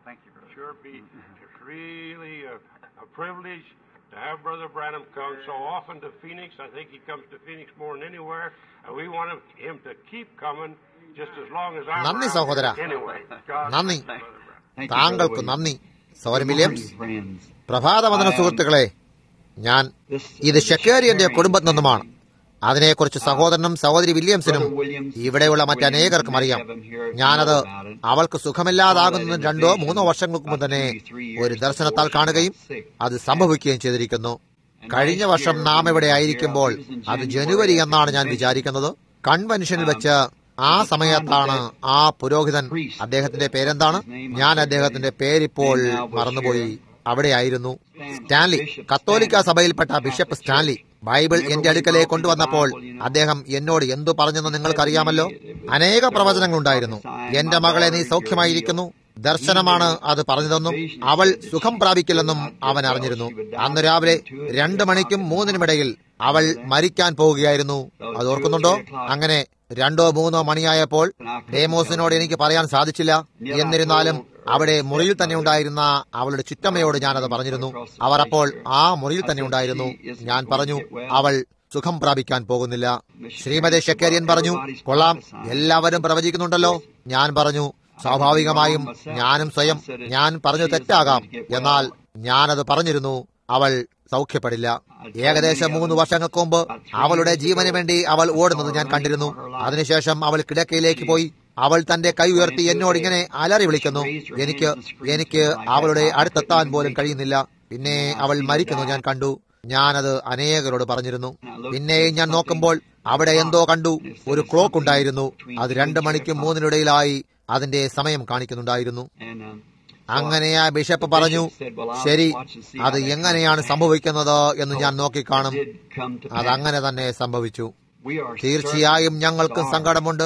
Thank you, brother. Sure be it's really a, a privilege to have Brother Branham come so often to Phoenix. I think he comes to Phoenix more than anywhere, and we want him to keep coming just as long as I'm നന്ദി around സഹോദരാ. here anyway. God നന്ദി. bless Brother Branham. Thank you, താങ്കൾക്ക് Brother നന്ദി സൗര Williams. Williams Good morning, friends. പ്രഭാതവദന സുഹൃത്തുക്കളെ ഞാൻ This, ഇത് uh, ഷെക്കേറിയന്റെ Shakarian കുടുംബത്തിൽ നിന്നുമാണ് അതിനെക്കുറിച്ച് സഹോദരനും സഹോദരി വില്യംസിനും Brother Williams, ഇവിടെയുള്ള Williams, മറ്റനേകർക്കും അറിയാം many of them here ഞാനത് know about it. അവൾക്ക് സുഖമില്ലാതാകുന്നതിന് രണ്ടോ മൂന്നോ വർഷങ്ങൾക്ക് മുമ്പ് തന്നെ ഒരു ദർശനത്താൽ കാണുകയും അത് സംഭവിക്കുകയും ചെയ്തിരിക്കുന്നു കഴിഞ്ഞ വർഷം നാം ഇവിടെ ആയിരിക്കുമ്പോൾ അത് ജനുവരി എന്നാണ് ഞാൻ വിചാരിക്കുന്നത് കൺവെൻഷനിൽ വെച്ച് ആ സമയത്താണ് ആ പുരോഹിതൻ അദ്ദേഹത്തിന്റെ പേരെന്താണ് ഞാൻ അദ്ദേഹത്തിന്റെ പേരിപ്പോൾ മറന്നുപോയി അവിടെയായിരുന്നു സ്റ്റാൻലി കത്തോലിക്ക സഭയിൽപ്പെട്ട ബിഷപ്പ് സ്റ്റാൻലി ബൈബിൾ എന്റെ അടുക്കലേക്ക് കൊണ്ടുവന്നപ്പോൾ അദ്ദേഹം എന്നോട് എന്തു പറഞ്ഞെന്ന് നിങ്ങൾക്കറിയാമല്ലോ അനേക പ്രവചനങ്ങളുണ്ടായിരുന്നു എന്റെ മകളെ നീ സൗഖ്യമായിരിക്കുന്നു ദർശനമാണ് അത് പറഞ്ഞതെന്നും അവൾ സുഖം പ്രാപിക്കില്ലെന്നും അവൻ അറിഞ്ഞിരുന്നു അന്ന് രാവിലെ രണ്ടു മണിക്കും മൂന്നിനുമിടയിൽ അവൾ മരിക്കാൻ പോവുകയായിരുന്നു അത് ഓർക്കുന്നുണ്ടോ അങ്ങനെ രണ്ടോ മൂന്നോ മണിയായപ്പോൾ ഡേമോസിനോട് എനിക്ക് പറയാൻ സാധിച്ചില്ല എന്നിരുന്നാലും അവിടെ മുറിയിൽ തന്നെ ഉണ്ടായിരുന്ന അവളുടെ ചുറ്റമ്മയോട് ഞാനത് പറഞ്ഞിരുന്നു അവർ അപ്പോൾ ആ മുറിയിൽ തന്നെ ഉണ്ടായിരുന്നു ഞാൻ പറഞ്ഞു അവൾ സുഖം പ്രാപിക്കാൻ പോകുന്നില്ല ശ്രീമതി ഷക്കേരിയൻ പറഞ്ഞു കൊള്ളാം എല്ലാവരും പ്രവചിക്കുന്നുണ്ടല്ലോ ഞാൻ പറഞ്ഞു സ്വാഭാവികമായും ഞാനും സ്വയം ഞാൻ പറഞ്ഞു തെറ്റാകാം എന്നാൽ ഞാനത് പറഞ്ഞിരുന്നു അവൾ സൗഖ്യപ്പെടില്ല ഏകദേശം മൂന്ന് വർഷങ്ങൾക്ക് മുമ്പ് അവളുടെ ജീവന് വേണ്ടി അവൾ ഓടുന്നത് ഞാൻ കണ്ടിരുന്നു അതിനുശേഷം അവൾ കിടക്കയിലേക്ക് പോയി അവൾ തന്റെ കൈ ഉയർത്തി എന്നോട് ഇങ്ങനെ അലറി വിളിക്കുന്നു എനിക്ക് എനിക്ക് അവളുടെ അടുത്തെത്താൻ പോലും കഴിയുന്നില്ല പിന്നെ അവൾ മരിക്കുന്നു ഞാൻ കണ്ടു ഞാനത് അനേകരോട് പറഞ്ഞിരുന്നു പിന്നെയും ഞാൻ നോക്കുമ്പോൾ അവിടെ എന്തോ കണ്ടു ഒരു ക്ലോക്ക് ഉണ്ടായിരുന്നു അത് രണ്ട് മണിക്കും മൂന്നിനിടയിലായി അതിന്റെ സമയം കാണിക്കുന്നുണ്ടായിരുന്നു And, um, അങ്ങനെ ആ ബിഷപ്പ് പറഞ്ഞു ശരി അത് എങ്ങനെയാണ് സംഭവിക്കുന്നത് എന്ന് ഞാൻ നോക്കിക്കാണും did come to pass. അതങ്ങനെ തന്നെ സംഭവിച്ചു We are തീർച്ചയായും ഞങ്ങൾക്കും സങ്കടമുണ്ട്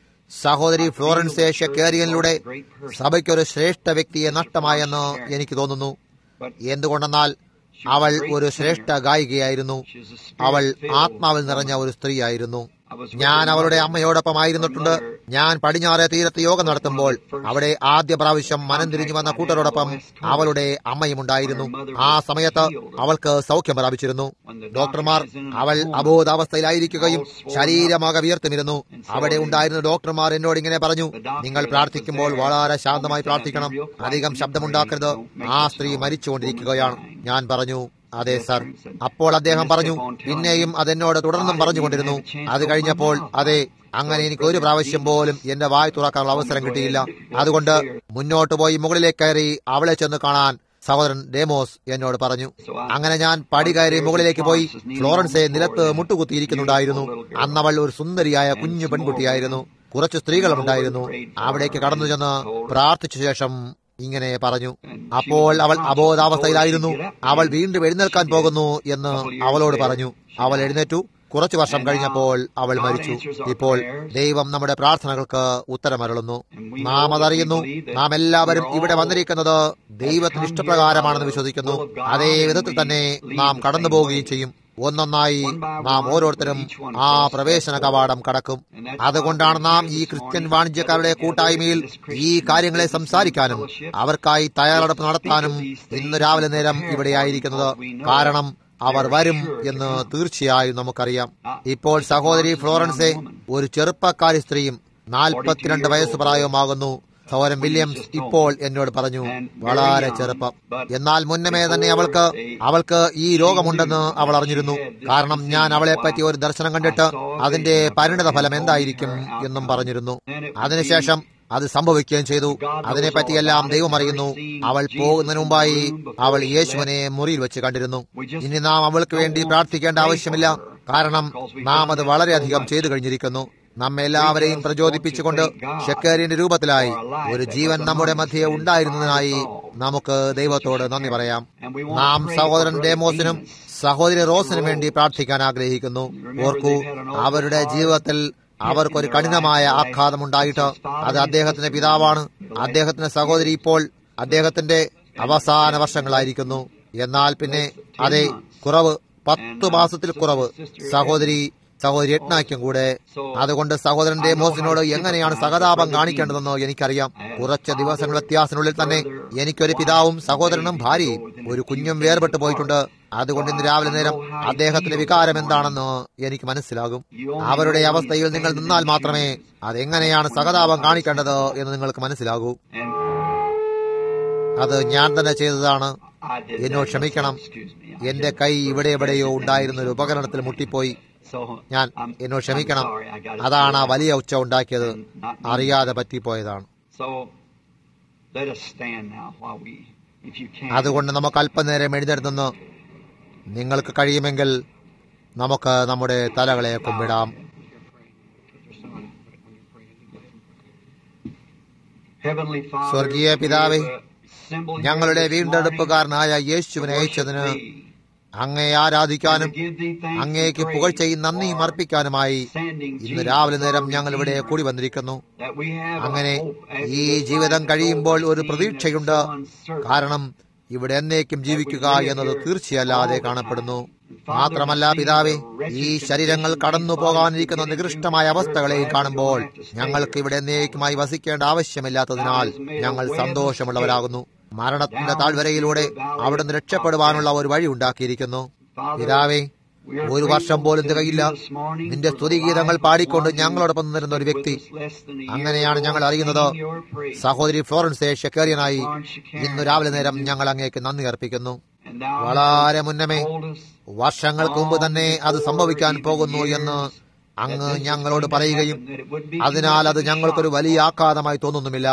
സഹോദരി ഫ്ലോറൻസ് ഷക്കേറിയനിലൂടെ സഭയ്ക്കൊരു ശ്രേഷ്ഠ വ്യക്തിയെ നഷ്ടമായെന്ന് എനിക്ക് തോന്നുന്നു എന്തുകൊണ്ടെന്നാൽ അവൾ ഒരു ശ്രേഷ്ഠ ഗായികയായിരുന്നു അവൾ ആത്മാവിൽ നിറഞ്ഞ ഒരു സ്ത്രീയായിരുന്നു ഞാൻ അവളുടെ അമ്മയോടൊപ്പം ആയിരുന്നിട്ടുണ്ട് ഞാൻ പടിഞ്ഞാറെ തീരത്ത് യോഗം നടത്തുമ്പോൾ അവിടെ ആദ്യ പ്രാവശ്യം മനം തിരിഞ്ഞു വന്ന കൂട്ടരോടൊപ്പം അവളുടെ അമ്മയും ഉണ്ടായിരുന്നു ആ സമയത്ത് അവൾക്ക് സൗഖ്യം പ്രാപിച്ചിരുന്നു ഡോക്ടർമാർ അവൾ അബോധാവസ്ഥയിലായിരിക്കുകയും ശരീരമാകെ വിയർത്തുമിരുന്നു അവിടെ ഉണ്ടായിരുന്ന ഡോക്ടർമാർ എന്നോട് ഇങ്ങനെ പറഞ്ഞു നിങ്ങൾ പ്രാർത്ഥിക്കുമ്പോൾ വളരെ ശാന്തമായി പ്രാർത്ഥിക്കണം അധികം ശബ്ദമുണ്ടാക്കരുത് ആ സ്ത്രീ മരിച്ചുകൊണ്ടിരിക്കുകയാണ് ഞാൻ പറഞ്ഞു അതെ സർ അപ്പോൾ അദ്ദേഹം പറഞ്ഞു പിന്നെയും അതെന്നോട് തുടർന്നും പറഞ്ഞുകൊണ്ടിരുന്നു അത് കഴിഞ്ഞപ്പോൾ അതെ അങ്ങനെ എനിക്ക് ഒരു പ്രാവശ്യം പോലും എന്റെ വായ് തുറക്കാനുള്ള അവസരം കിട്ടിയില്ല അതുകൊണ്ട് മുന്നോട്ട് പോയി മുകളിലേക്ക് കയറി അവളെ ചെന്ന് കാണാൻ സഹോദരൻ ഡേമോസ് എന്നോട് പറഞ്ഞു അങ്ങനെ ഞാൻ പടി കയറി മുകളിലേക്ക് പോയി ഫ്ലോറൻസെ നിലത്ത് മുട്ടുകുത്തിയിരിക്കുന്നുണ്ടായിരുന്നു അന്നവൾ ഒരു സുന്ദരിയായ കുഞ്ഞു പെൺകുട്ടിയായിരുന്നു കുറച്ച് സ്ത്രീകളും ഉണ്ടായിരുന്നു അവിടേക്ക് കടന്നു ചെന്ന് പ്രാർത്ഥിച്ച ശേഷം ഇങ്ങനെ പറഞ്ഞു അപ്പോൾ അവൾ അബോധാവസ്ഥയിലായിരുന്നു അവൾ വീണ്ടും എഴുന്നേൽക്കാൻ പോകുന്നു എന്ന് അവളോട് പറഞ്ഞു അവൾ എഴുന്നേറ്റു കുറച്ചു വർഷം കഴിഞ്ഞപ്പോൾ അവൾ മരിച്ചു ഇപ്പോൾ ദൈവം നമ്മുടെ പ്രാർത്ഥനകൾക്ക് ഉത്തരമരുളുന്നു നാം അതറിയുന്നു നാം എല്ലാവരും ഇവിടെ വന്നിരിക്കുന്നത് ദൈവത്തിന് ഇഷ്ടപ്രകാരമാണെന്ന് വിശ്വസിക്കുന്നു അതേ വിധത്തിൽ തന്നെ നാം കടന്നു പോവുകയും ചെയ്യും ഒന്നൊന്നായി നാം ഓരോരുത്തരും ആ പ്രവേശന കവാടം കടക്കും അതുകൊണ്ടാണ് നാം ഈ ക്രിസ്ത്യൻ വാണിജ്യക്കാരുടെ കൂട്ടായ്മയിൽ ഈ കാര്യങ്ങളെ സംസാരിക്കാനും അവർക്കായി തയ്യാറെടുപ്പ് നടത്താനും ഇന്ന് രാവിലെ നേരം ഇവിടെയായിരിക്കുന്നത് കാരണം അവർ വരും എന്ന് തീർച്ചയായും നമുക്കറിയാം ഇപ്പോൾ സഹോദരി ഫ്ലോറൻസെ ഒരു ചെറുപ്പക്കാരി സ്ത്രീയും നാൽപ്പത്തിരണ്ട് വയസ്സ് പ്രായവുമാകുന്നു സഹോദരൻ വില്യംസ് ഇപ്പോൾ എന്നോട് പറഞ്ഞു വളരെ ചെറുപ്പം എന്നാൽ മുന്നമേ തന്നെ അവൾക്ക് അവൾക്ക് ഈ രോഗമുണ്ടെന്ന് അവൾ അറിഞ്ഞിരുന്നു കാരണം ഞാൻ അവളെ പറ്റി ഒരു ദർശനം കണ്ടിട്ട് അതിന്റെ പരിണിത ഫലം എന്തായിരിക്കും എന്നും പറഞ്ഞിരുന്നു അതിനുശേഷം അത് സംഭവിക്കുകയും ചെയ്തു അതിനെപ്പറ്റിയെല്ലാം ദൈവം അറിയുന്നു അവൾ പോകുന്നതിന് മുമ്പായി അവൾ യേശുവിനെ മുറിയിൽ വെച്ച് കണ്ടിരുന്നു ഇനി നാം അവൾക്ക് വേണ്ടി പ്രാർത്ഥിക്കേണ്ട ആവശ്യമില്ല കാരണം നാം അത് വളരെയധികം ചെയ്തു കഴിഞ്ഞിരിക്കുന്നു നമ്മെ എല്ലാവരെയും പ്രചോദിപ്പിച്ചുകൊണ്ട് ഷെക്കേരിന്റെ രൂപത്തിലായി ഒരു ജീവൻ നമ്മുടെ മധ്യയെ ഉണ്ടായിരുന്നതിനായി നമുക്ക് ദൈവത്തോട് നന്ദി പറയാം നാം സഹോദരൻ ഡേമോസിനും സഹോദരി റോസിനും വേണ്ടി പ്രാർത്ഥിക്കാൻ ആഗ്രഹിക്കുന്നു ഓർക്കൂ അവരുടെ ജീവിതത്തിൽ അവർക്കൊരു കഠിനമായ ആഘാതമുണ്ടായിട്ട് അത് അദ്ദേഹത്തിന്റെ പിതാവാണ് അദ്ദേഹത്തിന്റെ സഹോദരി ഇപ്പോൾ അദ്ദേഹത്തിന്റെ അവസാന വർഷങ്ങളായിരിക്കുന്നു എന്നാൽ പിന്നെ അതെ കുറവ് പത്തു മാസത്തിൽ കുറവ് സഹോദരി സഹോദരി എട്നാക്കും കൂടെ അതുകൊണ്ട് സഹോദരന്റെ മോസിനോട് എങ്ങനെയാണ് സഹതാപം കാണിക്കേണ്ടതെന്ന് എനിക്കറിയാം കുറച്ച് ദിവസങ്ങൾ വ്യത്യാസത്തിനുള്ളിൽ തന്നെ എനിക്കൊരു പിതാവും സഹോദരനും ഭാര്യയും ഒരു കുഞ്ഞും വേർപെട്ടു പോയിട്ടുണ്ട് അതുകൊണ്ട് ഇന്ന് രാവിലെ നേരം അദ്ദേഹത്തിന്റെ വികാരം എന്താണെന്ന് എനിക്ക് മനസ്സിലാകും അവരുടെ അവസ്ഥയിൽ നിങ്ങൾ നിന്നാൽ മാത്രമേ അതെങ്ങനെയാണ് സഹതാപം കാണിക്കേണ്ടത് എന്ന് നിങ്ങൾക്ക് മനസ്സിലാകൂ And അത് ഞാൻ തന്നെ ചെയ്തതാണ് I did എന്നോട് that. ക്ഷമിക്കണം Excuse me. I എന്റെ did. കൈ ഇവിടെ എവിടെയോ ഉണ്ടായിരുന്ന ഒരു ഉപകരണത്തിൽ മുട്ടിപ്പോയി So, ഞാൻ I'm- എന്നോട് I'm ക്ഷമിക്കണം sorry. I got it അതാണ് ആ screwed up. വലിയ ഉച്ച ഉണ്ടാക്കിയത് അറിയാതെ പറ്റിപ്പോയതാണ് So, let us stand now while we, if you can. അതുകൊണ്ട് നമുക്ക് അല്പനേരം എഴുന്നേറ്റ് നിങ്ങൾക്ക് കഴിയുമെങ്കിൽ നമുക്ക് നമ്മുടെ തലകളെ കുമ്പിടാം Heavenly Father, സ്വർഗീയ പിതാവേ, we have assembled here ഞങ്ങളുടെ this വീണ്ടെടുപ്പുകാരനായ morning യേശുവിനെ to അയച്ചതിന് worship thee, അങ്ങയെ and ആരാധിക്കാനും to give thee thanks അങ്ങേക്ക് and പുകഴ്ചയും praise നന്ദിയും for അർപ്പിക്കാനുമായി sending ഇന്ന് Jesus, രാവിലെ നേരം our ഞങ്ങൾ ഇവിടെ Redeemer, കൂടി വന്നിരിക്കുന്നു that we have a അങ്ങനെ hope as ഈ we live ജീവിതം life കഴിയുമ്പോൾ ഒരു being പ്രതീക്ഷയുണ്ട് so uncertain. കാരണം ഇവിടെ എന്നേക്കും ജീവിക്കുക എന്നത് തീർച്ചയല്ലാതെ കാണപ്പെടുന്നു മാത്രമല്ല പിതാവേ ഈ ശരീരങ്ങൾ കടന്നു പോകാനിരിക്കുന്ന നികൃഷ്ടമായ അവസ്ഥകളെയും കാണുമ്പോൾ ഞങ്ങൾക്ക് ഇവിടെ എന്നേക്കുമായി വസിക്കേണ്ട ആവശ്യമില്ലാത്തതിനാൽ ഞങ്ങൾ സന്തോഷമുള്ളവരാകുന്നു മരണത്തിന്റെ താഴ്വരയിലൂടെ അവിടുന്ന് രക്ഷപ്പെടുവാനുള്ള ഒരു വഴി ഉണ്ടാക്കിയിരിക്കുന്നു പിതാവേ ഒരു വർഷം പോലും തികയില്ല നിന്റെ സ്തുതിഗീതങ്ങൾ പാടിക്കൊണ്ട് ഞങ്ങളോടൊപ്പം നിന്നിരുന്ന ഒരു വ്യക്തി അങ്ങനെയാണ് ഞങ്ങൾ അറിയുന്നത് സഹോദരി ഫ്ലോറൻസ് ഷെക്കേറിയനായി ഇന്ന് രാവിലെ നേരം ഞങ്ങൾ അങ്ങേക്ക് നന്ദി അർപ്പിക്കുന്നു വളരെ മുന്നമേ വർഷങ്ങൾക്ക് മുമ്പ് തന്നെ അത് സംഭവിക്കാൻ പോകുന്നു എന്ന് അങ്ങ് ഞങ്ങളോട് പറയുകയും അതിനാൽ അത് ഞങ്ങൾക്കൊരു വലിയ ആഘാതമായി തോന്നുന്നുമില്ല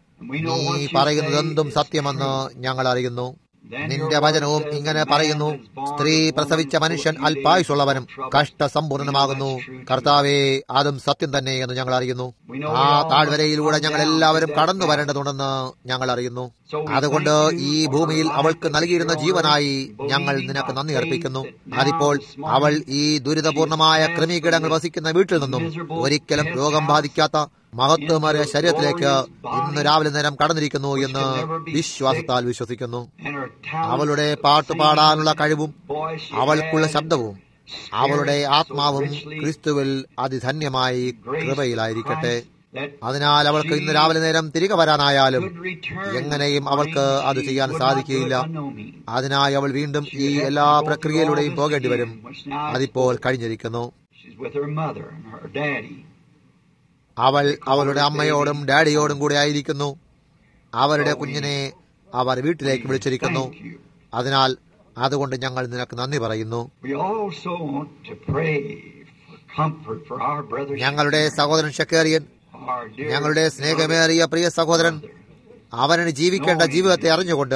നീ പറയുന്നത് എന്തും സത്യമെന്ന് ഞങ്ങൾ അറിയുന്നു നിന്റെ വചനവും ഇങ്ങനെ പറയുന്നു സ്ത്രീ പ്രസവിച്ച മനുഷ്യൻ അല്പായുസുള്ളവനും കഷ്ടസമ്പൂർണമാകുന്നു കർത്താവേ അതും സത്യം തന്നെ എന്ന് ഞങ്ങൾ അറിയുന്നു ആ താഴ്വരയിലൂടെ ഞങ്ങൾ എല്ലാവരും കടന്നു വരേണ്ടതുണ്ടെന്ന് ഞങ്ങൾ അറിയുന്നു അതുകൊണ്ട് ഈ ഭൂമിയിൽ അവൾക്ക് നൽകിയിരുന്ന ജീവനായി ഞങ്ങൾ നിനക്ക് നന്ദി അർപ്പിക്കുന്നു അതിപ്പോൾ അവൾ ഈ ദുരിതപൂർണമായ ക്രമീകരണങ്ങൾ വസിക്കുന്ന വീട്ടിൽ നിന്നും ഒരിക്കലും രോഗം ബാധിക്കാത്ത മഹത്വമേറിയ ശരീരത്തിലേക്ക് ഇന്ന് രാവിലെ നേരം കടന്നിരിക്കുന്നു എന്ന് വിശ്വാസത്താൽ വിശ്വസിക്കുന്നു അവളുടെ പാട്ടുപാടാനുള്ള കഴിവും അവൾക്കുള്ള ശബ്ദവും അവളുടെ ആത്മാവും ക്രിസ്തുവിൽ അതിധന്യമായി കൃപയിലായിരിക്കട്ടെ അതിനാൽ അവൾക്ക് ഇന്ന് രാവിലെ നേരം തിരികെ വരാനായാലും എങ്ങനെയും അവൾക്ക് അത് ചെയ്യാൻ സാധിക്കുകയില്ല അതിനായി അവൾ വീണ്ടും ഈ എല്ലാ പ്രക്രിയയിലൂടെയും പോകേണ്ടി വരും അതിപ്പോൾ കഴിഞ്ഞിരിക്കുന്നു She's with her mother and her daddy. അവൾ അവളുടെ അമ്മയോടും ഡാഡിയോടും കൂടെ ആയിരിക്കുന്നു അവരുടെ കുഞ്ഞിനെ അവർ വീട്ടിലേക്ക് വിളിച്ചിരിക്കുന്നു Thank you. അതിനാൽ അതുകൊണ്ട് ഞങ്ങൾ നിനക്ക് നന്ദി പറയുന്നു We also want to pray for comfort for our brother, ഞങ്ങളുടെ സഹോദരൻ ഷക്കേറിയൻ our dear ഞങ്ങളുടെ സ്നേഹമേറിയ പ്രിയ സഹോദരൻ അവന് ജീവിക്കേണ്ട ജീവിതത്തെ അറിഞ്ഞുകൊണ്ട്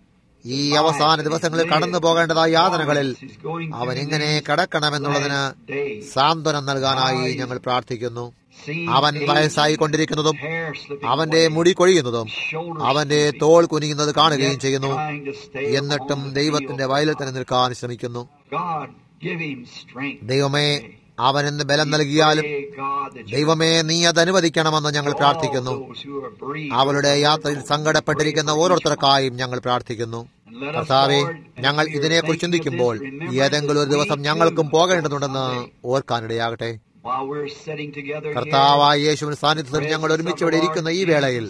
ഈ അവസാന ദിവസങ്ങളിൽ കടന്നു പോകേണ്ടതായ യാതനകളിൽ അവൻ എങ്ങനെ കടക്കണമെന്നുള്ളതിന് സാന്ത്വനം നൽകാനായി ഞങ്ങൾ പ്രാർത്ഥിക്കുന്നു അവൻ വയസ്സായി കൊണ്ടിരിക്കുന്നതും അവന്റെ മുടി കൊഴിയുന്നതും അവന്റെ തോൾ കുനിയുന്നത് കാണുകയും ചെയ്യുന്നു എന്നിട്ടും ദൈവത്തിന്റെ വയലിൽ തന്നെ നിൽക്കാൻ ശ്രമിക്കുന്നു God give him strength. ദൈവമേ അവനെന്ന് ബലം നൽകിയാലും Pray, God, that you ദൈവമേ നീ അത് അനുവദിക്കണമെന്ന് ഞങ്ങൾ പ്രാർത്ഥിക്കുന്നു all those who are bereaved അവളുടെ യാത്രയിൽ സങ്കടപ്പെട്ടിരിക്കുന്ന ഓരോരുത്തർക്കായും ഞങ്ങൾ പ്രാർത്ഥിക്കുന്നു കർത്താവെ ഞങ്ങൾ ഇതിനെക്കുറിച്ച് ചിന്തിക്കുമ്പോൾ ഏതെങ്കിലും ഒരു ദിവസം ഞങ്ങൾക്കും പോകേണ്ടതുണ്ടെന്ന് ഓർക്കാനിടയാകട്ടെ while we're sitting together here, കർത്താവായ യേശുവിൻ സാന്നിധ്യത്തിൽ ഞങ്ങൾ ഒരുമിച്ച് ഇവിടെ ഇരിക്കുന്ന ഈ വേളയിൽ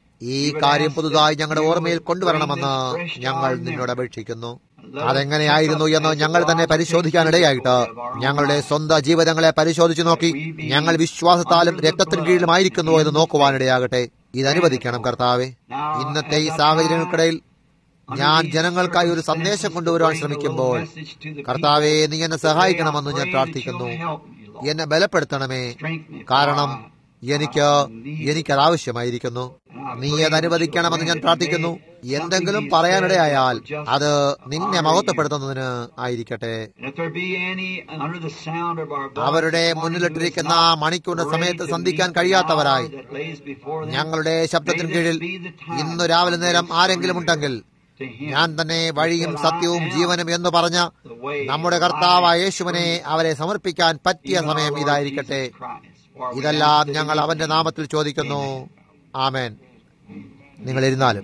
ഈ കാര്യം പുതുതായി ഞങ്ങളുടെ ഓർമ്മയിൽ കൊണ്ടുവരണമെന്ന് ഞങ്ങൾ നിന്നോട് അപേക്ഷിക്കുന്നു അതെങ്ങനെയായിരുന്നു എന്ന് ഞങ്ങൾ തന്നെ പരിശോധിക്കാനിടയായിട്ട് ഞങ്ങളുടെ സ്വന്തം ജീവിതങ്ങളെ പരിശോധിച്ചു നോക്കി ഞങ്ങൾ വിശ്വാസത്താലും രക്തത്തിന് കീഴിലുമായിരിക്കുന്നുവോ എന്ന് നോക്കുവാനിടയാകട്ടെ ഇത് അനുവദിക്കണം കർത്താവെ ഇന്നത്തെ ഈ സാഹചര്യങ്ങൾക്കിടയിൽ ഞാൻ ജനങ്ങൾക്കായി ഒരു സന്ദേശം കൊണ്ടുവരുവാൻ ശ്രമിക്കുമ്പോൾ കർത്താവെ നീ എന്നെ സഹായിക്കണമെന്ന് ഞാൻ പ്രാർത്ഥിക്കുന്നു എന്നെ ബലപ്പെടുത്തണമേ കാരണം എനിക്ക് എനിക്കത് ആവശ്യമായിരിക്കുന്നു നീ അത് അനുവദിക്കണമെന്ന് ഞാൻ പ്രാർത്ഥിക്കുന്നു എന്തെങ്കിലും പറയാനിടയായാൽ അത് നിന്നെ മഹത്വപ്പെടുത്തുന്നതിന് ആയിരിക്കട്ടെ And if there be any under the sound of our voice, അവരുടെ wanting മുന്നിലിട്ടിരിക്കുന്ന to ആ stop, മണിക്കൂറിന്റെ ready സമയത്ത് to സന്ധിക്കാൻ meet the കഴിയാത്തവരായി hour that lays before them, ഞങ്ങളുടെ ശബ്ദത്തിന് may കീഴിൽ this be the time ഇന്നു രാവിലെ നേരം when they ആരെങ്കിലും ഉണ്ടെങ്കിൽ surrender to Him. ഞാൻ തന്നെ വഴിയും സത്യവും ജീവനും എന്ന് പറഞ്ഞ The way, നമ്മുടെ the കർത്താവായ life, യേശുവിനെ അവരെ സമർപ്പിക്കാൻ പറ്റിയ even our സമയം Lord ഇതായിരിക്കട്ടെ Jesus Christ. For we ഇതെല്ലാം ask it in ഞങ്ങൾ His അവന്റെ name. നാമത്തിൽ ചോദിക്കുന്നു ആമേൻ നിങ്ങൾ ഇരുന്നാലും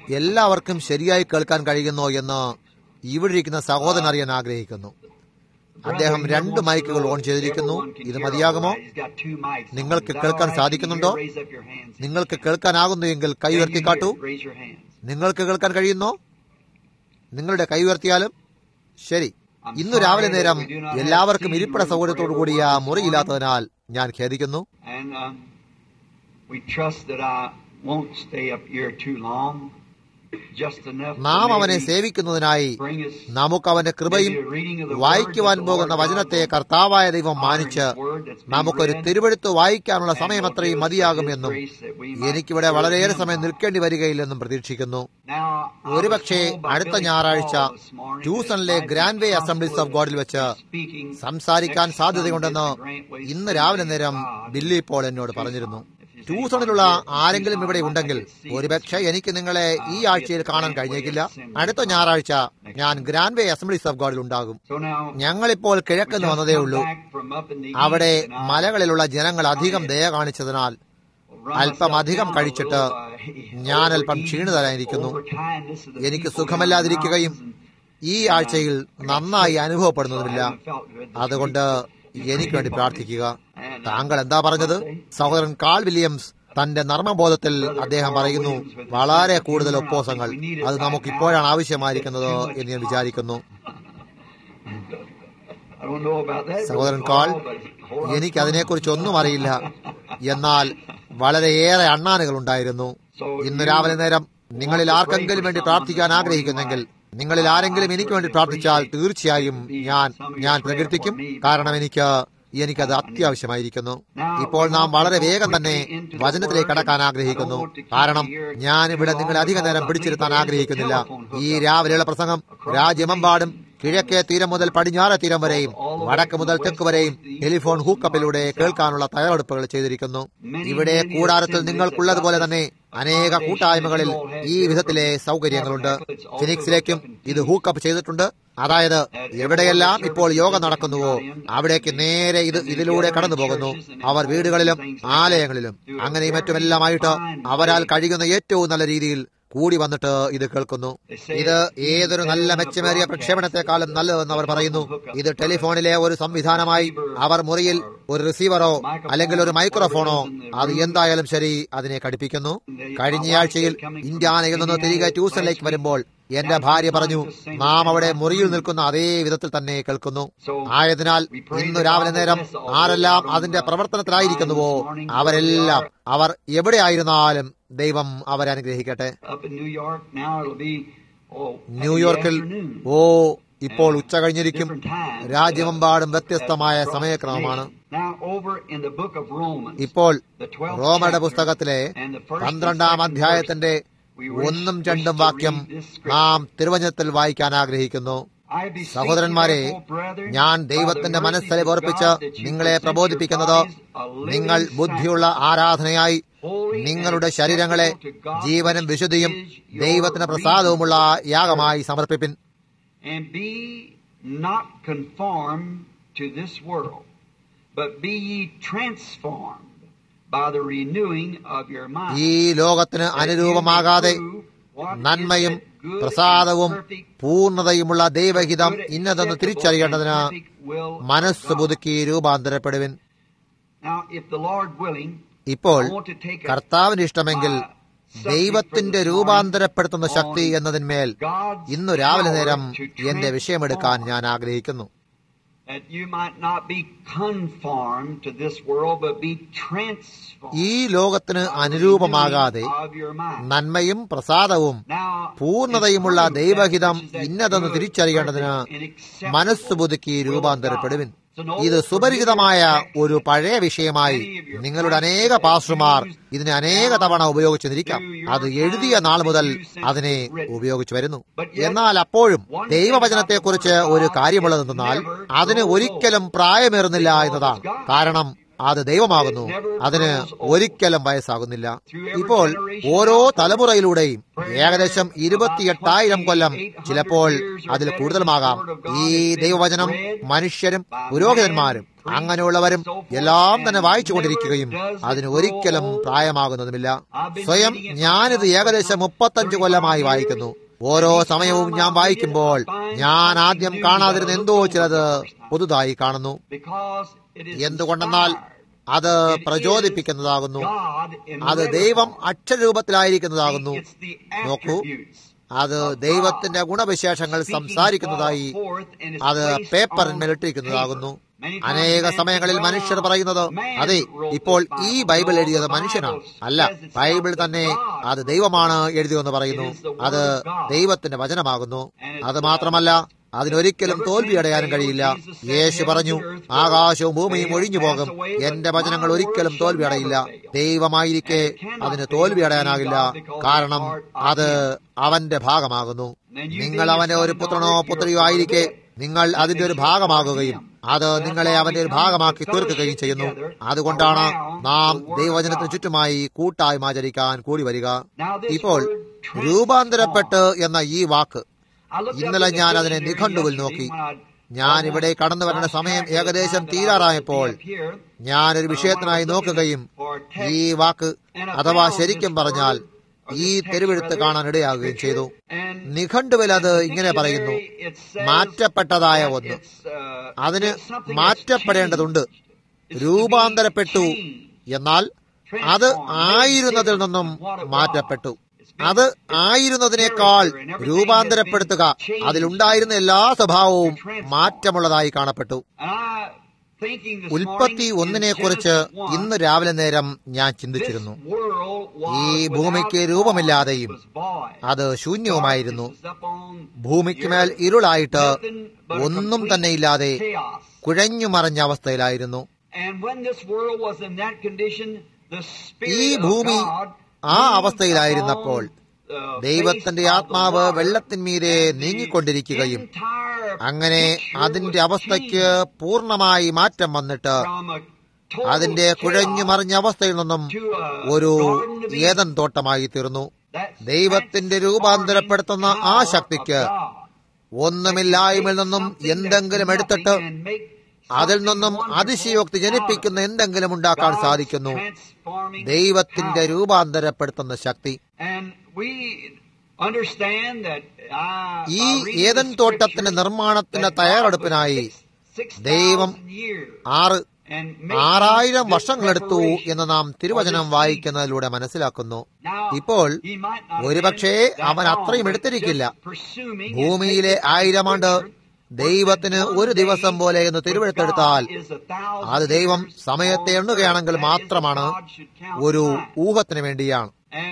എല്ലാവർക്കും ശരിയായി കേൾക്കാൻ കഴിയുന്നോ എന്ന് ഇവിടെ ഇരിക്കുന്ന സഹോദരൻ അറിയാൻ ആഗ്രഹിക്കുന്നു അദ്ദേഹം രണ്ട് മൈക്കുകൾ ഓൺ ചെയ്തിരിക്കുന്നു ഇത് മതിയാകുമോ നിങ്ങൾക്ക് കേൾക്കാൻ സാധിക്കുന്നുണ്ടോ നിങ്ങൾക്ക് കേൾക്കാനാകുന്നു എങ്കിൽ കൈ ഉയർത്തിക്കാട്ടൂ നിങ്ങൾക്ക് കേൾക്കാൻ കഴിയുന്നോ നിങ്ങളുടെ കൈ ഉയർത്തിയാലും ശരി ഇന്നു രാവിലെ നേരം എല്ലാവർക്കും ഇരിപ്പിട സൗകര്യത്തോടു കൂടിയ മുറിയില്ലാത്തതിനാൽ ഞാൻ ഖേദിക്കുന്നു And um, we trust that I won't stay up here too long. Just enough to നാം അവനെ maybe സേവിക്കുന്നതിനായി bring us നമുക്ക് അവന്റെ കൃപയും maybe a reading of the വായിക്കുവാൻ word that the പോകുന്ന Lord വചനത്തെ God will കർത്താവായ ദൈവം honor മാനിച്ച് His word that's been നമുക്കൊരു read. തിരുവെടുത്ത് വായിക്കാനുള്ള And സമയം will അത്രയും give us മതിയാകുമെന്നും His grace that we might എനിക്കിവിടെ serve വളരെയേറെ Him. സമയം നിൽക്കേണ്ടി വരികയില്ലെന്നും പ്രതീക്ഷിക്കുന്നു Now, I was ഒരുപക്ഷെ told by അടുത്ത Billy ഞായറാഴ്ച Paul this morning that ട്യൂസണിലെ might be Grandview possible Assemblies of ഗോഡിൽ വെച്ച് speaking സംസാരിക്കാൻ next സാധ്യതയുണ്ടെന്ന് Sunday at the Grantway ഇന്ന് Seminary രാവിലെ നേരം God. ബില്ലി പോൾ എന്നോട് പറഞ്ഞിരുന്നു If ട്യൂസണിലുള്ള ആരെങ്കിലും ഇവിടെ ഉണ്ടെങ്കിൽ ഒരുപക്ഷെ എനിക്ക് നിങ്ങളെ ഈ ആഴ്ചയിൽ കാണാൻ കഴിഞ്ഞേക്കില്ല അടുത്ത ഞായറാഴ്ച ഞാൻ ഗ്രാൻഡ് വേ അസംബ്ലീസ് ഓഫ് ഗോഡിൽ ഉണ്ടാകും So now, ഞങ്ങളിപ്പോൾ കിഴക്കെന്ന് വന്നതേ ഉള്ളൂ അവിടെ മലകളിലുള്ള ജനങ്ങൾ അധികം ദയ കാണിച്ചതിനാൽ അല്പം അധികം കഴിച്ചിട്ട് ഞാൻ അല്പം ക്ഷീണിതരായിരിക്കുന്നു എനിക്ക് സുഖമല്ലാതിരിക്കുകയും ഈ ആഴ്ചയിൽ നന്നായി അനുഭവപ്പെടുന്നതുമില്ല അതുകൊണ്ട് എനിക്ക് വേണ്ടി പ്രാർത്ഥിക്കുക താങ്കൾ എന്താ പറഞ്ഞത് സഹോദരൻ കാൾ വില്യംസ് തന്റെ നർമ്മബോധത്തിൽ അദ്ദേഹം പറയുന്നു വളരെ കൂടുതൽ ഒപ്പോസങ്ങൾ അത് നമുക്ക് ഇപ്പോഴാണ് ആവശ്യമായിരിക്കുന്നത് എന്ന് ഞാൻ വിചാരിക്കുന്നു സഹോദരൻ കാൾ എനിക്ക് അതിനെക്കുറിച്ച് ഒന്നും അറിയില്ല എന്നാൽ വളരെയേറെ അണ്ണാനുകൾ ഉണ്ടായിരുന്നു ഇന്ന് രാവിലെ നേരം നിങ്ങളിൽ ആർക്കെങ്കിലും വേണ്ടി പ്രാർത്ഥിക്കാൻ ആഗ്രഹിക്കുന്നെങ്കിൽ നിങ്ങളിൽ ആരെങ്കിലും എനിക്ക് വേണ്ടി പ്രാർത്ഥിച്ചാൽ തീർച്ചയായും ഞാൻ ഞാൻ പ്രകീർത്തിക്കും കാരണം എനിക്ക് എനിക്കത് അത്യാവശ്യമായിരിക്കുന്നു ഇപ്പോൾ നാം വളരെ വേഗം തന്നെ വചനത്തിലേക്ക് കടക്കാൻ ആഗ്രഹിക്കുന്നു കാരണം ഞാൻ ഇവിടെ നിങ്ങളെ അധിക നേരം പിടിച്ചിരുത്താൻ ആഗ്രഹിക്കുന്നില്ല ഈ രാവിലെയുള്ള പ്രസംഗം രാജ്യമെമ്പാടും കിഴക്കേ തീരം മുതൽ പടിഞ്ഞാറെ തീരം വരെയും വടക്ക് മുതൽ തെക്ക് വരെയും ടെലിഫോൺ ഹൂക്കപ്പിലൂടെ കേൾക്കാനുള്ള തയ്യാറെടുപ്പുകൾ ചെയ്തിരിക്കുന്നു ഇവിടെ കൂടാരത്തിൽ നിങ്ങൾക്കുള്ളതുപോലെ തന്നെ അനേക കൂട്ടായ്മകളിൽ ഈ വിധത്തിലെ സൗകര്യങ്ങളുണ്ട് ഫിനിക്സിലേക്കും ഇത് ഹൂക്കപ്പ് ചെയ്തിട്ടുണ്ട് അതായത് എവിടെയെല്ലാം ഇപ്പോൾ യോഗ നടക്കുന്നുവോ അവിടേക്ക് നേരെ ഇത് ഇതിലൂടെ കടന്നു പോകുന്നു അവർ വീടുകളിലും ആലയങ്ങളിലും അങ്ങനെയും മറ്റുമെല്ലാമായിട്ട് അവരാൽ കഴിയുന്ന ഏറ്റവും നല്ല രീതിയിൽ കൂടി വന്നിട്ട് ഇത് കേൾക്കുന്നു ഇത് ഏതൊരു നല്ല മെച്ചമേറിയ പ്രക്ഷേപണത്തെക്കാളും നല്ലതെന്ന് അവർ പറയുന്നു ഇത് ടെലിഫോണിലെ ഒരു സംവിധാനമായി അവർ മുറിയിൽ ഒരു റിസീവറോ അല്ലെങ്കിൽ ഒരു മൈക്രോഫോണോ അത് എന്തായാലും ശരി അതിനെ ഘടിപ്പിക്കുന്നു കഴിഞ്ഞയാഴ്ചയിൽ ഇന്ത്യാനയിൽ നിന്ന് തിരികെ ട്യൂഷനിലേക്ക് വരുമ്പോൾ എന്റെ ഭാര്യ പറഞ്ഞു നാം അവിടെ മുറിയിൽ നിൽക്കുന്ന അതേ വിധത്തിൽ തന്നെ കേൾക്കുന്നു ആയതിനാൽ ഇന്ന് രാവിലെ നേരം ആരെല്ലാം അതിന്റെ പ്രവർത്തനത്തിലായിരിക്കുന്നുവോ അവരെല്ലാം അവർ എവിടെയായിരുന്നാലും ദൈവം അവരെ അനുഗ്രഹിക്കട്ടെ ന്യൂയോർക്കിൽ ഓ ഇപ്പോൾ ഉച്ച കഴിഞ്ഞിരിക്കും രാജ്യമെമ്പാടും വ്യത്യസ്തമായ സമയക്രമമാണ് ഇപ്പോൾ റോമയുടെ പുസ്തകത്തിലെ പന്ത്രണ്ടാം അധ്യായത്തിന്റെ ഒന്നും രണ്ടും വാക്യം നാം തിരുവചനത്തിൽ വായിക്കാൻ ആഗ്രഹിക്കുന്നു സഹോദരന്മാരെ ഞാൻ ദൈവത്തിന്റെ മനസ്സരെ ഓർപ്പിച്ച് നിങ്ങളെ പ്രബോധിപ്പിക്കുന്നത് നിങ്ങൾ ബുദ്ധിയുള്ള ആരാധനയായി നിങ്ങളുടെ ശരീരങ്ങളെ ജീവനും വിശുദ്ധിയും ദൈവത്തിന് പ്രസാദവുമുള്ള യാഗമായി സമർപ്പിപ്പിൻ And be not conformed to this world, but be ye transformed by the renewing of your mind. ഈ ലോകത്തിന് അനുരൂപമാകാതെ നന്മയും പ്രസാദവും പൂർണ്ണതയുമുള്ള ദൈവഹിതം ഇന്നതെന്ന് തിരിച്ചറിയേണ്ടതിന് മനസ്സ് പുതുക്കി രൂപാന്തരപ്പെടുവിൻ ഇപ്പോൾ കർത്താവിന് ഇഷ്ടമെങ്കിൽ ദൈവത്തിന്റെ രൂപാന്തരപ്പെടുത്തുന്ന ശക്തി എന്നതിന്മേൽ ഇന്നു രാവിലെ നേരം എന്റെ വിഷയമെടുക്കാൻ ഞാൻ ആഗ്രഹിക്കുന്നു ഈ ലോകത്തിന് അനുരൂപമാകാതെ നന്മയും പ്രസാദവും പൂർണ്ണതയുമുള്ള ദൈവഹിതം ഇന്നതെന്ന് തിരിച്ചറിയേണ്ടതിന് മനസ്സ് പുതുക്കി രൂപാന്തരപ്പെടുവിൻ ഇത് സുപരിചിതമായ ഒരു പഴയ വിഷയമായി നിങ്ങളുടെ അനേക പാസ്റ്റർമാർ ഇതിനെ അനേക തവണ ഉപയോഗിച്ചിരിക്കാം അത് എഴുതിയ നാൾ മുതൽ അതിനെ ഉപയോഗിച്ചു വരുന്നു എന്നാൽ അപ്പോഴും ദൈവവചനത്തെക്കുറിച്ച് ഒരു കാര്യമുള്ളതെന്നാൽ അതിന് ഒരിക്കലും പ്രായമേറുന്നില്ല എന്നതാണ് കാരണം അത് ദൈവമാകുന്നു അതിന് ഒരിക്കലും വയസ്സാകുന്നില്ല ഇപ്പോൾ ഓരോ തലമുറയിലൂടെയും ഏകദേശം ഇരുപത്തിയെട്ടായിരം കൊല്ലം ചിലപ്പോൾ അതിൽ കൂടുതലുമാകാം ഈ ദൈവവചനം മനുഷ്യരും പുരോഹിതന്മാരും അങ്ങനെയുള്ളവരും എല്ലാം തന്നെ വായിച്ചുകൊണ്ടിരിക്കുകയും അതിന് ഒരിക്കലും പ്രായമാകുന്നതുമില്ല സ്വയം ഞാനിത് ഏകദേശം മുപ്പത്തഞ്ച് കൊല്ലമായി വായിക്കുന്നു ഓരോ സമയവും ഞാൻ വായിക്കുമ്പോൾ ഞാൻ ആദ്യം കാണാതിരുന്ന എന്തോ ചിലത് പുതുതായി കാണുന്നു എന്തുകൊണ്ടെന്നാൽ അത് പ്രചോദിപ്പിക്കുന്നതാകുന്നു അത് ദൈവം അക്ഷരരൂപത്തിലായിരിക്കുന്നതാകുന്നു നോക്കൂ അത് ദൈവത്തിന്റെ ഗുണവിശേഷങ്ങൾ സംസാരിക്കുന്നതായി അത് പേപ്പറിന്മേൽ ഇട്ടിരിക്കുന്നതാകുന്നു അനേക സമയങ്ങളിൽ മനുഷ്യർ പറയുന്നത് അതെ ഇപ്പോൾ ഈ ബൈബിൾ എഴുതിയത് മനുഷ്യനാണ് അല്ല ബൈബിൾ തന്നെ അത് ദൈവമാണ് എഴുതിയെന്ന് പറയുന്നു അത് ദൈവത്തിന്റെ വചനമാകുന്നു അത് മാത്രമല്ല അതിനൊരിക്കലും തോൽവി അടയാനും കഴിയില്ല യേശു പറഞ്ഞു ആകാശവും ഭൂമിയും ഒഴിഞ്ഞു പോകും എന്റെ വചനങ്ങൾ ഒരിക്കലും തോൽവി അടയില്ല ദൈവമായിരിക്കെ അതിന് തോൽവി അടയാനാകില്ല കാരണം അത് അവന്റെ ഭാഗമാകുന്നു നിങ്ങൾ അവന്റെ ഒരു പുത്രനോ പുത്രിയോ ആയിരിക്കെ നിങ്ങൾ അതിന്റെ ഒരു ഭാഗമാകുകയും അത് നിങ്ങളെ അവന്റെ ഒരു ഭാഗമാക്കി തീർക്കുകയും ചെയ്യുന്നു അതുകൊണ്ടാണ് നാം ദൈവവചനത്തിന് ചുറ്റുമായി കൂട്ടായ്മ ആചരിക്കാൻ കൂടി വരിക ഇപ്പോൾ രൂപാന്തരപ്പെട്ട് എന്ന ഈ വാക്ക് ഇന്നലെ ഞാൻ അതിനെ നിഘണ്ടുവിൽ നോക്കി ഞാൻ ഇവിടെ കടന്നു വരേണ്ട സമയം ഏകദേശം തീരാറായപ്പോൾ ഞാനൊരു വിഷയത്തിനായി നോക്കുകയും ഈ വാക്ക് അഥവാ ശരിക്കും പറഞ്ഞാൽ ഈ തെരുവെഴുത്ത് കാണാൻ ഇടയാകുകയും ചെയ്തു നിഘണ്ടുവിൽ അത് ഇങ്ങനെ പറയുന്നു മാറ്റപ്പെട്ടതായ ഒന്ന് അതിന് മാറ്റപ്പെടേണ്ടതുണ്ട് രൂപാന്തരപ്പെട്ടു എന്നാൽ അത് ആയിരുന്നതിൽ നിന്നും മാറ്റപ്പെട്ടു അത് ആയിരുന്നതിനേക്കാൾ രൂപാന്തരപ്പെടുത്തുക അതിലുണ്ടായിരുന്ന എല്ലാ സ്വഭാവവും മാറ്റമുള്ളതായി കാണപ്പെട്ടു ഉൽപ്പത്തി ഒന്നിനെ കുറിച്ച് ഇന്ന് രാവിലെ നേരം ഞാൻ ചിന്തിച്ചിരുന്നു ഈ ഭൂമിക്ക് രൂപമില്ലാതെയും അത് ശൂന്യവുമായിരുന്നു ഭൂമിക്ക് മേൽ ഇരുളായിട്ട് ഒന്നും തന്നെ ഇല്ലാതെ കുഴഞ്ഞു മറഞ്ഞ അവസ്ഥയിലായിരുന്നു ഈ ഭൂമി ആ അവസ്ഥയിലായിരുന്നപ്പോൾ ദൈവത്തിന്റെ ആത്മാവ് വെള്ളത്തിന്മീരെ നീങ്ങിക്കൊണ്ടിരിക്കുകയും അങ്ങനെ അതിന്റെ അവസ്ഥയ്ക്ക് പൂർണ്ണമായി മാറ്റം വന്നിട്ട് അതിന്റെ കുഴഞ്ഞു മറിഞ്ഞ അവസ്ഥയിൽ നിന്നും ഒരു ഏതൻ തോട്ടമായി തീർന്നു ദൈവത്തിന്റെ രൂപാന്തരപ്പെടുത്തുന്ന ആ ശക്തിക്ക് ഒന്നുമില്ലായ്മയിൽ നിന്നും എന്തെങ്കിലും എടുത്തിട്ട് അതിൽ നിന്നും അതിശയോക്തി ജനിപ്പിക്കുന്ന എന്തെങ്കിലും ഉണ്ടാക്കാൻ സാധിക്കുന്നു ദൈവത്തിന്റെ രൂപാന്തരപ്പെടുത്തുന്ന ശക്തി ഈ ഏതൻ തോട്ടത്തിന്റെ നിർമ്മാണത്തിന്റെ തയ്യാറെടുപ്പിനായി ദൈവം ആറ് ആറായിരം വർഷങ്ങളെടുത്തു എന്ന് നാം തിരുവചനം വായിക്കുന്നതിലൂടെ മനസ്സിലാക്കുന്നു ഇപ്പോൾ ഒരുപക്ഷേ അവൻ അത്രയും എടുത്തിരിക്കില്ല ഭൂമിയിലെ ആയിരം ആണ്ട് ദൈവത്തിന് ഒരു ദിവസം പോലെ എന്ന് തിരുവെടുത്തെടുത്താൽ അത് ദൈവം സമയത്തെ എണ്ണുകയാണെങ്കിൽ മാത്രമാണ് ഒരു ഊഹത്തിന് വേണ്ടിയാണ്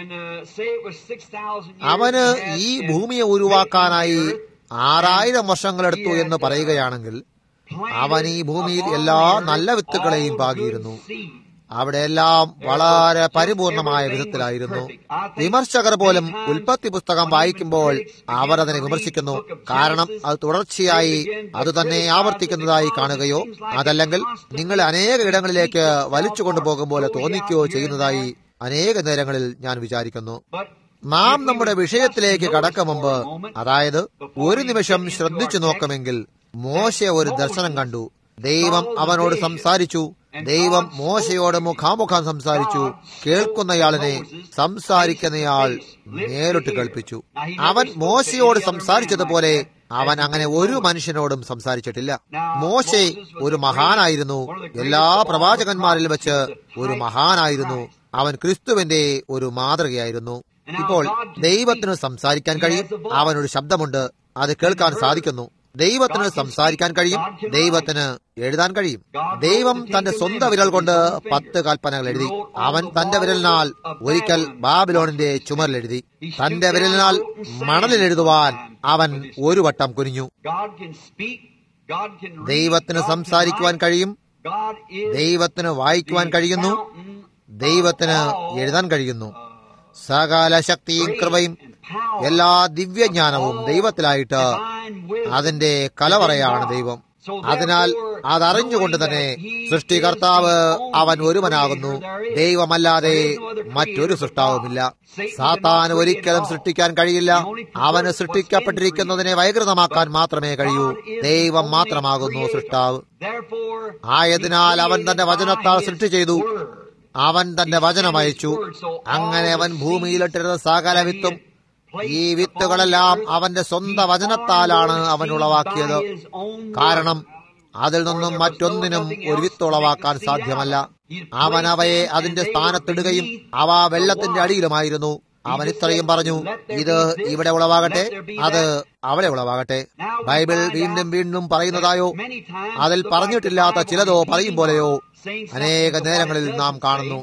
അവന് ഈ ഭൂമിയെ ഉരുവാക്കാനായി ആറായിരം വർഷങ്ങളെടുത്തു എന്ന് പറയുകയാണെങ്കിൽ അവൻ ഈ ഭൂമിയിൽ എല്ലാ നല്ല വിത്തുകളെയും പാകിയിരുന്നു അവിടെയെല്ലാം വളരെ പരിപൂർണമായ വിധത്തിലായിരുന്നു വിമർശകർ പോലും ഉൽപ്പത്തി പുസ്തകം വായിക്കുമ്പോൾ അവർ അതിനെ വിമർശിക്കുന്നു കാരണം അത് തുടർച്ചയായി അത് തന്നെ ആവർത്തിക്കുന്നതായി കാണുകയോ അതല്ലെങ്കിൽ നിങ്ങൾ അനേക ഇടങ്ങളിലേക്ക് വലിച്ചു കൊണ്ടുപോകും തോന്നിക്കുകയോ ചെയ്യുന്നതായി അനേക നേരങ്ങളിൽ ഞാൻ വിചാരിക്കുന്നു നാം നമ്മുടെ വിഷയത്തിലേക്ക് കടക്കും മുമ്പ് അതായത് ഒരു നിമിഷം ശ്രദ്ധിച്ചു നോക്കുമെങ്കിൽ മോശ ഒരു ദർശനം കണ്ടു ദൈവം അവനോട് സംസാരിച്ചു ദൈവം മോശയോട് മുഖാമുഖം സംസാരിച്ചു കേൾക്കുന്നയാളിനെ സംസാരിക്കുന്നയാൾ നേരിട്ട് കേൾപ്പിച്ചു അവൻ മോശയോട് സംസാരിച്ചതുപോലെ അവൻ അങ്ങനെ ഒരു മനുഷ്യനോടും സംസാരിച്ചിട്ടില്ല മോശെ ഒരു മഹാനായിരുന്നു എല്ലാ പ്രവാചകന്മാരിൽ വെച്ച് ഒരു മഹാനായിരുന്നു അവൻ ക്രിസ്തുവിന്റെ ഒരു മാതൃകയായിരുന്നു ഇപ്പോൾ ദൈവത്തിന് സംസാരിക്കാൻ കഴിയും അവനൊരു ശബ്ദമുണ്ട് അത് കേൾക്കാൻ സാധിക്കുന്നു ദൈവത്തിന് സംസാരിക്കാൻ കഴിയും ദൈവത്തിന് എഴുതാൻ കഴിയും ദൈവം തന്റെ സ്വന്തം വിരൽ കൊണ്ട് പത്ത് കൽപ്പനകൾ എഴുതി അവൻ തന്റെ വിരലിനാൽ ഒരിക്കൽ ബാബിലോണിന്റെ ചുമരിൽ എഴുതി തന്റെ വിരലിനാൽ മണലിൽ എഴുതുവാൻ അവൻ ഒരു വട്ടം കുനിഞ്ഞു ദൈവത്തിന് സംസാരിക്കുവാൻ കഴിയും ദൈവത്തിന് വായിക്കുവാൻ കഴിയുന്നു ദൈവത്തിന് എഴുതാൻ കഴിയുന്നു സകല ശക്തിയും കൃപയും എല്ലാ ദിവ്യജ്ഞാനവും ദൈവത്തിലായിട്ട് അതിന്റെ കലവറയാണ് ദൈവം അതിനാൽ അതറിഞ്ഞുകൊണ്ട് തന്നെ സൃഷ്ടികർത്താവ് അവൻ ഒരുവനാകുന്നു ദൈവമല്ലാതെ മറ്റൊരു സൃഷ്ടാവുമില്ല സാത്താൻ ഒരിക്കലും സൃഷ്ടിക്കാൻ കഴിയില്ല അവന് സൃഷ്ടിക്കപ്പെട്ടിരിക്കുന്നതിനെ വൈകൃതമാക്കാൻ മാത്രമേ കഴിയൂ ദൈവം മാത്രമാകുന്നു സൃഷ്ടാവ് ആയതിനാൽ അവൻ തന്റെ വചനത്താൽ സൃഷ്ടി ചെയ്തു അവൻ തന്റെ വചനം അയച്ചു അങ്ങനെ അവൻ ഭൂമിയിലിട്ടിരുന്ന സകല വിത്തും ഈ വിത്തുകളെല്ലാം അവന്റെ സ്വന്തം വചനത്താലാണ് അവൻ ഉളവാക്കിയത് കാരണം അതിൽ നിന്നും മറ്റൊന്നിനും ഒരു വിത്ത് ഉളവാക്കാൻ സാധ്യമല്ല അവൻ അവയെ അതിന്റെ സ്ഥാനത്തിടുകയും അവ വെള്ളത്തിന്റെ അടിയിലുമായിരുന്നു അവൻ ഇത്രയും പറഞ്ഞു ഇത് ഇവിടെ ഉളവാകട്ടെ അത് അവിടെ ഉളവാകട്ടെ ബൈബിൾ വീണ്ടും വീണ്ടും പറയുന്നതായോ അതിൽ പറഞ്ഞിട്ടില്ലാത്ത ചിലതോ പറയും പോലെയോ അനേക നേരങ്ങളിൽ നാം കാണുന്നു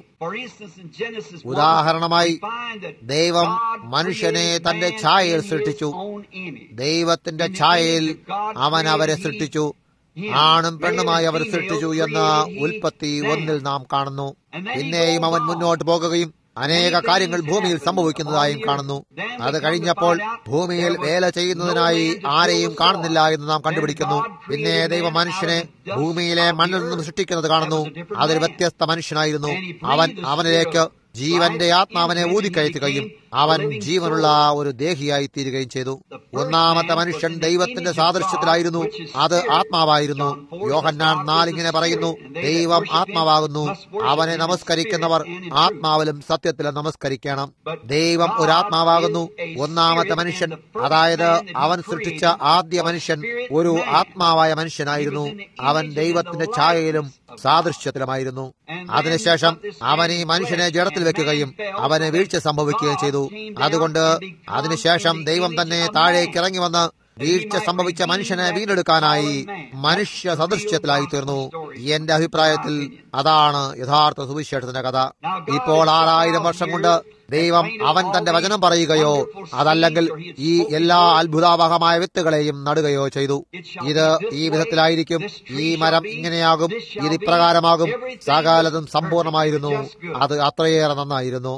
ഉദാഹരണമായി ദൈവം മനുഷ്യനെ തന്റെ ഛായയിൽ സൃഷ്ടിച്ചു ദൈവത്തിന്റെ ഛായയിൽ അവൻ അവരെ സൃഷ്ടിച്ചു ആണും പെണ്ണുമായി അവർ സൃഷ്ടിച്ചു എന്ന ഉൽപ്പത്തി ഒന്നിൽ നാം കാണുന്നു പിന്നെയും അവൻ മുന്നോട്ട് പോകുകയും അനേക കാര്യങ്ങൾ ഭൂമിയിൽ സംഭവിക്കുന്നതായും കാണുന്നു അത് കഴിഞ്ഞപ്പോൾ ഭൂമിയിൽ വേല ചെയ്യുന്നതിനായി ആരെയും കാണുന്നില്ല എന്ന് നാം കണ്ടുപിടിക്കുന്നു പിന്നെ ദൈവ മനുഷ്യനെ ഭൂമിയിലെ മണ്ണിൽ നിന്നും സൃഷ്ടിക്കുന്നത് കാണുന്നു അതൊരു വ്യത്യസ്ത മനുഷ്യനായിരുന്നു അവൻ അവനിലേക്ക് ജീവന്റെ ആത്മാവിനെ ഊതിക്കയറ്റുകയും അവൻ ജീവനുള്ള ഒരു ദേഹിയായി തീരുകയും ചെയ്തു ഒന്നാമത്തെ മനുഷ്യൻ ദൈവത്തിന്റെ സാദൃശ്യത്തിലായിരുന്നു അത് ആത്മാവായിരുന്നു യോഹന്നാൻ നാലിങ്ങനെ പറയുന്നു ദൈവം ആത്മാവാകുന്നു അവനെ നമസ്കരിക്കുന്നവർ ആത്മാവിലും സത്യത്തിലും നമസ്കരിക്കണം ദൈവം ഒരു ആത്മാവാകുന്നു ഒന്നാമത്തെ മനുഷ്യൻ അതായത് അവൻ സൃഷ്ടിച്ച ആദ്യ മനുഷ്യൻ ഒരു ആത്മാവായ മനുഷ്യനായിരുന്നു അവൻ ദൈവത്തിന്റെ ഛായയിലും സാദൃശ്യത്തിലുമായിരുന്നു അതിനുശേഷം അവൻ ഈ മനുഷ്യനെ ജഡത്തിൽ വെക്കുകയും അവന് വീഴ്ച സംഭവിക്കുകയും ചെയ്തു അതുകൊണ്ട് അതിനുശേഷം ദൈവം തന്നെ താഴേക്ക് ഇറങ്ങി വന്ന് വീഴ്ച സംഭവിച്ച മനുഷ്യനെ വീണ്ടെടുക്കാനായി മനുഷ്യ സദൃശ്യത്തിലായി തീർന്നു എന്റെ അഭിപ്രായത്തിൽ അതാണ് യഥാർത്ഥ സുവിശേഷത്തിന്റെ കഥ ഇപ്പോൾ ആറായിരം വർഷം കൊണ്ട് ദൈവം അവൻ തന്റെ വചനം പറയുകയോ അതല്ലെങ്കിൽ ഈ എല്ലാ അത്ഭുതാവഹമായ വിത്തുകളെയും നടുകയോ ചെയ്തു ഇത് ഈ വിധത്തിലായിരിക്കും ഈ മരം ഇങ്ങനെയാകും ഇത് ഇപ്രകാരമാകും സകാലതും സമ്പൂർണമായിരുന്നു അത് അത്രയേറെ നന്നായിരുന്നു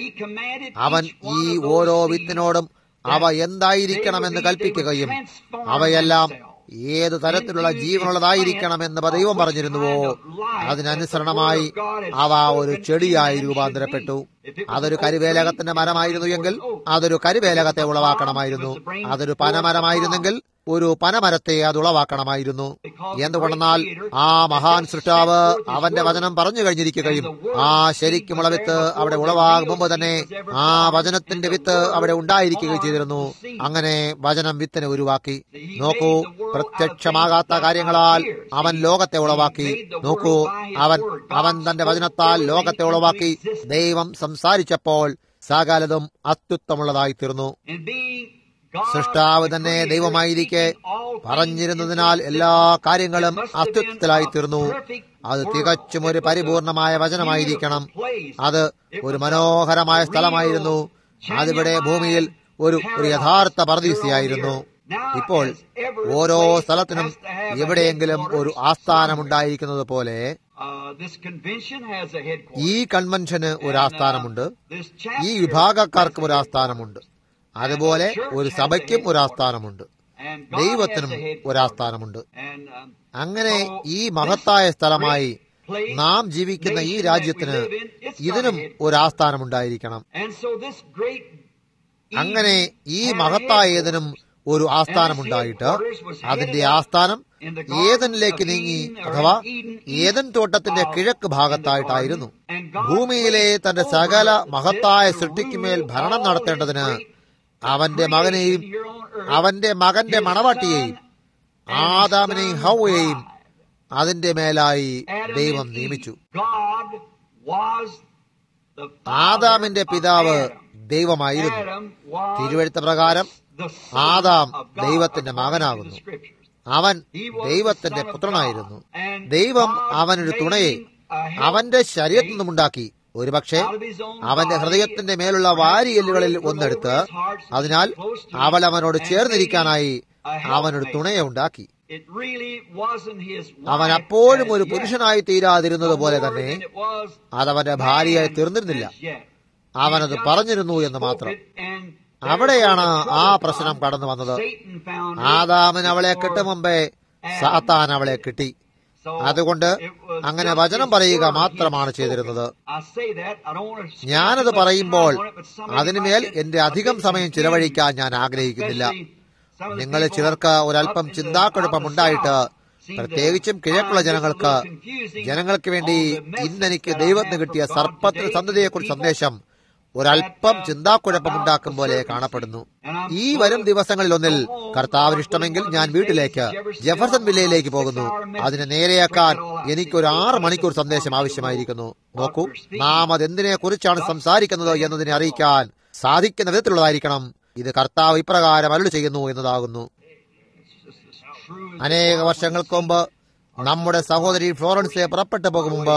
അവൻ ഈ ഓരോ വിത്തിനോടും അവ എന്തായിരിക്കണമെന്ന് കൽപ്പിക്കുകയും അവയെല്ലാം ഏത് തരത്തിലുള്ള ജീവനുള്ളതായിരിക്കണമെന്ന് ദൈവം പറഞ്ഞിരുന്നുവോ അതിനനുസരണമായി അവ ഒരു ചെടിയായി രൂപാന്തരപ്പെട്ടു അതൊരു കരിവേലകത്തിന്റെ മരമായിരുന്നു എങ്കിൽ അതൊരു കരിവേലകത്തെ ഉളവാക്കണമായിരുന്നു അതൊരു പനമരമായിരുന്നെങ്കിൽ ഒരു പനമരത്തെ അത് ഉളവാക്കണമായിരുന്നു എന്തുകൊണ്ടെന്നാൽ ആ മഹാൻ സൃഷ്ടാവ് അവന്റെ വചനം പറഞ്ഞു കഴിഞ്ഞിരിക്കുകയും ആ ശരിക്കുമുള്ള വിത്ത് അവിടെ ഉളവാകും മുമ്പ് തന്നെ ആ വചനത്തിന്റെ വിത്ത് അവിടെ ഉണ്ടായിരിക്കുകയും ചെയ്തിരുന്നു അങ്ങനെ വചനം വിത്തിനെ ഉരുവാക്കി നോക്കൂ പ്രത്യക്ഷമാകാത്ത കാര്യങ്ങളാൽ അവൻ ലോകത്തെ ഉളവാക്കി നോക്കൂ അവൻ അവൻ തന്റെ വചനത്താൽ ലോകത്തെ ഉളവാക്കി ദൈവം സംസാരിച്ചപ്പോൾ സകലതും അത്യുത്തമുള്ളതായി തീർന്നു സൃഷ്ടാവ് തന്നെ ദൈവമായിരിക്കെ പറഞ്ഞിരുന്നതിനാൽ എല്ലാ കാര്യങ്ങളും അസ്തിത്വത്തിലായി തീർന്നു അത് തികച്ചും ഒരു പരിപൂർണമായ വചനമായിരിക്കണം അത് ഒരു മനോഹരമായ സ്ഥലമായിരുന്നു അതിവിടെ ഭൂമിയിൽ ഒരു ഒരു യഥാർത്ഥ പർദീസിയായിരുന്നു ഇപ്പോൾ ഓരോ സ്ഥലത്തിനും എവിടെയെങ്കിലും ഒരു ആസ്ഥാനമുണ്ടായിരിക്കുന്നത് പോലെ ഈ കൺവെൻഷന് ഒരു ആസ്ഥാനമുണ്ട് ഈ വിഭാഗക്കാർക്കും ഒരു ആസ്ഥാനമുണ്ട് അതുപോലെ ഒരു സഭയ്ക്കും ഒരു ആസ്ഥാനമുണ്ട് ദൈവത്തിനും ഒരാസ്ഥാനമുണ്ട് അങ്ങനെ ഈ മഹത്തായ സ്ഥലമായി നാം ജീവിക്കുന്ന ഈ രാജ്യത്തിന് ഇതിനും ഒരാസ്ഥാനമുണ്ടായിരിക്കണം അങ്ങനെ ഈ മഹത്തായതിനും ഒരു ആസ്ഥാനമുണ്ടായിട്ട് അതിന്റെ ആസ്ഥാനം ഏതനിലേക്ക് നീങ്ങി അഥവാ ഏതൻ തോട്ടത്തിന്റെ കിഴക്ക് ഭാഗത്തായിട്ടായിരുന്നു ഭൂമിയിലെ തന്റെ സകല മഹത്തായ സൃഷ്ടിക്കുമേൽ ഭരണം നടത്തേണ്ടതിന് അവന്റെ മകനെയും അവന്റെ മകന്റെ മണവാട്ടിയെയും ആദാമിനെയും ഹൗവയെയും അതിന്റെ മേലായി ദൈവം നിയമിച്ചു ആദാമിന്റെ പിതാവ് ദൈവമായിരുന്നു തിരുവഴുത്ത പ്രകാരം ആദാം ദൈവത്തിന്റെ മകനാകുന്നു അവൻ ദൈവത്തിന്റെ പുത്രനായിരുന്നു ദൈവം അവനൊരു തുണയെ അവന്റെ ശരീരത്തിൽ നിന്നുമുണ്ടാക്കി ഒരുപക്ഷെ അവന്റെ ഹൃദയത്തിന്റെ മേലുള്ള വാരിയല്ലുകളിൽ ഒന്നെടുത്ത് അതിനാൽ അവൾ അവനോട് ചേർന്നിരിക്കാനായി അവനൊരു തുണയെ ഉണ്ടാക്കി അവൻ അപ്പോഴും ഒരു പുരുഷനായി തീരാതിരുന്നത് പോലെ തന്നെ അതവന്റെ ഭാര്യയായി തീർന്നിരുന്നില്ല അവനത് പറഞ്ഞിരുന്നു എന്ന് മാത്രം അവിടെയാണ് ആ പ്രശ്നം കടന്നു വന്നത് ആദാമൻ അവളെ കിട്ടും മുമ്പേ സാത്താൻ അവളെ കിട്ടി അതുകൊണ്ട് അങ്ങനെ വചനം പറയുക മാത്രമാണ് ചെയ്തിരുന്നത് ഞാനത് പറയുമ്പോൾ അതിനുമേൽ എന്റെ അധികം സമയം ചിലവഴിക്കാൻ ഞാൻ ആഗ്രഹിക്കുന്നില്ല നിങ്ങളിൽ ചിലർക്ക് ഒരല്പം ചിന്താക്കുഴപ്പമുണ്ടായിട്ട് പ്രത്യേകിച്ചും കിഴക്കുള്ള ജനങ്ങൾക്ക് ജനങ്ങൾക്ക് വേണ്ടി ഇന്നെനിക്ക് ദൈവത്തിന് കിട്ടിയ സർപ്പത്തിന് സന്തതിയെക്കുറിച്ച് സന്ദേശം ഒരല്പം ചിന്താക്കുഴപ്പമുണ്ടാക്കും പോലെ കാണപ്പെടുന്നു ഈ വരും ദിവസങ്ങളിലൊന്നിൽ കർത്താവിന് ഇഷ്ടമെങ്കിൽ ഞാൻ വീട്ടിലേക്ക് ജെഫർസൺ വില്ലയിലേക്ക് പോകുന്നു അതിനെ നേരെയാക്കാൻ എനിക്ക് ഒരു ആറ് മണിക്കൂർ സന്ദേശം ആവശ്യമായിരിക്കുന്നു നോക്കൂ നാം അതെന്തിനെ കുറിച്ചാണ് സംസാരിക്കുന്നത് എന്നതിനെ അറിയിക്കാൻ സാധിക്കുന്ന വിധത്തിലുള്ളതായിരിക്കണം ഇത് കർത്താവ് ഇപ്രകാരം അരുളി ചെയ്യുന്നു എന്നതാകുന്നു അനേക വർഷങ്ങൾക്ക് മുമ്പ് നമ്മുടെ സഹോദരി ഫ്ലോറൻസിലെ പുറപ്പെട്ടു പോകും മുമ്പ്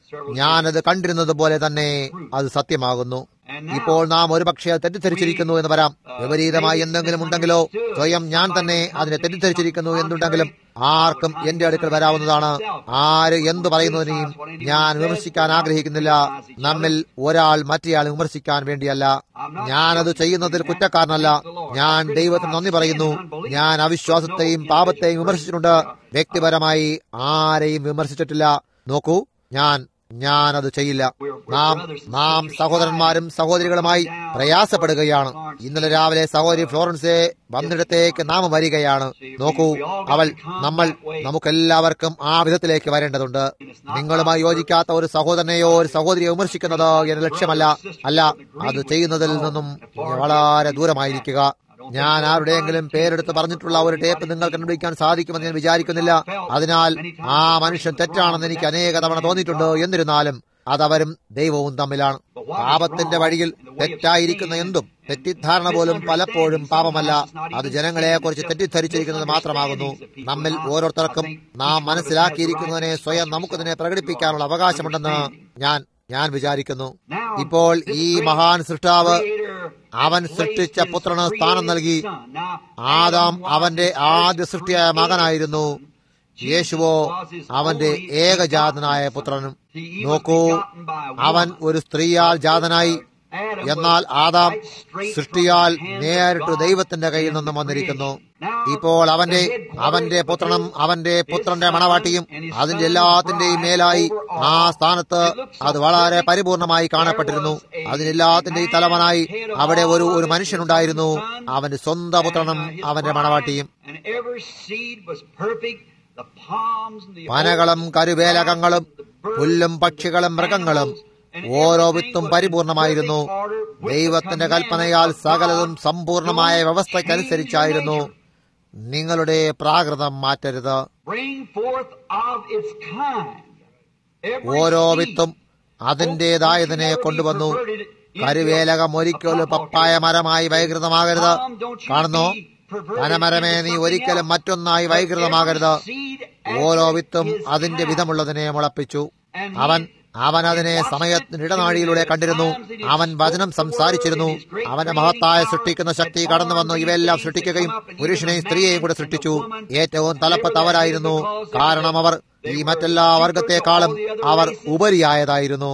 ഞാനത് കണ്ടിരുന്നത് പോലെ തന്നെ അത് സത്യമാകുന്നു ഇപ്പോൾ നാം ഒരുപക്ഷെ അത് തെറ്റിദ്ധരിച്ചിരിക്കുന്നു എന്ന് വരാം വിപരീതമായി എന്തെങ്കിലും ഉണ്ടെങ്കിലോ സ്വയം ഞാൻ തന്നെ അതിനെ തെറ്റിദ്ധരിച്ചിരിക്കുന്നു എന്നുണ്ടെങ്കിലും ആർക്കും എന്റെ അടുക്കൽ വരാവുന്നതാണ് ആര് എന്തു പറയുന്നതിനെയും ഞാൻ വിമർശിക്കാൻ ആഗ്രഹിക്കുന്നില്ല നമ്മിൽ ഒരാൾ മറ്റേയാൾ വിമർശിക്കാൻ വേണ്ടിയല്ല ഞാനത് ചെയ്യുന്നതിൽ കുറ്റക്കാരനല്ല ഞാൻ ദൈവത്തിന് നന്ദി പറയുന്നു ഞാൻ അവിശ്വാസത്തെയും പാപത്തെയും വിമർശിച്ചിട്ടുണ്ട് വ്യക്തിപരമായി ആരെയും വിമർശിച്ചിട്ടില്ല നോക്കൂ ഞാൻ ഞാനത് ചെയ്യില്ല നാം നാം സഹോദരന്മാരും സഹോദരികളുമായി പ്രയാസപ്പെടുകയാണ് ഇന്നലെ രാവിലെ സഹോദരി ഫ്ലോറൻസെ വന്നിടത്തേക്ക് നാം വരികയാണ് നോക്കൂ അവൾ നമ്മൾ നമുക്കെല്ലാവർക്കും ആ വിധത്തിലേക്ക് വരേണ്ടതുണ്ട് നിങ്ങളുമായി യോജിക്കാത്ത ഒരു സഹോദരനെയോ ഒരു സഹോദരിയെ വിമർശിക്കുന്നത് എന്റെ ലക്ഷ്യമല്ല അല്ല അത് ചെയ്യുന്നതിൽ നിന്നും വളരെ ദൂരമായിരിക്കുക ഞാൻ ആരുടെയെങ്കിലും പേരെടുത്ത് പറഞ്ഞിട്ടുള്ള ഒരു ടേപ്പ് നിങ്ങൾക്ക് കണ്ടുപിടിക്കാൻ സാധിക്കുമെന്ന് ഞാൻ വിചാരിക്കുന്നില്ല അതിനാൽ ആ മനുഷ്യൻ തെറ്റാണെന്ന് എനിക്ക് അനേക തവണ തോന്നിയിട്ടുണ്ട് എന്നിരുന്നാലും അതവരും ദൈവവും തമ്മിലാണ് പാപത്തിന്റെ വഴിയിൽ തെറ്റായിരിക്കുന്ന എന്തും തെറ്റിദ്ധാരണ പോലും പലപ്പോഴും പാപമല്ല അത് ജനങ്ങളെ കുറിച്ച് തെറ്റിദ്ധരിച്ചിരിക്കുന്നത് മാത്രമാകുന്നു നമ്മിൽ ഓരോരുത്തർക്കും നാം മനസ്സിലാക്കിയിരിക്കുന്നതിനെ സ്വയം നമുക്കതിനെ പ്രകടിപ്പിക്കാനുള്ള അവകാശമുണ്ടെന്ന് ഞാൻ ഞാൻ വിചാരിക്കുന്നു ഇപ്പോൾ ഈ മഹാൻ സൃഷ്ടാവ് അവൻ സൃഷ്ടിച്ച പുത്രന് സ്ഥാനം നൽകി ആദാം അവന്റെ ആദ്യ സൃഷ്ടിയായ മകനായിരുന്നു യേശുവോ അവന്റെ ഏകജാതനായ പുത്രനും നോക്കൂ അവൻ ഒരു സ്ത്രീയാൽ ജാതനായി എന്നാൽ ആദാം സൃഷ്ടിയാൽ നേരിട്ട് ദൈവത്തിന്റെ കയ്യിൽ നിന്നും വന്നിരിക്കുന്നു ഇപ്പോൾ അവന്റെ അവന്റെ പുത്രനും അവന്റെ പുത്രന്റെ മണവാട്ടിയും അതിന്റെ എല്ലാത്തിന്റെയും മേലായി ആ സ്ഥാനത്ത് അത് വളരെ പരിപൂർണമായി കാണപ്പെട്ടിരുന്നു അതിനെല്ലാത്തിന്റെയും തലവനായി അവിടെ ഒരു ഒരു മനുഷ്യനുണ്ടായിരുന്നു അവന്റെ സ്വന്തം പുത്രനും അവന്റെ മണവാട്ടിയും പനകളും കരുവേലകങ്ങളും പുല്ലും പക്ഷികളും മൃഗങ്ങളും ഓരോ വിത്തും പരിപൂർണമായിരുന്നു ദൈവത്തിന്റെ കൽപ്പനയാൽ സകലതും സമ്പൂർണമായ വ്യവസ്ഥയ്ക്കനുസരിച്ചായിരുന്നു നിങ്ങളുടെ പ്രാകൃതം മാറ്റരുത് ഓരോ വിത്തും അതിന്റേതായതിനെ കൊണ്ടുവന്നു കരുവേലകം ഒരിക്കലും പപ്പായ മരമായി വൈകൃതമാകരുത് കാണുന്നോ പനമരമേ നീ ഒരിക്കലും മറ്റൊന്നായി വൈകൃതമാകരുത് ഓരോ വിത്തും അതിന്റെ വിധമുള്ളതിനെ മുളപ്പിച്ചു അവൻ അവൻ അതിനെ സമയത്തിന് ഇടനാഴിയിലൂടെ കണ്ടിരുന്നു അവൻ വചനം സംസാരിച്ചിരുന്നു അവന്റെ മഹത്തായ സൃഷ്ടിക്കുന്ന ശക്തി കടന്നു വന്നു ഇവയെല്ലാം സൃഷ്ടിക്കുകയും പുരുഷനെയും സ്ത്രീയെയും കൂടെ സൃഷ്ടിച്ചു ഏറ്റവും തലപ്പത്ത് അവരായിരുന്നു കാരണം അവർ ഈ മറ്റെല്ലാ വർഗത്തെക്കാളും അവർ ഉപരിയായതായിരുന്നു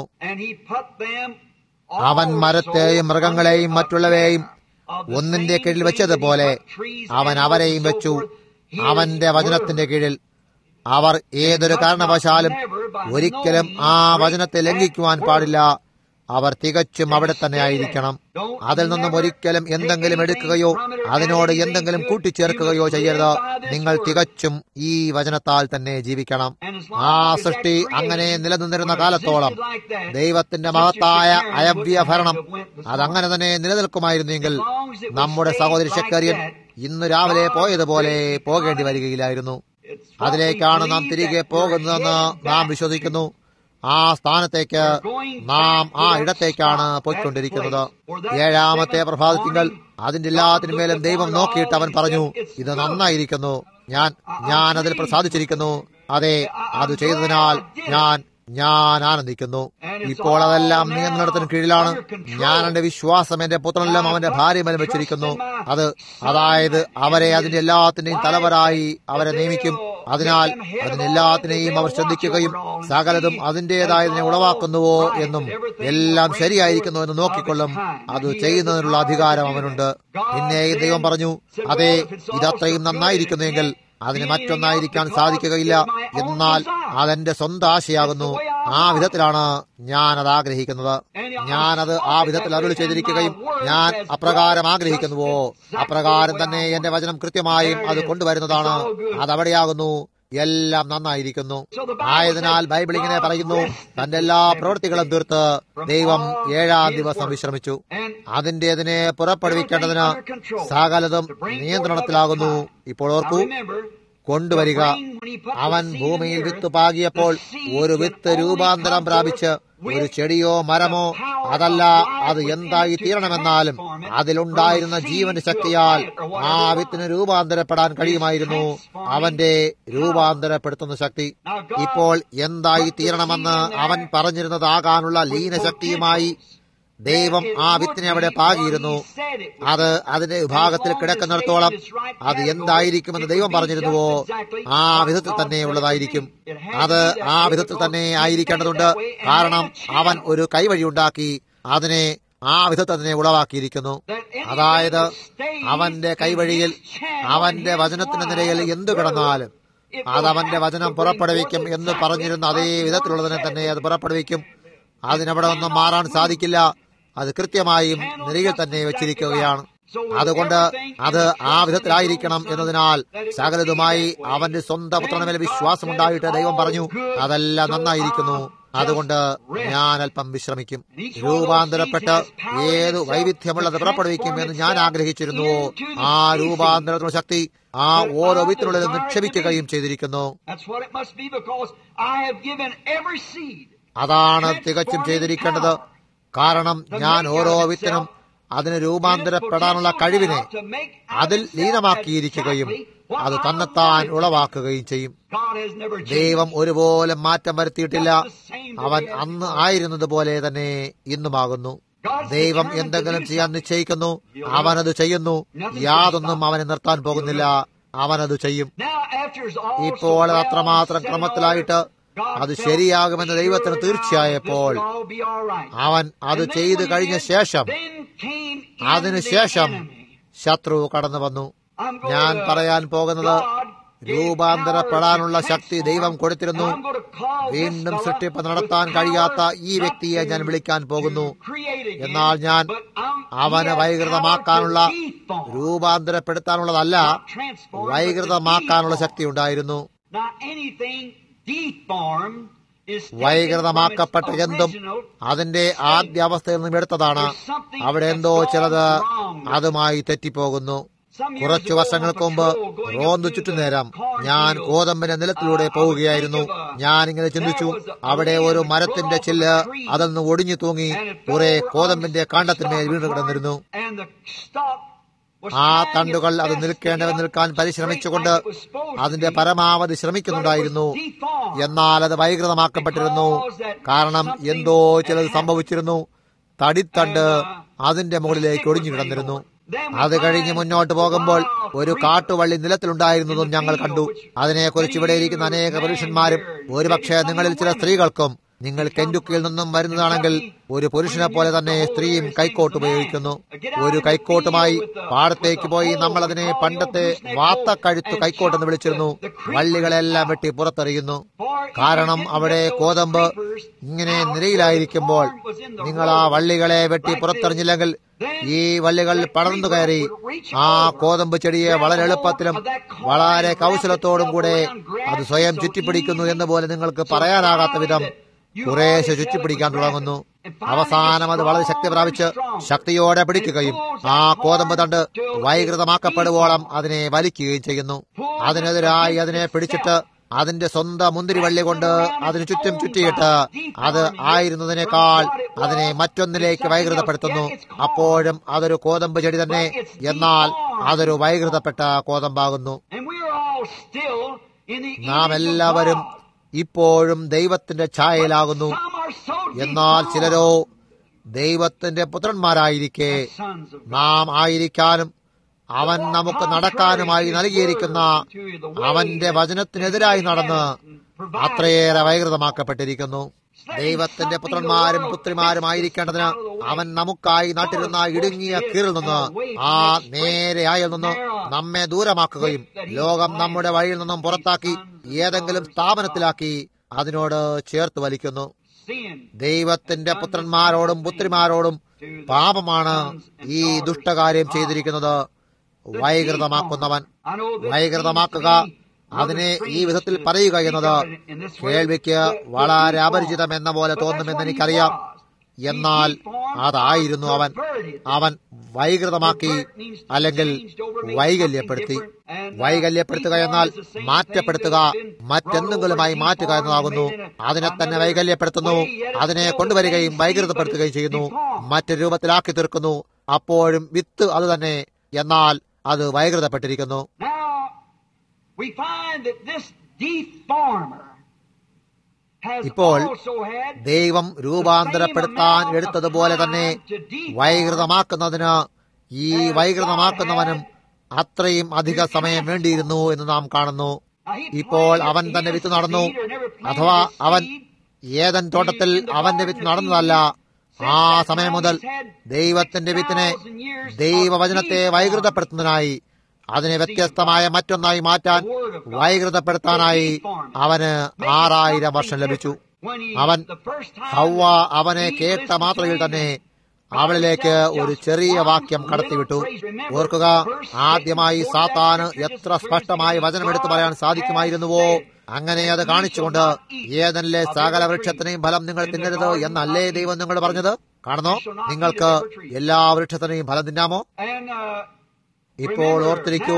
അവൻ മരത്തെയും മൃഗങ്ങളെയും മറ്റുള്ളവയെയും ഒന്നിന്റെ കീഴിൽ വെച്ചതുപോലെ അവൻ അവരെയും വെച്ചു അവന്റെ വചനത്തിന്റെ കീഴിൽ അവർ ഏതൊരു കാരണവശാലും ഒരിക്കലും ആ വചനത്തെ ലംഘിക്കുവാൻ പാടില്ല അവർ തികച്ചും അവിടെ തന്നെ ആയിരിക്കണം അതിൽ നിന്നും ഒരിക്കലും എന്തെങ്കിലും എടുക്കുകയോ അതിനോട് എന്തെങ്കിലും കൂട്ടിച്ചേർക്കുകയോ ചെയ്യരുത് നിങ്ങൾ തികച്ചും ഈ വചനത്താൽ തന്നെ ജീവിക്കണം ആ സൃഷ്ടി അങ്ങനെ നിലനിന്നിരുന്ന കാലത്തോളം ദൈവത്തിന്റെ മഹത്തായ അയവ്യ ഭരണം അതങ്ങനെ തന്നെ നിലനിൽക്കുമായിരുന്നെങ്കിൽ നമ്മുടെ സഹോദരി ശക്കരിയൻ ഇന്ന് രാവിലെ പോയതുപോലെ പോകേണ്ടി വരികയില്ലായിരുന്നു അതിലേക്കാണ് നാം തിരികെ പോകുന്നതെന്ന് നാം വിശ്വസിക്കുന്നു ആ സ്ഥാനത്തേക്ക് നാം ആ ഇടത്തേക്കാണ് പോയിക്കൊണ്ടിരിക്കുന്നത് ഏഴാമത്തെ പ്രഭാതത്തിങ്കൾ അതിന്റെ എല്ലാത്തിനും മേലും ദൈവം നോക്കിയിട്ട് അവൻ പറഞ്ഞു ഇത് നന്നായിരിക്കുന്നു ഞാൻ ഞാൻ അതിൽ പ്രസാദിച്ചിരിക്കുന്നു അതെ അത് ചെയ്തതിനാൽ ഞാൻ ഞാൻ ആനന്ദിക്കുന്നു ഇപ്പോൾ അതെല്ലാം നിയന്ത്രണത്തിന് കീഴിലാണ് ഞാൻ എന്റെ വിശ്വാസം എന്റെ പുത്രനെല്ലാം അവന്റെ ഭാര്യമേലും വെച്ചിരിക്കുന്നു അത് അതായത് അവരെ അതിന്റെ എല്ലാത്തിന്റെയും തലവരായി അവരെ നിയമിക്കും അതിനാൽ അതിനെല്ലാത്തിനെയും അവർ ശ്രദ്ധിക്കുകയും സകലതും അതിന്റേതായതിനെ ഉളവാക്കുന്നുവോ എന്നും എല്ലാം ശരിയായിരിക്കുന്നു എന്ന് നോക്കിക്കൊള്ളും അത് ചെയ്യുന്നതിനുള്ള അധികാരം അവനുണ്ട് പിന്നെ ദൈവം പറഞ്ഞു അതെ ഇതത്രയും നന്നായിരിക്കുന്നുവെങ്കിൽ അതിന് മറ്റൊന്നായിരിക്കാൻ സാധിക്കുകയില്ല എന്നാൽ അതെന്റെ സ്വന്തം ആശയാകുന്നു ആ വിധത്തിലാണ് ഞാൻ അത് ആഗ്രഹിക്കുന്നത് ഞാനത് ആ വിധത്തിൽ അരുളി ചെയ്തിരിക്കുകയും ഞാൻ അപ്രകാരം ആഗ്രഹിക്കുന്നുവോ അപ്രകാരം തന്നെ എന്റെ വചനം കൃത്യമായും അത് കൊണ്ടുവരുന്നതാണ് അതവിടെയാകുന്നു എല്ലാം നന്നായിരിക്കുന്നു ആയതിനാൽ ബൈബിൾ ഇങ്ങനെ പറയുന്നു തന്റെ എല്ലാ പ്രവൃത്തികളും തീർത്ത് ദൈവം ഏഴാം ദിവസം വിശ്രമിച്ചു അതിന്റേതിനെ പുറപ്പെടുവിക്കേണ്ടതിന് സകലതും നിയന്ത്രണത്തിലാകുന്നു ഇപ്പോൾ ഓർക്കൂ കൊണ്ടുവരിക അവൻ ഭൂമിയിൽ വിത്ത് പാകിയപ്പോൾ ഒരു വിത്ത് രൂപാന്തരം പ്രാപിച്ച് ഒരു ചെടിയോ മരമോ അതല്ല അത് എന്തായി തീരണമെന്നാലും അതിലുണ്ടായിരുന്ന ജീവന്റെ ശക്തിയാൽ ആ വിത്തിന് രൂപാന്തരപ്പെടാൻ കഴിയുമായിരുന്നു അവന്റെ രൂപാന്തരപ്പെടുത്തുന്ന ശക്തി ഇപ്പോൾ എന്തായി തീരണമെന്ന് അവൻ പറഞ്ഞിരുന്നതാകാനുള്ള ലീനശക്തിയുമായി ദൈവം ആ വിത്തിനെ അവിടെ പാകിയിരുന്നു അത് അതിന്റെ വിഭാഗത്തിൽ കിടക്കുന്നിടത്തോളം അത് എന്തായിരിക്കുമെന്ന് ദൈവം പറഞ്ഞിരുന്നുവോ ആ വിധത്തിൽ തന്നെ ഉള്ളതായിരിക്കും അത് ആ വിധത്തിൽ തന്നെ ആയിരിക്കേണ്ടതുണ്ട് കാരണം അവൻ ഒരു കൈവഴി ഉണ്ടാക്കി അതിനെ ആ വിധത്തിൽ തന്നെ ഉളവാക്കിയിരിക്കുന്നു അതായത് അവന്റെ കൈവഴിയിൽ അവന്റെ വചനത്തിന്റെ നിലയിൽ എന്തു കിടന്നാലും അത് അവന്റെ വചനം പുറപ്പെടുവിക്കും എന്ന് പറഞ്ഞിരുന്ന അതേ വിധത്തിലുള്ളതിനെ തന്നെ അത് പുറപ്പെടുവിക്കും അതിനവിടെ ഒന്നും മാറാൻ സാധിക്കില്ല അത് കൃത്യമായും നിലയിൽ തന്നെ വെച്ചിരിക്കുകയാണ് അതുകൊണ്ട് അത് ആ വിധത്തിലായിരിക്കണം എന്നതിനാൽ സകലതുമായി അവന്റെ സ്വന്തം പുത്രനുമേൽ വിശ്വാസമുണ്ടായിട്ട് ദൈവം പറഞ്ഞു അതെല്ലാം നന്നായിരിക്കുന്നു അതുകൊണ്ട് ഞാൻ അല്പം വിശ്രമിക്കും രൂപാന്തരപ്പെട്ട് ഏത് വൈവിധ്യമുള്ളത് പുറപ്പെടുവിക്കും എന്ന് ഞാൻ ആഗ്രഹിച്ചിരുന്നുവോ ആ രൂപാന്തരത്തിനുള്ള ശക്തി ആ ഓരോ വിത്തിനുള്ളിൽ നിക്ഷേപിക്കുകയും ചെയ്തിരിക്കുന്നു അതാണ് തികച്ചും ചെയ്തിരിക്കേണ്ടത് കാരണം ഞാൻ ഓരോ വിത്തിനും അതിന് രൂപാന്തരപ്പെടാനുള്ള കഴിവിനെ അതിൽ ലീനമാക്കിയിരിക്കുകയും അത് തന്നെത്താൻ ഉളവാക്കുകയും ചെയ്യും ദൈവം ഒരുപോലെ മാറ്റം വരുത്തിയിട്ടില്ല അവൻ അന്ന് ആയിരുന്നത് പോലെ തന്നെ ഇന്നുമാകുന്നു ദൈവം എന്തെങ്കിലും ചെയ്യാൻ നിശ്ചയിക്കുന്നു അവനത് ചെയ്യുന്നു യാതൊന്നും അവനെ നിർത്താൻ പോകുന്നില്ല അവനത് ചെയ്യും ഇപ്പോൾ അത് അത്രമാത്രം ക്രമത്തിലായിട്ട് അത് ശരിയാകുമെന്ന് ദൈവത്തിന് തീർച്ചയായപ്പോൾ അവൻ അത് ചെയ്തു കഴിഞ്ഞ ശേഷം അതിനുശേഷം ശത്രു കടന്നു വന്നു ഞാൻ പറയാൻ പോകുന്നത് രൂപാന്തരപ്പെടാനുള്ള ശക്തി ദൈവം കൊടുത്തിരുന്നു വീണ്ടും സൃഷ്ടിപ്പ് നടത്താൻ കഴിയാത്ത ഈ വ്യക്തിയെ ഞാൻ വിളിക്കാൻ പോകുന്നു എന്നാൽ ഞാൻ അവനെ വൈകൃതമാക്കാനുള്ള രൂപാന്തരപ്പെടുത്താനുള്ളതല്ല വൈകൃതമാക്കാനുള്ള ശക്തി ഉണ്ടായിരുന്നു വൈകൃതമാക്കപ്പെട്ട എന്തും അതിന്റെ ആദ്യ അവസ്ഥയിൽ നിന്നും എടുത്തതാണ് അവിടെ എന്തോ ചിലത് അതുമായി തെറ്റിപ്പോകുന്നു കുറച്ചു വർഷങ്ങൾക്ക് മുമ്പ് റോന്തു ചുറ്റുനേരം ഞാൻ ഗോതമ്പിന്റെ നിലത്തിലൂടെ പോവുകയായിരുന്നു ഞാൻ ഇങ്ങനെ ചിന്തിച്ചു അവിടെ ഒരു മരത്തിന്റെ ചില്ല് അതൊന്ന് ഒടിഞ്ഞു തൂങ്ങി കുറെ ഗോതമ്പിന്റെ കാണ്ടത്തിന്മേൽ വീണ് കിടന്നിരുന്നു ആ തണ്ടുകൾ അത് നിൽക്കേണ്ടവ നിൽക്കാൻ പരിശ്രമിച്ചുകൊണ്ട് അതിന്റെ പരമാവധി ശ്രമിക്കുന്നുണ്ടായിരുന്നു എന്നാൽ അത് വൈകൃതമാക്കപ്പെട്ടിരുന്നു കാരണം എന്തോ ചിലത് സംഭവിച്ചിരുന്നു തടിത്തണ്ട് അതിന്റെ മുകളിലേക്ക് ഒടിഞ്ഞു കിടന്നിരുന്നു അത് കഴിഞ്ഞ് മുന്നോട്ട് പോകുമ്പോൾ ഒരു കാട്ടുവള്ളി നിലത്തിലുണ്ടായിരുന്നതും ഞങ്ങൾ കണ്ടു അതിനെക്കുറിച്ച് ഇവിടെ ഇരിക്കുന്ന അനേക പുരുഷന്മാരും ഒരുപക്ഷെ നിങ്ങളിൽ ചില സ്ത്രീകൾക്കും നിങ്ങൾ കെൻഡുക്കിയിൽ നിന്നും വരുന്നതാണെങ്കിൽ ഒരു പുരുഷനെ പോലെ തന്നെ സ്ത്രീയും കൈക്കോട്ട് ഉപയോഗിക്കുന്നു ഒരു കൈക്കോട്ടുമായി പാടത്തേക്ക് പോയി നമ്മൾ അതിനെ പണ്ടത്തെ വാത്തക്കഴുത്ത് കൈക്കോട്ടെന്ന് വിളിച്ചിരുന്നു വള്ളികളെല്ലാം വെട്ടി പുറത്തെറിയുന്നു കാരണം അവിടെ കോതമ്പ് ഇങ്ങനെ നിരയിലായിരിക്കുമ്പോൾ നിങ്ങൾ ആ വള്ളികളെ വെട്ടി പുറത്തെറിഞ്ഞില്ലെങ്കിൽ ഈ വള്ളികൾ പടർന്നു കയറി ആ കോതമ്പ് ചെടിയെ വളരെ എളുപ്പത്തിലും വളരെ കൗശലത്തോടും കൂടെ അത് സ്വയം ചുറ്റിപ്പിടിക്കുന്നു എന്ന് പോലെ നിങ്ങൾക്ക് പറയാനാകാത്ത വിധം കുറേശ്ശെ ചുറ്റിപ്പിടിക്കാൻ തുടങ്ങുന്നു അവസാനം അത് വളരെ ശക്തി പ്രാപിച്ച് ശക്തിയോടെ പിടിക്കുകയും ആ കോതമ്പ് തണ്ട് വൈകൃതമാക്കപ്പെടുവോളം അതിനെ വലിക്കുകയും ചെയ്യുന്നു അതിനെതിരായി അതിനെ പിടിച്ചിട്ട് അതിന്റെ സ്വന്തം മുന്തിരിവള്ളി കൊണ്ട് അതിന് ചുറ്റും ചുറ്റിയിട്ട് അത് ആയിരുന്നതിനേക്കാൾ അതിനെ മറ്റൊന്നിലേക്ക് വൈകൃതപ്പെടുത്തുന്നു അപ്പോഴും അതൊരു കോതമ്പ് ചെടി തന്നെ എന്നാൽ അതൊരു വൈകൃതപ്പെട്ട കോതമ്പാകുന്നു നാം എല്ലാവരും ഇപ്പോഴും ദൈവത്തിന്റെ ഛായയിലാകുന്നു എന്നാൽ ചിലരോ ദൈവത്തിന്റെ പുത്രന്മാരായിരിക്കെ നാം ആയിരിക്കാനും അവൻ നമുക്ക് നടക്കാനുമായി നൽകിയിരിക്കുന്ന അവന്റെ വചനത്തിനെതിരായി നടന്ന് അത്രയേറെ വൈകൃതമാക്കപ്പെട്ടിരിക്കുന്നു ദൈവത്തിന്റെ പുത്രന്മാരും പുത്രിമാരുമായിരിക്കേണ്ടതിന് അവൻ നമുക്കായി നട്ടിരുന്ന ഇടുങ്ങിയ കീറിൽ നിന്ന് ആ നേരെ ആയിൽ നിന്ന് നമ്മെ ദൂരമാക്കുകയും ലോകം നമ്മുടെ വഴിയിൽ നിന്നും പുറത്താക്കി ഏതെങ്കിലും സ്ഥാപനത്തിലാക്കി അതിനോട് ചേർത്ത് വലിക്കുന്നു sin. ദൈവത്തിന്റെ പുത്രന്മാരോടും പുത്രിമാരോടും പാപമാണ് ഈ ദുഷ്ടകാര്യം ചെയ്തിരിക്കുന്നത് വൈകൃതമാക്കുന്നവൻ I know this വൈകൃതമാക്കുക seems to be അതിനെ ഈ വിധത്തിൽ പറയുക എന്നത് കേൾവിക്ക് വളരെ അപരിചിതമെന്ന പോലെ തോന്നുമെന്ന് എനിക്കറിയാം എന്നാൽ അതായിരുന്നു അവൻ അവൻ വൈകൃതമാക്കി അല്ലെങ്കിൽ വൈകല്യപ്പെടുത്തി വൈകല്യപ്പെടുത്തുക എന്നാൽ മാറ്റപ്പെടുത്തുക മറ്റെന്തെങ്കിലുമായി മാറ്റുക എന്നതാകുന്നു അതിനെ തന്നെ വൈകല്യപ്പെടുത്തുന്നു അതിനെ കൊണ്ടുവരികയും വൈകൃതപ്പെടുത്തുകയും ചെയ്യുന്നു മറ്റു രൂപത്തിലാക്കി തീർക്കുന്നു അപ്പോഴും വിത്ത് അത് തന്നെ എന്നാൽ അത് വൈകൃതപ്പെട്ടിരിക്കുന്നു Now, we find that this deformer has ഇപ്പോൾ also had ദൈവം രൂപാന്തരപ്പെടുത്താൻ എടുത്തതുപോലെ തന്നെ വൈകൃതമാക്കുന്നതിന് ഈ വൈകൃതമാക്കുന്നവനും അത്രയും അധിക സമയം വേണ്ടിയിരുന്നു എന്ന് നാം കാണുന്നു ഇപ്പോൾ അവൻ തന്നെ വിത്ത് നടന്നു അഥവാ അവൻ ഏതൻ തോട്ടത്തിൽ അവന്റെ വിത്ത് നടന്നതല്ല ആ സമയം മുതൽ ദൈവത്തിന്റെ വിത്തിനെ ദൈവവചനത്തെ വൈകൃതപ്പെടുത്തുന്നതിനായി അതിനെ വ്യത്യസ്തമായ മറ്റൊന്നായി മാറ്റാൻ വൈകൃതപ്പെടുത്താനായി അവന് ആറായിരം വർഷം ലഭിച്ചു അവൻ ഹൗവ അവനെ കേട്ട മാത്രയിൽ തന്നെ അവളിലേക്ക് ഒരു ചെറിയ വാക്യം കടത്തിവിട്ടു ഓർക്കുക ആദ്യമായി സാത്താന് എത്ര സ്പഷ്ടമായി വചനമെടുത്തു പറയാൻ സാധിക്കുമായിരുന്നുവോ അങ്ങനെ അത് കാണിച്ചുകൊണ്ട് ഏതനിലെ സകല വൃക്ഷത്തിനെയും ഫലം നിങ്ങൾ തിന്നരുത് എന്നല്ലേ ദൈവം നിങ്ങൾ പറഞ്ഞത് കാണുന്നോ നിങ്ങൾക്ക് എല്ലാ വൃക്ഷത്തിനെയും ഫലം തിന്നാമോ And, uh, ഇപ്പോൾ ഓർത്തിരിക്കൂ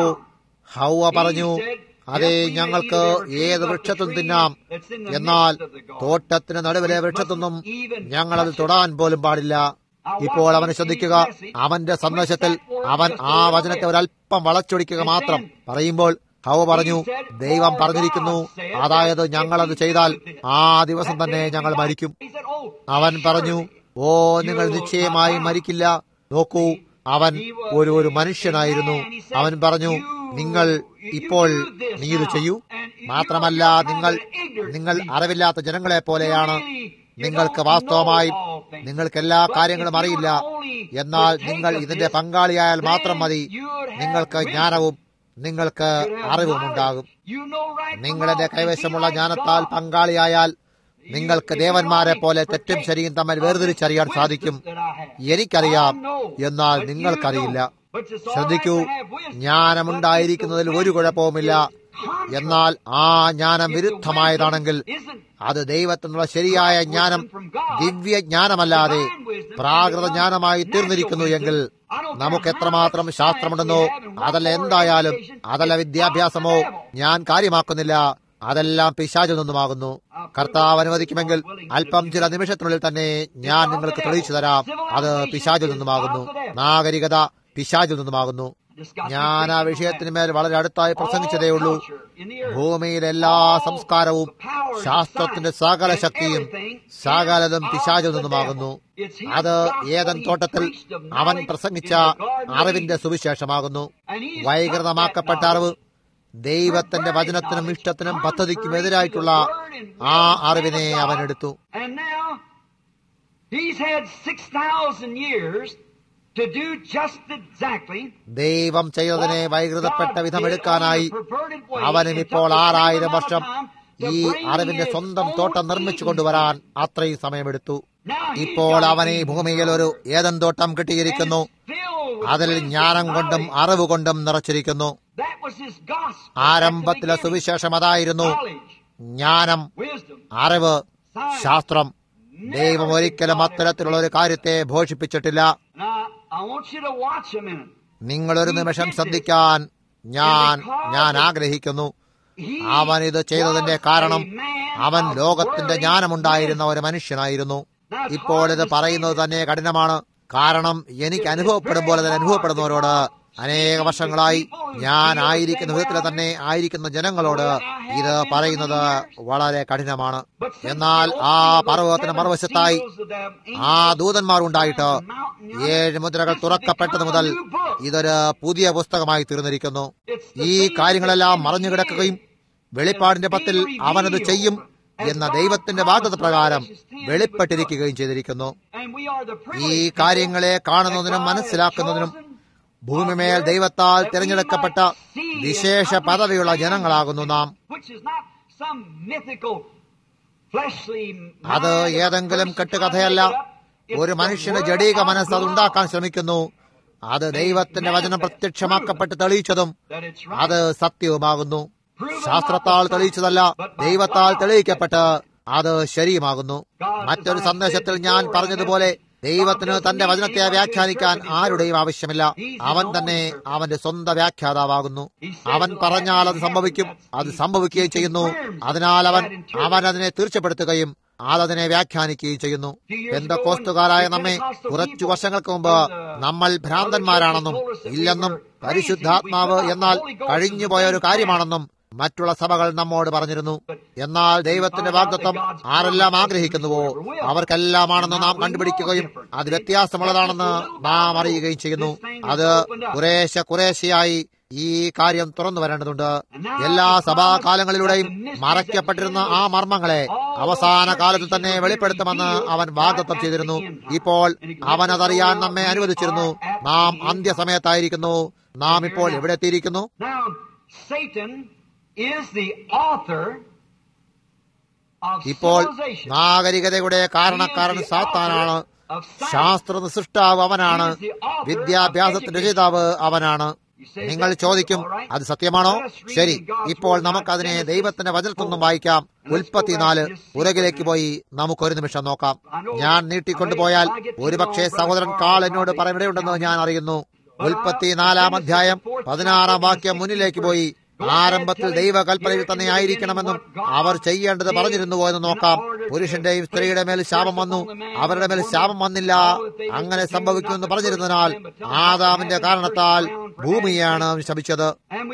ഹൗവ പറഞ്ഞു അതെ ഞങ്ങൾക്ക് ഏത് വൃക്ഷത്തും തിന്നാം എന്നാൽ തോട്ടത്തിന് നടുവിലെ വൃക്ഷത്തൊന്നും ഞങ്ങളത് തൊടാൻ പോലും പാടില്ല ഇപ്പോൾ അവനെ ശ്രദ്ധിക്കുക അവന്റെ സന്ദേശത്തിൽ അവൻ ആ വചനത്തെ ഒരല്പം വളച്ചൊടിക്കുക മാത്രം പറയുമ്പോൾ ഹവ പറഞ്ഞു ദൈവം പറഞ്ഞിരിക്കുന്നു അതായത് ഞങ്ങളത് ചെയ്താൽ ആ ദിവസം തന്നെ ഞങ്ങൾ മരിക്കും he said, Oh, അവൻ പറഞ്ഞു ഓ നിങ്ങൾ നിശ്ചയമായി മരിക്കില്ല നോക്കൂ അവൻ ഒരു ഒരു മനുഷ്യനായിരുന്നു അവൻ പറഞ്ഞു നിങ്ങൾ ഇപ്പോൾ നീ ഇത് ചെയ്യൂ മാത്രമല്ല നിങ്ങൾ നിങ്ങൾ അറിവില്ലാത്ത ജനങ്ങളെ പോലെയാണ് നിങ്ങൾക്ക് വാസ്തവമായും നിങ്ങൾക്ക് എല്ലാ കാര്യങ്ങളും അറിയില്ല എന്നാൽ നിങ്ങൾ ഇതിന്റെ പങ്കാളിയായാൽ മാത്രം മതി നിങ്ങൾക്ക് ജ്ഞാനവും നിങ്ങൾക്ക് അറിവും ഉണ്ടാകും you know right from നിങ്ങളുടെ wrong. കൈവശമുള്ള You see ജ്ഞാനത്താൽ like God. പങ്കാളിയായാൽ നിങ്ങൾക്ക് ദേവന്മാരെ പോലെ തെറ്റും ശരിയും തമ്മിൽ വേർതിരിച്ചറിയാൻ സാധിക്കും എനിക്കറിയാം എന്നാൽ നിങ്ങൾക്കറിയില്ല ശ്രദ്ധിക്കൂ ജ്ഞാനമുണ്ടായിരിക്കുന്നതിൽ ഒരു കുഴപ്പവുമില്ല എന്നാൽ ആ ജ്ഞാനം വിരുദ്ധമായതാണെങ്കിൽ അത് ദൈവത്തിനുള്ള ശരിയായ ജ്ഞാനം ദിവ്യ ജ്ഞാനമല്ലാതെ പ്രാകൃത ജ്ഞാനമായി തീർന്നിരിക്കുന്നു എങ്കിൽ നമുക്ക് എത്രമാത്രം ശാസ്ത്രമുണ്ടെന്നോ അതല്ല എന്തായാലും അതല്ല വിദ്യാഭ്യാസമോ ഞാൻ കാര്യമാക്കുന്നില്ല അതെല്ലാം പിശാചിൽ നിന്നുമാകുന്നു കർത്താവ് അനുവദിക്കുമെങ്കിൽ അല്പം ചില നിമിഷത്തിനുള്ളിൽ തന്നെ ഞാൻ നിങ്ങൾക്ക് തെളിയിച്ചു തരാം അത് പിശാചിൽ നിന്നുമാകുന്നു നാഗരികത പിശാചിൽ നിന്നുമാകുന്നു ഞാൻ ആ വിഷയത്തിന് മേൽ വളരെ അടുത്തായി പ്രസംഗിച്ചതേ ഉള്ളൂ ഭൂമിയിലെ എല്ലാ സംസ്കാരവും ശാസ്ത്രത്തിന്റെ സകല ശക്തിയും സകലതും പിശാചിൽ നിന്നുമാകുന്നു അത് ഏതൻ തോട്ടത്തിൽ അവൻ പ്രസംഗിച്ച അറിവിന്റെ സുവിശേഷമാകുന്നു വൈകൃതമാക്കപ്പെട്ട അറിവ് ദൈവത്തിന്റെ വചനത്തിനും ഇഷ്ടത്തിനും പദ്ധതിക്കും എതിരായിട്ടുള്ള ആ അറിവിനെ അവൻ എടുത്തു And now, he's had 6,000 years to do just exactly ദൈവം ചെയ്തതിനെ വൈകൃതപ്പെട്ട വിധമെടുക്കാനായി അവനും ഇപ്പോൾ ആറായിരം വർഷം ഈ അറിവിന്റെ സ്വന്തം തോട്ടം നിർമ്മിച്ചു കൊണ്ടുവരാൻ അത്രയും സമയമെടുത്തു ഇപ്പോൾ അവനെ ഭൂമിയിൽ ഒരു ഏതൻ തോട്ടം കിട്ടിയിരിക്കുന്നു അതിൽ ജ്ഞാനം കൊണ്ടും അറിവ് കൊണ്ടും നിറച്ചിരിക്കുന്നു ആരംഭത്തിലെ സുവിശേഷം അതായിരുന്നു ജ്ഞാനം അറിവ് ശാസ്ത്രം ദൈവം ഒരിക്കലും അത്തരത്തിലുള്ള ഒരു കാര്യത്തെ ഭോഷിപ്പിച്ചിട്ടില്ല നിങ്ങൾ ഒരു നിമിഷം ശ്രദ്ധിക്കാൻ ഞാൻ ഞാൻ ആഗ്രഹിക്കുന്നു അവൻ ഇത് ചെയ്തതിന്റെ കാരണം അവൻ ലോകത്തിന്റെ ജ്ഞാനമുണ്ടായിരുന്ന ഒരു മനുഷ്യനായിരുന്നു ഇപ്പോൾ ഇത് പറയുന്നത് തന്നെ കഠിനമാണ് കാരണം എനിക്ക് അനുഭവപ്പെടും പോലെ തന്നെ അനുഭവപ്പെടുന്നവരോട് അനേക വർഷങ്ങളായി ഞാൻ ആയിരിക്കുന്ന വിധത്തിൽ തന്നെ ആയിരിക്കുന്ന ജനങ്ങളോട് ഇത് പറയുന്നത് വളരെ കഠിനമാണ് എന്നാൽ ആ പർവ്വതത്തിന് മറുവശത്തായി ആ ദൂതന്മാർ ഉണ്ടായിട്ട് ഏഴ് മുദ്രകൾ തുറക്കപ്പെട്ടത് മുതൽ ഇതൊരു പുതിയ പുസ്തകമായി തീർന്നിരിക്കുന്നു ഈ കാര്യങ്ങളെല്ലാം മറഞ്ഞു കിടക്കുകയും വെളിപ്പാടിന്റെ പത്തിൽ അവനത് ചെയ്യും എന്ന ദൈവത്തിന്റെ വാഗ്ദത്ത പ്രകാരം വെളിപ്പെട്ടിരിക്കുകയും ചെയ്തിരിക്കുന്നു ഈ കാര്യങ്ങളെ കാണുന്നതിനും മനസ്സിലാക്കുന്നതിനും ഭൂമിമേൽ ദൈവത്താൽ തിരഞ്ഞെടുക്കപ്പെട്ട വിശേഷ പദവിയുള്ള ജനങ്ങളാകുന്നു നാം അത് ഏതെങ്കിലും കെട്ടുകഥയല്ല ഒരു മനുഷ്യന് ജഡീക മനസ്സ് അത് ഉണ്ടാക്കാൻ ശ്രമിക്കുന്നു അത് ദൈവത്തിന്റെ വചനം പ്രത്യക്ഷമാക്കപ്പെട്ട് തെളിയിച്ചതും അത് സത്യവുമാകുന്നു ശാസ്ത്രത്താൽ തെളിയിച്ചതല്ല ദൈവത്താൽ തെളിയിക്കപ്പെട്ട് അത് ശരിയുമാകുന്നു മറ്റൊരു സന്ദേശത്തിൽ ഞാൻ പറഞ്ഞതുപോലെ ദൈവത്തിന് തന്റെ വചനത്തെ വ്യാഖ്യാനിക്കാൻ ആരുടെയും ആവശ്യമില്ല അവൻ തന്നെ അവന്റെ സ്വന്തം വ്യാഖ്യാതാവാകുന്നു അവൻ പറഞ്ഞാൽ അത് സംഭവിക്കും അത് സംഭവിക്കുകയും ചെയ്യുന്നു അതിനാൽ അവൻ അവൻ അതിനെ തീർച്ചപ്പെടുത്തുകയും അതതിനെ വ്യാഖ്യാനിക്കുകയും ചെയ്യുന്നു എന്തൊക്കോസ്തുകാരായ നമ്മെ കുറച്ചു വർഷങ്ങൾക്ക് മുമ്പ് നമ്മൾ ഭ്രാന്തന്മാരാണെന്നും ഇല്ലെന്നും പരിശുദ്ധാത്മാവ് എന്നാൽ കഴിഞ്ഞുപോയ ഒരു കാര്യമാണെന്നും മറ്റുള്ള സഭകൾ നമ്മോട് പറഞ്ഞിരുന്നു എന്നാൽ ദൈവത്തിന്റെ വാഗ്ദത്വം ആരെല്ലാം ആഗ്രഹിക്കുന്നുവോ അവർക്കെല്ലാമാണെന്ന് നാം കണ്ടുപിടിക്കുകയും അത് വ്യത്യാസമുള്ളതാണെന്ന് നാം അറിയുകയും ചെയ്യുന്നു അത് കുറേശ്ശെ കുറേശ്ശെയായി ഈ കാര്യം തുറന്നു വരേണ്ടതുണ്ട് എല്ലാ സഭാകാലങ്ങളിലൂടെയും മറയ്ക്കപ്പെട്ടിരുന്ന ആ മർമ്മങ്ങളെ അവസാന കാലത്ത് തന്നെ വെളിപ്പെടുത്തുമെന്ന് അവൻ വാഗ്ദത്തം ചെയ്തിരുന്നു ഇപ്പോൾ അവൻ അതറിയാൻ നമ്മെ അനുവദിച്ചിരുന്നു നാം അന്ത്യസമയത്തായിരിക്കുന്നു നാം ഇപ്പോൾ എവിടെ എത്തിയിരിക്കുന്നു ഇപ്പോൾ നാഗരികതയുടെ കാരണക്കാരൻ സാത്താനാണ് ശാസ്ത്ര സൃഷ്ടാവ് അവനാണ് വിദ്യാഭ്യാസത്തിന്റെ രചയിതാവ് അവനാണ് നിങ്ങൾ ചോദിക്കും അത് സത്യമാണോ ശരി ഇപ്പോൾ നമുക്കതിനെ ദൈവത്തിന്റെ വചനത്തിൽ നിന്നും വായിക്കാം ഉൽപ്പത്തിനാല് പുറകിലേക്ക് പോയി നമുക്കൊരു നിമിഷം നോക്കാം ഞാൻ നീട്ടിക്കൊണ്ടുപോയാൽ ഒരുപക്ഷെ സഹോദരൻ കാൾ എന്നോട് പറയവിടെയുണ്ടെന്ന് ഞാൻ അറിയുന്നു ഉൽപ്പത്തിനാലാം അധ്യായം പതിനാറാം വാക്യം മുന്നിലേക്ക് പോയി ആരംഭത്തിൽ ദൈവകൽപ്പനയിൽ തന്നെ ആയിരിക്കണമെന്നും അവർ ചെയ്യേണ്ടത് പറഞ്ഞിരുന്നുവോ എന്ന് നോക്കാം പുരുഷന്റെയും സ്ത്രീയുടെ മേൽ ശാപം വന്നു അവരുടെ മേൽ ശാപം വന്നില്ല അങ്ങനെ സംഭവിക്കുമെന്ന് പറഞ്ഞിരുന്നതിനാൽ ആദാമിന്റെ കാരണത്താൽ ഭൂമിയാണ് ശപിച്ചത്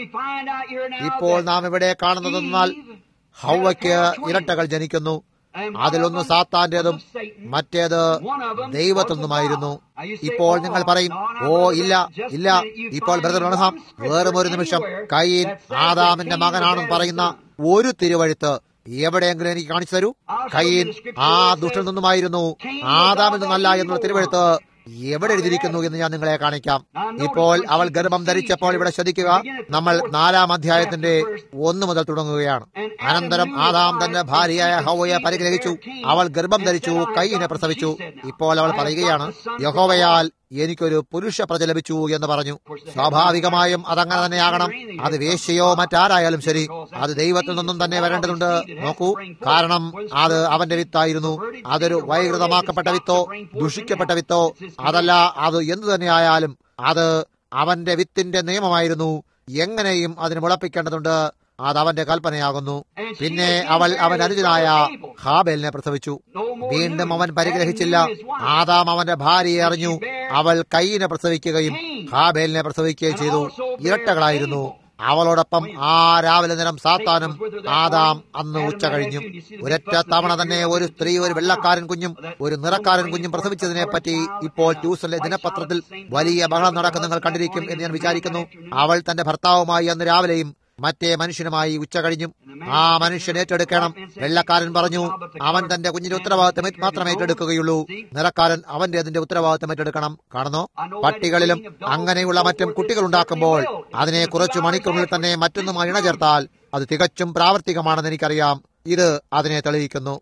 ഇപ്പോൾ നാം ഇവിടെ കാണുന്നതെന്നാൽ ഹൗവയ്ക്ക് ഇരട്ടകൾ ജനിക്കുന്നു അതിലൊന്ന് സാത്താന്റേതും മറ്റേത് ദൈവത്തിൽ നിന്നുമായിരുന്നു ഇപ്പോൾ നിങ്ങൾ പറയും ഓ ഇല്ല ഇല്ല ഇപ്പോൾ ബ്രദർ ബ്രഹ്മാം വേറും ഒരു നിമിഷം കയ്യിൽ ആദാമിന്റെ മകനാണെന്ന് പറയുന്ന ഒരു തിരുവഴുത്ത് എവിടെയെങ്കിലും എനിക്ക് കാണിച്ചു തരൂ കയ്യിൽ ആ ദുഷ്ടൽ നിന്നുമായിരുന്നു ആദാമിൽ നിന്നല്ല എന്നുള്ള തിരുവഴുത്ത് എവിടെ എഴുതിയിരിക്കുന്നു എന്ന് ഞാൻ നിങ്ങളെ കാണിക്കാം ഇപ്പോൾ അവൾ ഗർഭം ധരിച്ചപ്പോൾ ഇവിടെ ശ്രദ്ധിക്കുക നമ്മൾ നാലാം അധ്യായത്തിന്റെ ഒന്ന് മുതൽ തുടങ്ങുകയാണ് അനന്തരം ആദാം തന്റെ ഭാര്യയായ ഹൗവയെ പരിഗ്രഹിച്ചു അവൾ ഗർഭം ധരിച്ചു കൈയിനെ പ്രസവിച്ചു ഇപ്പോൾ അവൾ പറയുകയാണ് യഹോവയാൽ എനിക്കൊരു പുരുഷ പ്രജ ലഭിച്ചു എന്ന് പറഞ്ഞു സ്വാഭാവികമായും അതങ്ങനെ തന്നെയാകണം അത് വേശ്യയോ മറ്റാരായാലും ശരി അത് ദൈവത്തിൽ നിന്നും തന്നെ വരേണ്ടതുണ്ട് നോക്കൂ കാരണം അത് അവന്റെ വിത്തായിരുന്നു അതൊരു വൈകൃതമാക്കപ്പെട്ട വിത്തോ ദുഷിക്കപ്പെട്ട വിത്തോ അതല്ല അത് എന്തു തന്നെയായാലും അത് അവന്റെ വിത്തിന്റെ നിയമമായിരുന്നു എങ്ങനെയും അതിന് മുളപ്പിക്കേണ്ടതുണ്ട് അത് അവന്റെ കൽപ്പനയാകുന്നു പിന്നെ അവൾ അവൻ അനുജനായ ഹാബേലിനെ പ്രസവിച്ചു വീണ്ടും അവൻ പരിഗ്രഹിച്ചില്ല ആദാം അവന്റെ ഭാര്യയെ അറിഞ്ഞു അവൾ കൈയിനെ പ്രസവിക്കുകയും ഹാബേലിനെ പ്രസവിക്കുകയും ചെയ്തു ഇരട്ടകളായിരുന്നു അവളോടൊപ്പം ആ രാവിലെ നേരം സാത്താനും ആദാം അന്ന് ഉച്ച കഴിഞ്ഞു ഒരൊറ്റ തവണ തന്നെ ഒരു സ്ത്രീ ഒരു വെള്ളക്കാരൻ കുഞ്ഞും ഒരു നിറക്കാരൻ കുഞ്ഞും പ്രസവിച്ചതിനെ പറ്റി ഇപ്പോൾ ട്യൂഷനിലെ ദിനപത്രത്തിൽ വലിയ ബഹളം നടക്കുന്ന നിങ്ങൾ കണ്ടിരിക്കും എന്ന് ഞാൻ വിചാരിക്കുന്നു അവൾ തന്റെ ഭർത്താവുമായി അന്ന് രാവിലെയും മറ്റേ മനുഷ്യനുമായി ഉച്ച കഴിഞ്ഞു ആ മനുഷ്യൻ ഏറ്റെടുക്കണം വെള്ളക്കാരൻ പറഞ്ഞു അവൻ തന്റെ കുഞ്ഞിന്റെ ഉത്തരവാദിത്തം മാത്രമേ ഏറ്റെടുക്കുകയുള്ളൂ നിറക്കാരൻ അവന്റെ അതിന്റെ ഉത്തരവാദിത്തം ഏറ്റെടുക്കണം കാണുന്നു പട്ടികളിലും അങ്ങനെയുള്ള മറ്റും കുട്ടികൾ ഉണ്ടാക്കുമ്പോൾ അതിനെ കുറച്ചു മണിക്കൂറിൽ തന്നെ മറ്റൊന്നുമായി ഇണചേർത്താൽ അത് തികച്ചും പ്രാവർത്തികമാണെന്ന് എനിക്കറിയാം ഇത് അതിനെ തെളിയിക്കുന്നു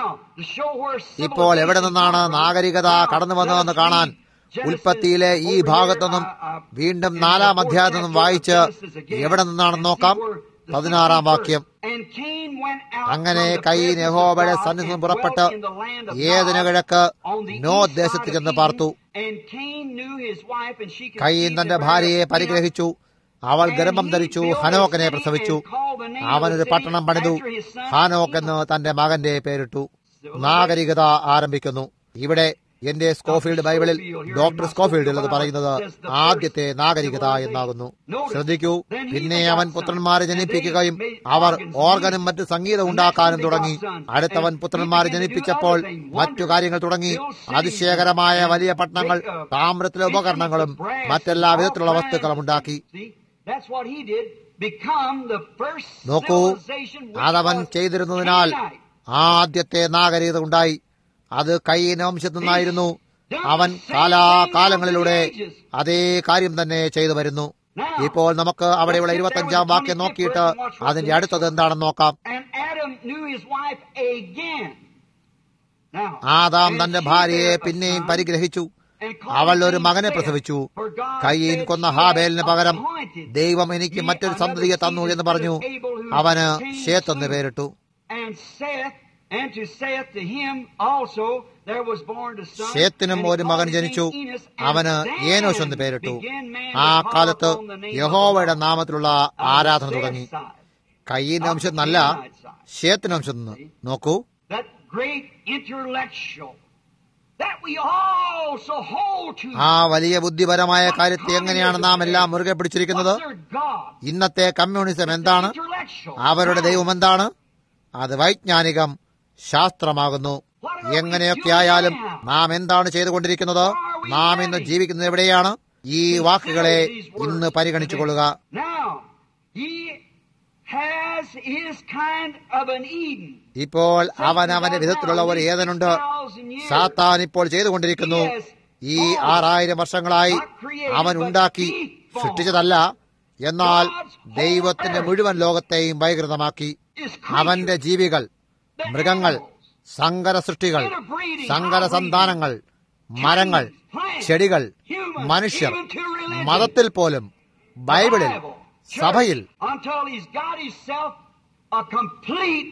ഇപ്പോൾ എവിടെ നിന്നാണ് നാഗരികത കടന്നു വന്നതെന്ന് കാണാൻ ഉൽപ്പത്തിയിലെ ഈ ഭാഗത്തുനിന്നും വീണ്ടും നാലാം അധ്യായത്തിൽ നിന്നും വായിച്ച് എവിടെ നിന്നാണെന്ന് നോക്കാം പതിനാറാം വാക്യം അങ്ങനെ കൈൻ യഹോബയുടെ സന്നിധിയിൽ പുറപ്പെട്ട് ഏതിന് കിഴക്ക് നോ ദേശത്ത് ചെന്ന് പാർത്തു കൈൻ തന്റെ ഭാര്യയെ പരിഗ്രഹിച്ചു അവൾ ഗർഭം ധരിച്ചു ഹനോക്കിനെ പ്രസവിച്ചു അവനൊരു പട്ടണം പണിതു ഹാനോക്ക് എന്ന് തന്റെ മകന്റെ പേരിട്ടു നാഗരികത ആരംഭിക്കുന്നു ഇവിടെ എന്റെ സ്കോഫീൽഡ് ബൈബിളിൽ ഡോക്ടർ സ്കോഫീൽഡിൽ അത് പറയുന്നത് ആദ്യത്തെ നാഗരികത എന്നാകുന്നു ശ്രദ്ധിക്കൂ പിന്നെ അവൻ പുത്രന്മാരെ ജനിപ്പിക്കുകയും അവർ ഓർഗനും മറ്റു സംഗീതം ഉണ്ടാക്കാനും തുടങ്ങി അടുത്തവൻ പുത്രന്മാരെ ജനിപ്പിച്ചപ്പോൾ മറ്റു കാര്യങ്ങൾ തുടങ്ങി അതിശയകരമായ വലിയ പട്ടണങ്ങൾ താമ്രത്തിലെ ഉപകരണങ്ങളും മറ്റെല്ലാ വിധത്തിലുള്ള വസ്തുക്കളും ഉണ്ടാക്കി നോക്കൂ അതവൻ ചെയ്തിരുന്നതിനാൽ ആദ്യത്തെ നാഗരികത ഉണ്ടായി അത് കൈയിന് വംശത്തു നിന്നായിരുന്നു അവൻ കാലാകാലങ്ങളിലൂടെ അതേ കാര്യം തന്നെ ചെയ്തു വരുന്നു ഇപ്പോൾ നമുക്ക് അവിടെയുള്ള ഇരുപത്തഞ്ചാം വാക്യം നോക്കിയിട്ട് അതിന്റെ അടുത്തത് എന്താണെന്ന് നോക്കാം And Adam knew his wife again. Now, Adam and തന്റെ she ഭാര്യയെ bare a പിന്നെയും son, പരിഗ്രഹിച്ചു and called അവൾ his ഒരു name മകനെ Seth, പ്രസവിച്ചു for God കയ്യീൻ said, കൊന്ന "She ഹാബേലിന് hath പകരം appointed ദൈവം എനിക്ക് me മറ്റൊരു another സന്തതിയെ തന്നു seed എന്ന് instead പറഞ്ഞു of Abel, who അവന് Cain's ഷേത്ത് എന്ന് son." പേരിട്ടു And Seth, and to Seth to him also there was born a son. ഷേത്തിനും and he ഒരു മകൻ called his ജനിച്ചു name Enos, and അവന് then ഏനോസ് എന്ന് പേരിട്ടു began man ആ to call കാലത്ത് upon the name of യഹോവയുടെ the Lord. നാമത്തിലുള്ള On ആരാധന Seth's തുടങ്ങി side, കയ്യീന്റെ വംശത്തിൽ നിന്നല്ല ഷേത്തിന്റെ വംശത്തിൽ നിന്ന് നോക്കൂ That great intellectual that we also hold to. ആ വലിയ ബുദ്ധിപരമായ കാര്യത്തെ എങ്ങനെയാണ് നാം എല്ലാം മുറുകെ പിടിച്ചിരിക്കുന്നത് What's their God? ഇന്നത്തെ കമ്മ്യൂണിസം എന്താണ് Intellectual. അവരുടെ ദൈവം എന്താണ് അത് വൈജ്ഞാനികം ശാസ്ത്രമാകുന്നു എങ്ങനെയൊക്കെ ആയാലും നാം എന്താണ് ചെയ്തുകൊണ്ടിരിക്കുന്നത് നാം ഇന്ന് ജീവിക്കുന്നത് എവിടെയാണ് ഈ വാക്കുകളെ ഇന്ന് പരിഗണിച്ചുകൊള്ളുക Now, he has his kind of an Eden. ഇപ്പോൾ അവൻ അവന്റെ വിധത്തിലുള്ള ഒരു ഏതനുണ്ട് സാത്താൻ ഇപ്പോൾ ചെയ്തുകൊണ്ടിരിക്കുന്നു ഈ ആറായിരം വർഷങ്ങളായി അവൻ ഉണ്ടാക്കി സൃഷ്ടിച്ചതല്ല എന്നാൽ ദൈവത്തിന്റെ മുഴുവൻ ലോകത്തെയും വൈകൃതമാക്കി അവന്റെ ജീവികൾ മൃഗങ്ങൾ സങ്കര സൃഷ്ടികൾ സങ്കര സന്താനങ്ങൾ മരങ്ങൾ ചെടികൾ മനുഷ്യർ മതത്തിൽ പോലും ബൈബിളിൽ സഭയിൽ Until he's got himself a complete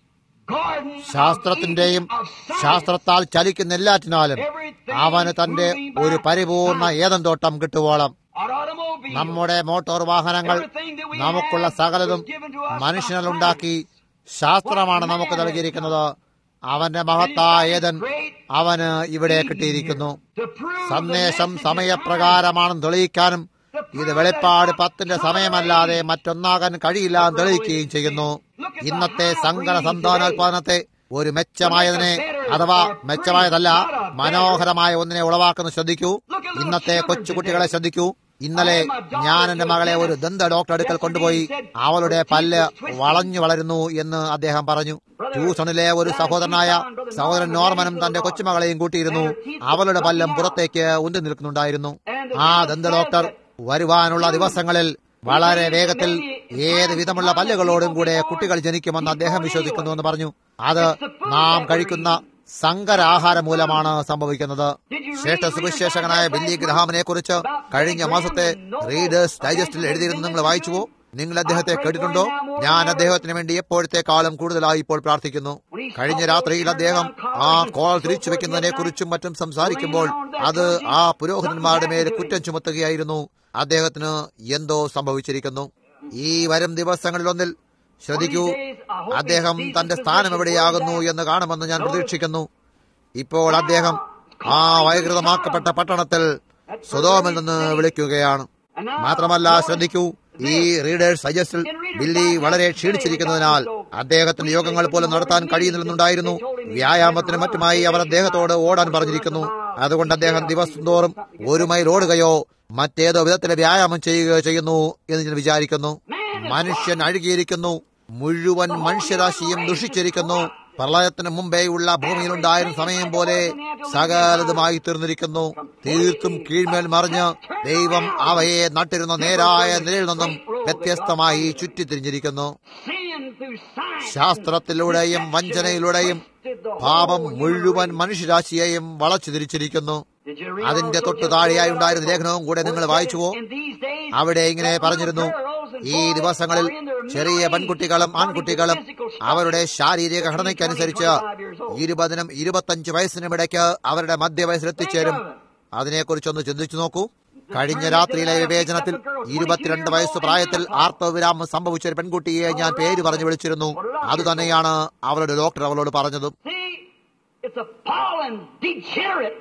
garden of ശാസ്ത്രത്തിന്റെയും Eden of science. ശാസ്ത്രത്താൽ ചലിക്കുന്ന എല്ലാറ്റിനാലും അവന് തന്റെ ഒരു പരിപൂർണ ഏതൻ തോട്ടം കിട്ടുവോളം Our automobiles, നമ്മുടെ മോട്ടോർ വാഹനങ്ങൾ നമുക്കുള്ള സകലതും മനുഷ്യനാൽ ഉണ്ടാക്കി ശാസ്ത്രമാണ് നമുക്ക് നൽകിയിരിക്കുന്നത് അവന്റെ മഹത്തായ ഏതൻ അവന് ഇവിടെ കിട്ടിയിരിക്കുന്നു to prove സന്ദേശം the message സമയപ്രകാരമാണെന്ന് തെളിയിക്കാനും ഇത് വെളിപ്പാട് പത്തിന്റെ സമയമല്ലാതെ മറ്റൊന്നാകാൻ കഴിയില്ല എന്ന് തെളിയിക്കുകയും ചെയ്യുന്നു ഇന്നത്തെ സങ്കര സന്താനോൽപാദനത്തെ ഒരു മെച്ചമായതിനെ അഥവാ മെച്ചമായതല്ല മനോഹരമായ ഒന്നിനെ ഉളവാക്കുന്ന ശ്രദ്ധിക്കൂ ഇന്നത്തെ കൊച്ചുകുട്ടികളെ ശ്രദ്ധിക്കൂ ഇന്നലെ ഞാൻ എന്റെ മകളെ ഒരു ദന്ത ഡോക്ടർ അടുക്കൽ കൊണ്ടുപോയി അവളുടെ പല്ല് വളഞ്ഞു വളരുന്നു എന്ന് അദ്ദേഹം പറഞ്ഞു ട്യൂഷണിലെ ഒരു സഹോദരനായ സഹോദരൻ നോർമനും തന്റെ കൊച്ചുമകളെയും കൂട്ടിയിരുന്നു അവളുടെ പല്ലും പുറത്തേക്ക് ഉന്തി നിൽക്കുന്നുണ്ടായിരുന്നു ആ ദന്ത ഡോക്ടർ വരുവാനുള്ള ദിവസങ്ങളിൽ വളരെ വേഗത്തിൽ ഏത് വിധമുള്ള പല്ലുകളോടും കൂടെ കുട്ടികൾ ജനിക്കുമെന്ന് അദ്ദേഹം വിശ്വസിക്കുന്നു എന്ന് പറഞ്ഞു അത് നാം കഴിക്കുന്ന സങ്കരാഹാരം മൂലമാണ് സംഭവിക്കുന്നത് ശ്രേഷ്ഠ സുവിശേഷകനായ ബില്ലി ഗ്രഹാമിനെ കുറിച്ച് കഴിഞ്ഞ മാസത്തെ റീഡേഴ്സ് ഡൈജസ്റ്റിൽ എഴുതിയിരുന്നത് നിങ്ങൾ വായിച്ചുവോ നിങ്ങൾ അദ്ദേഹത്തെ കേട്ടിട്ടുണ്ടോ ഞാൻ അദ്ദേഹത്തിന് വേണ്ടി എപ്പോഴത്തെക്കാളും കൂടുതലായി ഇപ്പോൾ പ്രാർത്ഥിക്കുന്നു കഴിഞ്ഞ രാത്രിയിൽ അദ്ദേഹം ആ കോൾ തിരിച്ചു വെക്കുന്നതിനെ കുറിച്ചും മറ്റും സംസാരിക്കുമ്പോൾ അത് ആ പുരോഹിതന്മാരുടെ മേൽ കുറ്റം ചുമത്തുകയായിരുന്നു അദ്ദേഹത്തിന് എന്തോ സംഭവിച്ചിരിക്കുന്നു ഈ വരും ദിവസങ്ങളിലൊന്നിൽ ശ്രദ്ധിക്കൂ അദ്ദേഹം തന്റെ സ്ഥാനം എവിടെയാകുന്നു എന്ന് കാണുമെന്ന് ഞാൻ പ്രതീക്ഷിക്കുന്നു ഇപ്പോൾ അദ്ദേഹം ആ വൈകൃതമാക്കപ്പെട്ട പട്ടണത്തിൽ സുതോമിൽ നിന്ന് വിളിക്കുകയാണ് മാത്രമല്ല ശ്രദ്ധിക്കൂ ഈ റീഡേഴ്സ് സജസ്റ്റിൽ ബില്ലി വളരെ ക്ഷീണിച്ചിരിക്കുന്നതിനാൽ അദ്ദേഹത്തിന്റെ യോഗങ്ങൾ പോലും നടത്താൻ കഴിയുന്നില്ലെന്നുണ്ടായിരുന്നു വ്യായാമത്തിനും മറ്റുമായി അവർ അദ്ദേഹത്തോട് ഓടാൻ പറഞ്ഞിരിക്കുന്നു അതുകൊണ്ട് അദ്ദേഹം ദിവസം തോറും ഒരു മൈൽ ഓടുകയോ മറ്റേതോ വിധത്തിലെ വ്യായാമം ചെയ്യുകയോ ചെയ്യുന്നു എന്ന് ഞാൻ വിചാരിക്കുന്നു മനുഷ്യൻ അഴുകിയിരിക്കുന്നു മുഴുവൻ മനുഷ്യരാശിയും ദുഷിച്ചിരിക്കുന്നു പ്രളയത്തിന് മുമ്പേയുള്ള ഭൂമിയിലുണ്ടായിരുന്ന സമയം പോലെ സകലതുമായി തീർന്നിരിക്കുന്നു തീർത്തും കീഴ്മേൽ മറിഞ്ഞ് ദൈവം അവയെ നട്ടിരുന്ന നേരായ നിലയിൽ നിന്നും വ്യത്യസ്തമായി ചുറ്റിത്തിരിഞ്ഞിരിക്കുന്നു sin through science. ശാസ്ത്രത്തിലൂടെയും വഞ്ചനയിലൂടെയും പാപം മുഴുവൻ മനുഷ്യരാശിയെയും വളച്ചു തിരിച്ചിരിക്കുന്നു Did you read അതിന്റെ also തൊട്ടു just താഴെയായി below ഉണ്ടായിരുന്ന that? ലേഖനവും കൂടെ നിങ്ങൾ വായിച്ചുവോ In these days, അവിടെ ഇങ്ങനെ പറഞ്ഞിരുന്നു ഈ ദിവസങ്ങളിൽ ചെറിയ പെൺകുട്ടികളും ആൺകുട്ടികളും അവരുടെ ശാരീരിക ഘടനയ്ക്കനുസരിച്ച് ഇരുപതിനും ഇരുപത്തഞ്ച് വയസ്സിനും ഇടയ്ക്ക് അവരുടെ മധ്യവയസ്സിലെത്തിച്ചേരും അതിനെക്കുറിച്ചൊന്ന് ചിന്തിച്ചു നോക്കൂ കഴിഞ്ഞ രാത്രിയിലെ വിവേചനത്തിൽ ഇരുപത്തിരണ്ട് വയസ്സ് പ്രായത്തിൽ ആർത്തവിരാമം സംഭവിച്ച ഒരു പെൺകുട്ടിയെ ഞാൻ പേര് പറഞ്ഞു വിളിച്ചിരുന്നു അതുതന്നെയാണ് അവളുടെ ഡോക്ടർ അവളോട് പറഞ്ഞതും See, it's a fallen, degenerate,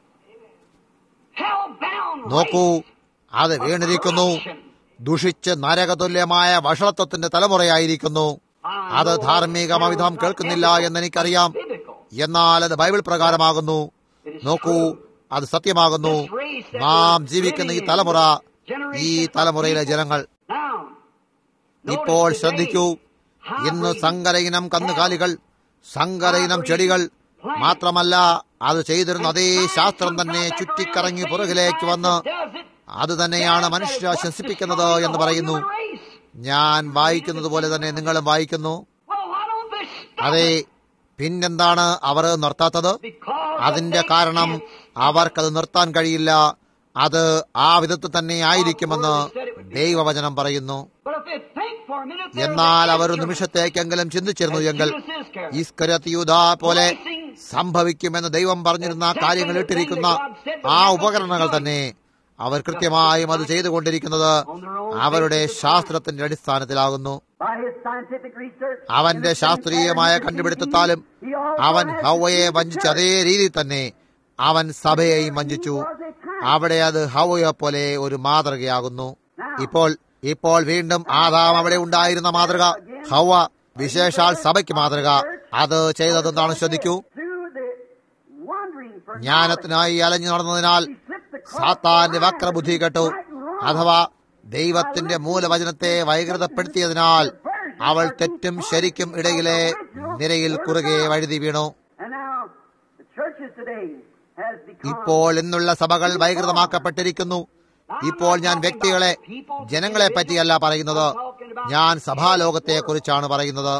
hell-bound നോക്കൂ race. അത് വീണിരിക്കുന്നു ദുഷിച്ച് നരകതുല്യമായ വഷളത്വത്തിന്റെ തലമുറയായിരിക്കുന്നു അത് ധാർമ്മികമവിധം കേൾക്കുന്നില്ല എന്ന് എനിക്കറിയാം എന്നാൽ അത് ബൈബിൾ പ്രകാരമാകുന്നു നോക്കൂ അത് സത്യമാകുന്നു നാം ജീവിക്കുന്ന ഈ തലമുറ ഈ തലമുറയിലെ ജനങ്ങൾ Now, ഇപ്പോൾ notice ശ്രദ്ധിക്കൂ today, ഇന്ന് hybrid സങ്കര ഇനം കന്നുകാലികൾ സങ്കര ഇനം ചെടികൾ മാത്രമല്ല അത് ചെയ്തിരുന്ന അതേ ശാസ്ത്രം തന്നെ ചുറ്റിക്കറങ്ങി പുറകിലേക്ക് വന്ന് അത് തന്നെയാണ് മനുഷ്യരെ ശസിപ്പിക്കുന്നത് എന്ന് പറയുന്നു ഞാൻ വായിക്കുന്നത് പോലെ തന്നെ നിങ്ങളും വായിക്കുന്നു അതെ പിന്നെന്താണ് അവർ നിർത്താത്തത് അതിന്റെ കാരണം അവർക്കത് നിർത്താൻ കഴിയില്ല അത് ആ വിധത്തിൽ തന്നെ ആയിരിക്കുമെന്ന് ദൈവവചനം പറയുന്നു എന്നാൽ അവർ ഒരു നിമിഷത്തേക്കെങ്കിലും ചിന്തിച്ചിരുന്നു എങ്കിൽ ഈസ്കരത്യൂത പോലെ സംഭവിക്കുമെന്ന് ദൈവം പറഞ്ഞിരുന്ന കാര്യങ്ങൾ ഇട്ടിരിക്കുന്ന ആ ഉപകരണങ്ങൾ തന്നെ അവർ കൃത്യമായും അത് ചെയ്തുകൊണ്ടിരിക്കുന്നത് അവരുടെ ശാസ്ത്രത്തിന്റെ അടിസ്ഥാനത്തിലാകുന്നു അവന്റെ ശാസ്ത്രീയമായ കണ്ടുപിടുത്തത്താലും അവൻ ഹവയെ വഞ്ചിച്ച അതേ രീതിയിൽ തന്നെ അവൻ സഭയെയും വഞ്ചിച്ചു അവിടെ അത് ഹവയെ പോലെ ഒരു മാതൃകയാകുന്നു ഇപ്പോൾ ഇപ്പോൾ വീണ്ടും ആദാം അവിടെ ഉണ്ടായിരുന്ന മാതൃക ഹവ വിശേഷാൽ സഭയ്ക്ക് മാതൃക അത് ചെയ്തതെന്താണ് ശ്രദ്ധിക്കൂ ജ്ഞാനത്തിനായി അലഞ്ഞു നടന്നതിനാൽ സാത്താന്റെ വക്രബുദ്ധി കേട്ടു അഥവാ ദൈവത്തിന്റെ മൂലവചനത്തെ വൈകൃതപ്പെടുത്തിയതിനാൽ അവൾ തെറ്റും ശരിക്കും ഇടയിലെ നിരയിൽ കുറുകെ വഴുതി വീണു ഇപ്പോൾ ഇന്നുള്ള സഭകൾ വൈകൃതമാക്കപ്പെട്ടിരിക്കുന്നു ഇപ്പോൾ ഞാൻ വ്യക്തികളെ ജനങ്ങളെ പറ്റിയല്ല പറയുന്നത് ഞാൻ സഭാലോകത്തെ കുറിച്ചാണ് പറയുന്നത്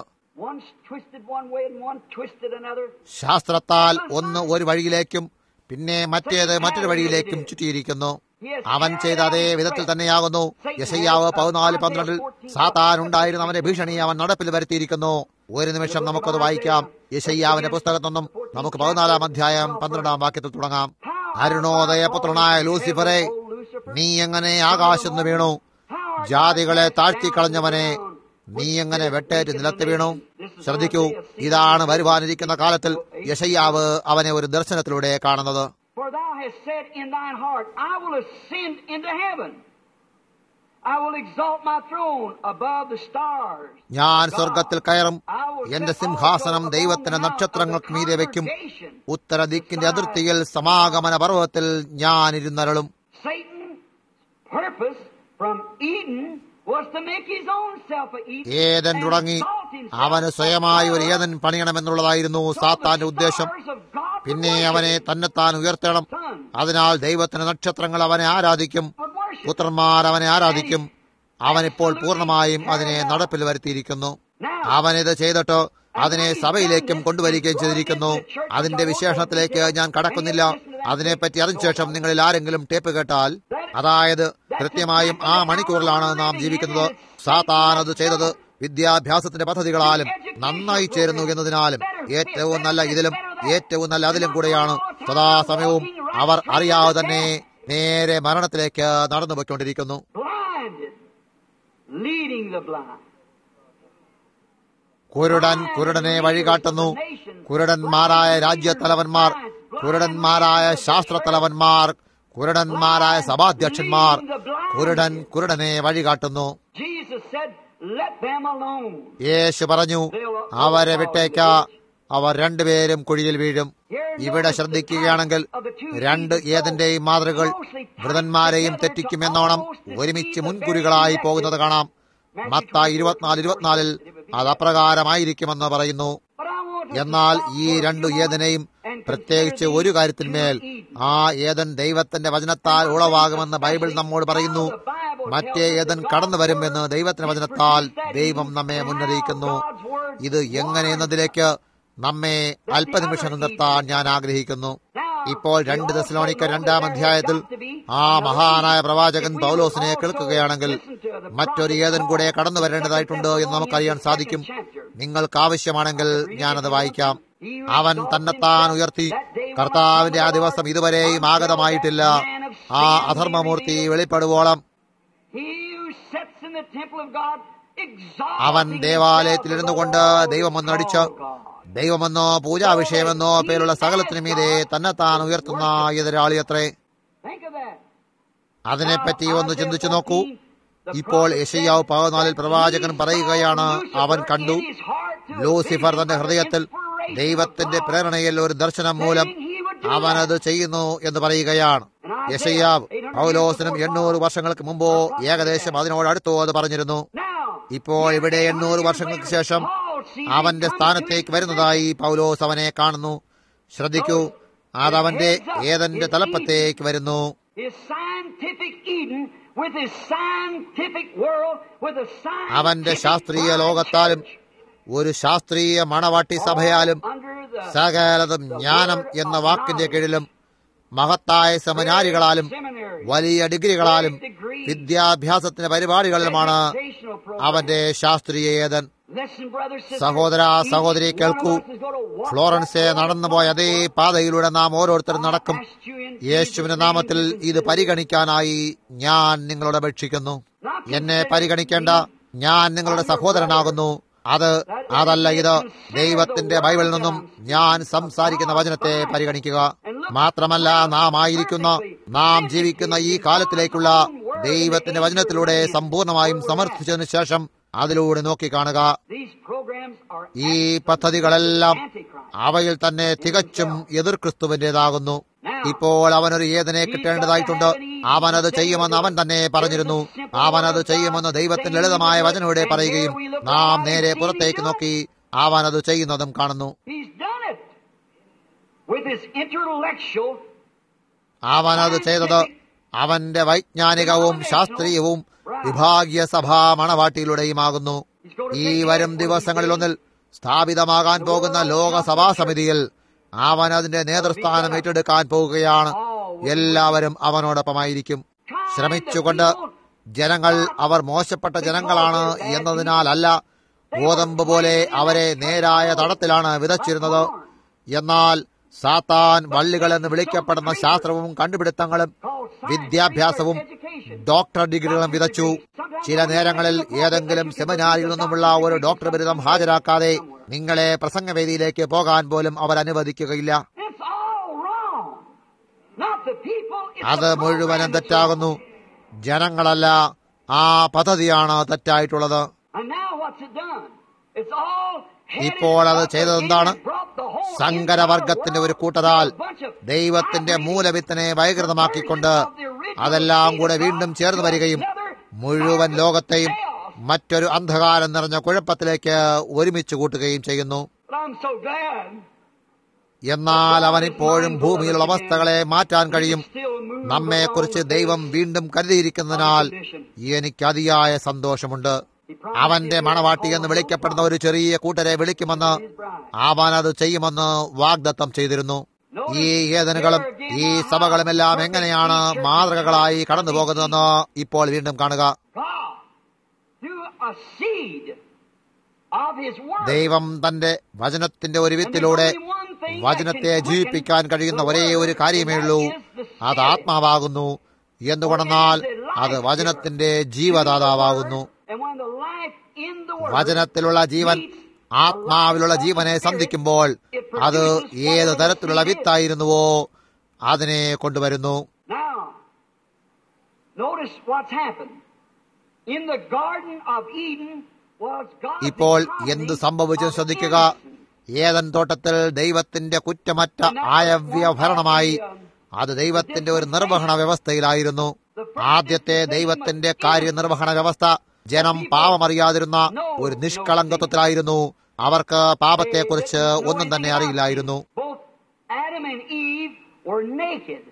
ശാസ്ത്രത്താൽ ഒന്ന് ഒരു വഴിയിലേക്കും പിന്നെ മറ്റേത് മറ്റൊരു വഴിയിലേക്കും ചുറ്റിയിരിക്കുന്നു അവൻ ചെയ്ത അതേ വിധത്തിൽ തന്നെയാകുന്നു യശയ്യാവ് പതിനാല് പന്ത്രണ്ടിൽ സാത്താൻ ഉണ്ടായിരുന്ന അവന്റെ ഭീഷണി അവൻ നടപ്പിൽ വരുത്തിയിരിക്കുന്നു ഒരു നിമിഷം നമുക്കത് വായിക്കാം യശയ്യാവിന്റെ പുസ്തകത്തിൽ നിന്നും നമുക്ക് പതിനാലാം അധ്യായം പന്ത്രണ്ടാം വാക്യത്തിൽ തുടങ്ങാം അരുണോദയ പുത്രനായ ലൂസിഫറെ നീ എങ്ങനെ ആകാശത്ത് വീണു ജാതികളെ താഴ്ത്തിക്കളഞ്ഞവനെ നീ എങ്ങനെ വെട്ടേറ്റ് നിലത്ത് വീണു ശ്രദ്ധിക്കൂ ഇതാണ് വരുവാനിരിക്കുന്ന കാലത്തിൽ യശയ്യാവ് അവനെ ഒരു ദർശനത്തിലൂടെ കാണുന്നത് For thou hast said in thine heart, I will ascend into heaven. I will exalt my throne above the stars. ഞാൻ സ്വർഗത്തിൽ കയറും എന്റെ സിംഹാസനം ദൈവത്തിന്റെ നക്ഷത്രങ്ങൾക്ക് മീതെ വയ്ക്കും ഉത്തര ദിക്കിന്റെ അതിർത്തിയിൽ സമാഗമന പർവ്വതത്തിൽ ഞാൻ ഇരുന്നരളും Satan's purpose from Eden was to make his own self a Eden Ethan and തുടങ്ങി exalt himself അവന് സ്വയമായി ഒരു ഏതൻ പണിയണമെന്നുള്ളതായിരുന്നു സാത്താന്റെ ഉദ്ദേശം പിന്നെ അവനെ തന്നെത്താൻ ഉയർത്തണം അതിനാൽ ദൈവത്തിന്റെ നക്ഷത്രങ്ങൾ അവനെ ആരാധിക്കും പുത്രന്മാർ അവനെ ആരാധിക്കും അവനിപ്പോൾ പൂർണ്ണമായും അതിനെ നടപ്പിൽ വരുത്തിയിരിക്കുന്നു അവനിത് ചെയ്തിട്ട് അതിനെ സഭയിലേക്കും കൊണ്ടുവരികയും ചെയ്തിരിക്കുന്നു അതിന്റെ വിശേഷണത്തിലേക്ക് ഞാൻ കടക്കുന്നില്ല അതിനെപ്പറ്റി അതിനുശേഷം നിങ്ങളിൽ ആരെങ്കിലും ടേപ്പ് കേട്ടാൽ അതായത് കൃത്യമായും ആ മണിക്കൂറിലാണ് നാം ജീവിക്കുന്നത് സാത്താൻ അത് ചെയ്തത് വിദ്യാഭ്യാസത്തിന്റെ പദ്ധതികളാലും നന്നായി ചേരുന്നു എന്നതിനാലും ഏറ്റവും നല്ല ഇതിലും ഏറ്റവും നല്ല അതിലും കൂടെയാണ് സദാസമയവും അവർ അറിയാതെ തന്നെ നേരെ മരണത്തിലേക്ക് നടന്നു പോയിക്കൊണ്ടിരിക്കുന്നു blinded, leading the blind. കുരുടൻ കുരുടനെ വഴികാട്ടുന്നു കുരുടന്മാരായ രാജ്യത്തലവന്മാർ കുരുടന്മാരായ ശാസ്ത്രത്തലവന്മാർ കുരുടന്മാരായ സഭാധ്യക്ഷന്മാർ കുരുടൻ കുരുടനെ വഴികാട്ടുന്നു Jesus said, Let them alone. യേശു പറഞ്ഞു അവരെ വിട്ടേക്ക അവർ രണ്ടുപേരും കുഴിയിൽ വീഴും ഇവിടെ ശ്രദ്ധിക്കുകയാണെങ്കിൽ രണ്ട് ഏതിന്റെയും മാതൃകൾ വൃതന്മാരെയും തെറ്റിക്കുമെന്നോണം ഒരുമിച്ച് മുൻകുറികളായി പോകുന്നത് കാണാം മത്ത ഇരുപത്തിനാല് ഇരുപത്തിനാലിൽ അത് അപ്രകാരമായിരിക്കുമെന്ന് പറയുന്നു But I want to എന്നാൽ ഈ രണ്ടു ഏതനെയും പ്രത്യേകിച്ച് ഒരു കാര്യത്തിന്മേൽ ആ ഏതൻ ദൈവത്തിന്റെ വചനത്താൽ ഉളവാകുമെന്ന് ബൈബിൾ നമ്മോട് പറയുന്നു മറ്റേ ഏതൻ കടന്നു വരുമെന്ന് ദൈവത്തിന്റെ വചനത്താൽ ദൈവം നമ്മെ മുന്നറിയിക്കുന്നു ഇത് എങ്ങനെ എന്നതിലേക്ക് നമ്മെ അല്പനിമിഷം നിർത്താൻ ഞാൻ ആഗ്രഹിക്കുന്നു ഇപ്പോൾ രണ്ട് ദശലോണിക്ക രണ്ടാം അധ്യായത്തിൽ ആ മഹാനായ പ്രവാചകൻ പൗലോസിനെ കേൾക്കുകയാണെങ്കിൽ മറ്റൊരു ഏതൻ കൂടെ കടന്നു വരേണ്ടതായിട്ടുണ്ട് എന്ന് നമുക്കറിയാൻ സാധിക്കും നിങ്ങൾക്ക് ആവശ്യമാണെങ്കിൽ ഞാനത് വായിക്കാം അവൻ തന്നെത്താൻ ഉയർത്തി കർത്താവിന്റെ ആ ദിവസം ഇതുവരെയും ആഗതമായിട്ടില്ല ആ അധർമ്മമൂർത്തി വെളിപ്പെടുവോളം He who sits in the temple of God, exalting അവൻ ദേവാലയത്തിലിരുന്നു കൊണ്ട് ദൈവമെന്നടിച്ച് God. ദൈവമെന്നോ പൂജാവിഷയമെന്നോ പേരുള്ള സകലത്തിനു മീതെ തന്നെത്താൻ ഉയർത്തുന്ന എതിരാളി അത്രേ Think of that. അതിനെപ്പറ്റി ഒന്ന് ചിന്തിച്ചു നോക്കൂ ഇപ്പോൾ യശയ്യാവ് പതിനാലിൽ പ്രവാചകൻ പറയുകയാണ് അവൻ കണ്ടു ലൂസിഫർ തന്റെ ഹൃദയത്തിൽ ദൈവത്തിന്റെ പ്രേരണയിൽ ഒരു ദർശനം മൂലം അവനത് ചെയ്യുന്നു എന്ന് പറയുകയാണ് യശയ്യാവ് പൗലോസിനും എണ്ണൂറ് വർഷങ്ങൾക്ക് മുമ്പോ ഏകദേശം അതിനോട് അടുത്തോ അത് പറഞ്ഞിരുന്നു Now, ഇപ്പോൾ ഇവിടെ എണ്ണൂറ് വർഷങ്ങൾക്ക് ശേഷം അവന്റെ സ്ഥാനത്തേക്ക് വരുന്നതായി പൗലോസ് അവനെ കാണുന്നു ശ്രദ്ധിക്കൂ അതവന്റെ ഏതന്റെ തലപ്പത്തേക്ക് വരുന്നു His scientific Eden with his scientific world with a അവന്റെ scientific ശാസ്ത്രീയ private ലോകത്താലും church. ഒരു ശാസ്ത്രീയ മണവാട്ടി സഭയാലും Under the സകലതും ജ്ഞാനം എന്ന വാക്കിന്റെ കീഴിലും മഹത്തായ സെമിനാരികളാലും വലിയ ഡിഗ്രികളാലും വിദ്യാഭ്യാസത്തിന്റെ പരിപാടികളിലുമാണ് educational program. അവന്റെ ശാസ്ത്രീയ ഏതൻ Listen, brother, sister, സഹോദര each സഹോദരി one of കേൾക്കൂ us is gonna walk ഫ്ലോറൻസെ that road. നടന്നുപോയ അതേ പാതയിലൂടെ നാം ഓരോരുത്തരും നടക്കും I asked you in യേശുവിന്റെ Jesus' നാമത്തിൽ name to ഇത് consider. പരിഗണിക്കാനായി ഞാൻ നിങ്ങളോട് അപേക്ഷിക്കുന്നു എന്നെ പരിഗണിക്കേണ്ട ഞാൻ നിങ്ങളുടെ സഹോദരനാകുന്നു അത് അതല്ല ഇത് ദൈവത്തിന്റെ ബൈബിളിൽ നിന്നും ഞാൻ സംസാരിക്കുന്ന വചനത്തെ പരിഗണിക്കുക മാത്രമല്ല നാം ആയിരിക്കുന്ന നാം ജീവിക്കുന്ന ഈ കാലത്തിലേക്കുള്ള ദൈവത്തിന്റെ വചനത്തിലൂടെ സമ്പൂർണമായും സമർത്ഥിച്ചതിനു ശേഷം അതിലൂടെ നോക്കിക്കാണുക These programs are ഈ പദ്ധതികളെല്ലാം antichrist. അവയിൽ തന്നെ തികച്ചും എതിർ ക്രിസ്തുവിന്റേതാകുന്നു ഇപ്പോൾ അവനൊരു ഏതിനെ കിട്ടേണ്ടതായിട്ടുണ്ട് അവനത് ചെയ്യുമെന്ന് അവൻ തന്നെ പറഞ്ഞിരുന്നു അവനത് ചെയ്യുമെന്ന് ദൈവത്തിന്റെ ലളിതമായ വചനയുടെ പറയുകയും നാം നേരെ പുറത്തേക്ക് നോക്കി അവനത് ചെയ്യുന്നതും കാണുന്നു He's done it with his intellectual അവനത് ചെയ്തത് അവന്റെ വൈജ്ഞാനികവും ശാസ്ത്രീയവും വിഭാഗീയ സഭാ മണവാട്ടിയിലൂടെയുമാകുന്നു ഈ വരും ദിവസങ്ങളിലൊന്നിൽ സ്ഥാപിതമാകാൻ പോകുന്ന ലോകസഭാ സമിതിയിൽ അവൻ അതിന്റെ നേതൃസ്ഥാനം ഏറ്റെടുക്കാൻ പോകുകയാണ് എല്ലാവരും അവനോടൊപ്പമായിരിക്കും ശ്രമിച്ചുകൊണ്ട് ജനങ്ങൾ അവർ മോശപ്പെട്ട ജനങ്ങളാണ് എന്നതിനാലല്ല ഗോതമ്പ് പോലെ അവരെ നേരായ തടത്തിലാണ് വിതച്ചിരുന്നത് എന്നാൽ സാത്താൻ വള്ളികൾ എന്ന് വിളിക്കപ്പെടുന്ന ശാസ്ത്രവും കണ്ടുപിടുത്തങ്ങളും വിദ്യാഭ്യാസവും ഡോക്ടർ ഡിഗ്രികളും വിതച്ചു ചില നേരങ്ങളിൽ ഏതെങ്കിലും സെമിനാരിൽ നിന്നുമുള്ള ഒരു ഡോക്ടർ ബിരുദം ഹാജരാക്കാതെ നിങ്ങളെ പ്രസംഗവേദിയിലേക്ക് പോകാൻ പോലും അവർ അനുവദിക്കുകയില്ല It's all wrong. Not the people, it's അത് the മുഴുവനും program that's തെറ്റാകുന്നു ജനങ്ങളല്ല ആ പദ്ധതിയാണ് തെറ്റായിട്ടുള്ളത് wrong. And now what's it done? It's all headed ഇപ്പോൾ അത് up ചെയ്തതെന്താണ്? again and brought the whole സങ്കരവർഗത്തിന്റെ ഒരു entire കൂട്ടരാൽ world, a bunch of ദൈവത്തിന്റെ hybrid മൂലവിത്തിനെ വൈകൃതമാക്കിക്കൊണ്ട് അതെല്ലാം കൂടെ വീണ്ടും ചേർന്ന് വരികയും മുഴുവൻ ലോകത്തെയും മറ്റൊരു അന്ധകാരം നിറഞ്ഞ കുഴപ്പത്തിലേക്ക് ഒരുമിച്ച് കൂട്ടുകയും ചെയ്യുന്നു But I'm so glad എന്നാൽ അവൻ ഇപ്പോഴും ഭൂമിയിലുള്ള അവസ്ഥകളെ മാറ്റാൻ കഴിയും still moving നമ്മെക്കുറിച്ച് ദൈവം വീണ്ടും കരുതിയിരിക്കുന്നതിനാൽ എനിക്ക് അതിയായ സന്തോഷമുണ്ട് അവന്റെ മണവാട്ടി എന്ന് വിളിക്കപ്പെടുന്ന ഒരു ചെറിയ കൂട്ടരെ വിളിക്കുമെന്ന് അവൻ അത് ചെയ്യുമെന്ന് വാഗ്ദത്തം ചെയ്തിരുന്നു ഈ ഏതനുകളും ഈ സഭകളുമെല്ലാം എങ്ങനെയാണ് മാതൃകകളായി കടന്നു പോകുന്നതെന്ന് ഇപ്പോൾ വീണ്ടും കാണുക God, through a seed of His Word, ദൈവം തന്റെ വചനത്തിന്റെ ഒരു വിത്തിലൂടെ വചനത്തെ ജീവിപ്പിക്കാൻ കഴിയുന്ന ഒരേ ഒരു കാര്യമേ ഉള്ളൂ അത് ആത്മാവാകുന്നു എന്തുകൊണ്ടെന്നാൽ അത് വചനത്തിന്റെ ജീവദാതാവാകുന്നു and when the life in the Word വചനത്തിലുള്ള ജീവൻ ആത്മാവിലുള്ള ജീവനെ സന്ധിക്കുമ്പോൾ അത് ഏത് തരത്തിലുള്ള വിത്തായിരുന്നുവോ അതിനെ കൊണ്ടുവരുന്നു Now, notice what's happened. In the Garden of Eden was God's ഇപ്പോൾ economy എന്ത് സംഭവിച്ചു of ശ്രദ്ധിക്കുക innocence. ഏതൻ തോട്ടത്തിൽ ദൈവത്തിന്റെ കുറ്റമറ്റ ആയവ്യ ഭരണമായി അത് ദൈവത്തിന്റെ ഒരു നിർവഹണ വ്യവസ്ഥയിലായിരുന്നു ആദ്യത്തെ ദൈവത്തിന്റെ കാര്യനിർവഹണ വ്യവസ്ഥ ജനം പാവമറിയാതിരുന്ന ഒരു നിഷ്കളങ്കത്വത്തിലായിരുന്നു അവർക്ക് പാപത്തെക്കുറിച്ച് ഒന്നും തന്നെ അറിയില്ലായിരുന്നു Both Adam and Eve were naked.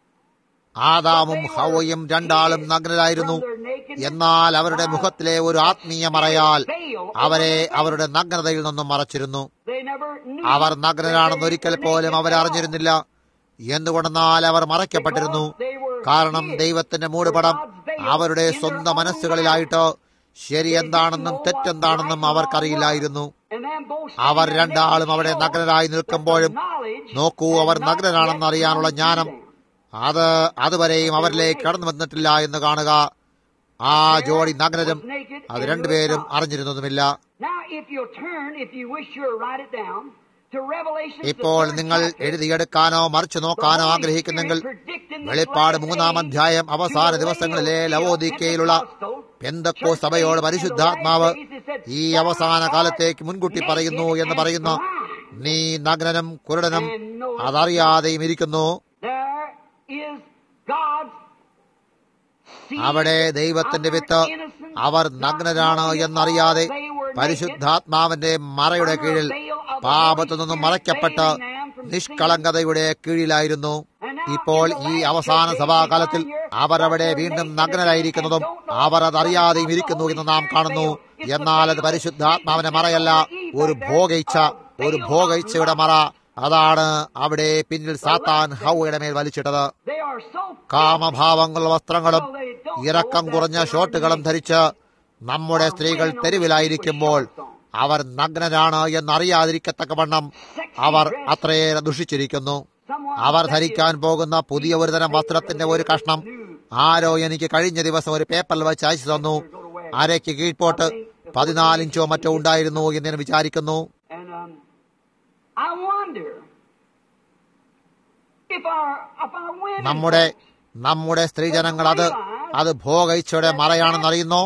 ആദാമും ഹവയും രണ്ടാളും നഗ്നരായിരുന്നു എന്നാൽ അവരുടെ മുഖത്തിലെ ഒരു ആത്മീയ മറയാൽ അവരെ അവരുടെ നഗ്നതയിൽ നിന്നും മറച്ചിരുന്നു They never knew അവർ നഗ്നരാണെന്ന് ഒരിക്കൽ പോലും അവർ അറിഞ്ഞിരുന്നില്ല എന്തുകൊണ്ടെന്നാൽ അവർ മറയ്ക്കപ്പെട്ടിരുന്നു കാരണം ദൈവത്തിന്റെ മൂടുപടം അവരുടെ സ്വന്തം മനസ്സുകളിലായിട്ട് ശരി എന്താണെന്നും തെറ്റെന്താണെന്നും അവർക്കറിയില്ലായിരുന്നു And then both അവർ രണ്ടാളും അവിടെ നഗ്നരായി നിൽക്കുമ്പോഴും knowledge നോക്കൂ അവർ നഗ്നരാണെന്ന് അറിയാനുള്ള ജ്ഞാനം അത് അതുവരെയും അവരിലേക്ക് കടന്നു വന്നിട്ടില്ല എന്ന് കാണുക ആ ജോഡി നഗ്നരും അത് രണ്ടുപേരും അറിഞ്ഞിരുന്നതുമില്ല Now, if you'll turn, if you wish to write it down, to Revelation. ഇപ്പോൾ നിങ്ങൾ എഴുതിയെടുക്കാനോ മറിച്ചു നോക്കാനോ ആഗ്രഹിക്കുന്നെങ്കിൽ വെളിപ്പാട് മൂന്നാം അധ്യായം അവസാന ദിവസങ്ങളിലെ ലവോദിക്കയിലുള്ള പെന്തക്കോ സഭയോട് പരിശുദ്ധാത്മാവ് ഈ അവസാന കാലത്തേക്ക് മുൻകൂട്ടി പറയുന്നു എന്ന് പറയുന്ന നീ നഗ്നനും കുരുടനും അതറിയാതെയും ഇരിക്കുന്നു There is God's seed അവിടെ ദൈവത്തിന്റെ വിത്ത് of innocence, അവർ നഗ്നരാണ് എന്നറിയാതെ പരിശുദ്ധാത്മാവിന്റെ മറയുടെ കീഴിൽ പാപത്തു നിന്നും മറയ്ക്കപ്പെട്ട് നിഷ്കളങ്കതയുടെ കീഴിലായിരുന്നു ഇപ്പോൾ ഈ അവസാന സഭാകാലത്തിൽ അവർ അവിടെ വീണ്ടും നഗ്നരായിരിക്കുന്നതും അവർ അതറിയാതെയും ഇരിക്കുന്നു എന്ന് നാം കാണുന്നു എന്നാൽ അത് പരിശുദ്ധാത്മാവിന്റെ മറയല്ല ഒരു ഭോഗയിച്ച ഒരു ഭോഗയിച്ചയുടെ മറ അതാണ് അവിടെ പിന്നിൽ സാത്താൻ ഹൗയുടെ മേൽ വലിച്ചിട്ടത് They are so കാമഭാവങ്ങളുള്ള വസ്ത്രങ്ങളും ഇറക്കം കുറഞ്ഞ ഷോട്ടുകളും ധരിച്ച് നമ്മുടെ സ്ത്രീകൾ തെരുവിലായിരിക്കുമ്പോൾ അവർ നഗ്നരാണ് എന്നറിയാതിരിക്കത്തക്കവണ്ണം അവർ അത്രയേറെ ദുഷിച്ചിരിക്കുന്നു അവർ ധരിക്കാൻ പോകുന്ന പുതിയ ഒരു തരം വസ്ത്രത്തിന്റെ ഒരു കഷ്ണം ആരോ എനിക്ക് കഴിഞ്ഞ ദിവസം ഒരു പേപ്പറിൽ വെച്ച് അയച്ചു തന്നു അരയ്ക്ക് കീഴ്പോട്ട് പതിനാലിഞ്ചോ മറ്റോ ഉണ്ടായിരുന്നു എന്ന് ഞാൻ വിചാരിക്കുന്നു And um, I wonder if our if our women നമ്മുടെ നമ്മുടെ സ്ത്രീജനങ്ങൾ അത് അത് ഭോഗയിച്ചയുടെ മറയാണെന്നറിയുന്നോ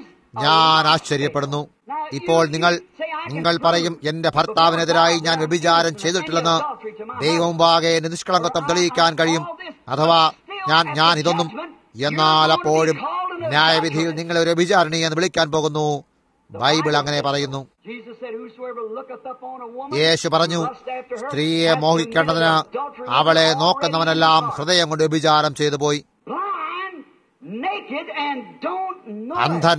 ഞാൻ ആശ്ചര്യപ്പെടുന്നു ഇപ്പോൾ നിങ്ങൾ നിങ്ങൾ പറയും എന്റെ ഭർത്താവിനെതിരായി ഞാൻ വ്യഭിചാരം ചെയ്തിട്ടില്ലെന്ന് ദൈവമുമ്പാകെ എന്റെ നിഷ്കളങ്കത്വം തെളിയിക്കാൻ കഴിയും അഥവാ ഞാൻ ഞാൻ ഇതൊന്നും എന്നാൽ അപ്പോഴും ന്യായവിധിയിൽ നിങ്ങളെ ഒരു വ്യഭിചാരണി എന്ന് വിളിക്കാൻ പോകുന്നു ബൈബിൾ അങ്ങനെ പറയുന്നു Jesus said, Whosoever looketh upon a woman, യേശു പറഞ്ഞു lust after her, സ്ത്രീയെ hath മോഹിക്കേണ്ടതിന് committed adultery അവളെ already നോക്കുന്നവനെല്ലാം in his heart. ഹൃദയം കൊണ്ട് വ്യഭിചാരം ചെയ്തു പോയി Blind, naked, and don't know it. അന്ധൻ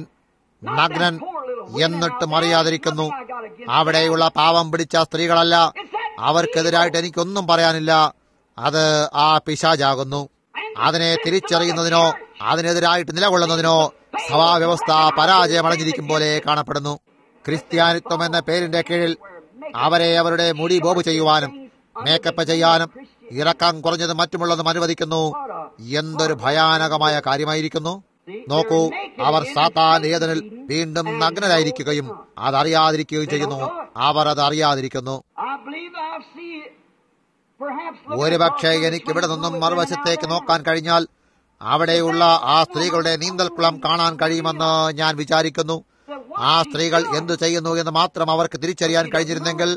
നഗ്നൻ എന്നിട്ടും അറിയാതിരിക്കുന്നു അവിടെയുള്ള പാവം പിടിച്ച സ്ത്രീകളല്ല അവർക്കെതിരായിട്ട് എനിക്കൊന്നും പറയാനില്ല അത് ആ പിശാചാകുന്നു അതിനെ തിരിച്ചറിയുന്നതിനോ അതിനെതിരായിട്ട് നിലകൊള്ളുന്നതിനോ സഭാവ്യവസ്ഥ പരാജയമടഞ്ഞിരിക്കും പോലെ കാണപ്പെടുന്നു ക്രിസ്ത്യാനിത്വം എന്ന പേരിന്റെ കീഴിൽ അവരെ അവരുടെ മുടി ബോബ് ചെയ്യുവാനും മേക്കപ്പ് ചെയ്യാനും ഇറക്കം കുറഞ്ഞതും മറ്റുമുള്ളതും അനുവദിക്കുന്നു എന്തൊരു ഭയാനകമായ കാര്യമായിരിക്കുന്നു നോക്കൂ അവർ സാത്താൻ ഏതനിൽ വീണ്ടും നഗ്നരായിരിക്കുകയും അതറിയാതിരിക്കുകയും ചെയ്യുന്നു അവർ അത് അറിയാതിരിക്കുന്നു I believe I've seen it. Perhaps look ഒരുപക്ഷെ across എനിക്ക് ഇവിടെ നിന്നും the മറുവശത്തേക്ക് നോക്കാൻ കഴിഞ്ഞാൽ അവിടെയുള്ള ആ സ്ത്രീകളുടെ നീന്തൽക്കുളം കാണാൻ കഴിയുമെന്ന് ഞാൻ വിചാരിക്കുന്നു ആ സ്ത്രീകൾ എന്തു ചെയ്യുന്നു എന്ന് മാത്രം അവർക്ക് തിരിച്ചറിയാൻ കഴിഞ്ഞിരുന്നെങ്കിൽ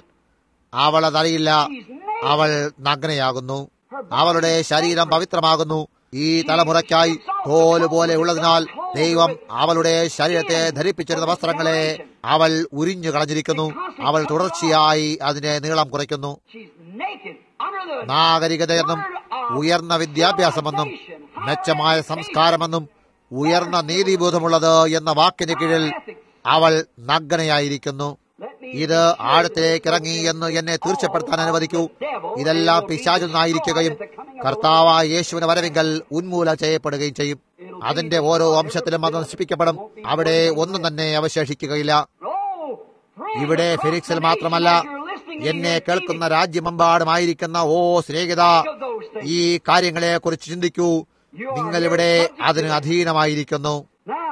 അവൾ അതറിയില്ല അവൾ നഗ്നയാകുന്നു അവളുടെ ശരീരം പവിത്രമാകുന്നു ഈ തലമുറയ്ക്കായി തോല് പോലെ ഉള്ളതിനാൽ ദൈവം അവളുടെ ശരീരത്തെ ധരിപ്പിച്ചിരുന്ന വസ്ത്രങ്ങളെ അവൾ ഉരിഞ്ഞു കളഞ്ഞിരിക്കുന്നു അവൾ തുടർച്ചയായി അതിന്റെ നീളം കുറയ്ക്കുന്നു She's naked under the നാഗരികതയെന്നും ഉയർന്ന വിദ്യാഭ്യാസമെന്നും മെച്ചമായ സംസ്കാരമെന്നും ഉയർന്ന നീതിബോധമുള്ളത് എന്ന വാക്കിന് കീഴിൽ അവൾ നഗ്നയായിരിക്കുന്നു ഇത് ആഴത്തിലേക്ക് ഇറങ്ങി എന്ന് എന്നെ തീർച്ചപ്പെടുത്താൻ അനുവദിക്കൂ ഇതെല്ലാം പിശാചൊന്നായിരിക്കുകയും കർത്താവായ യേശുവിന് വരവെങ്കിൽ ഉന്മൂലം ചെയ്യപ്പെടുകയും ചെയ്യും അതിന്റെ ഓരോ അംശത്തിലും അത് നശിപ്പിക്കപ്പെടും അവിടെ ഒന്നും തന്നെ അവശേഷിക്കുകയില്ല Oh, friend, ഇവിടെ across ഫിനിക്സിൽ the മാത്രമല്ല nation, you're listening in എന്നെ your കേൾക്കുന്ന TV. രാജ്യമെമ്പാടുമായിരിക്കുന്ന oh Snehitha Think of those things. ഈ കാര്യങ്ങളെ കുറിച്ച് ചിന്തിക്കൂ നിങ്ങളിവിടെ അതിന് അധീനമായിരിക്കുന്നു Now,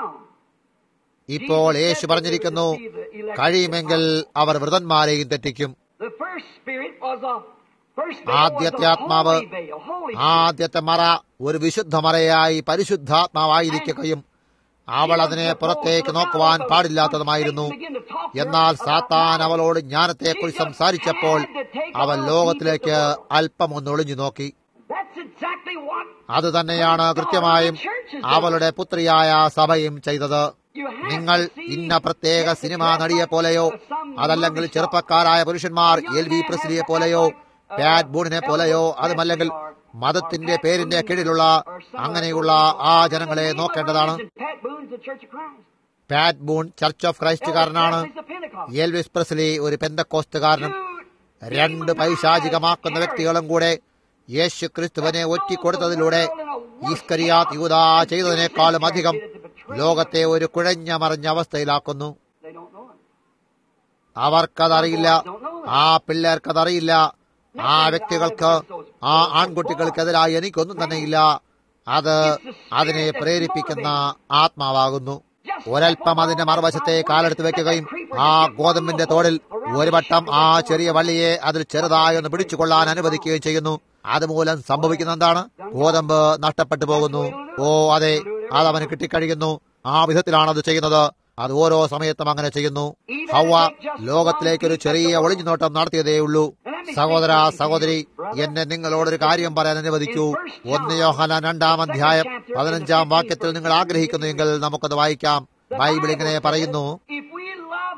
ഇപ്പോൾ യേശു പറഞ്ഞിരിക്കുന്നു കഴിയുമെങ്കിൽ അവർ വൃതന്മാരെയും തെറ്റിക്കും the first spirit was a first veil was ആദ്യത്തെ a ആത്മാവ് holy veil, holy ആദ്യത്തെ മറ ഒരു വിശുദ്ധ മറയായി പരിശുദ്ധാത്മാവായിരിക്കുകയും അവൾ അതിനെ പുറത്തേക്ക് നോക്കുവാൻ പാടില്ലാത്തതുമായിരുന്നു എന്നാൽ സാത്താൻ അവളോട് ജ്ഞാനത്തെക്കുറിച്ച് സംസാരിച്ചപ്പോൾ അവൻ ലോകത്തിലേക്ക് അല്പം ഒന്ന് ഒളിഞ്ഞു നോക്കി That's exactly what അത് തന്നെയാണ് കൃത്യമായും അവളുടെ പുത്രിയായ സഭയും ചെയ്തത് you have നിങ്ങൾ to see. ഇന്ന പ്രത്യേക സിനിമാ നടിയെ പോലെയോ അതല്ലെങ്കിൽ ചെറുപ്പക്കാരായ പുരുഷന്മാർ എൽ വി പ്രസ്ലിയെ പോലെയോ പാറ്റ് ബൂണിനെ പോലെയോ അതുമല്ലെങ്കിൽ മതത്തിന്റെ പേരിന്റെ കീഴിലുള്ള അങ്ങനെയുള്ള ആ ജനങ്ങളെ നോക്കേണ്ടതാണ് Pat Boone's the Church of Christ. Pat Boone church of ക്രൈസ്റ്റുകാരനാണ് Elvis Presley's the Pentecost. Elvis Presley ഒരു പെന്തക്കോസ്റ്റുകാരനും രണ്ട് പൈശാചികമാക്കുന്ന വ്യക്തികളും കൂടെ യേശു ക്രിസ്തുവിനെ ഒറ്റിക്കൊടുത്തതിലൂടെ ഈസ്കരിയാത്ത് യൂത ചെയ്തതിനേക്കാളും അധികം ലോകത്തെ ഒരു കുഴഞ്ഞ മറിഞ്ഞ അവസ്ഥയിലാക്കുന്നു They don't know it. അവർക്കതറിയില്ല ആ പിള്ളേർക്കതറിയില്ല ആ വ്യക്തികൾക്ക് ആ ആൺകുട്ടികൾക്കെതിരായി എനിക്കൊന്നും തന്നെയില്ല അത് അതിനെ പ്രേരിപ്പിക്കുന്ന ആത്മാവാകുന്നു ഒരൽപ്പം അതിന്റെ മറുവശത്തെ കാലെടുത്ത് വെക്കുകയും ആ ഗോതമ്പിന്റെ തോടിൽ ഒരു വട്ടം ആ ചെറിയ വള്ളിയെ അതിൽ ചെറുതായി ഒന്ന് പിടിച്ചുകൊള്ളാൻ അനുവദിക്കുകയും ചെയ്യുന്നു അതുമൂലം സംഭവിക്കുന്ന എന്താണ് ഗോതമ്പ് നഷ്ടപ്പെട്ടു പോകുന്നു ഓ അതെ അത് അവന് കിട്ടിക്കഴിയുന്നു ആ വിധത്തിലാണ് അത് ചെയ്യുന്നത് അത് ഓരോ സമയത്തും അങ്ങനെ ചെയ്യുന്നു ഹൗവ ലോകത്തിലേക്ക് ഒരു ചെറിയ ഒളിഞ്ഞുനോട്ടം നടത്തിയതേ ഉള്ളൂ സഹോദര സഹോദരി എന്നെ നിങ്ങളോടൊരു കാര്യം പറയാൻ അനുവദിക്കൂ ഒന്ന് യോഹന രണ്ടാം അധ്യായം പതിനഞ്ചാം വാക്യത്തിൽ നിങ്ങൾ ആഗ്രഹിക്കുന്നുവെങ്കിൽ നമുക്കത് വായിക്കാം ബൈബിൾ ഇങ്ങനെ പറയുന്നു If we love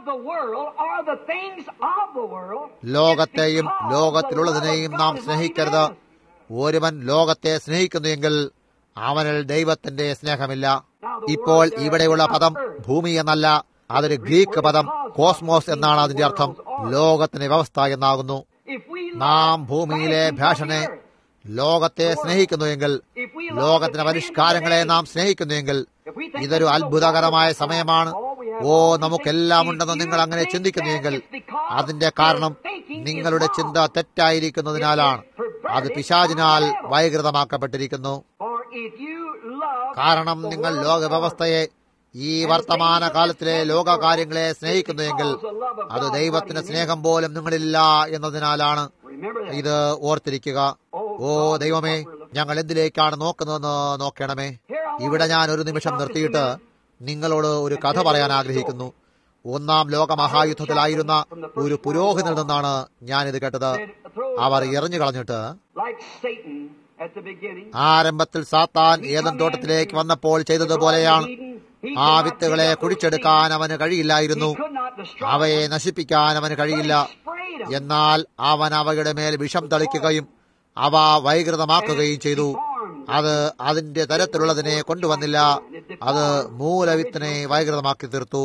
the world or the things of the world. ലോകത്തെയും It's because ലോകത്തിലുള്ളതിനെയും the love നാം of God is സ്നേഹിക്കരുത് not in us. ഒരുവൻ ലോകത്തെ സ്നേഹിക്കുന്നുവെങ്കിൽ അവനിൽ ദൈവത്തിന്റെ സ്നേഹമില്ല ഇപ്പോൾ ഇവിടെയുള്ള പദം ഭൂമി എന്നല്ല അതൊരു ഗ്രീക്ക് പദം കോസ്മോസ് എന്നാണ് അതിന്റെ അർത്ഥം ലോകത്തിന്റെ വ്യവസ്ഥ എന്നാകുന്നു If we love നാം ഭൂമിയിലെ the things of ഭാഷനെ the earth, ലോകത്തെ സ്നേഹിക്കുന്നുവെങ്കിൽ if we love ലോകത്തിന്റെ the പരിഷ്കാരങ്ങളെ trends of the നാം day, സ്നേഹിക്കുന്നുവെങ്കിൽ if we think ഇതൊരു this is a അത്ഭുതകരമായ wonderful സമയമാണ് time, all we have oh all to നമുക്കെല്ലാം think, ഉണ്ടെന്ന് if നിങ്ങൾ you അങ്ങനെ think ചിന്തിക്കുന്നുവെങ്കിൽ that it's because അതിന്റെ your കാരണം thinking is നിങ്ങളുടെ wrong. ചിന്ത തെറ്റായിരിക്കുന്നതിനാലാണ് അത് പിശാചിനാൽ വൈകൃതമാക്കപ്പെട്ടിരിക്കുന്നു Or if you love കാരണം the നിങ്ങൾ world ലോകവ്യവസ്ഥയെ ഈ വർത്തമാന കാലത്തിലെ ലോകകാര്യങ്ങളെ സ്നേഹിക്കുന്നുവെങ്കിൽ അത് ദൈവത്തിന്റെ സ്നേഹം പോലും നിങ്ങളില്ല എന്നതിനാലാണ് Remember that. ഇത് ഓർത്തിരിക്കുക ഓ ദൈവമേ ഞങ്ങൾ എന്തിലേക്കാണ് നോക്കുന്നതെന്ന് നോക്കണമേ ഇവിടെ ഞാൻ ഒരു നിമിഷം നിർത്തിയിട്ട് നിങ്ങളോട് ഒരു കഥ പറയാൻ ആഗ്രഹിക്കുന്നു ഒന്നാം ലോക മഹായുദ്ധത്തിലായിരുന്ന ഒരു പുരോഹിതനിൽ നിന്നാണ് ഞാനിത് കേട്ടത് അവർ എറിഞ്ഞു കളഞ്ഞിട്ട് Like Satan at the beginning. ആരംഭത്തിൽ സാത്താൻ ഏതൻ തോട്ടത്തിലേക്ക് വന്നപ്പോൾ ചെയ്തതുപോലെയാണ് ആ വിത്തുകളെ കുഴിച്ചെടുക്കാൻ അവന് കഴിയില്ലായിരുന്നു അവയെ നശിപ്പിക്കാൻ അവന് കഴിയില്ല എന്നാൽ അവൻ അവയുടെ മേൽ വിഷം തളിക്കുകയും അവ വൈകൃതമാക്കുകയും ചെയ്തു അത് അതിന്റെ തരത്തിലുള്ളതിനെ കൊണ്ടുവന്നില്ല അത് മൂലവിത്തിനെ വൈകൃതമാക്കി തീർത്തു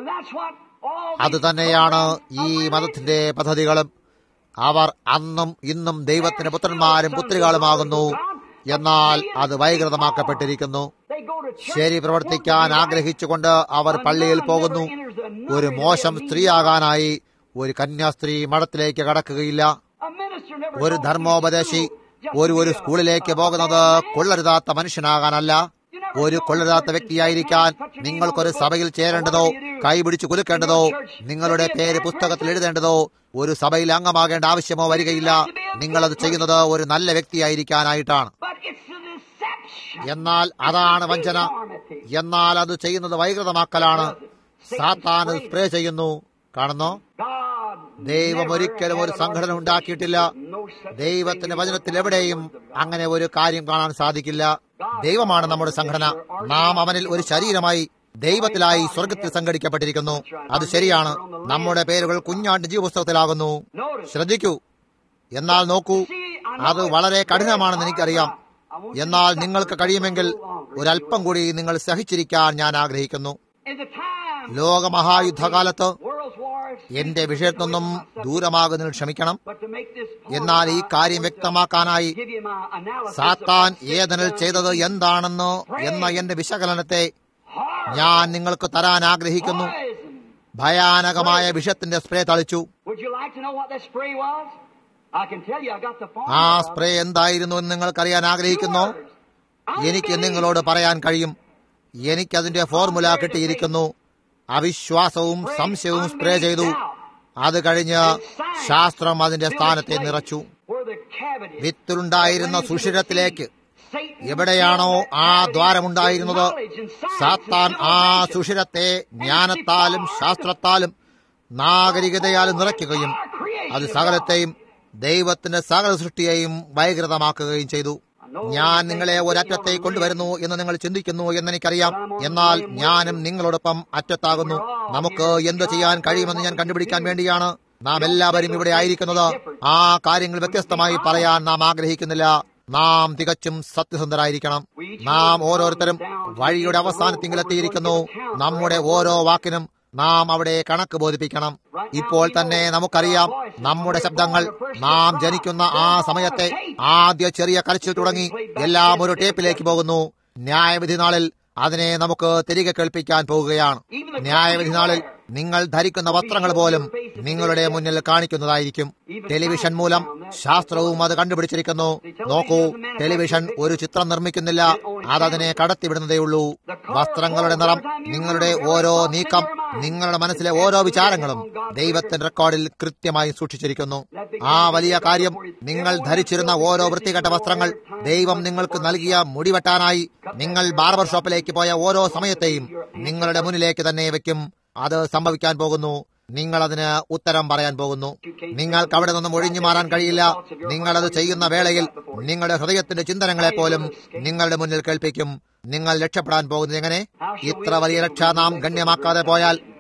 അത് തന്നെയാണ് ഈ മതത്തിന്റെ പദ്ധതികളും അവർ അന്നും ഇന്നും ദൈവത്തിന്റെ പുത്രന്മാരും പുത്രികളുമാകുന്നു എന്നാൽ അത് വൈകൃതമാക്കപ്പെട്ടിരിക്കുന്നു ശരി പ്രവർത്തിക്കാൻ ആഗ്രഹിച്ചുകൊണ്ട് അവർ പള്ളിയിൽ പോകുന്നു ഒരു മോശം സ്ത്രീയാകാനായി ഒരു കന്യാസ്ത്രീ മഠത്തിലേക്ക് കടക്കുകയില്ല ഒരു ധർമ്മോപദേശി ഒരു ഒരു സ്കൂളിലേക്ക് പോകുന്നത് കൊള്ളരുതാത്ത മനുഷ്യനാകാനല്ല ഒരു കൊള്ളരുതാത്ത വ്യക്തിയായിരിക്കാൻ നിങ്ങൾക്കൊരു സഭയിൽ ചേരേണ്ടതോ കൈപിടിച്ചു കുലുക്കേണ്ടതോ നിങ്ങളുടെ പേര് പുസ്തകത്തിൽ എഴുതേണ്ടതോ ഒരു സഭയിൽ അംഗമാകേണ്ട ആവശ്യമോ വരികയില്ല നിങ്ങളത് ചെയ്യുന്നത് ഒരു നല്ല വ്യക്തിയായിരിക്കാനായിട്ടാണ് എന്നാൽ അതാണ് വഞ്ചന എന്നാൽ അത് ചെയ്യുന്നത് വൈകൃതമാക്കലാണ് സാത്താൻ അത് സ്പ്രേ ചെയ്യുന്നു കാണുന്നോ ദൈവം ഒരിക്കലും ഒരു സംഘടന ഉണ്ടാക്കിയിട്ടില്ല ദൈവത്തിന്റെ വചനത്തിൽ എവിടെയും അങ്ങനെ ഒരു കാര്യം കാണാൻ സാധിക്കില്ല ദൈവമാണ് നമ്മുടെ സംഘടന നാം അവനിൽ ഒരു ശരീരമായി ദൈവത്തിലായി സ്വർഗത്തിൽ സംഘടിക്കപ്പെട്ടിരിക്കുന്നു അത് ശരിയാണ് നമ്മുടെ പേരുകൾ കുഞ്ഞാണ്ട് ജീവപുസ്തകത്തിലാകുന്നു ശ്രദ്ധിക്കൂ എന്നാൽ നോക്കൂ അത് വളരെ കഠിനമാണെന്ന് എനിക്കറിയാം എന്നാൽ നിങ്ങൾക്ക് കഴിയുമെങ്കിൽ ഒരല്പം കൂടി നിങ്ങൾ സഹിച്ചിരിക്കാൻ ഞാൻ ആഗ്രഹിക്കുന്നു ലോകമഹായുദ്ധകാലത്ത് എന്റെ വിഷയത്തൊന്നും ദൂരമാകുന്നതിൽ ക്ഷമിക്കണം എന്നാൽ ഈ കാര്യം വ്യക്തമാക്കാനായി സാത്താൻ ഏതനിൽ ചെയ്തത് എന്താണെന്ന് എന്ന എന്റെ വിശകലനത്തെ ഞാൻ നിങ്ങൾക്ക് തരാൻ ആഗ്രഹിക്കുന്നു ഭയാനകമായ വിഷത്തിന്റെ സ്പ്രേ തളിച്ചു ആ സ്പ്രേ എന്തായിരുന്നു എന്ന് നിങ്ങൾക്കറിയാൻ ആഗ്രഹിക്കുന്നു എനിക്ക് നിങ്ങളോട് പറയാൻ കഴിയും എനിക്കതിന്റെ ഫോർമുല കിട്ടിയിരിക്കുന്നു അവിശ്വാസവും സംശയവും സ്പ്രേ ചെയ്തു അത് കഴിഞ്ഞ് ശാസ്ത്രം അതിന്റെ സ്ഥാനത്തെ നിറച്ചു വിത്തിലുണ്ടായിരുന്ന സുഷിരത്തിലേക്ക് എവിടെയാണോ ആ ദ്വാരമുണ്ടായിരുന്നത് സാത്താൻ ആ സുഷിരത്തെ ജ്ഞാനത്താലും ശാസ്ത്രത്താലും നാഗരികതയാലും നിറയ്ക്കുകയും അത് സകലത്തെയും ദൈവത്തിന്റെ സകല സൃഷ്ടിയെയും വൈകൃതമാക്കുകയും ചെയ്തു ഞാൻ നിങ്ങളെ ഒരറ്റത്തേക്ക് കൊണ്ടുവരുന്നു എന്ന് നിങ്ങൾ ചിന്തിക്കുന്നു എന്നെനിക്കറിയാം എന്നാൽ ഞാനും നിങ്ങളോടൊപ്പം അറ്റത്താകുന്നു നമുക്ക് എന്ത് ചെയ്യാൻ കഴിയുമെന്ന് ഞാൻ കണ്ടുപിടിക്കാൻ വേണ്ടിയാണ് നാം എല്ലാവരും ഇവിടെ ആയിരിക്കുന്നത് ആ കാര്യങ്ങൾ വ്യത്യസ്തമായി പറയാൻ നാം ആഗ്രഹിക്കുന്നില്ല നാം തികച്ചും സത്യസന്ധരായിരിക്കണം നാം ഓരോരുത്തരും വഴിയുടെ അവസാനത്തിങ്കിലെത്തിയിരിക്കുന്നു നമ്മുടെ ഓരോ വാക്കിനും നാം അവിടെ കണക്ക് ബോധിപ്പിക്കണം ഇപ്പോൾ തന്നെ നമുക്കറിയാം നമ്മുടെ ശബ്ദങ്ങൾ നാം ജനിക്കുന്ന ആ സമയത്തെ ആദ്യ ചെറിയ കരച്ചിൽ തുടങ്ങി എല്ലാം ഒരു ടേപ്പിലേക്ക് പോകുന്നു ന്യായവിധി നാളിൽ അതിനെ നമുക്ക് തിരികെ കേൾപ്പിക്കാൻ പോവുകയാണ് ന്യായവിധി നാളിൽ നിങ്ങൾ ധരിക്കുന്ന വസ്ത്രങ്ങൾ പോലും നിങ്ങളുടെ മുന്നിൽ കാണിക്കുന്നതായിരിക്കും ടെലിവിഷൻ മൂലം ശാസ്ത്രവും അത് കണ്ടുപിടിച്ചിരിക്കുന്നു നോക്കൂ ടെലിവിഷൻ ഒരു ചിത്രം നിർമ്മിക്കുന്നില്ല അതതിനെ കടത്തിവിടുന്നതേയുള്ളൂ വസ്ത്രങ്ങളുടെ നിറം നിങ്ങളുടെ ഓരോ നീക്കം നിങ്ങളുടെ മനസ്സിലെ ഓരോ വിചാരങ്ങളും ദൈവത്തിന്റെ റെക്കോർഡിൽ കൃത്യമായി സൂക്ഷിച്ചിരിക്കുന്നു ആ വലിയ കാര്യം നിങ്ങൾ ധരിച്ചിരുന്ന ഓരോ വൃത്തികെട്ട വസ്ത്രങ്ങൾ ദൈവം നിങ്ങൾക്ക് നൽകിയ മുടിവെട്ടാനായി നിങ്ങൾ ബാർബർ ഷോപ്പിലേക്ക് പോയ ഓരോ സമയത്തെയും നിങ്ങളുടെ മുന്നിലേക്ക് തന്നെ വെക്കും അത് സംഭവിക്കാൻ പോകുന്നു നിങ്ങൾ അതിന് ഉത്തരം പറയാൻ പോകുന്നു നിങ്ങൾക്ക് അവിടെ നിന്നും ഒഴിഞ്ഞു മാറാൻ കഴിയില്ല നിങ്ങൾ അത് ചെയ്യുന്ന വേളയിൽ നിങ്ങളുടെ ഹൃദയത്തിന്റെ ചിന്തനങ്ങളെ പോലും നിങ്ങളുടെ മുന്നിൽ കേൾപ്പിക്കും നിങ്ങൾ രക്ഷപ്പെടാൻ പോകുന്നത് എങ്ങനെ ഇത്ര വലിയ രക്ഷ നാം ഗണ്യമാക്കാതെ പോയാൽ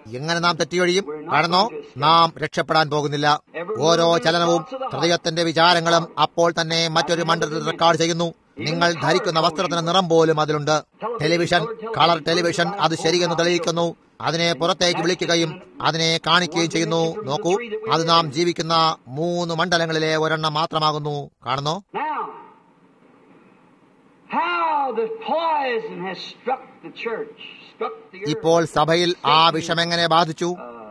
എങ്ങനെ നാം തെറ്റിയൊഴിയും കാണുന്നോ നാം രക്ഷപ്പെടാൻ പോകുന്നില്ല ഓരോ ചലനവും ഹൃദയത്തിന്റെ വിചാരങ്ങളും അപ്പോൾ തന്നെ മറ്റൊരു മണ്ഡലത്തിൽ റെക്കോർഡ് ചെയ്യുന്നു നിങ്ങൾ ധരിക്കുന്ന വസ്ത്രത്തിന് നിറം പോലും അതിലുണ്ട് ടെലിവിഷൻ കളർ ടെലിവിഷൻ അത് ശരിയെന്ന് തെളിയിക്കുന്നു അതിനെ പുറത്തേക്ക് വിളിക്കുകയും അതിനെ കാണിക്കുകയും ചെയ്യുന്നു നോക്കൂ അത് നാം ജീവിക്കുന്ന മൂന്ന് മണ്ഡലങ്ങളിലെ ഒരെണ്ണം മാത്രമാകുന്നു കാണുന്നോ Now, how the poison has struck the church, struck the earth. ഇപ്പോൾ സഭയിൽ ആ വിഷം എങ്ങനെ ബാധിച്ചു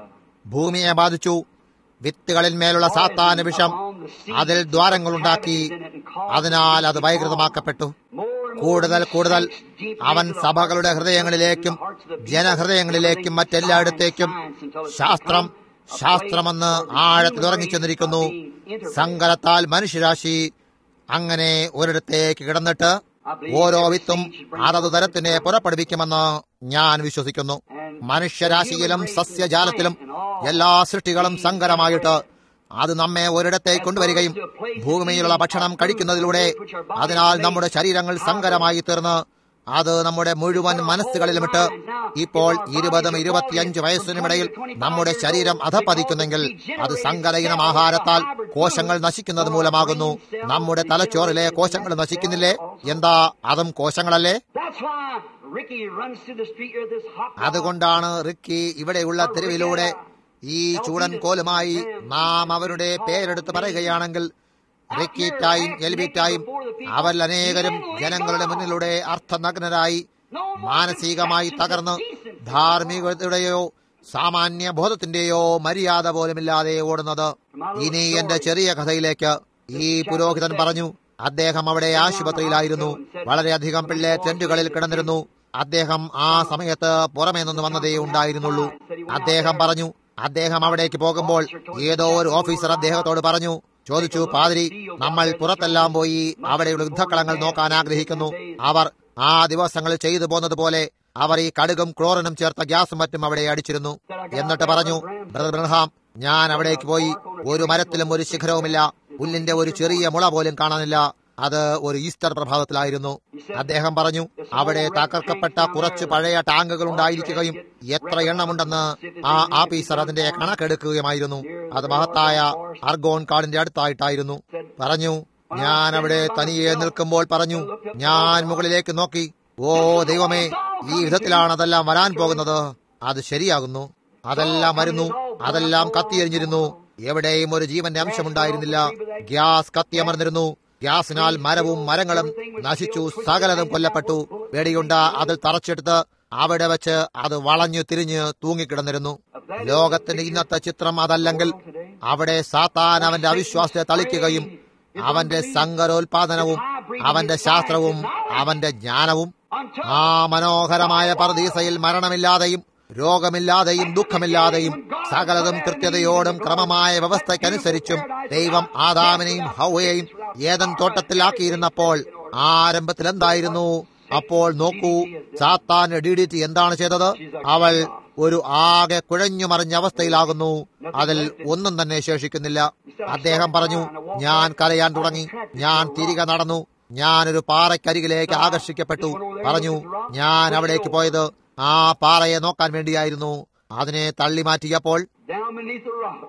ഭൂമിയെ ബാധിച്ചു വിത്തുകളിൽ മേലുള്ള സാത്താന വിഷം അതിൽ ദ്വാരങ്ങളുണ്ടാക്കി അതിനാൽ അത് വൈകൃതമാക്കപ്പെട്ടു കൂടുതൽ കൂടുതൽ അവൻ സഭകളുടെ ഹൃദയങ്ങളിലേക്കും ജനഹൃദയങ്ങളിലേക്കും മറ്റെല്ലായിടത്തേക്കും ശാസ്ത്രം ശാസ്ത്രമെന്ന് ആഴത്തിൽ ഉറങ്ങിച്ചെന്നിരിക്കുന്നു സങ്കലത്താൽ മനുഷ്യരാശി അങ്ങനെ ഒരിടത്തേക്ക് കിടന്നിട്ട് ഓരോ വിത്തും അതത് തരത്തിനെ പുറപ്പെടുവിക്കുമെന്ന് ഞാൻ വിശ്വസിക്കുന്നു മനുഷ്യരാശിയിലും സസ്യജാലത്തിലും എല്ലാ സൃഷ്ടികളും സങ്കരമായിട്ട് അത് നമ്മെ ഒരിടത്തേക്ക് കൊണ്ടുവരികയും ഭൂമിയിലുള്ള ഭക്ഷണം കഴിക്കുന്നതിലൂടെ അതിനാൽ നമ്മുടെ ശരീരങ്ങൾ സങ്കരമായി തീർന്ന് അത് നമ്മുടെ മുഴുവൻ മനസ്സുകളിലുമിട്ട് ഇപ്പോൾ ഇരുപതും ഇരുപത്തിയഞ്ച് വയസ്സിനുമിടയിൽ നമ്മുടെ ശരീരം അധപ്പതിക്കുന്നെങ്കിൽ അത് സങ്കലയിനം ആഹാരത്താൽ കോശങ്ങൾ നശിക്കുന്നത് മൂലമാകുന്നു നമ്മുടെ തലച്ചോറിലെ കോശങ്ങൾ നശിക്കുന്നില്ലേ എന്താ അതും കോശങ്ങളല്ലേ That's why Ricky runs through the street here, this hot dog. അതുകൊണ്ടാണ് റിക്കി ഇവിടെയുള്ള തെരുവിലൂടെ ഈ ചൂടൻ കോലുമായി നാം അവരുടെ പേരെടുത്ത് പറയുകയാണെങ്കിൽ റിക്കീറ്റായും എൽബിറ്റായും അവരിൽ അനേകരും ജനങ്ങളുടെ മുന്നിലൂടെ അർത്ഥനഗ്നരായി മാനസികമായി തകർന്ന് ധാർമ്മികതയുടെയോ സാമാന്യ ബോധത്തിന്റെയോ മര്യാദ പോലുമില്ലാതെ ഓടുന്നത് ഇനി എന്റെ ചെറിയ കഥയിലേക്ക് ഈ പുരോഹിതൻ പറഞ്ഞു അദ്ദേഹം അവിടെ ആശുപത്രിയിലായിരുന്നു വളരെയധികം പിള്ളേ ടെന്റുകളിൽ കിടന്നിരുന്നു അദ്ദേഹം ആ സമയത്ത് പുറമേ നിന്ന് വന്നതേ ഉണ്ടായിരുന്നുള്ളൂ അദ്ദേഹം പറഞ്ഞു അദ്ദേഹം അവിടേക്ക് പോകുമ്പോൾ ഏതോ ഒരു ഓഫീസർ അദ്ദേഹത്തോട് പറഞ്ഞു ചോദിച്ചു പാതിരി നമ്മൾ പുറത്തെല്ലാം പോയി അവിടെയുള്ള യുദ്ധക്കളങ്ങൾ നോക്കാൻ ആഗ്രഹിക്കുന്നു അവർ ആ ദിവസങ്ങളിൽ ചെയ്തു പോന്നതുപോലെ അവർ ഈ കടുകും ക്ലോറിനും ചേർത്ത ഗ്യാസും മറ്റും അവിടെ അടിച്ചിരുന്നു എന്നിട്ട് പറഞ്ഞു ബ്രദർ ബ്രഹാം ഞാൻ അവിടേക്ക് പോയി ഒരു മരത്തിലും ഒരു ശിഖരവുമില്ല പുല്ലിന്റെ ഒരു ചെറിയ മുള പോലും കാണാനില്ല അത് ഒരു ഈസ്റ്റർ പ്രഭാതത്തിലായിരുന്നു അദ്ദേഹം പറഞ്ഞു അവിടെ തകർക്കപ്പെട്ട കുറച്ച് പഴയ ടാങ്കുകൾ ഉണ്ടായിരിക്കുകയും എത്ര എണ്ണമുണ്ടെന്ന് ആ ആഫീസർ അതിന്റെ കണക്കെടുക്കുകയുമായിരുന്നു അത് മഹത്തായ അർഗോൺ കാടിന്റെ അടുത്തായിട്ടായിരുന്നു പറഞ്ഞു ഞാൻ അവിടെ തനിയെ നിൽക്കുമ്പോൾ പറഞ്ഞു ഞാൻ മുകളിലേക്ക് നോക്കി ഓ ദൈവമേ ഈ വിധത്തിലാണ് അതെല്ലാം വരാൻ പോകുന്നത് അത് ശരിയാകുന്നു അതെല്ലാം വരുന്നു അതെല്ലാം കത്തിയെരിഞ്ഞിരുന്നു എവിടെയും ഒരു ജീവന്റെ അംശമുണ്ടായിരുന്നില്ല ഗ്യാസ് കത്തിയമർന്നിരുന്നു ഗ്യാസിനാൽ മരവും മരങ്ങളും നശിച്ചു സകലതും കൊല്ലപ്പെട്ടു വെടിയുണ്ട അതിൽ തറച്ചെടുത്ത് അവിടെ വെച്ച് അത് വളഞ്ഞു തിരിഞ്ഞ് തൂങ്ങിക്കിടന്നിരുന്നു ലോകത്തിന്റെ ഇന്നത്തെ ചിത്രം അതല്ലെങ്കിൽ അവിടെ സാത്താൻ അവന്റെ അവിശ്വാസത്തെ തളിക്കുകയും അവന്റെ സങ്കരോത്പാദനവും അവന്റെ ശാസ്ത്രവും അവന്റെ ജ്ഞാനവും ആ മനോഹരമായ പർദീസയിൽ മരണമില്ലാതെയും രോഗമില്ലാതെയും ദുഃഖമില്ലാതെയും സകലതും കൃത്യതയോടും ക്രമമായ വ്യവസ്ഥയ്ക്കനുസരിച്ചും ദൈവം ആദാമിനെയും ഹൗവയെയും ഏതൻ തോട്ടത്തിലാക്കിയിരുന്നപ്പോൾ ആരംഭത്തിൽ എന്തായിരുന്നു അപ്പോൾ നോക്കൂ സാത്താൻ ഡി ഡി ടി എന്താണ് ചെയ്തത് അവൾ ഒരു ആകെ കുഴഞ്ഞു മറിഞ്ഞ അവസ്ഥയിലാകുന്നു അതിൽ ഒന്നും തന്നെ ശേഷിക്കുന്നില്ല അദ്ദേഹം പറഞ്ഞു ഞാൻ കരയാൻ തുടങ്ങി ഞാൻ തിരികെ നടന്നു ഞാനൊരു പാറയ്ക്കരികിലേക്ക് ആകർഷിക്കപ്പെട്ടു പറഞ്ഞു ഞാൻ അവിടേക്ക് പോയത് ആ പാറയെ നോക്കാൻ വേണ്ടിയായിരുന്നു അതിനെ തള്ളി മാറ്റിയപ്പോൾ Down beneath the rock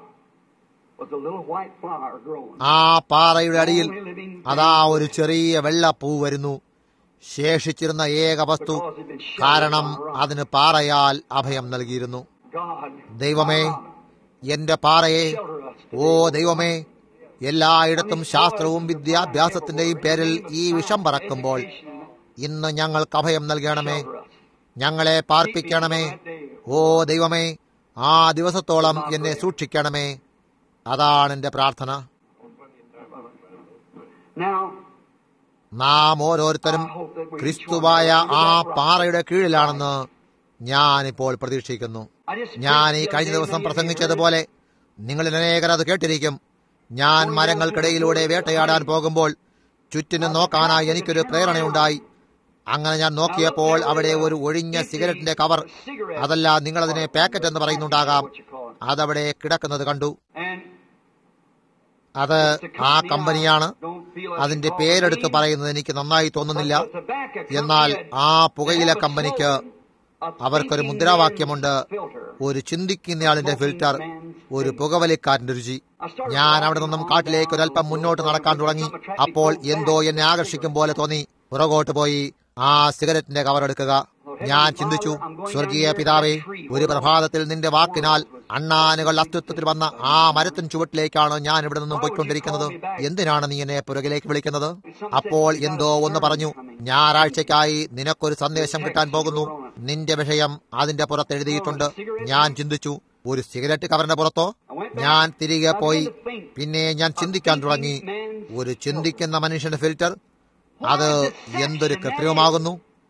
was a little white flower growing. ആ പാറയുടെ അടിയിൽ അതാ ഒരു ചെറിയ വെള്ളപ്പൂ വരുന്നു ശേഷിച്ചിരുന്ന ഏക വസ്തു കാരണം അതിന് പാറയാൽ അഭയം നൽകിയിരുന്നു God, ദൈവമേ എന്റെ പാറയെ ഓ ദൈവമേ എല്ലായിടത്തും ശാസ്ത്രവും വിദ്യാഭ്യാസത്തിന്റെയും പേരിൽ ഈ വിഷം പറക്കുമ്പോൾ ഇന്ന് ഞങ്ങൾക്ക് അഭയം നൽകണമേ ഞങ്ങളെ പാർപ്പിക്കണമേ ഓ ദൈവമേ ആ ദിവസത്തോളം എന്നെ സൂക്ഷിക്കണമേ അതാണ് എന്റെ പ്രാർത്ഥന now നാം ഓരോരുത്തരും ക്രിസ്തുവായ ആ പാറയുടെ കീഴിലാണെന്ന് ഞാനിപ്പോൾ പ്രതീക്ഷിക്കുന്നു I just ഞാൻ ഈ കഴിഞ്ഞ ദിവസം പ്രസംഗിച്ചതുപോലെ നിങ്ങളിൽ അനേകർ അത് കേട്ടിരിക്കും ഞാൻ മരങ്ങൾക്കിടയിലൂടെ വേട്ടയാടാൻ പോകുമ്പോൾ ചുറ്റിനും നോക്കാനായി എനിക്കൊരു പ്രേരണയുണ്ടായി അങ്ങനെ ഞാൻ നോക്കിയപ്പോൾ അവിടെ ഒരു ഒഴിഞ്ഞ സിഗരറ്റിന്റെ കവർ അതല്ല നിങ്ങളതിനെ പാക്കറ്റ് എന്ന് പറയുന്നുണ്ടാകാം അതവിടെ കിടക്കുന്നത് കണ്ടു and അത് the ആ company കമ്പനിയാണ് I don't feel like അതിന്റെ calling പേരെടുത്ത് names, പറയുന്നത് എനിക്ക് നന്നായി തോന്നുന്നില്ല but the tobacco company എന്നാൽ had- ആ പുകയില കമ്പനിക്ക് അവർക്കൊരു മുദ്രാവാക്യമുണ്ട് ഒരു ചിന്തിക്കുന്നയാളിന്റെ ഫിൽറ്റർ ഒരു പുകവലിക്കാരന്റെ രുചി ഞാൻ അവിടെ നിന്നും കാട്ടിലേക്ക് ഒരല്പം മുന്നോട്ട് നടക്കാൻ തുടങ്ങി അപ്പോൾ എന്തോ എന്നെ ആകർഷിക്കും പോലെ തോന്നി പുറകോട്ട് പോയി ആ സിഗരറ്റിന്റെ കവർ എടുക്കുക ഞാൻ ചിന്തിച്ചു സ്വർഗീയ പിതാവേ ഒരു പ്രഭാതത്തിൽ നിന്റെ വാക്കിനാൽ അണ്ണാനുകൾ അസ്തിത്വത്തിൽ വന്ന ആ മരത്തിൻ ചുവട്ടിലേക്കാണ് ഞാൻ ഇവിടെ നിന്നും പോയിക്കൊണ്ടിരിക്കുന്നത് എന്തിനാണ് നീ എന്നെ പുറകിലേക്ക് വിളിക്കുന്നത് അപ്പോൾ എന്തോ ഒന്ന് പറഞ്ഞു ഞായറാഴ്ചയ്ക്കായി നിനക്കൊരു സന്ദേശം കിട്ടാൻ പോകുന്നു നിന്റെ വിഷയം അതിന്റെ പുറത്ത് എഴുതിയിട്ടുണ്ട് ഞാൻ ചിന്തിച്ചു ഒരു സിഗരറ്റ് കവറിന്റെ പുറത്തോ ഞാൻ തിരികെ പോയി പിന്നെ ഞാൻ ചിന്തിക്കാൻ തുടങ്ങി ഒരു ചിന്തിക്കുന്ന മനുഷ്യന്റെ ഫിൽറ്റർ അത് എന്തൊരു കൃത്രിമമാകുന്നു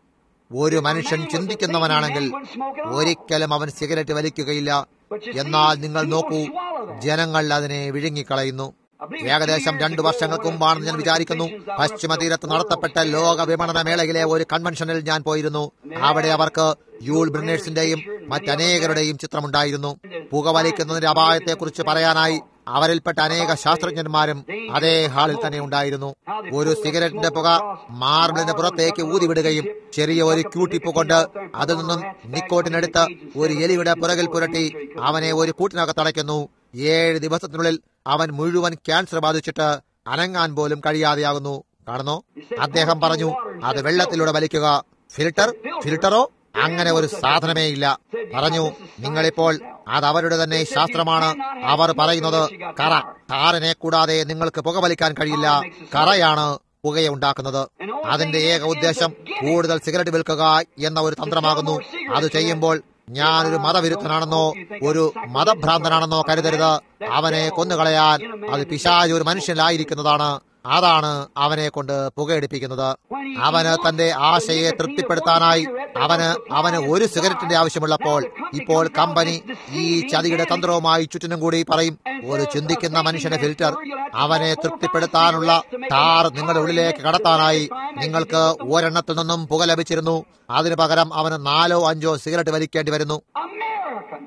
ഒരു മനുഷ്യൻ ചിന്തിക്കുന്നവനാണെങ്കിൽ ഒരിക്കലും അവൻ സിഗരറ്റ് വലിക്കുകയില്ല എന്നാൽ നിങ്ങൾ നോക്കൂ ജനങ്ങൾ അതിനെ വിഴുങ്ങിക്കളയുന്നു ഏകദേശം രണ്ടു വർഷങ്ങൾക്ക് മുമ്പാണെന്ന് ഞാൻ വിചാരിക്കുന്നു പശ്ചിമ തീരത്ത് നടത്തപ്പെട്ട ലോക വിപണന മേളയിലെ ഒരു കൺവെൻഷനിൽ ഞാൻ പോയിരുന്നു അവിടെ അവർക്ക് യൂൾ ബ്രിനേഴ്സിന്റെയും മറ്റനേകരുടെയും ചിത്രമുണ്ടായിരുന്നു പുകവലിക്കുന്നതിന്റെ അപായത്തെക്കുറിച്ച് പറയാനായി അവരിൽപ്പെട്ട അനേക ശാസ്ത്രജ്ഞന്മാരും അതേ ഹാളിൽ തന്നെ ഉണ്ടായിരുന്നു ഒരു സിഗരറ്റിന്റെ പുക മാർബിളിന്റെ പുറത്തേക്ക് ഊതിവിടുകയും ചെറിയ ഒരു ക്യൂട്ടിപ്പ് കൊണ്ട് അതിൽ നിന്നും നിക്കോട്ടിനെടുത്ത് ഒരു എലിയുടെ പുറകിൽ പുരട്ടി അവനെ ഒരു കൂട്ടിനകത്തടയ്ക്കുന്നു ഏഴ് ദിവസത്തിനുള്ളിൽ അവൻ മുഴുവൻ ക്യാൻസർ ബാധിച്ചിട്ട് അനങ്ങാൻ പോലും കഴിയാതെയാകുന്നു കാണുന്നു അദ്ദേഹം പറഞ്ഞു അത് വെള്ളത്തിലൂടെ വലിക്കുക ഫിൽട്ടർ ഫിൽട്ടറോ അങ്ങനെ ഒരു സാധനമേ ഇല്ല പറഞ്ഞു നിങ്ങളിപ്പോൾ അത് അവരുടെ തന്നെ ശാസ്ത്രമാണ് അവർ പറയുന്നത് കറ ടാറിനെ കൂടാതെ നിങ്ങൾക്ക് പുകവലിക്കാൻ കഴിയില്ല കറയാണ് പുകയെ ഉണ്ടാക്കുന്നത് അതിന്റെ ഏക ഉദ്ദേശം കൂടുതൽ സിഗരറ്റ് വിൽക്കുക എന്ന ഒരു തന്ത്രമാകുന്നു അത് ചെയ്യുമ്പോൾ ഞാനൊരു മതവിരുദ്ധനാണെന്നോ ഒരു മതഭ്രാന്തനാണെന്നോ കരുതരുത് അവനെ കൊന്നുകളയാൻ അത് പിശാജ് ഒരു മനുഷ്യനിലായിരിക്കുന്നതാണ് അതാണ് അവനെ കൊണ്ട് പുകയെടുപ്പിക്കുന്നത് അവന് തന്റെ ആശയെ തൃപ്തിപ്പെടുത്താനായി അവന് അവന് ഒരു സിഗരറ്റിന്റെ ആവശ്യമുള്ളപ്പോൾ ഇപ്പോൾ കമ്പനി ഈ ചതിയുടെ തന്ത്രവുമായി ചുറ്റിനും കൂടി പറയും ഒരു ചിന്തിക്കുന്ന മനുഷ്യന്റെ ഫിൽറ്റർ അവനെ തൃപ്തിപ്പെടുത്താനുള്ള ടാർ നിങ്ങളുടെ ഉള്ളിലേക്ക് കടത്താനായി നിങ്ങൾക്ക് ഒരെണ്ണത്തിൽ നിന്നും പുക ലഭിച്ചിരുന്നു അതിനു പകരം അവന് നാലോ അഞ്ചോ സിഗരറ്റ് വലിക്കേണ്ടി വരുന്നു American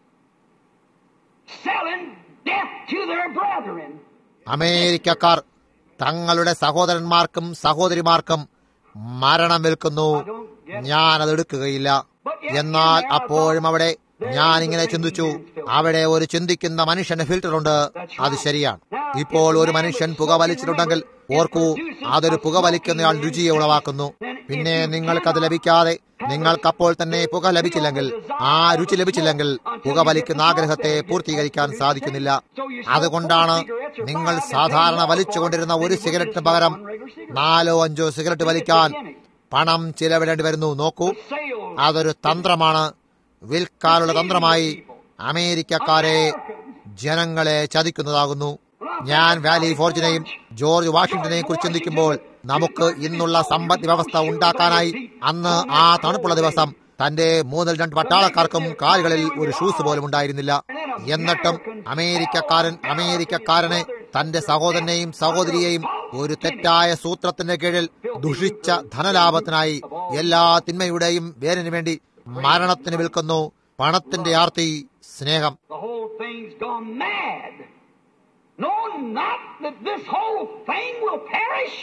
selling death to their brethren. അമേരിക്കക്കാർ തങ്ങളുടെ സഹോദരന്മാർക്കും സഹോദരിമാർക്കും മരണം വിൽക്കുന്നു ഞാൻ അത് എടുക്കുകയില്ല എന്നാൽ അപ്പോഴും അവിടെ ഞാൻ ഇങ്ങനെ ചിന്തിച്ചു അവിടെ ഒരു ചിന്തിക്കുന്ന മനുഷ്യന്റെ ഫിൽറ്റർ ഉണ്ട് അത് ശരിയാണ് ഇപ്പോൾ ഒരു മനുഷ്യൻ പുക വലിച്ചിട്ടുണ്ടെങ്കിൽ ഓർക്കൂ അതൊരു പുക വലിക്കുന്നയാൾ രുചിയെ ഉളവാക്കുന്നു പിന്നെ നിങ്ങൾക്കത് ലഭിക്കാതെ നിങ്ങൾക്കപ്പോൾ തന്നെ പുക ലഭിച്ചില്ലെങ്കിൽ ആ രുചി ലഭിച്ചില്ലെങ്കിൽ പുക വലിക്കുന്ന ആഗ്രഹത്തെ പൂർത്തീകരിക്കാൻ സാധിക്കുന്നില്ല അതുകൊണ്ടാണ് നിങ്ങൾ സാധാരണ വലിച്ചുകൊണ്ടിരുന്ന ഒരു സിഗരറ്റിന് പകരം നാലോ അഞ്ചോ സിഗരറ്റ് വലിക്കാൻ പണം ചിലവിടേണ്ടി വരുന്നു നോക്കൂ അതൊരു തന്ത്രമാണ് വിൽക്കാനുള്ള തന്ത്രമായി അമേരിക്കക്കാരെ ജനങ്ങളെ ചതിക്കുന്നതാകുന്നു ഞാൻ വാലി ഫോർജിനെയും ജോർജ് വാഷിംഗ്ടനെയും കുറിച്ച് ചിന്തിക്കുമ്പോൾ നമുക്ക് ഇന്നുള്ള സമ്പദ് വ്യവസ്ഥ ഉണ്ടാക്കാനായി അന്ന് ആ തണുപ്പുള്ള ദിവസം തന്റെ മൂന്നിൽ രണ്ട് പട്ടാളക്കാർക്കും കാലുകളിൽ ഒരു ഷൂസ് പോലും ഉണ്ടായിരുന്നില്ല എന്നിട്ടും അമേരിക്കക്കാരൻ അമേരിക്കക്കാരനെ തന്റെ സഹോദരനെയും സഹോദരിയെയും ഒരു തെറ്റായ സൂത്രത്തിന്റെ കീഴിൽ ദുഷിച്ച ധനലാഭത്തിനായി എല്ലാ തിന്മയുടെയും വേരിനു വേണ്ടി മരണത്തിന് വിൽക്കുന്നു പണത്തിന്റെ ആർത്തി സ്നേഹം The whole thing's gone mad. Know not that this whole thing will perish?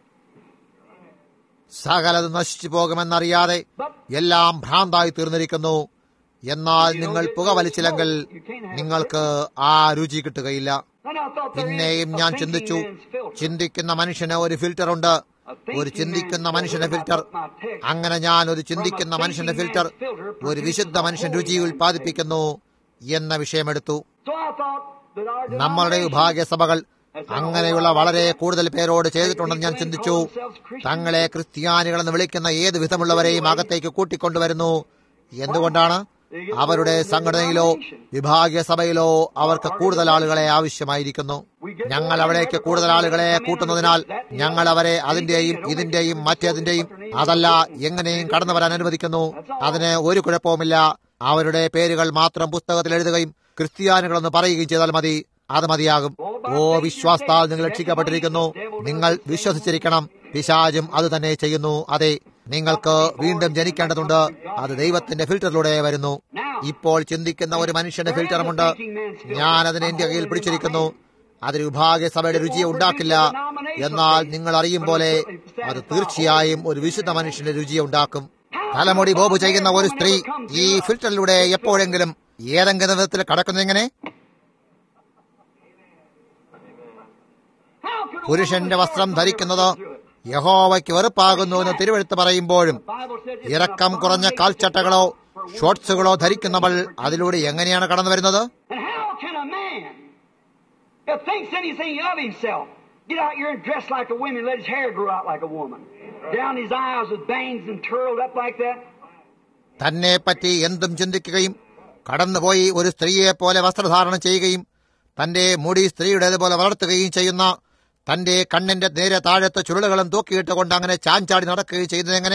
സകലത് നശിച്ചു പോകുമെന്നറിയാതെ എല്ലാം ഭ്രാന്തായി തീർന്നിരിക്കുന്നു എന്നാൽ നിങ്ങൾ പുക വലിച്ചില്ലെങ്കിൽ നിങ്ങൾക്ക് ആ രുചി കിട്ടുകയില്ല And I thought there പിന്നെയും is a ഞാൻ thinking ചിന്തിച്ചു man's filter. ചിന്തിക്കുന്ന മനുഷ്യന് ഒരു ഫിൽറ്റർ ഉണ്ട് ഒരു ചിന്തിക്കുന്ന മനുഷ്യന്റെ ഫിൽറ്റർ അങ്ങനെ ഞാൻ ഒരു ചിന്തിക്കുന്ന മനുഷ്യന്റെ ഫിൽറ്റർ ഒരു വിശുദ്ധ മനുഷ്യൻ രുചി ഉൽപ്പാദിപ്പിക്കുന്നു എന്ന വിഷയമെടുത്തു So I thought that our നമ്മളുടെ denomination വിഭാഗീയ സഭകൾ അങ്ങനെയുള്ള വളരെ കൂടുതൽ പേരോട് ചെയ്തിട്ടുണ്ടെന്ന് ഞാൻ ചിന്തിച്ചു തങ്ങളെ ക്രിസ്ത്യാനികളെന്ന് വിളിക്കുന്ന ഏത് വിധമുള്ളവരെയും അകത്തേക്ക് കൂട്ടിക്കൊണ്ടുവരുന്നു എന്തുകൊണ്ടാണ് അവരുടെ സംഘടനയിലോ വിഭാഗീയ സഭയിലോ അവർക്ക് കൂടുതൽ ആളുകളെ ആവശ്യമായിരിക്കുന്നു ഞങ്ങൾ അവിടേക്ക് കൂടുതൽ ആളുകളെ കൂട്ടുന്നതിനാൽ ഞങ്ങൾ അവരെ അതിന്റെയും ഇതിന്റെയും മറ്റേതിന്റെയും അതല്ല എങ്ങനെയും കടന്നു വരാൻ അനുവദിക്കുന്നു അതിന് ഒരു കുഴപ്പവുമില്ല അവരുടെ പേരുകൾ മാത്രം പുസ്തകത്തിൽ എഴുതുകയും ക്രിസ്ത്യാനികളെന്ന് പറയുകയും ചെയ്താൽ മതി അത് മതിയാകും ഓ വിശ്വാസത്താൽ നിങ്ങൾ രക്ഷിക്കപ്പെട്ടിരിക്കുന്നു നിങ്ങൾ വിശ്വസിച്ചിരിക്കണം പിശാചും അത് തന്നെ ചെയ്യുന്നു അതെ നിങ്ങൾക്ക് വീണ്ടും ജനിക്കേണ്ടതുണ്ട് അത് ദൈവത്തിന്റെ ഫിൽറ്ററിലൂടെ വരുന്നു ഇപ്പോൾ ചിന്തിക്കുന്ന ഒരു മനുഷ്യന്റെ ഫിൽറ്ററുമുണ്ട് ഞാൻ അതിനെ എന്റെ കയ്യിൽ പിടിച്ചിരിക്കുന്നു അതിന് വിഭാഗീയ സഭയുടെ രുചിയെ ഉണ്ടാക്കില്ല എന്നാൽ നിങ്ങൾ അറിയും പോലെ അത് തീർച്ചയായും ഒരു വിശുദ്ധ മനുഷ്യന്റെ രുചിയെ ഉണ്ടാക്കും How തലമുടി ബോബ് ചെയ്യുന്ന ഒരു സ്ത്രീ ഈ ഫിൽറ്ററിലൂടെ എപ്പോഴെങ്കിലും ഏതെങ്കിലും വിധത്തിൽ കടക്കുന്നെങ്ങനെ How could a പുരുഷന്റെ woman വസ്ത്രം wear ധരിക്കുന്നത് through it? യഹോവയ്ക്ക് വെറുപ്പാകുന്നു എന്ന് തിരുവെടുത്ത് പറയുമ്പോഴും The Bible said it's ഇറക്കം an കുറഞ്ഞ abomination കാൽച്ചട്ടകളോ for women ഷോർട്സുകളോ to ധരിക്കുന്നവൾ wear through it. അതിലൂടെ എങ്ങനെയാണ് കടന്നു വരുന്നത് And how can a man that thinks anything of himself get out here and dress like a woman, let his hair grow out like a woman, down his eyes with bangs and curled up like that? തന്നെ പറ്റി എന്തും ചിന്തിക്കുകയും കടന്നുപോയി ഒരു സ്ത്രീയെ പോലെ വസ്ത്രധാരണം ചെയ്യുകയും തന്റെ മുടി സ്ത്രീയുടേതുപോലെ വളർത്തുകയും ചെയ്യുന്ന തന്റെ കണ്ണിന്റെ നേരെ താഴത്തെ ചുരുളുകളും തൂക്കിയിട്ടുകൊണ്ട് അങ്ങനെ ചാഞ്ചാടി നടക്കുകയും ചെയ്യുന്നത് എങ്ങനെ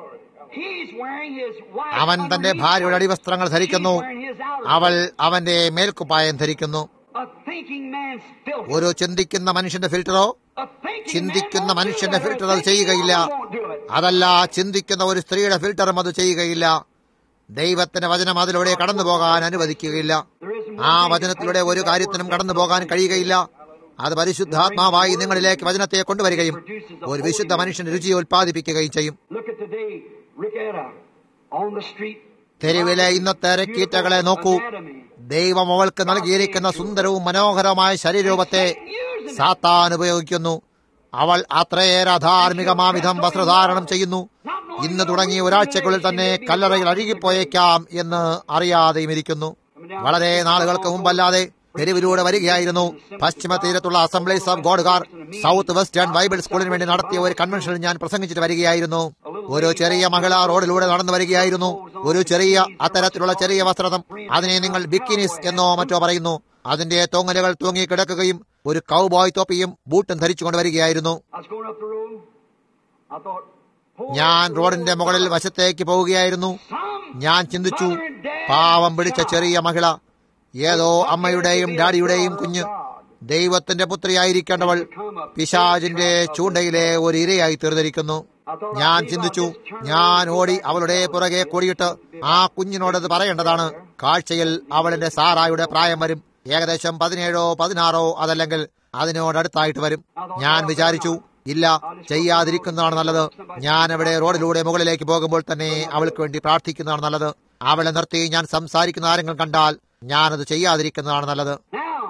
He's wearing his wife അവൻ തന്റെ underneath ഭാര്യയുടെ her. അടിവസ്ത്രങ്ങൾ ധരിക്കുന്നു She's wearing his outer അവൾ clothes. അവന്റെ മേൽക്കുപ്പായം ധരിക്കുന്നു A thinking man's filter. ഒരു ചിന്തിക്കുന്ന മനുഷ്യന്റെ ഫിൽറ്ററോ A thinking ചിന്തിക്കുന്ന man won't do മനുഷ്യന്റെ that. A ഫിൽറ്റർ അത് thinking ചെയ്യുകയില്ല woman won't do it. അതല്ല ചിന്തിക്കുന്ന ഒരു സ്ത്രീയുടെ ഫിൽറ്ററും അത് ചെയ്യുകയില്ല ദൈവത്തിന്റെ വചനം അതിലൂടെ കടന്നു പോകാൻ അനുവദിക്കുകയില്ല There isn't ആ one thing വചനത്തിലൂടെ that ഒരു takes കാര്യത്തിനും that കടന്നു word പോകാൻ കഴിയുകയില്ല അത് പരിശുദ്ധാത്മാവായി നിങ്ങളിലേക്ക് വചനത്തെ കൊണ്ടുവരികയും produces a ഒരു വിശുദ്ധ holy മനുഷ്യന്റെ രുചിയെ ഉൽപ്പാദിപ്പിക്കുകയും ചെയ്യും Look at today, Ricketta, on the street. തെരുവിലെ ഇന്നത്തെ രക്കീറ്റകളെ നോക്കൂ Anatomy. ദൈവം അവൾക്ക് നൽകിയിരിക്കുന്ന സുന്ദരവും മനോഹരമായ ശരീരരൂപത്തെ സാത്താൻ ഉപയോഗിക്കുന്നു അവൾ അത്രയേറെ അധാർമികമാവിധം വസ്ത്രധാരണം ചെയ്യുന്നു ഇന്ന് തുടങ്ങി ഒരാഴ്ചക്കുള്ളിൽ തന്നെ കല്ലറയിൽ അഴുകിപ്പോയേക്കാം എന്ന് അറിയാതെയും ഇരിക്കുന്നു വളരെ നാളുകൾക്ക് മുമ്പല്ലാതെ തെരുവിലൂടെ വരികയായിരുന്നു പശ്ചിമ തീരത്തുള്ള അസംബ്ലീസ് ഓഫ് ഗോഡുകാർ സൗത്ത് വെസ്റ്റേൺ ബൈബിൾ സ്കൂളിന് വേണ്ടി നടത്തിയ ഒരു കൺവെൻഷനിൽ ഞാൻ പ്രസംഗിച്ചിട്ട് വരികയായിരുന്നു ഒരു ചെറിയ മഹിള റോഡിലൂടെ നടന്നു വരികയായിരുന്നു ഒരു ചെറിയ അത്തരത്തിലുള്ള ചെറിയ വസ്ത്രം അതിനെ നിങ്ങൾ ബിക്കിനിസ് എന്നോ മറ്റോ പറയുന്നു അതിന്റെ തോങ്ങലുകൾ തൂങ്ങി കിടക്കുകയും ഒരു കൗബോയ് തൊപ്പിയും ബൂട്ടും ധരിച്ചുകൊണ്ട് വരികയായിരുന്നു I was going up the road. I thought, poor ഞാൻ റോഡിന്റെ മുകളിൽ വശത്തേക്ക് പോവുകയായിരുന്നു some ഞാൻ ചിന്തിച്ചു പാവം പിടിച്ച ചെറിയ മഹിള ഏതോ അമ്മയുടെയും ഡാഡിയുടെയും കുഞ്ഞ് ദൈവത്തിന്റെ പുത്രിയായിരിക്കേണ്ടവൾ പിശാജിന്റെ ചൂണ്ടയിലെ ഒരു ഇരയായി തീർന്നിരിക്കുന്നു ഞാൻ ചിന്തിച്ചു ഞാൻ ഓടി അവളുടെ പുറകെ കൂടിയിട്ട് ആ കുഞ്ഞിനോടത് പറയേണ്ടതാണ് കാഴ്ചയിൽ അവളിന്റെ സാറായുടെ പ്രായം വരും ഏകദേശം പതിനേഴോ പതിനാറോ അതല്ലെങ്കിൽ അതിനോടടുത്തായിട്ട് വരും ഞാൻ വിചാരിച്ചു ഇല്ല ചെയ്യാതിരിക്കുന്നതാണ് നല്ലത് ഞാൻ അവിടെ റോഡിലൂടെ മുകളിലേക്ക് പോകുമ്പോൾ തന്നെ അവൾക്ക് വേണ്ടി പ്രാർത്ഥിക്കുന്നതാണ് നല്ലത് അവളെ നിർത്തി ഞാൻ സംസാരിക്കുന്ന ആരെങ്കിലും കണ്ടാൽ ഞാനത് ചെയ്യാതിരിക്കുന്നതാണ് നല്ലത് Now,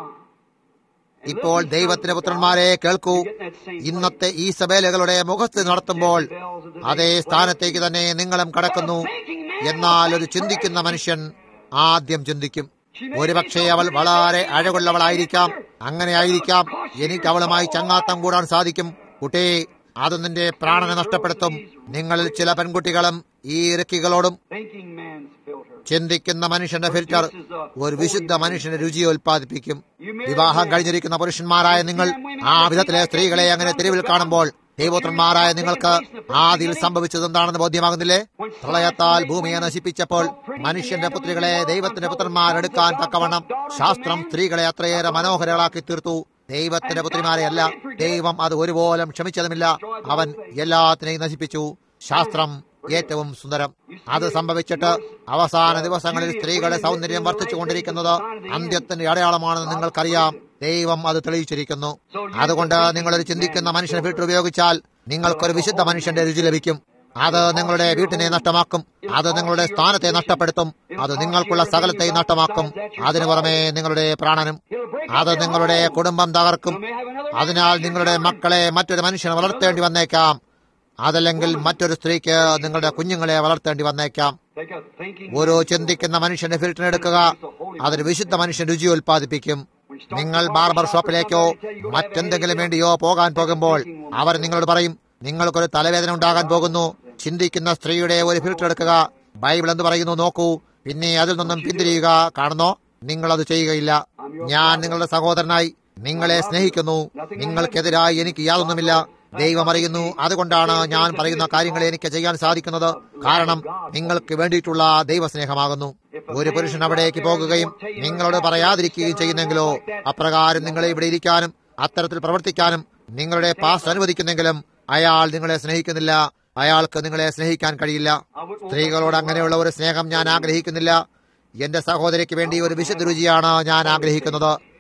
ഇപ്പോൾ ദൈവത്തിന്റെ പുത്രന്മാരെ കേൾക്കൂ ഇന്നത്തെ ഈ സഭേലകളുടെ മുഖത്ത് നടത്തുമ്പോൾ അതേ സ്ഥാനത്തേക്ക് തന്നെ നിങ്ങളും കടക്കുന്നു എന്നാൽ ഒരു ചിന്തിക്കുന്ന മനുഷ്യൻ ആദ്യം ചിന്തിക്കും ഒരുപക്ഷെ അവൾ വളരെ അഴകുള്ളവളായിരിക്കാം അങ്ങനെ ആയിരിക്കാം എനിക്ക് അവളുമായി ചങ്ങാത്തം കൂടാൻ സാധിക്കും കുട്ടി അത് നിന്റെ പ്രാണനെ നഷ്ടപ്പെടുത്തും നിങ്ങളിൽ ചില പെൺകുട്ടികളും ഈ ഇറക്കികളോടും thinking man's filter. ചിന്തിക്കുന്ന മനുഷ്യന്റെ ഫിൽറ്റർ ഒരു വിശുദ്ധ മനുഷ്യന്റെ രുചിയെ ഉൽപ്പാദിപ്പിക്കും വിവാഹം കഴിഞ്ഞിരിക്കുന്ന പുരുഷന്മാരായ നിങ്ങൾ ആ വിധത്തിലെ സ്ത്രീകളെ അങ്ങനെ തെരുവിൽ കാണുമ്പോൾ ദൈവോത്രന്മാരായ നിങ്ങൾക്ക് ആദിയിൽ സംഭവിച്ചത് എന്താണെന്ന് ബോധ്യമാകുന്നില്ലേ പ്രളയത്താൽ ഭൂമിയെ നശിപ്പിച്ചപ്പോൾ മനുഷ്യന്റെ പുത്രികളെ ദൈവത്തിന്റെ പുത്രന്മാരെടുക്കാൻ തക്കവണ്ണം ശാസ്ത്രം സ്ത്രീകളെ അത്രയേറെ മനോഹരങ്ങളാക്കി തീർത്തു ദൈവത്തിന്റെ പുത്രിമാരെയല്ല ദൈവം അത് ഒരുപോലും ക്ഷമിച്ചതുമില്ല അവൻ എല്ലാത്തിനെയും നശിപ്പിച്ചു ശാസ്ത്രം ഏറ്റവും സുന്ദരം അത് സംഭവിച്ചിട്ട് അവസാന ദിവസങ്ങളിൽ സ്ത്രീകളുടെ സൗന്ദര്യം വർദ്ധിച്ചുകൊണ്ടിരിക്കുന്നത് അന്ത്യത്തിന്റെ അടയാളമാണെന്ന് നിങ്ങൾക്കറിയാം ദൈവം അത് തെളിയിച്ചിരിക്കുന്നു അതുകൊണ്ട് നിങ്ങളൊരു ചിന്തിക്കുന്ന മനുഷ്യനെ ഫിൽറ്റർ ഉപയോഗിച്ചാൽ നിങ്ങൾക്കൊരു വിശുദ്ധ മനുഷ്യന്റെ രുചി ലഭിക്കും അത് നിങ്ങളുടെ വീട്ടിനെ നഷ്ടമാക്കും അത് നിങ്ങളുടെ സ്ഥാനത്തെ നഷ്ടപ്പെടുത്തും അത് നിങ്ങൾക്കുള്ള സകലത്തെയും നഷ്ടമാക്കും അതിനു പുറമെ നിങ്ങളുടെ പ്രാണനും അത് നിങ്ങളുടെ കുടുംബം തകർക്കും അതിനാൽ നിങ്ങളുടെ മക്കളെ മറ്റൊരു മനുഷ്യനെ വളർത്തേണ്ടി വന്നേക്കാം അതല്ലെങ്കിൽ മറ്റൊരു സ്ത്രീക്ക് നിങ്ങളുടെ കുഞ്ഞുങ്ങളെ വളർത്തേണ്ടി വന്നേക്കാം Take a thinking ഓരോ ചിന്തിക്കുന്ന മനുഷ്യന്റെ ഫിൽറ്റർ എടുക്കുക അതൊരു വിശുദ്ധ മനുഷ്യൻ രുചി ഉൽപ്പാദിപ്പിക്കും നിങ്ങൾ ബാർബർ ഷോപ്പിലേക്കോ മറ്റെന്തെങ്കിലും വേണ്ടിയോ പോകാൻ പോകുമ്പോൾ അവർ നിങ്ങളോട് പറയും നിങ്ങൾക്കൊരു തലവേദന ഉണ്ടാകാൻ പോകുന്നു ചിന്തിക്കുന്ന സ്ത്രീയുടെ ഒരു ഫിൽറ്റർ എടുക്കുക ബൈബിൾ എന്ന് പറയുന്നു നോക്കൂ പിന്നെ അതിൽ നിന്നും പിന്തിരിയുക കാണുന്നോ നിങ്ങൾ അത് ചെയ്യുകയില്ല ഞാൻ നിങ്ങളുടെ സഹോദരനായി നിങ്ങളെ സ്നേഹിക്കുന്നു നിങ്ങൾക്കെതിരായി എനിക്ക് യാതൊന്നുമില്ല ദൈവം അറിയുന്നു അതുകൊണ്ടാണ് ഞാൻ പറയുന്ന കാര്യങ്ങൾ എനിക്ക് ചെയ്യാൻ സാധിക്കുന്നത് കാരണം നിങ്ങൾക്ക് വേണ്ടിയിട്ടുള്ള ദൈവസ്നേഹമാകുന്നു ഒരു പുരുഷൻ അവിടേക്ക് പോകുകയും നിങ്ങളോട് പറയാതിരിക്കുകയും ചെയ്യുന്നെങ്കിലോ അപ്രകാരം നിങ്ങളെ ഇവിടെ ഇരിക്കാനും അത്തരത്തിൽ പ്രവർത്തിക്കാനും നിങ്ങളുടെ പാസ് അനുവദിക്കുന്നെങ്കിലും അയാൾ നിങ്ങളെ സ്നേഹിക്കുന്നില്ല അയാൾക്ക് നിങ്ങളെ സ്നേഹിക്കാൻ കഴിയില്ല സ്ത്രീകളോട് അങ്ങനെയുള്ള ഒരു സ്നേഹം ഞാൻ ആഗ്രഹിക്കുന്നില്ല എന്റെ സഹോദരിക്ക് വേണ്ടി ഒരു വിശുദ്ധ രുചിയാണ് ഞാൻ ആഗ്രഹിക്കുന്നത്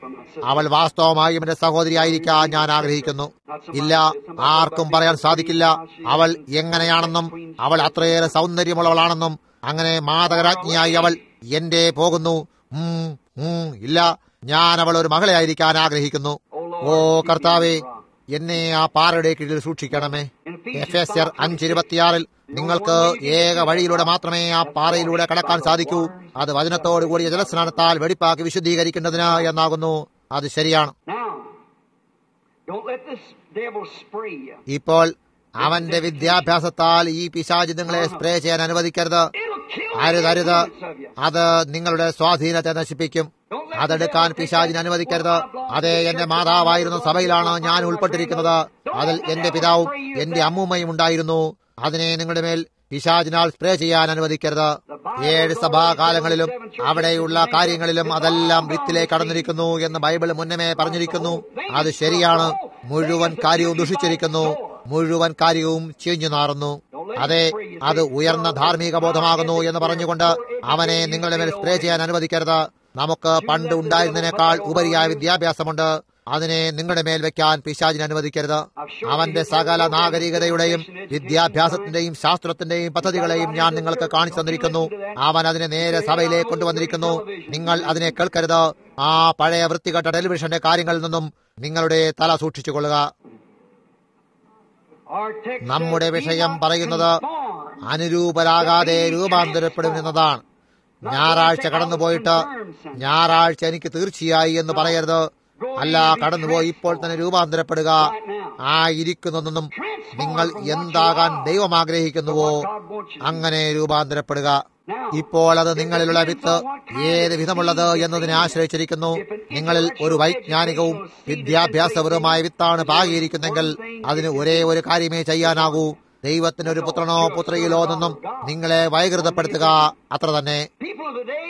അവൾ വാസ്തവമായും എന്റെ സഹോദരിയായിരിക്കാൻ ഞാൻ ആഗ്രഹിക്കുന്നു ഇല്ല ആർക്കും പറയാൻ സാധിക്കില്ല അവൾ എങ്ങനെയാണെന്നും അവൾ അത്രയേറെ സൗന്ദര്യമുള്ളവളാണെന്നും അങ്ങനെ മാതകരാജ്ഞിയായി അവൾ എന്റെ പോകുന്നു ഉം, ഉം, ഇല്ല ഞാൻ അവൾ ഒരു മകളെ ആയിരിക്കാൻ ആഗ്രഹിക്കുന്നു ഓ കർത്താവേ എന്നെ ആ പാറയുടെ കീഴിൽ സൂക്ഷിക്കണമേ എഫ് എസ് ആർ അഞ്ചിരുപത്തിയാറിൽ നിങ്ങൾക്ക് ഏക വഴിയിലൂടെ മാത്രമേ ആ പാറയിലൂടെ കടക്കാൻ സാധിക്കൂ അത് വചനത്തോടു കൂടിയ ജലസ്നാനത്താൽ വെടിപ്പാക്കി വിശുദ്ധീകരിക്കേണ്ടതിന് എന്നാകുന്നു അത് ശരിയാണ് Now, don't let this devil spray you. ഇപ്പോൾ അവന്റെ വിദ്യാഭ്യാസത്താൽ ഈ പിശാചി നിങ്ങളെ സ്പ്രേ ചെയ്യാൻ അനുവദിക്കരുത് It'll kill അരുത് the അരുത് influence of you. അത് നിങ്ങളുടെ സ്വാധീനത്തെ നശിപ്പിക്കും അതെടുക്കാൻ പിശാചിന് അനുവദിക്കരുത് അതെ എന്റെ മാതാവായിരുന്ന സഭയിലാണ് ഞാൻ ഉൾപ്പെട്ടിരിക്കുന്നത് അതിൽ എന്റെ പിതാവും എന്റെ അമ്മൂമ്മയും ഉണ്ടായിരുന്നു അതിനെ നിങ്ങളുടെ മേൽ പിശാചിനാൽ സ്പ്രേ ചെയ്യാൻ അനുവദിക്കരുത് ഏഴ് സഭാകാലങ്ങളിലും അവിടെയുള്ള കാര്യങ്ങളിലും അതെല്ലാം വിത്തിലേക്ക് കടന്നിരിക്കുന്നു എന്ന് ബൈബിൾ മുന്നമേ പറഞ്ഞിരിക്കുന്നു അത് ശരിയാണ് മുഴുവൻ കാര്യവും ദുഷിച്ചിരിക്കുന്നു മുഴുവൻ കാര്യവും ചീഞ്ഞു നാറുന്നു അതെ അത് ഉയർന്ന ധാർമ്മിക ബോധമാകുന്നു എന്ന് പറഞ്ഞുകൊണ്ട് അവനെ നിങ്ങളുടെ മേൽ സ്പ്രേ ചെയ്യാൻ അനുവദിക്കരുത് നമുക്ക് പണ്ട് ഉണ്ടായിരുന്നതിനേക്കാൾ ഉപരിയായ വിദ്യാഭ്യാസമുണ്ട് അതിനെ നിങ്ങളുടെ മേൽ വെക്കാൻ പിശാചിന് അനുവദിക്കരുത് അവന്റെ സകല നാഗരികതയുടെയും വിദ്യാഭ്യാസത്തിന്റെയും ശാസ്ത്രത്തിന്റെയും പദ്ധതികളെയും ഞാൻ നിങ്ങൾക്ക് കാണിച്ചു തന്നിരിക്കുന്നു അവൻ അതിനെ നേരെ സഭയിലേക്ക് കൊണ്ടുവന്നിരിക്കുന്നു നിങ്ങൾ അതിനെ കേൾക്കരുത് ആ പഴയ വൃത്തികെട്ട ടെലിവിഷന്റെ കാര്യങ്ങളിൽ നിന്നും നിങ്ങളുടെ തല സൂക്ഷിച്ചുകൊള്ളുക Our text നമ്മുടെ says, "Be വിഷയം not പറയുന്നത് conformed." അനുരൂപരാകാതെ രൂപാന്തരപ്പെടും എന്നതാണ് ഞായറാഴ്ച കടന്നുപോയിട്ട് ഞായറാഴ്ച എനിക്ക് തീർച്ചയായി എന്ന് പറയരുത് അല്ല കടന്നുപോയി ഇപ്പോൾ തന്നെ രൂപാന്തരപ്പെടുക ആ ഇരിക്കുന്നതൊന്നും നിങ്ങൾ എന്താകാൻ ദൈവം ആഗ്രഹിക്കുന്നുവോ അങ്ങനെ രൂപാന്തരപ്പെടുക ഇപ്പോൾ അത് നിങ്ങളിലുള്ള വിത്ത് ഏത് വിധമുള്ളത് എന്നതിനെ ആശ്രയിച്ചിരിക്കുന്നു നിങ്ങളിൽ ഒരു വൈജ്ഞാനികവും വിദ്യാഭ്യാസപരവുമായ വിത്താണ് പാകിയിരിക്കുന്നെങ്കിൽ അതിന് ഒരേ ഒരു കാര്യമേ ചെയ്യാനാകൂ ദൈവത്തിന് ഒരു പുത്രനോ പുത്രിയിലോ നിന്നും നിങ്ങളെ വൈകൃതപ്പെടുത്തുക അത്ര തന്നെ People of the day,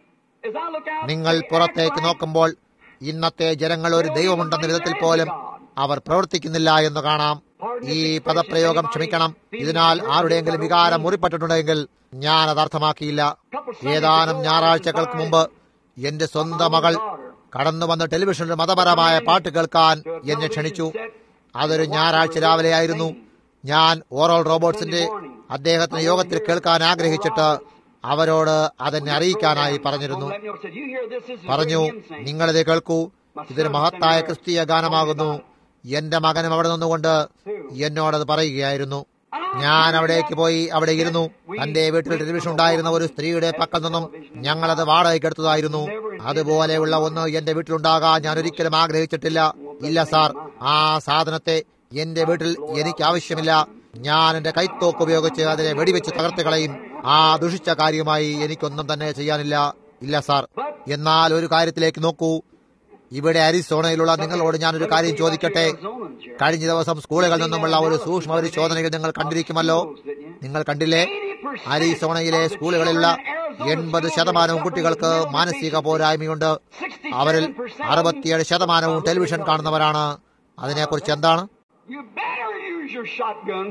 as I look out, നിങ്ങൾ they act പുറത്തേക്ക് like നോക്കുമ്പോൾ ഇന്നത്തെ ജനങ്ങൾ ഒരു ദൈവമുണ്ടെന്ന വിധത്തിൽ പോലും അവർ പ്രവർത്തിക്കുന്നില്ല എന്ന് കാണാം ഈ പദപ്രയോഗം ക്ഷമിക്കണം ഇതിനാൽ ആരുടെയെങ്കിലും വികാരം മുറിപ്പെട്ടിട്ടുണ്ടെങ്കിൽ ഞാൻ അത് അർത്ഥമാക്കിയില്ല ഏതാനും ഞായറാഴ്ചകൾക്ക് മുമ്പ് എന്റെ സ്വന്തം മകൾ കടന്നു വന്ന് ടെലിവിഷനിൽ മതപരമായ പാട്ട് കേൾക്കാൻ എന്നെ ക്ഷണിച്ചു അതൊരു ഞായറാഴ്ച രാവിലെ ആയിരുന്നു ഞാൻ ഓറൽ റോബോട്ട്സിന്റെ അദ്ദേഹത്തിന് യോഗത്തിൽ കേൾക്കാൻ ആഗ്രഹിച്ചിട്ട് അവരോട് അതെന്നെ അറിയിക്കാനായി പറഞ്ഞിരുന്നു Let me know, said, "You hear this? This is പറഞ്ഞു William saying." നിങ്ങളിത് കേൾക്കൂ ഇതൊരു മഹത്തായ ക്രിസ്തീയ ഗാനമാകുന്നു എന്റെ മകനും അവിടെ നിന്നുകൊണ്ട് എന്നോടത് പറയുകയായിരുന്നു ഞാൻ അവിടേക്ക് പോയി അവിടെ ഇരുന്നു തന്റെ വീട്ടിൽ ടെലിവിഷൻ ഉണ്ടായിരുന്ന ഒരു സ്ത്രീയുടെ പക്കൽ നിന്നും ഞങ്ങളത് വാടകയ്ക്ക് എടുത്തതായിരുന്നു അതുപോലെയുള്ള ഒന്ന് എന്റെ വീട്ടിലുണ്ടാകാൻ ഞാൻ ഒരിക്കലും ആഗ്രഹിച്ചിട്ടില്ല ഇല്ല സാർ ആ സാധനത്തെ എന്റെ വീട്ടിൽ എനിക്ക് ആവശ്യമില്ല ഞാൻ എന്റെ കൈത്തോക്ക് ഉപയോഗിച്ച് അതിനെ വെടിവെച്ച് തകർത്ത് കളയും ആ ദുഷിച്ച കാര്യമായി എനിക്കൊന്നും തന്നെ ചെയ്യാനില്ല ഇല്ല സാർ എന്നാൽ ഒരു കാര്യത്തിലേക്ക് നോക്കൂ ഇവിടെ അരിസോണയിലുള്ള നിങ്ങളോട് ഞാനൊരു കാര്യം ചോദിക്കട്ടെ കഴിഞ്ഞ ദിവസം സ്കൂളുകളിൽ നിന്നുമുള്ള ഒരു സൂക്ഷ്മ പരിശോധനകൾ നിങ്ങൾ കണ്ടിരിക്കുമല്ലോ നിങ്ങൾ കണ്ടില്ലേ അരിസോണയിലെ സ്കൂളുകളിലുള്ള എൺപത് ശതമാനവും കുട്ടികൾക്ക് മാനസിക പോരായ്മയുണ്ട് അവരിൽ അറുപത്തിയേഴ് ശതമാനവും ടെലിവിഷൻ കാണുന്നവരാണ് അതിനെക്കുറിച്ച് എന്താണ് You better use your shotgun.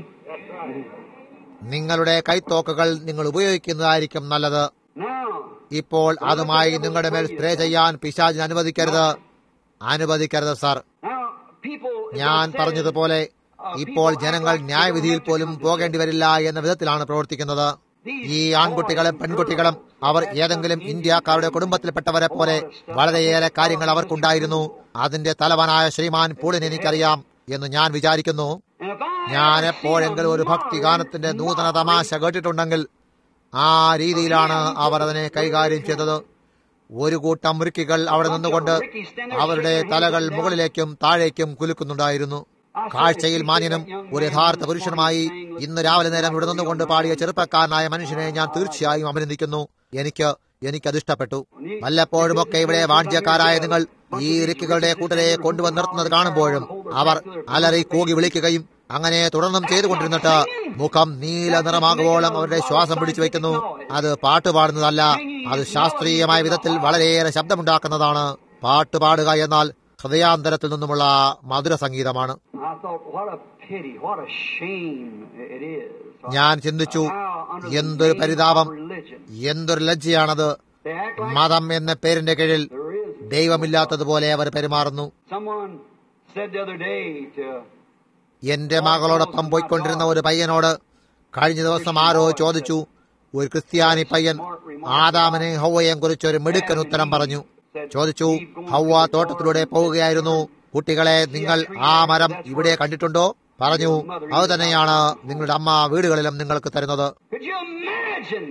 നിങ്ങളുടെ കൈത്തോക്കുകൾ നിങ്ങൾ ഉപയോഗിക്കുന്നതായിരിക്കും നല്ലത് Now, ഇപ്പോൾ അതുമായി നിങ്ങളുടെ മേൽ സ്പ്രേ ചെയ്യാൻ പിശാചിന് അനുവദിക്കരുത് അനുവദിക്കരുത് സാർ now, people. as ഞാൻ I said, പറഞ്ഞതുപോലെ ഇപ്പോൾ ജനങ്ങൾ ന്യായവിധിയിൽ പോലും പോകേണ്ടി വരില്ല എന്ന വിധത്തിലാണ് പ്രവർത്തിക്കുന്നത് ഈ ആൺകുട്ടികളും പെൺകുട്ടികളും അവർ ഏതെങ്കിലും ഇന്ത്യക്കാരുടെ കുടുംബത്തിൽപ്പെട്ടവരെ പോലെ വളരെയേറെ കാര്യങ്ങൾ അവർക്കുണ്ടായിരുന്നു അതിന്റെ തലവനായ ശ്രീമാൻ പൂളിന് എനിക്കറിയാം എന്ന് ഞാൻ വിചാരിക്കുന്നു And if I ഞാൻ ever എപ്പോഴെങ്കിലും ഒരു see a ഭക്തിഗാനത്തിന്റെ modern നൂതന തമാശ കേട്ടിട്ടുണ്ടെങ്കിൽ ആ രീതിയിലാണ് അവർ അതിനെ കൈകാര്യം ചെയ്തത് ഒരു കൂട്ടം മുറുക്കികൾ അവിടെ നിന്നുകൊണ്ട് അവരുടെ തലകൾ മുകളിലേക്കും താഴേക്കും കുലുക്കുന്നുണ്ടായിരുന്നു കാഴ്ചയിൽ മാന്യനും ഒരു യഥാർത്ഥ പുരുഷനുമായി ഇന്ന് രാവിലെ നേരം ഇവിടെ നിന്നുകൊണ്ട് പാടിയ ചെറുപ്പക്കാരനായ മനുഷ്യനെ ഞാൻ തീർച്ചയായും അഭിനന്ദിക്കുന്നു എനിക്ക് എനിക്കത് ഇഷ്ടപ്പെട്ടു വല്ലപ്പോഴുമൊക്കെ ഇവിടെ വാണിജ്യക്കാരായ നിങ്ങൾ ഈ ഇറുക്കുകളുടെ കൂട്ടരെ കൊണ്ടുവന്ന് നിർത്തുന്നത് കാണുമ്പോഴും അവർ അലറി കൂകി വിളിക്കുകയും അങ്ങനെ തുടർന്നും ചെയ്തുകൊണ്ടിരുന്നിട്ട് മുഖം നീല നിറമാകുവോളം അവരുടെ ശ്വാസം പിടിച്ചു വയ്ക്കുന്നു അത് പാട്ട് പാടുന്നതല്ല അത് ശാസ്ത്രീയമായ വിധത്തിൽ വളരെയേറെ ശബ്ദമുണ്ടാക്കുന്നതാണ് പാട്ട് പാടുക എന്നാൽ ഹൃദയാന്തരത്തിൽ നിന്നുമുള്ള മധുര സംഗീതമാണ് I thought, what a pity, what a shame it is. ഞാൻ ചിന്തിച്ചു എന്തൊരു പരിതാപം എന്തൊരു ലജ്ജയാണത് They act like മതം എന്ന പേരിന്റെ കീഴിൽ there is ദൈവമില്ലാത്തതുപോലെ അവർ പെരുമാറുന്നു Someone said the other day to എന്റെ മകളോടൊപ്പം പോയിക്കൊണ്ടിരുന്ന ഒരു പയ്യനോട് കഴിഞ്ഞ ദിവസം ആരോ ചോദിച്ചു ഒരു ക്രിസ്ത്യാനി പയ്യൻ ആദാമിനെ ഹൗവയെയും കുറിച്ച് ഒരു മിടുക്കൻ ഉത്തരം പറഞ്ഞു ചോദിച്ചു ഹൗവ തോട്ടത്തിലൂടെ പോവുകയായിരുന്നു കുട്ടികളെ നിങ്ങൾ ആ മരം ഇവിടെ കണ്ടിട്ടുണ്ടോ പറഞ്ഞു അത് തന്നെയാണ് നിങ്ങളുടെ അമ്മ വീടുകളിലും നിങ്ങൾക്ക് തരുന്നത് Could you imagine?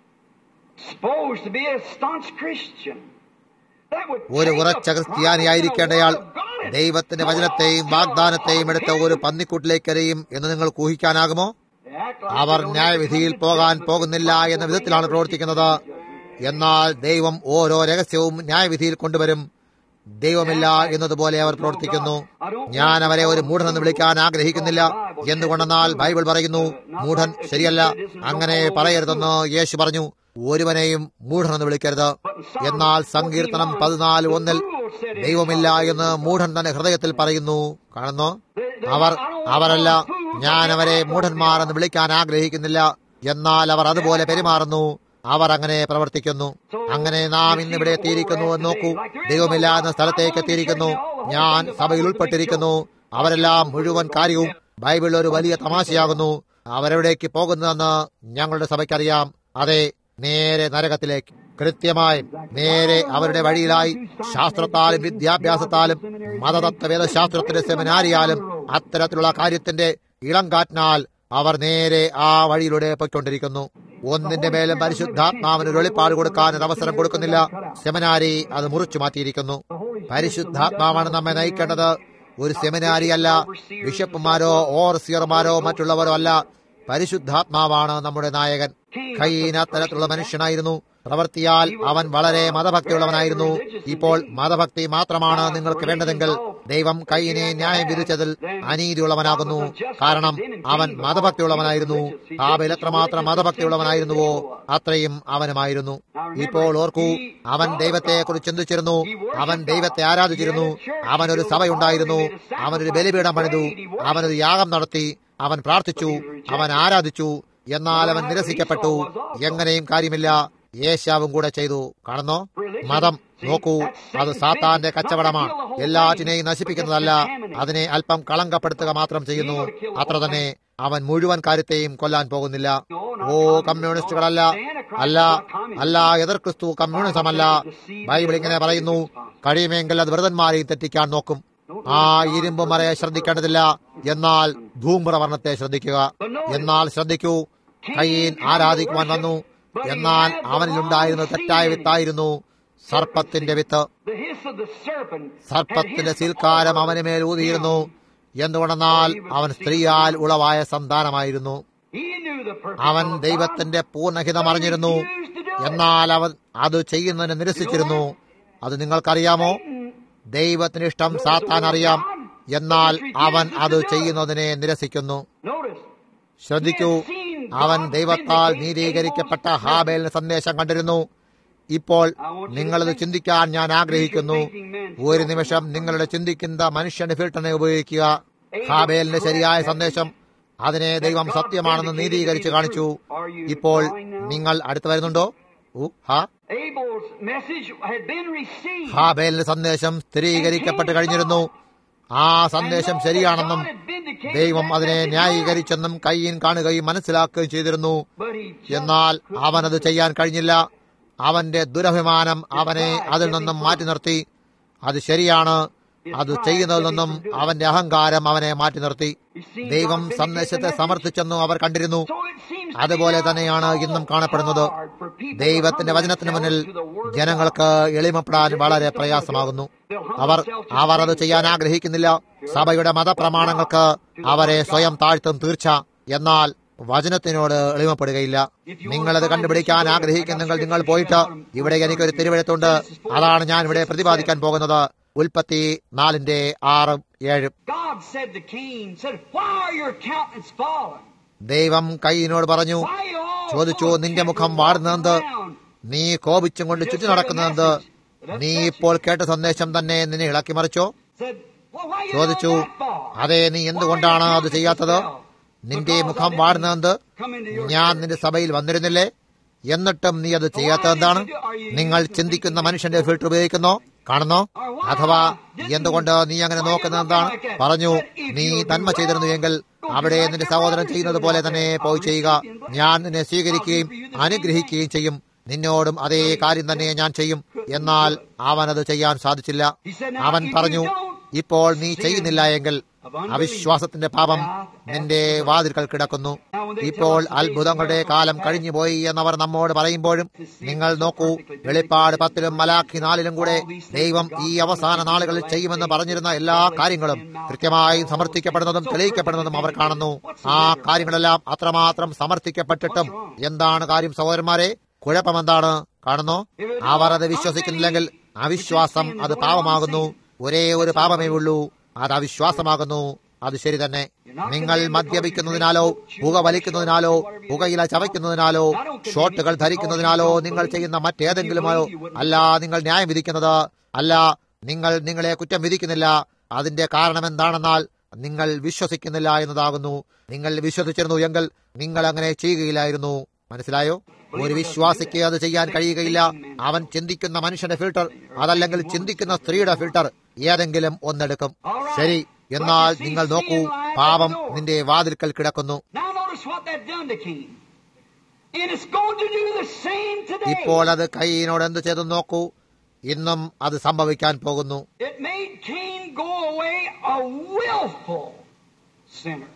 Supposed to be a staunch Christian. That would ഒരു take ഉറച്ച the ക്രിസ്ത്യാനിയായിരിക്കേണ്ടയാൾ promise of the word of God and ദൈവത്തിന്റെ go വചനത്തെയും out വാഗ്ദാനത്തെയും to എടുത്ത് all ഒരു heaven. പന്നിക്കൂട്ടിലേക്കെറിയും എന്ന് നിങ്ങൾക്ക് ഊഹിക്കാനാകുമോ They act like our they don't ന്യായവിധിയിൽ have to പോകാൻ come to പോകുന്നില്ല Jesus, എന്ന but വിധത്തിലാണ് they പ്രവർത്തിക്കുന്നത് എന്നാൽ ദൈവം ഓരോ രഹസ്യവും ന്യായവിധിയിൽ കൊണ്ടുവരും ദൈവമില്ല എന്നതുപോലെ അവർ പ്രവർത്തിക്കുന്നു ഞാൻ അവരെ ഒരു മൂഢനെന്ന് വിളിക്കാൻ ആഗ്രഹിക്കുന്നില്ല എന്തുകൊണ്ടെന്നാൽ ബൈബിൾ പറയുന്നു മൂഢൻ ശരിയല്ല അങ്ങനെ പറയരുതെന്ന് യേശു പറഞ്ഞു ഒരുവനെയും മൂഢനെന്ന് വിളിക്കരുത് എന്നാൽ സങ്കീർത്തനം പതിനാല് ഒന്നിൽ ദൈവമില്ല എന്ന് മൂഢൻ തന്നെ ഹൃദയത്തിൽ പറയുന്നു കാണുന്നു അവർ അവരല്ല ഞാൻ അവരെ മൂഢന്മാർ എന്ന് വിളിക്കാൻ ആഗ്രഹിക്കുന്നില്ല എന്നാൽ അവർ അതുപോലെ പെരുമാറുന്നു അവർ അങ്ങനെ പ്രവർത്തിക്കുന്നു അങ്ങനെ നാം ഇന്നിവിടെ എത്തിയിരിക്കുന്നു എന്ന് നോക്കൂ ദൈവമില്ല എന്ന സ്ഥലത്തേക്ക് എത്തിയിരിക്കുന്നു ഞാൻ സഭയിൽ ഉൾപ്പെട്ടിരിക്കുന്നു അവരെല്ലാം മുഴുവൻ കാര്യവും ബൈബിളിൽ ഒരു വലിയ തമാശയാകുന്നു അവരെവിടേക്ക് പോകുന്നതെന്ന് ഞങ്ങളുടെ സഭയ്ക്കറിയാം അതെ നേരെ നരകത്തിലേക്ക് കൃത്യമായും നേരെ അവരുടെ വഴിയിലായി ശാസ്ത്രത്താലും വിദ്യാഭ്യാസത്താലും മതതത്വ വേദശാസ്ത്രത്തിന്റെ സെമിനാരിയാലും അത്തരത്തിലുള്ള കാര്യത്തിന്റെ ഇളം കാറ്റിനാൽ അവർ നേരെ ആ വഴിയിലൂടെ പൊയ്ക്കൊണ്ടിരിക്കുന്നു ഒന്നിന്റെ മേലും പരിശുദ്ധാത്മാവിന് ഒരു വെളിപ്പാട് കൊടുക്കാൻ ഒരു അവസരം കൊടുക്കുന്നില്ല സെമിനാരി അത് മുറിച്ചു മാറ്റിയിരിക്കുന്നു പരിശുദ്ധാത്മാവാണ് നമ്മെ നയിക്കേണ്ടത് ഒരു സെമിനാരി അല്ല ബിഷപ്പുമാരോ ഓർസിയർമാരോ മറ്റുള്ളവരോ അല്ല പരിശുദ്ധാത്മാവാണ് നമ്മുടെ നായകൻ കൈന തരത്തിലുള്ള മനുഷ്യനായിരുന്നു പ്രവർത്തിയാൽ അവൻ വളരെ മതഭക്തിയുള്ളവനായിരുന്നു ഇപ്പോൾ മതഭക്തി മാത്രമാണ് നിങ്ങൾക്ക് വേണ്ടതെങ്കിൽ ദൈവം കൈയിനെ ന്യായം വിധിച്ചതിൽ അനീതിയുള്ളവനാകുന്നു കാരണം അവൻ മതഭക്തിയുള്ളവനായിരുന്നു ആബേൽ എത്രമാത്രം മതഭക്തിയുള്ളവനായിരുന്നുവോ അത്രയും അവനുമായിരുന്നു ഇപ്പോൾ ഓർക്കൂ അവൻ ദൈവത്തെ കുറിച്ച് ചിന്തിച്ചിരുന്നു അവൻ ദൈവത്തെ ആരാധിച്ചിരുന്നു അവനൊരു സഭയുണ്ടായിരുന്നു അവനൊരു ബലിപീഠം പണിതു അവനൊരു യാഗം നടത്തി അവൻ പ്രാർത്ഥിച്ചു അവൻ ആരാധിച്ചു എന്നാൽ അവൻ നിരസിക്കപ്പെട്ടു എങ്ങനെയും കാര്യമില്ല യേശാവും കൂടെ ചെയ്തു കാണുന്നോ മതം നോക്കൂ അത് സാത്താന്റെ കച്ചവടമാണ് എല്ലാറ്റിനെയും നശിപ്പിക്കുന്നതല്ല അതിനെ അല്പം കളങ്കപ്പെടുത്തുക മാത്രം ചെയ്യുന്നു അത്ര തന്നെ അവൻ മുഴുവൻ കാര്യത്തെയും കൊല്ലാൻ പോകുന്നില്ല ഓ കമ്മ്യൂണിസ്റ്റുകളല്ല അല്ല അല്ല എതിർ ക്രിസ്തു കമ്മ്യൂണിസമല്ല ബൈബിൾ ഇങ്ങനെ പറയുന്നു കഴിയുമെങ്കിൽ അത് വ്രതന്മാരെയും തെറ്റിക്കാൻ നോക്കും ആ ഇരുമ്പ് മറയെ ശ്രദ്ധിക്കേണ്ടതില്ല എന്നാൽ ധൂമ്രവർണ്ണത്തെ ശ്രദ്ധിക്കുക എന്നാൽ ശ്രദ്ധിക്കൂ കയ്യീൻ ആരാധിക്കുവാൻ വന്നു എന്നാൽ അവനിലുണ്ടായിരുന്ന തെറ്റായ വിത്തായിരുന്നു സർപ്പത്തിന്റെ വിത്ത് The hiss of the serpent. സർപ്പത്തിന്റെ സീൽക്കാരം അവന് മേൽ ഊതിയിരുന്നു എന്തുകൊണ്ടെന്നാൽ അവൻ സ്ത്രീയാൽ ഉളവായ സന്താനമായിരുന്നു He knew the perfect അവൻ will of God. ദൈവത്തിന്റെ പൂർണ്ണഹിതം അറിഞ്ഞിരുന്നു എന്നാൽ അവൻ അത് ചെയ്യുന്നതിന് നിരസിച്ചിരുന്നു അത് നിങ്ങൾക്കറിയാമോ ദൈവത്തിന് ഇഷ്ടം സാത്താൻ അറിയാം എന്നാൽ അവൻ അത് ചെയ്യുന്നതിനെ നിരസിക്കുന്നു Notice, ശ്രദ്ധിക്കൂ അവൻ ദൈവത്താൽ നീതീകരിക്കപ്പെട്ട ഹാബേലിന് സന്ദേശം കണ്ടിരുന്നു ഇപ്പോൾ നിങ്ങളത് ചിന്തിക്കാൻ ഞാൻ ആഗ്രഹിക്കുന്നു ഒരു നിമിഷം നിങ്ങളുടെ ചിന്തിക്കുന്ന മനുഷ്യന്റെ ഫിൽട്ടറിനെ ഉപയോഗിക്കുക ഹാബേലിന്റെ ശരിയായ സന്ദേശം അതിനെ ദൈവം സത്യമാണെന്ന് നീതീകരിച്ച് കാണിച്ചു ഇപ്പോൾ നിങ്ങൾ അടുത്ത് വരുന്നുണ്ടോ ഊ, ഹാ Abel's message had been received. ഹാബേലിന്റെ സന്ദേശം സ്ഥിരീകരിക്കപ്പെട്ട് കഴിഞ്ഞിരുന്നു ആ സന്ദേശം ശരിയാണെന്നും ദൈവം അതിനെ ന്യായീകരിച്ചെന്നും കയ്യീൻ കാണുകയും മനസ്സിലാക്കുകയും ചെയ്തിരുന്നു But he എന്നാൽ അവനത് ചെയ്യാൻ കഴിഞ്ഞില്ല അവന്റെ ദുരഭിമാനം അവനെ അതിൽ നിന്നും മാറ്റി നിർത്തി അത് ശരിയാണ് അത് ചെയ്യുന്നതിൽ നിന്നും അവന്റെ അഹങ്കാരം അവനെ മാറ്റി നിർത്തി ദൈവം സന്ദേശത്തെ സമർത്ഥിച്ചെന്നും അവർ കണ്ടിരുന്നു So it seems to അതുപോലെ be തന്നെയാണ് ഇന്നും കാണപ്പെടുന്നത് hard for people to ദൈവത്തിന്റെ humble വചനത്തിന് മുന്നിൽ themselves to the word of ജനങ്ങൾക്ക് എളിമപ്പെടാൻ വളരെ പ്രയാസമാകുന്നു അവർ അവർ അത് ചെയ്യാൻ ആഗ്രഹിക്കുന്നില്ല സഭയുടെ മതപ്രമാണങ്ങൾക്ക് അവരെ സ്വയം താഴ്ത്തും തീർച്ച എന്നാൽ വചനത്തിനോട് എളിമപ്പെടുകയില്ല നിങ്ങളത് കണ്ടുപിടിക്കാൻ ആഗ്രഹിക്കുന്നെങ്കിൽ നിങ്ങൾ പോയിട്ട് ഇവിടെ എനിക്കൊരു തിരുവഴുത്തുണ്ട് അതാണ് ഞാൻ ഇവിടെ പ്രതിപാദിക്കാൻ പോകുന്നത് ഉൽപ്പത്തി നാലിന്റെ ആറും ഏഴും God said to Cain, said, Why are your countenance fallen? ദൈവം കൈയിനോട് പറഞ്ഞു Why are you all ചോദിച്ചു full of നിന്റെ temper മുഖം walking വാടുന്നതെന്ത് around?" നീ കോപിച്ചും കൊണ്ട് ചുറ്റി നടക്കുന്നതെന്ത് നീ ഇപ്പോൾ കേട്ട സന്ദേശം തന്നെ നിന്നെ ഇളക്കി മറിച്ചോ Said, well, why you ചോദിച്ചു doing that for? അതെ നീ എന്തുകൊണ്ടാണ് അത് ചെയ്യാത്തത് നിന്റെ മുഖം വാടുന്നതെന്ത് ഞാൻ നിന്റെ സഭയിൽ വന്നിരുന്നില്ലേ എന്നിട്ടും നീ അത് ചെയ്യാത്തത് എന്താണ് നിങ്ങൾ ചിന്തിക്കുന്ന മനുഷ്യന്റെ ഫിൽട്ടർ ഉപയോഗിക്കുന്നോ കാണുന്നോ അഥവാ എന്തുകൊണ്ട് നീ അങ്ങനെ നോക്കുന്നത് എന്താണ് പറഞ്ഞു നീ നന്മ ചെയ്തിരുന്നു എങ്കിൽ അവിടെ നിന്റെ സഹോദരൻ ചെയ്യുന്നത് പോലെ തന്നെ പോയി ചെയ്യുക ഞാൻ നിന്നെ സ്വീകരിക്കുകയും അനുഗ്രഹിക്കുകയും ചെയ്യും നിന്നോടും അതേ കാര്യം തന്നെ ഞാൻ ചെയ്യും എന്നാൽ അവൻ അത് ചെയ്യാൻ സാധിച്ചില്ല അവൻ പറഞ്ഞു ഇപ്പോൾ നീ ചെയ്യുന്നില്ല എങ്കിൽ അവിശ്വാസത്തിന്റെ പാപം നിന്റെ വാതിൽക്കൽ കിടക്കുന്നു ഇപ്പോൾ അത്ഭുതങ്ങളുടെ കാലം കഴിഞ്ഞുപോയി എന്നവർ നമ്മോട് പറയുമ്പോഴും നിങ്ങൾ നോക്കൂ വെളിപ്പാട് പത്തിലും മലാഖി നാലിലും കൂടെ ദൈവം ഈ അവസാന നാളുകളിൽ ചെയ്യുമെന്ന് പറഞ്ഞിരുന്ന എല്ലാ കാര്യങ്ങളും കൃത്യമായി സമർത്ഥിക്കപ്പെടുന്നതും തെളിയിക്കപ്പെടുന്നതും അവർ കാണുന്നു ആ കാര്യങ്ങളെല്ലാം അത്രമാത്രം സമർത്ഥിക്കപ്പെട്ടിട്ടും എന്താണ് കാര്യം സഹോദരന്മാരെ കുഴപ്പമെന്താണ് കാണുന്നു അവർ അത് വിശ്വസിക്കുന്നില്ലെങ്കിൽ അവിശ്വാസം അത് പാപമാകുന്നു ഒരേ ഒരു പാപമേ ഉള്ളൂ അത് അവിശ്വാസമാകുന്നു അത് ശരി തന്നെ നിങ്ങൾ മദ്യപിക്കുന്നതിനാലോ പുക വലിക്കുന്നതിനാലോ പുകയില ചവയ്ക്കുന്നതിനാലോ ഷോട്ടുകൾ ധരിക്കുന്നതിനാലോ നിങ്ങൾ ചെയ്യുന്ന മറ്റേതെങ്കിലുമോ അല്ല നിങ്ങൾ ന്യായം വിധിക്കുന്നത് അല്ല നിങ്ങൾ നിങ്ങളെ കുറ്റം വിധിക്കുന്നില്ല അതിന്റെ കാരണം എന്താണെന്നാൽ നിങ്ങൾ വിശ്വസിക്കുന്നില്ല എന്നതാകുന്നു നിങ്ങൾ വിശ്വസിച്ചിരുന്നു എങ്കിൽ നിങ്ങൾ അങ്ങനെ ചെയ്യുകയില്ലായിരുന്നു മനസ്സിലായോ ഒരു വിശ്വാസിക്ക് അത് ചെയ്യാൻ കഴിയുകയില്ല അവൻ ചിന്തിക്കുന്ന മനുഷ്യന്റെ ഫിൽട്ടർ അതല്ലെങ്കിൽ ചിന്തിക്കുന്ന സ്ത്രീയുടെ ഫിൽട്ടർ ഏതെങ്കിലും ഒന്നെടുക്കും ശരി എന്നാൽ നിങ്ങൾ നോക്കൂ പാപം നിന്റെ വാതിൽക്കൽ കിടക്കുന്നു Now notice what that done to Cain. And it's going to do the same today. ഇപ്പോൾ അത് കൈയിനോട് എന്ത് ചെയ്തു നോക്കൂ ഇന്നും അത് സംഭവിക്കാൻ പോകുന്നു It made Cain go away a willful sinner.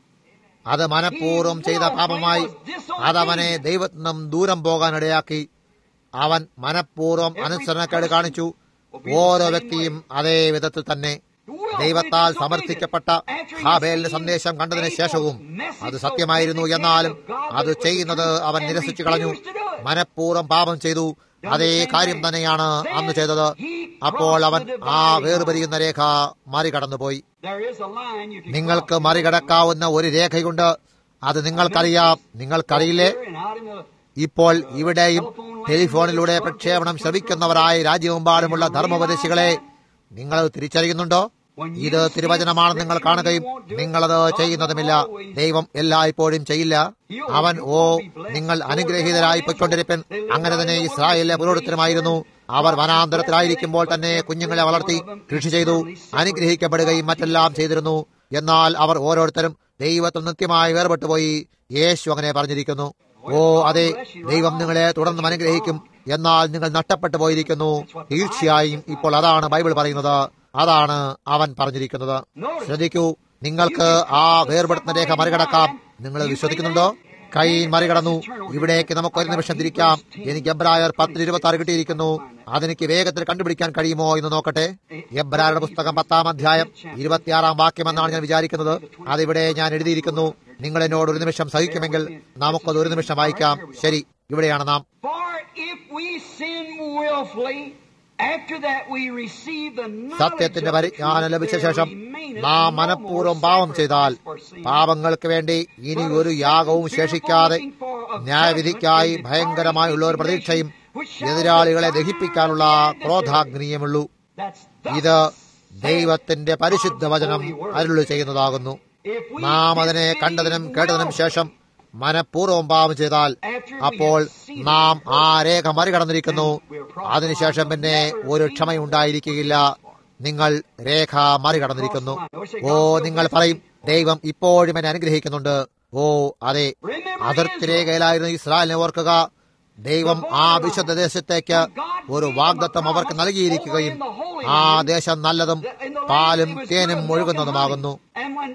അത് മനഃപൂർവ്വം ചെയ്ത പാപമായി അതവനെ ദൈവത്തിൽ നിന്നും ദൂരം പോകാനിടയാക്കി അവൻ മനഃപൂർവ്വം അനുസരണക്കേട് കാണിച്ചു ഓരോ വ്യക്തിയും അതേ വിധത്തിൽ തന്നെ ദൈവത്താൽ സമർത്ഥിക്കപ്പെട്ട ഹാബേലിന്റെ സന്ദേശം കണ്ടതിന് ശേഷവും അത് സത്യമായിരുന്നു എന്നാലും അത് ചെയ്യുന്നത് അവൻ നിരസിച്ചു കളഞ്ഞു മനഃപൂർവ്വം പാപം ചെയ്തു അതേ കാര്യം തന്നെയാണ് അന്ന് ചെയ്തത് അപ്പോൾ അവൻ ആ വേർപരിയുന്ന രേഖ മറികടന്നുപോയി There is a line you can നിങ്ങൾക്ക് മറികടക്കാവുന്ന ഒരു രേഖയുണ്ട് അത് നിങ്ങൾക്കറിയാം നിങ്ങൾക്കറിയില്ലേ cross here and out in the ഇപ്പോൾ ഇവിടെയും ടെലിഫോണിലൂടെ പ്രക്ഷേപണം ശ്രവിക്കുന്നവരായ രാജ്യമെമ്പാടുമുള്ള ധർമ്മോപദേശികളെ നിങ്ങൾ തിരിച്ചറിയുന്നുണ്ടോ ഇത് തിരുവചനമാണെന്ന് നിങ്ങൾ കാണുകയും നിങ്ങളത് ചെയ്യുന്നതുമില്ല ദൈവം എല്ലായ്പ്പോഴും ചെയ്യില്ല അവൻ ഓ നിങ്ങൾ അനുഗ്രഹീതരായി പൊയ്ക്കൊണ്ടിരിപ്പൻ അങ്ങനെ തന്നെ ഇസ്രായേലിലെ പുരോഹിതരുമായിരുന്നു അവർ വനാന്തരത്തിലായിരിക്കുമ്പോൾ തന്നെ കുഞ്ഞുങ്ങളെ വളർത്തി കൃഷി ചെയ്തു അനുഗ്രഹിക്കപ്പെടുകയും മറ്റെല്ലാം ചെയ്തിരുന്നു എന്നാൽ അവർ ഓരോരുത്തരും ദൈവത്തിൽ നിത്യമായി വേർപെട്ടുപോയി യേശു അങ്ങനെ പറഞ്ഞിരിക്കുന്നു ഓ അതെ ദൈവം നിങ്ങളെ തുടർന്നും അനുഗ്രഹിക്കും എന്നാൽ നിങ്ങൾ നഷ്ടപ്പെട്ടു പോയിരിക്കുന്നു തീർച്ചയായും ഇപ്പോൾ അതാണ് ബൈബിൾ പറയുന്നത് അതാണ് അവൻ പറഞ്ഞിരിക്കുന്നത് ശ്രദ്ധിക്കൂ നിങ്ങൾക്ക് ആ വേർപെടുത്തുന്ന രേഖ മറികടക്കാം നിങ്ങൾ വിശ്വസിക്കുന്നുണ്ടോ കൈ മറികടന്നു ഇവിടേക്ക് നമുക്ക് ഒരു നിമിഷം തിരിക്കാം എനിക്ക് എബ്രായർ പത്തിൽ ഇരുപത്തി ആറ് കിട്ടിയിരിക്കുന്നു അതെനിക്ക് വേഗത്തിൽ കണ്ടുപിടിക്കാൻ കഴിയുമോ എന്ന് നോക്കട്ടെ എബ്രായരുടെ പുസ്തകം പത്താം അധ്യായം ഇരുപത്തിയാറാം വാക്യമെന്നാണ് ഞാൻ വിചാരിക്കുന്നത് അതിവിടെ ഞാൻ എഴുതിയിരിക്കുന്നു നിങ്ങൾ എന്നോട് ഒരു നിമിഷം സഹിക്കുമെങ്കിൽ നമുക്കത് ഒരു നിമിഷം വായിക്കാം ശരി ഇവിടെയാണ് നാം For if we sin willfully, after that we receive the സത്യത്തിന്റെ knowledge of the പരിജ്ഞാനം truth, ലഭിച്ച there ശേഷം remaineth നാം no മനഃപൂർവ്വം more പാപം ചെയ്താൽ sacrifice for sin. പാപങ്ങൾക്ക് വേണ്ടി ഇനി ഒരു യാഗവും ശേഷിക്കാതെ ന്യായവിധിക്കായി ഭയങ്കരമായുള്ള ഒരു പ്രതീക്ഷയും എതിരാളികളെ ദഹിപ്പിക്കാനുള്ള ക്രോധാഗ്നിയുമുള്ളൂ That's ഇത് ദൈവത്തിന്റെ പരിശുദ്ധ വചനം അരുളി ചെയ്യുന്നതാകുന്നു If we നാം അതിനെ did കണ്ടതിനും sin കേട്ടതിനും willfully, ശേഷം മനഃപൂർവ്വം പാപം ചെയ്താൽ അപ്പോൾ നാം ആ രേഖ മറികടന്നിരിക്കുന്നു അതിനുശേഷം പിന്നെ ഒരു ക്ഷമയുണ്ടായിരിക്കുകയില്ല നിങ്ങൾ രേഖ മറികടന്നിരിക്കുന്നു ഓ നിങ്ങൾ പറയും ദൈവം ഇപ്പോഴും എന്നെ അനുഗ്രഹിക്കുന്നുണ്ട് ഓ അതെ അതിർത്തി രേഖയിലായിരുന്നു ഇസ്രായേലിനെ ഓർക്കുക ദൈവം ആ വിശുദ്ധ ദേശത്തേക്ക് ഒരു വാഗ്ദത്വം അവർക്ക് നൽകിയിരിക്കുകയും ആ ദേശം നല്ലതും പാലും തേനും ഒഴുകുന്നതുമാകുന്നു And when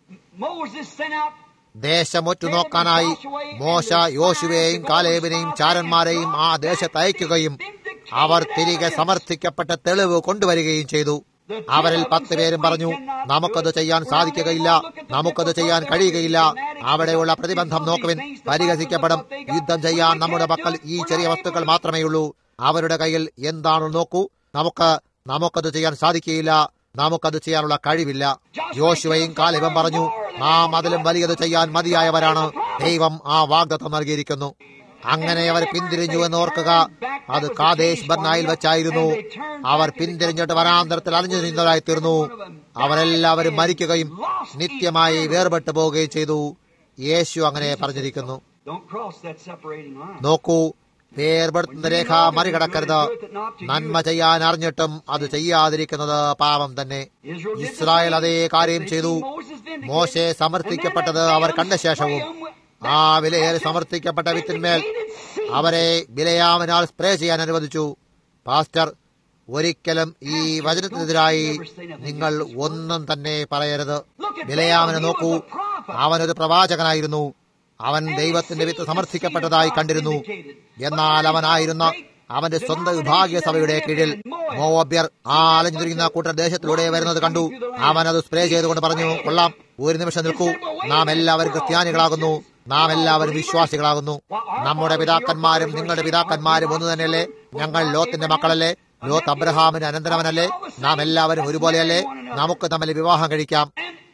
Moses sent out ദേശം ഒറ്റുനോക്കാനായി മോശ യോശുവയെയും കാലേബിനെയും ചാരന്മാരെയും ആ ദേശത്ത് അയക്കുകയും അവർ തിരികെ സമർത്ഥിക്കപ്പെട്ട തെളിവ് കൊണ്ടുവരികയും ചെയ്തു അവരിൽ പത്ത് പേരും പറഞ്ഞു നമുക്കത് ചെയ്യാൻ സാധിക്കുകയില്ല നമുക്കത് ചെയ്യാൻ കഴിയുകയില്ല അവിടെയുള്ള പ്രതിബന്ധം നോക്കുവിൻ പരിഹസിക്കപ്പെടും യുദ്ധം ചെയ്യാൻ നമ്മുടെ പക്കൽ ഈ ചെറിയ വസ്തുക്കൾ മാത്രമേ ഉള്ളൂ അവരുടെ കയ്യിൽ എന്താണെന്ന് നോക്കൂ നമുക്ക് നമുക്കത് ചെയ്യാൻ സാധിക്കുകയില്ല നമുക്കത് ചെയ്യാനുള്ള കഴിവില്ല യോശുവയും കാലിബം പറഞ്ഞു നാം അതിലും വലിയത് ചെയ്യാൻ മതിയായവരാണ് ദൈവം ആ വാഗ്ദത്തം നൽകിയിരിക്കുന്നു അങ്ങനെ അവർ പിന്തിരിഞ്ഞു എന്ന് ഓർക്കുക അത് കാദേശ് ബർനായിൽ വെച്ചായിരുന്നു അവർ പിന്തിരിഞ്ഞിട്ട് വനാന്തരത്തിൽ അലിഞ്ഞു നിന്നതായി തീർന്നു അവരെല്ലാവരും മരിക്കുകയും നിത്യമായി വേർപെട്ടു പോവുകയും ചെയ്തു യേശു അങ്ങനെ പറഞ്ഞിരിക്കുന്നു Don't cross that separating line. നോക്കൂ വേർപെടുത്തുന്ന രേഖ മറികടക്കരുത് നന്മ ചെയ്യാൻ അറിഞ്ഞിട്ടും അത് ചെയ്യാതിരിക്കുന്നത് പാപം തന്നെ ഇസ്രായേൽ അതേ കാര്യം ചെയ്തു മോശെ സമർത്ഥിക്കപ്പെട്ടത് അവർ കണ്ട ശേഷവും ആ വിലയേറി സമർത്ഥിക്കപ്പെട്ട വിത്തിന്മേൽ അവരെ വിലയാമനാൽ സ്പ്രേ ചെയ്യാൻ അനുവദിച്ചു പാസ്റ്റർ ഒരിക്കലും ഈ വചനത്തിനെതിരായി നിങ്ങൾ ഒന്നും തന്നെ പറയരുത് വിലയാമനെ നോക്കൂ അവനൊരു പ്രവാചകനായിരുന്നു അവൻ ദൈവത്തിന്റെ വിത്ത് സമർത്ഥിക്കപ്പെട്ടതായി കണ്ടിരുന്നു എന്നാൽ അവനായിരുന്ന അവന്റെ സ്വന്തം വിഭാഗീയ സഭയുടെ കീഴിൽ മോവബ്യർ ആ അലഞ്ഞിരിക്കുന്ന കൂട്ടർ ദേശത്തിലൂടെ വരുന്നത് കണ്ടു അവൻ അത് സ്പ്രേ ചെയ്തുകൊണ്ട് പറഞ്ഞു കൊള്ളാം ഒരു നിമിഷം നിൽക്കൂ നാം എല്ലാവരും ക്രിസ്ത്യാനികളാകുന്നു നാം എല്ലാവരും വിശ്വാസികളാകുന്നു നമ്മുടെ പിതാക്കന്മാരും നിങ്ങളുടെ പിതാക്കന്മാരും ഒന്ന് തന്നെയല്ലേ ഞങ്ങൾ ലോത്തിന്റെ മക്കളല്ലേ ലോത്ത് അബ്രഹാമിന് അനന്തരവനല്ലേ നാം എല്ലാവരും ഒരുപോലെയല്ലേ നമുക്ക് തമ്മിൽ വിവാഹം കഴിക്കാം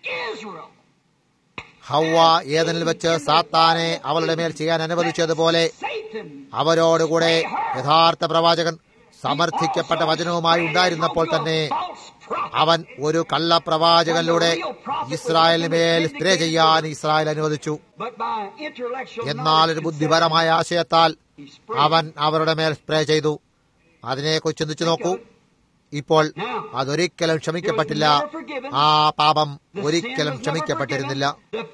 ഹൗവ ഏതനിൽ വെച്ച് സാത്താനെ അവളുടെ മേൽ ചെയ്യാൻ അനുവദിച്ചതുപോലെ അവരോടുകൂടെ യഥാർത്ഥ പ്രവാചകൻ സമർത്ഥിക്കപ്പെട്ട വചനവുമായി ഉണ്ടായിരുന്നപ്പോൾ തന്നെ അവൻ ഒരു കള്ളപ്രവാചകനിലൂടെ ഇസ്രായേലിന് മേൽ സ്പ്രേ ചെയ്യാൻ ഇസ്രായേൽ അനുവദിച്ചു എന്നാൽ ഒരു ബുദ്ധിപരമായ ആശയത്താൽ അവൻ അവരുടെ മേൽ സ്പ്രേ ചെയ്തു അതിനെക്കുറിച്ച് ചിന്തിച്ചു നോക്കൂ ഇപ്പോൾ അതൊരിക്കലും ക്ഷമിക്കപ്പെട്ടില്ല ആ പാപം ഒരിക്കലും ക്ഷമിക്കപ്പെട്ടിരുന്നില്ല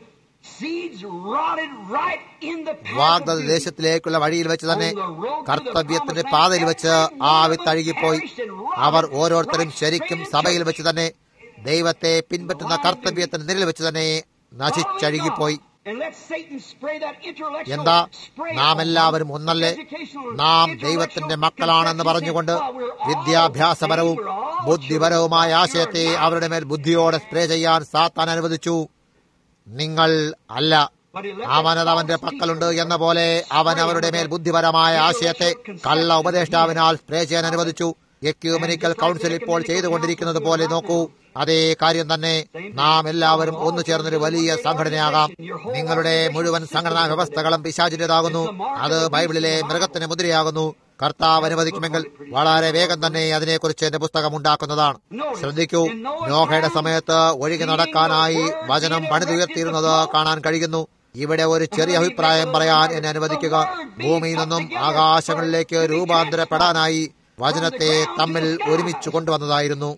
വാഗ്ദത്ത ദേശത്തിലേക്കുള്ള വഴിയിൽ വെച്ച് തന്നെ കർത്തവ്യത്തിന്റെ പാതയിൽ വെച്ച് ആ വിത്ത് അഴുകിപ്പോയി അവർ ഓരോരുത്തരും ശരിക്കും സഭയിൽ വെച്ച് തന്നെ ദൈവത്തെ പിൻപറ്റുന്ന കർത്തവ്യത്തിന്റെ നിരയിൽ വെച്ച് തന്നെ നശിച്ചഴുകിപ്പോയി എന്താ നാം എല്ലാവരും ഒന്നല്ലേ നാം ദൈവത്തിന്റെ മക്കളാണെന്ന് പറഞ്ഞുകൊണ്ട് വിദ്യാഭ്യാസപരവും ബുദ്ധിപരവുമായ ആശയത്തെ അവരുടെ മേൽ ബുദ്ധിയോടെ സ്പ്രേ ചെയ്യാൻ സാത്താൻ അനുവദിച്ചു നിങ്ങൾ അല്ല അവനത് അവന്റെ പക്കലുണ്ട് എന്ന പോലെ അവൻ അവരുടെ മേൽ ബുദ്ധിപരമായ ആശയത്തെ കള്ള ഉപദേഷ്ടാവിനാൽ സ്പ്രേ ചെയ്യാൻ അനുവദിച്ചു എക്യൂമനിക്കൽ കൗൺസിൽ ഇപ്പോൾ ചെയ്തുകൊണ്ടിരിക്കുന്നത് പോലെ നോക്കൂ അതേ കാര്യം തന്നെ നാം എല്ലാവരും ഒന്നു ചേർന്നൊരു വലിയ സംഘടനയാകാം നിങ്ങളുടെ മുഴുവൻ സംഘടനാ വ്യവസ്ഥകളും പിശാചിന്റേതാകുന്നു അത് ബൈബിളിലെ മൃഗത്തിന് മുദ്രയാകുന്നു കർത്താവ് അനുവദിക്കുമെങ്കിൽ വളരെ വേഗം തന്നെ അതിനെക്കുറിച്ച് എന്റെ പുസ്തകം ഉണ്ടാക്കുന്നതാണ് ശ്രദ്ധിക്കൂ നോഹയുടെ സമയത്ത് ഒഴുകി നടക്കാനായി വചനം പണിതുയർത്തിയിരുന്നത് കാണാൻ കഴിയുന്നു ഇവിടെ ഒരു ചെറിയ അഭിപ്രായം പറയാൻ എന്നെ അനുവദിക്കുക ഭൂമിയിൽ നിന്നും ആകാശങ്ങളിലേക്ക് രൂപാന്തരപ്പെടാനായി വചനത്തെ തമ്മിൽ ഒരുമിച്ച് കൊണ്ടുവന്നതായിരുന്നു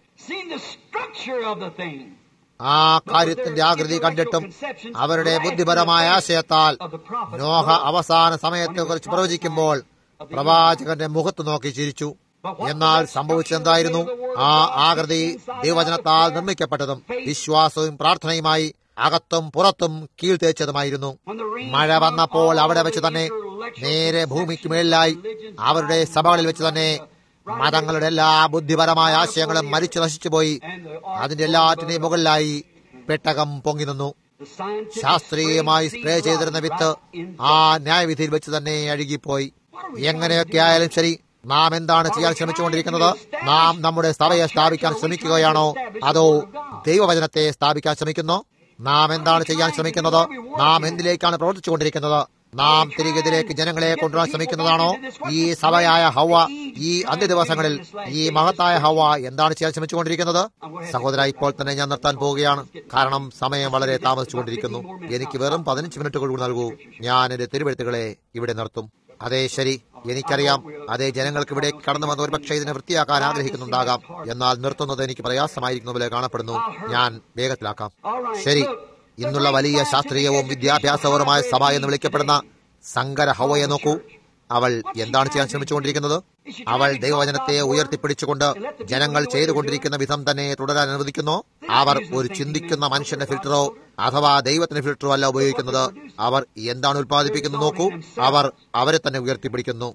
ആ കാര്യത്തിന്റെ ആകൃതി കണ്ടിട്ടും അവരുടെ ബുദ്ധിപരമായ ആശയത്താൽ നോഹ അവസാന സമയത്തെ കുറിച്ച് പ്രവചിക്കുമ്പോൾ പ്രവാചകന്റെ മുഖത്ത് നോക്കി ചിരിച്ചു എന്നാൽ സംഭവിച്ചെന്തായിരുന്നു ആ ആകൃതി ദൈവവചനത്താൽ നിർമ്മിക്കപ്പെട്ടതും വിശ്വാസവും പ്രാർത്ഥനയുമായി അകത്തും പുറത്തും കീഴ്ത്തേച്ചതുമായിരുന്നു മഴ വന്നപ്പോൾ അവിടെ വെച്ച് തന്നെ നേരെ ഭൂമിക്ക് മേളിലായി അവരുടെ സഭകളിൽ വെച്ച് തന്നെ മതങ്ങളുടെ എല്ലാ ബുദ്ധിപരമായ ആശയങ്ങളും മരിച്ചു നശിച്ചുപോയി അതിന്റെ എല്ലാറ്റിനെയും മുകളിലായി പെട്ടകം പൊങ്ങി നിന്നു ശാസ്ത്രീയമായി സ്പ്രേ ചെയ്തിരുന്ന വിത്ത് ആ ന്യായവിധിയിൽ വെച്ച് തന്നെ അഴുകിപ്പോയി എങ്ങനെയൊക്കെ ആയാലും ശരി നാം എന്താണ് ചെയ്യാൻ ശ്രമിച്ചുകൊണ്ടിരിക്കുന്നത് നാം നമ്മുടെ സഭയെ സ്ഥാപിക്കാൻ ശ്രമിക്കുകയാണോ അതോ ദൈവവചനത്തെ സ്ഥാപിക്കാൻ ശ്രമിക്കുന്നോ നാം എന്താണ് ചെയ്യാൻ ശ്രമിക്കുന്നത് നാം എന്തിലേക്കാണ് പ്രവർത്തിച്ചുകൊണ്ടിരിക്കുന്നത് നാം തിരികെ ഇതിലേക്ക് ജനങ്ങളെ കൊണ്ടുവരാൻ ശ്രമിക്കുന്നതാണോ ഈ സഭയായ ഹവ ഈ അന്ത്യദിവസങ്ങളിൽ ഈ മഹത്തായ ഹവ എന്താണ് ചെയ്യാൻ ശ്രമിച്ചുകൊണ്ടിരിക്കുന്നത് സഹോദര ഇപ്പോൾ തന്നെ ഞാൻ നിർത്താൻ പോവുകയാണ് കാരണം സമയം വളരെ താമസിച്ചുകൊണ്ടിരിക്കുന്നു എനിക്ക് വെറും പതിനഞ്ച് മിനിറ്റുകൾ കൂടി നൽകൂ ഞാൻ എന്റെ തിരുവെഴുത്തുകളെ ഇവിടെ നിർത്തും അതെ ശരി എനിക്കറിയാം അതേ ജനങ്ങൾക്ക് ഇവിടെ കടന്നു വന്ന ഒരുപക്ഷെ ഇതിനെ വൃത്തിയാക്കാൻ ആഗ്രഹിക്കുന്നുണ്ടാകാം എന്നാൽ നിർത്തുന്നത് എനിക്ക് പ്രയാസമായിരിക്കുന്ന പോലെ കാണപ്പെടുന്നു ഞാൻ വേഗത്തിലാക്കാം ശരി ഇന്നുള്ള വലിയ ശാസ്ത്രീയവും വിദ്യാഭ്യാസപരവുമായ സഭ എന്ന് വിളിക്കപ്പെടുന്ന സങ്കര ഹവയെ നോക്കൂ അവൾ എന്താണ് ചെയ്യാൻ ശ്രമിച്ചുകൊണ്ടിരിക്കുന്നത് അവൾ ദൈവവചനത്തെ ഉയർത്തിപ്പിടിച്ചുകൊണ്ട് ജനങ്ങൾ ചെയ്തുകൊണ്ടിരിക്കുന്ന വിധം തന്നെ തുടരാൻ അനുവദിക്കുന്നു അവർ ഒരു ചിന്തിക്കുന്ന മനുഷ്യന്റെ ഫിൽറ്ററോ അഥവാ ദൈവത്തിന്റെ ഫിൽറ്ററോ അല്ല ഉപയോഗിക്കുന്നത് അവർ എന്താണ് ഉത്പാദിപ്പിക്കുന്നത് നോക്കൂ അവർ അവരെ തന്നെ ഉയർത്തിപ്പിടിക്കുന്നു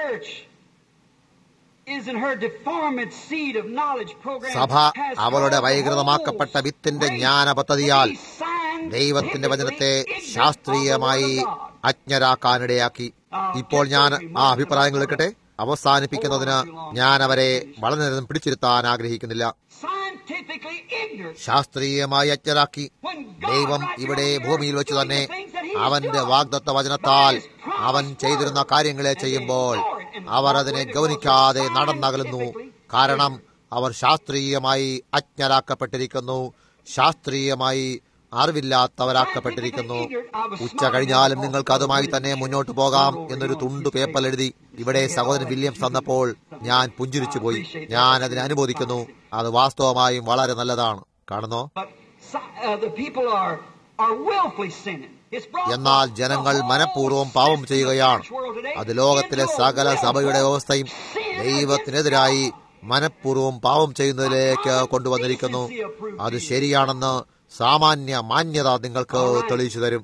സഭ അവളുടെ വൈകൃതമാക്കപ്പെട്ട വിത്തിന്റെ ജ്ഞാന പദ്ധതിയാൽ ദൈവത്തിന്റെ വചനത്തെ ശാസ്ത്രീയമായി അജ്ഞരാക്കാനിടയാക്കി ഇപ്പോൾ ഞാൻ ആ അഭിപ്രായങ്ങൾ എടുക്കട്ടെ അവസാനിപ്പിക്കുന്നതിന് ഞാൻ അവരെ വളരെ നേരം പിടിച്ചിരുത്താൻ ആഗ്രഹിക്കുന്നില്ല ശാസ്ത്രീയമായി അജ്ഞരാക്കി ദൈവം ഇവിടെ ഭൂമിയിൽ വെച്ച് തന്നെ അവന്റെ വാഗ്ദത്ത വചനത്താൽ അവൻ ചെയ്തിരുന്ന കാര്യങ്ങളെ ചെയ്യുമ്പോൾ അവർ അതിനെ ഗൗനിക്കാതെ നടന്നകലുന്നു കാരണം അവർ ശാസ്ത്രീയമായി അജ്ഞരാക്കപ്പെട്ടിരിക്കുന്നു ശാസ്ത്രീയമായി അറിവില്ലാത്തവരാക്കപ്പെട്ടിരിക്കുന്നു ഉച്ച കഴിഞ്ഞാലും നിങ്ങൾക്ക് അതുമായി തന്നെ മുന്നോട്ട് പോകാം എന്നൊരു തുണ്ടു പേപ്പർ എഴുതി ഇവിടെ സഹോദരൻ വില്യംസ് തന്നപ്പോൾ ഞാൻ പുഞ്ചിരിച്ചു പോയി ഞാൻ അതിനെ അനുമോദിക്കുന്നു അത് വാസ്തവമായും വളരെ നല്ലതാണ് കാണുന്നോ But si- uh, the people are, are willfully sinning. It's brought എന്നാൽ the- ജനങ്ങൾ the മനഃപൂർവ്വം whole പാപം system ചെയ്യുകയാണ് of the church world today അത് ലോകത്തിലെ into a സകല willful സഭയുടെ വ്യവസ്ഥയും sin ദൈവത്തിനെതിരായി മനഃപൂർവ്വം പാപം ചെയ്യുന്നതിലേക്ക് കൊണ്ടുവന്നിരിക്കുന്നു അത് ശരിയാണെന്ന് സാമാന്യ മാന്യത നിങ്ങൾക്ക് തെളിയിച്ചു തരും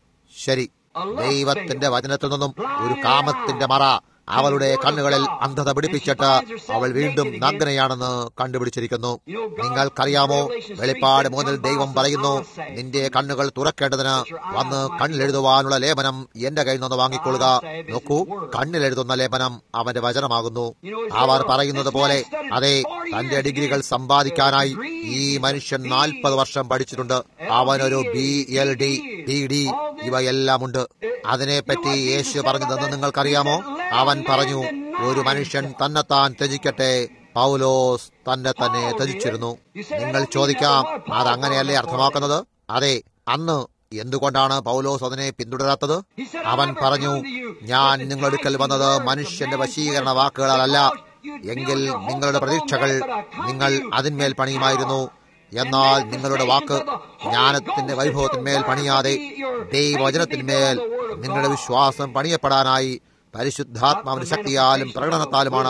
ശരി ദൈവത്തിന്റെ വചനത്തിൽ നിന്നും ഒരു കാമത്തിന്റെ മറ അവളുടെ കണ്ണുകളിൽ അന്ധത പിടിപ്പിച്ചിട്ട് അവൾ വീണ്ടും നഗ്നയാണെന്ന് കണ്ടുപിടിച്ചിരിക്കുന്നു നിങ്ങൾക്കറിയാമോ വെളിപ്പാട് മൂന്നിൽ ദൈവം പറയുന്നു നിന്റെ കണ്ണുകൾ തുറക്കേണ്ടതിന് വന്ന് കണ്ണിലെഴുതുവാനുള്ള ലേപനം എന്റെ കയ്യിൽ നിന്ന് വാങ്ങിക്കൊള്ളുക നോക്കൂ കണ്ണിലെഴുതുന്ന ലേപനം അവന്റെ വചനമാകുന്നു അവർ പറയുന്നത് പോലെ അതെ തന്റെ ഡിഗ്രികൾ സമ്പാദിക്കാനായി ഈ മനുഷ്യൻ നാൽപ്പത് വർഷം പഠിച്ചിട്ടുണ്ട് അവനൊരു B L D D D ഇവയെല്ലാം ഉണ്ട് അതിനെപ്പറ്റി യേശു പറഞ്ഞതെന്ന് നിങ്ങൾക്കറിയാമോ അവൻ പറഞ്ഞു ഒരു മനുഷ്യൻ തന്നെത്താൻ ത്യജിക്കട്ടെ പൗലോസ് തന്നെ തന്നെ ത്യജിച്ചിരുന്നു നിങ്ങൾ ചോദിക്കാം അതങ്ങനെയല്ലേ അർത്ഥമാക്കുന്നത് അതെ അന്ന് എന്തുകൊണ്ടാണ് പൗലോസ് അതിനെ പിന്തുടരാത്തത് അവൻ പറഞ്ഞു ഞാൻ നിങ്ങളൊടുക്കൽ വന്നത് മനുഷ്യന്റെ വശീകരണ വാക്കുകളല്ല എങ്കിൽ നിങ്ങളുടെ പ്രതീക്ഷകൾ നിങ്ങൾ അതിന്മേൽ പണിയുമായിരുന്നു എന്നാൽ നിങ്ങളുടെ വാക്ക് ജ്ഞാനത്തിന്റെ വൈഭവത്തിന്മേൽ പണിയാതെ ദൈവവചനത്തിന്മേൽ നിങ്ങളുടെ വിശ്വാസം പണിയപ്പെടാനായി പരിശുദ്ധാത്മാവിന്റെ ശക്തിയാലും പ്രകടനത്താലുമാണ്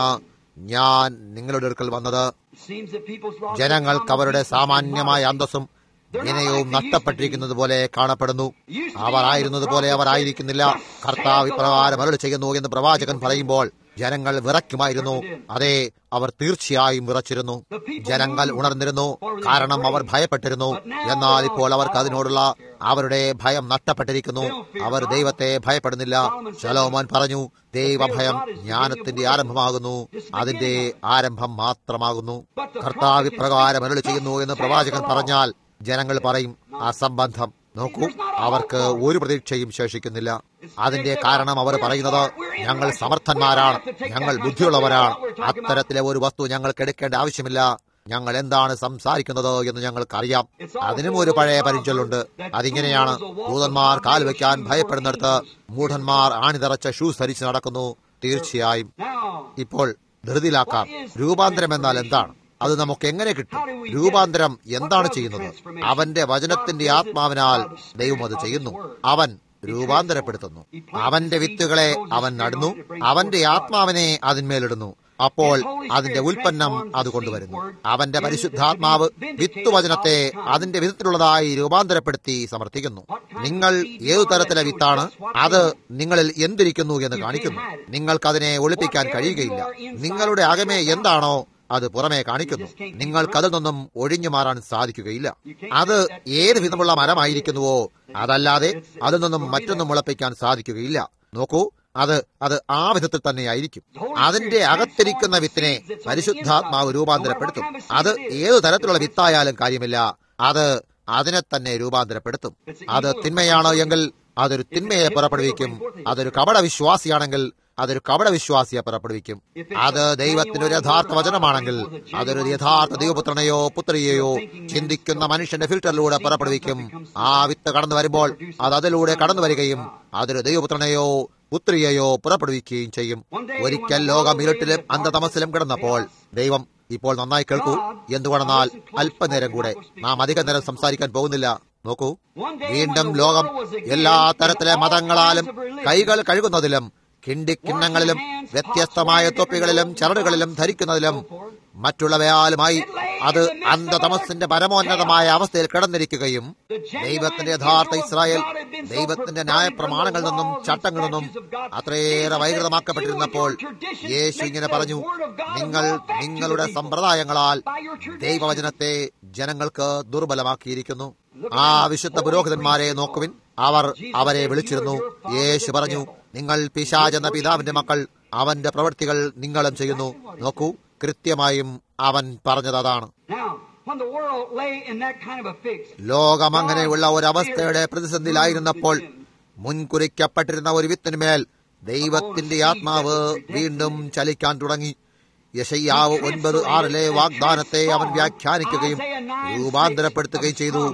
ഞാൻ നിങ്ങളുടെ അടുക്കൽ വന്നത് It seems that people's lost ജനങ്ങൾക്ക് their അവരുടെ common സാമാന്യമായ sense. അന്തസ്സും വിനയവും നഷ്ടപ്പെട്ടിരിക്കുന്നത് പോലെ കാണപ്പെടുന്നു അവർ ആയിരുന്നത് പോലെ അവർ ആയിരിക്കുന്നില്ല കർത്താവ് ഇപ്രകാരം അരുളി ചെയ്യുന്നു എന്ന് പ്രവാചകൻ പറയുമ്പോൾ ജനങ്ങൾ വിറയ്ക്കുമായിരുന്നു അതെ അവർ തീർച്ചയായും വിറച്ചിരുന്നു ജനങ്ങൾ ഉണർന്നിരുന്നു കാരണം അവർ ഭയപ്പെട്ടിരുന്നു എന്നാൽ ഇപ്പോൾ അവർക്ക് അതിനോടുള്ള അവരുടെ ഭയം നഷ്ടപ്പെട്ടിരിക്കുന്നു അവർ ദൈവത്തെ ഭയപ്പെടുന്നില്ല ശലോമോൻ പറഞ്ഞു ദൈവഭയം ജ്ഞാനത്തിന്റെ ആരംഭമാകുന്നു അതിന്റെ ആരംഭം മാത്രമാകുന്നു കർത്താവ് ഇപ്രകാരം അരുളി ചെയ്യുന്നു എന്ന് പ്രവാചകൻ പറഞ്ഞാൽ ജനങ്ങൾ പറയും അസംബന്ധം നോക്കൂ അവർക്ക് ഒരു പ്രതീക്ഷയും ശേഷിക്കുന്നില്ല അതിന്റെ കാരണം അവർ പറയുന്നത് ഞങ്ങൾ സമർത്ഥന്മാരാണ് ഞങ്ങൾ ബുദ്ധിയുള്ളവരാണ് അത്തരത്തിലെ ഒരു വസ്തു ഞങ്ങൾക്ക് എടുക്കേണ്ട ആവശ്യമില്ല ഞങ്ങൾ എന്താണ് സംസാരിക്കുന്നത് എന്ന് ഞങ്ങൾക്കറിയാം അതിനും ഒരു പഴയ പരിചയമുണ്ട് അതിങ്ങനെയാണ് ദൂതന്മാർ കാൽ വയ്ക്കാൻ ഭയപ്പെടുന്നിടത്ത് മൂഢന്മാർ ആണിതറച്ച ഷൂസ് ധരിച്ച് നടക്കുന്നു തീർച്ചയായും Now, ഇപ്പോൾ ധൃതിലാക്കാം രൂപാന്തരം എന്നാൽ എന്താണ് അത് നമുക്ക് എങ്ങനെ കിട്ടും രൂപാന്തരം എന്താണ് ചെയ്യുന്നത് അവന്റെ വചനത്തിന്റെ ആത്മാവിനാൽ ദൈവം അത് ചെയ്യുന്നു അവൻ രൂപാന്തരപ്പെടുത്തുന്നു അവന്റെ വിത്തുകളെ അവൻ നടുന്നു അവന്റെ ആത്മാവിനെ അതിന്മേലിടുന്നു അപ്പോൾ അതിന്റെ ഉൽപ്പന്നം അത് കൊണ്ടുവരുന്നു അവന്റെ പരിശുദ്ധാത്മാവ് വിത്തുവചനത്തെ അതിന്റെ വിധത്തിലുള്ളതായി രൂപാന്തരപ്പെടുത്തി സമർത്ഥിക്കുന്നു നിങ്ങൾ ഏതു തരത്തിലെ വിത്താണ് അത് നിങ്ങളിൽ എന്തിരിക്കുന്നു എന്ന് കാണിക്കുന്നു നിങ്ങൾക്കതിനെ ഒളിപ്പിക്കാൻ കഴിയുകയില്ല നിങ്ങളുടെ അകമേ എന്താണോ അത് പുറമേ കാണിക്കുന്നു നിങ്ങൾക്കതിൽ നിന്നും ഒഴിഞ്ഞു മാറാൻ സാധിക്കുകയില്ല അത് ഏത് വിധമുള്ള മരമായിരിക്കുന്നുവോ അതല്ലാതെ അതിൽ നിന്നും മറ്റൊന്നും മുളപ്പിക്കാൻ സാധിക്കുകയില്ല നോക്കൂ അത് അത് ആ വിധത്തിൽ തന്നെയായിരിക്കും അതിന്റെ അകത്തിരിക്കുന്ന വിത്തിനെ പരിശുദ്ധാത്മാവ് രൂപാന്തരപ്പെടുത്തും അത് ഏതു തരത്തിലുള്ള വിത്തായാലും കാര്യമില്ല അത് അതിനെ തന്നെ രൂപാന്തരപ്പെടുത്തും അത് തിന്മയാണ് എങ്കിൽ അതൊരു തിന്മയെ പുറപ്പെടുവിക്കും അതൊരു കപട വിശ്വാസിയാണെങ്കിൽ അതൊരു കപട വിശ്വാസിയെ പുറപ്പെടുവിക്കും അത് ദൈവത്തിന്റെ ഒരു യഥാർത്ഥ വചനമാണെങ്കിൽ അതൊരു യഥാർത്ഥ ദൈവപുത്രനെയോ പുത്രിയെയോ ചിന്തിക്കുന്ന മനുഷ്യന്റെ ഫിൽറ്ററിലൂടെ പുറപ്പെടുവിക്കും ആ വിത്ത് കടന്നു വരുമ്പോൾ അത് അതിലൂടെ കടന്നു വരികയും അതൊരു ദൈവപുത്രനെയോ പുത്രിയെയോ പുറപ്പെടുവിക്കുകയും ചെയ്യും ഒരിക്കൽ ലോകം ഇരുട്ടിലും അന്ധതമസിലും കിടന്നപ്പോൾ ദൈവം ഇപ്പോൾ നന്നായി കേൾക്കൂ എന്തുകൊണ്ടെന്നാൽ അല്പനേരം കൂടെ നാം അധിക നേരം സംസാരിക്കാൻ പോകുന്നില്ല നോക്കൂ വീണ്ടും ലോകം എല്ലാ തരത്തിലെ മതങ്ങളാലും കൈകൾ കഴുകുന്നതിലും കിണ്ടിക്കിണ്ണങ്ങളിലും വ്യത്യസ്തമായ തൊപ്പികളിലും ചരടുകളിലും ധരിക്കുന്നതിലും മറ്റുള്ളവയാലുമായി അത് അന്ധതമസിന്റെ പരമോന്നതമായ അവസ്ഥയിൽ കിടന്നിരിക്കുകയും ദൈവത്തിന്റെ യഥാർത്ഥ ഇസ്രായേൽ ദൈവത്തിന്റെ ന്യായപ്രമാണങ്ങളിൽ നിന്നും ചട്ടങ്ങളിൽ നിന്നും അത്രയേറെ വൈകൃതമാക്കപ്പെട്ടിരുന്നപ്പോൾ യേശു ഇങ്ങനെ പറഞ്ഞു നിങ്ങൾ നിങ്ങളുടെ സമ്പ്രദായങ്ങളാൽ ദൈവവചനത്തെ ജനങ്ങൾക്ക് ദുർബലമാക്കിയിരിക്കുന്നു ആ വിശുദ്ധ പുരോഹിതന്മാരെ നോക്കുവിൻ അവർ അവരെ വിളിച്ചിരുന്നു യേശു പറഞ്ഞു നിങ്ങൾ പിശാജ് എന്ന പിതാവിന്റെ മക്കൾ അവന്റെ പ്രവൃത്തികൾ നിങ്ങളും ചെയ്യുന്നു നോക്കൂ കൃത്യമായും അവൻ പറഞ്ഞത് അതാണ് now, when the world lay in that kind of a fix, ലോകം അങ്ങനെയുള്ള ഒരവസ്ഥയുടെ പ്രതിസന്ധിയിലായിരുന്നപ്പോൾ മുൻകുറിക്കപ്പെട്ടിരുന്ന ഒരു വിത്തിനുമേൽ ദൈവത്തിന്റെ ആത്മാവ് വീണ്ടും ചലിക്കാൻ തുടങ്ങി യശയ്യാവ് ഒൻപത് ആറിലെ വാഗ്ദാനത്തെ അവൻ വ്യാഖ്യാനിക്കുകയും രൂപാന്തരപ്പെടുത്തുകയും ചെയ്തു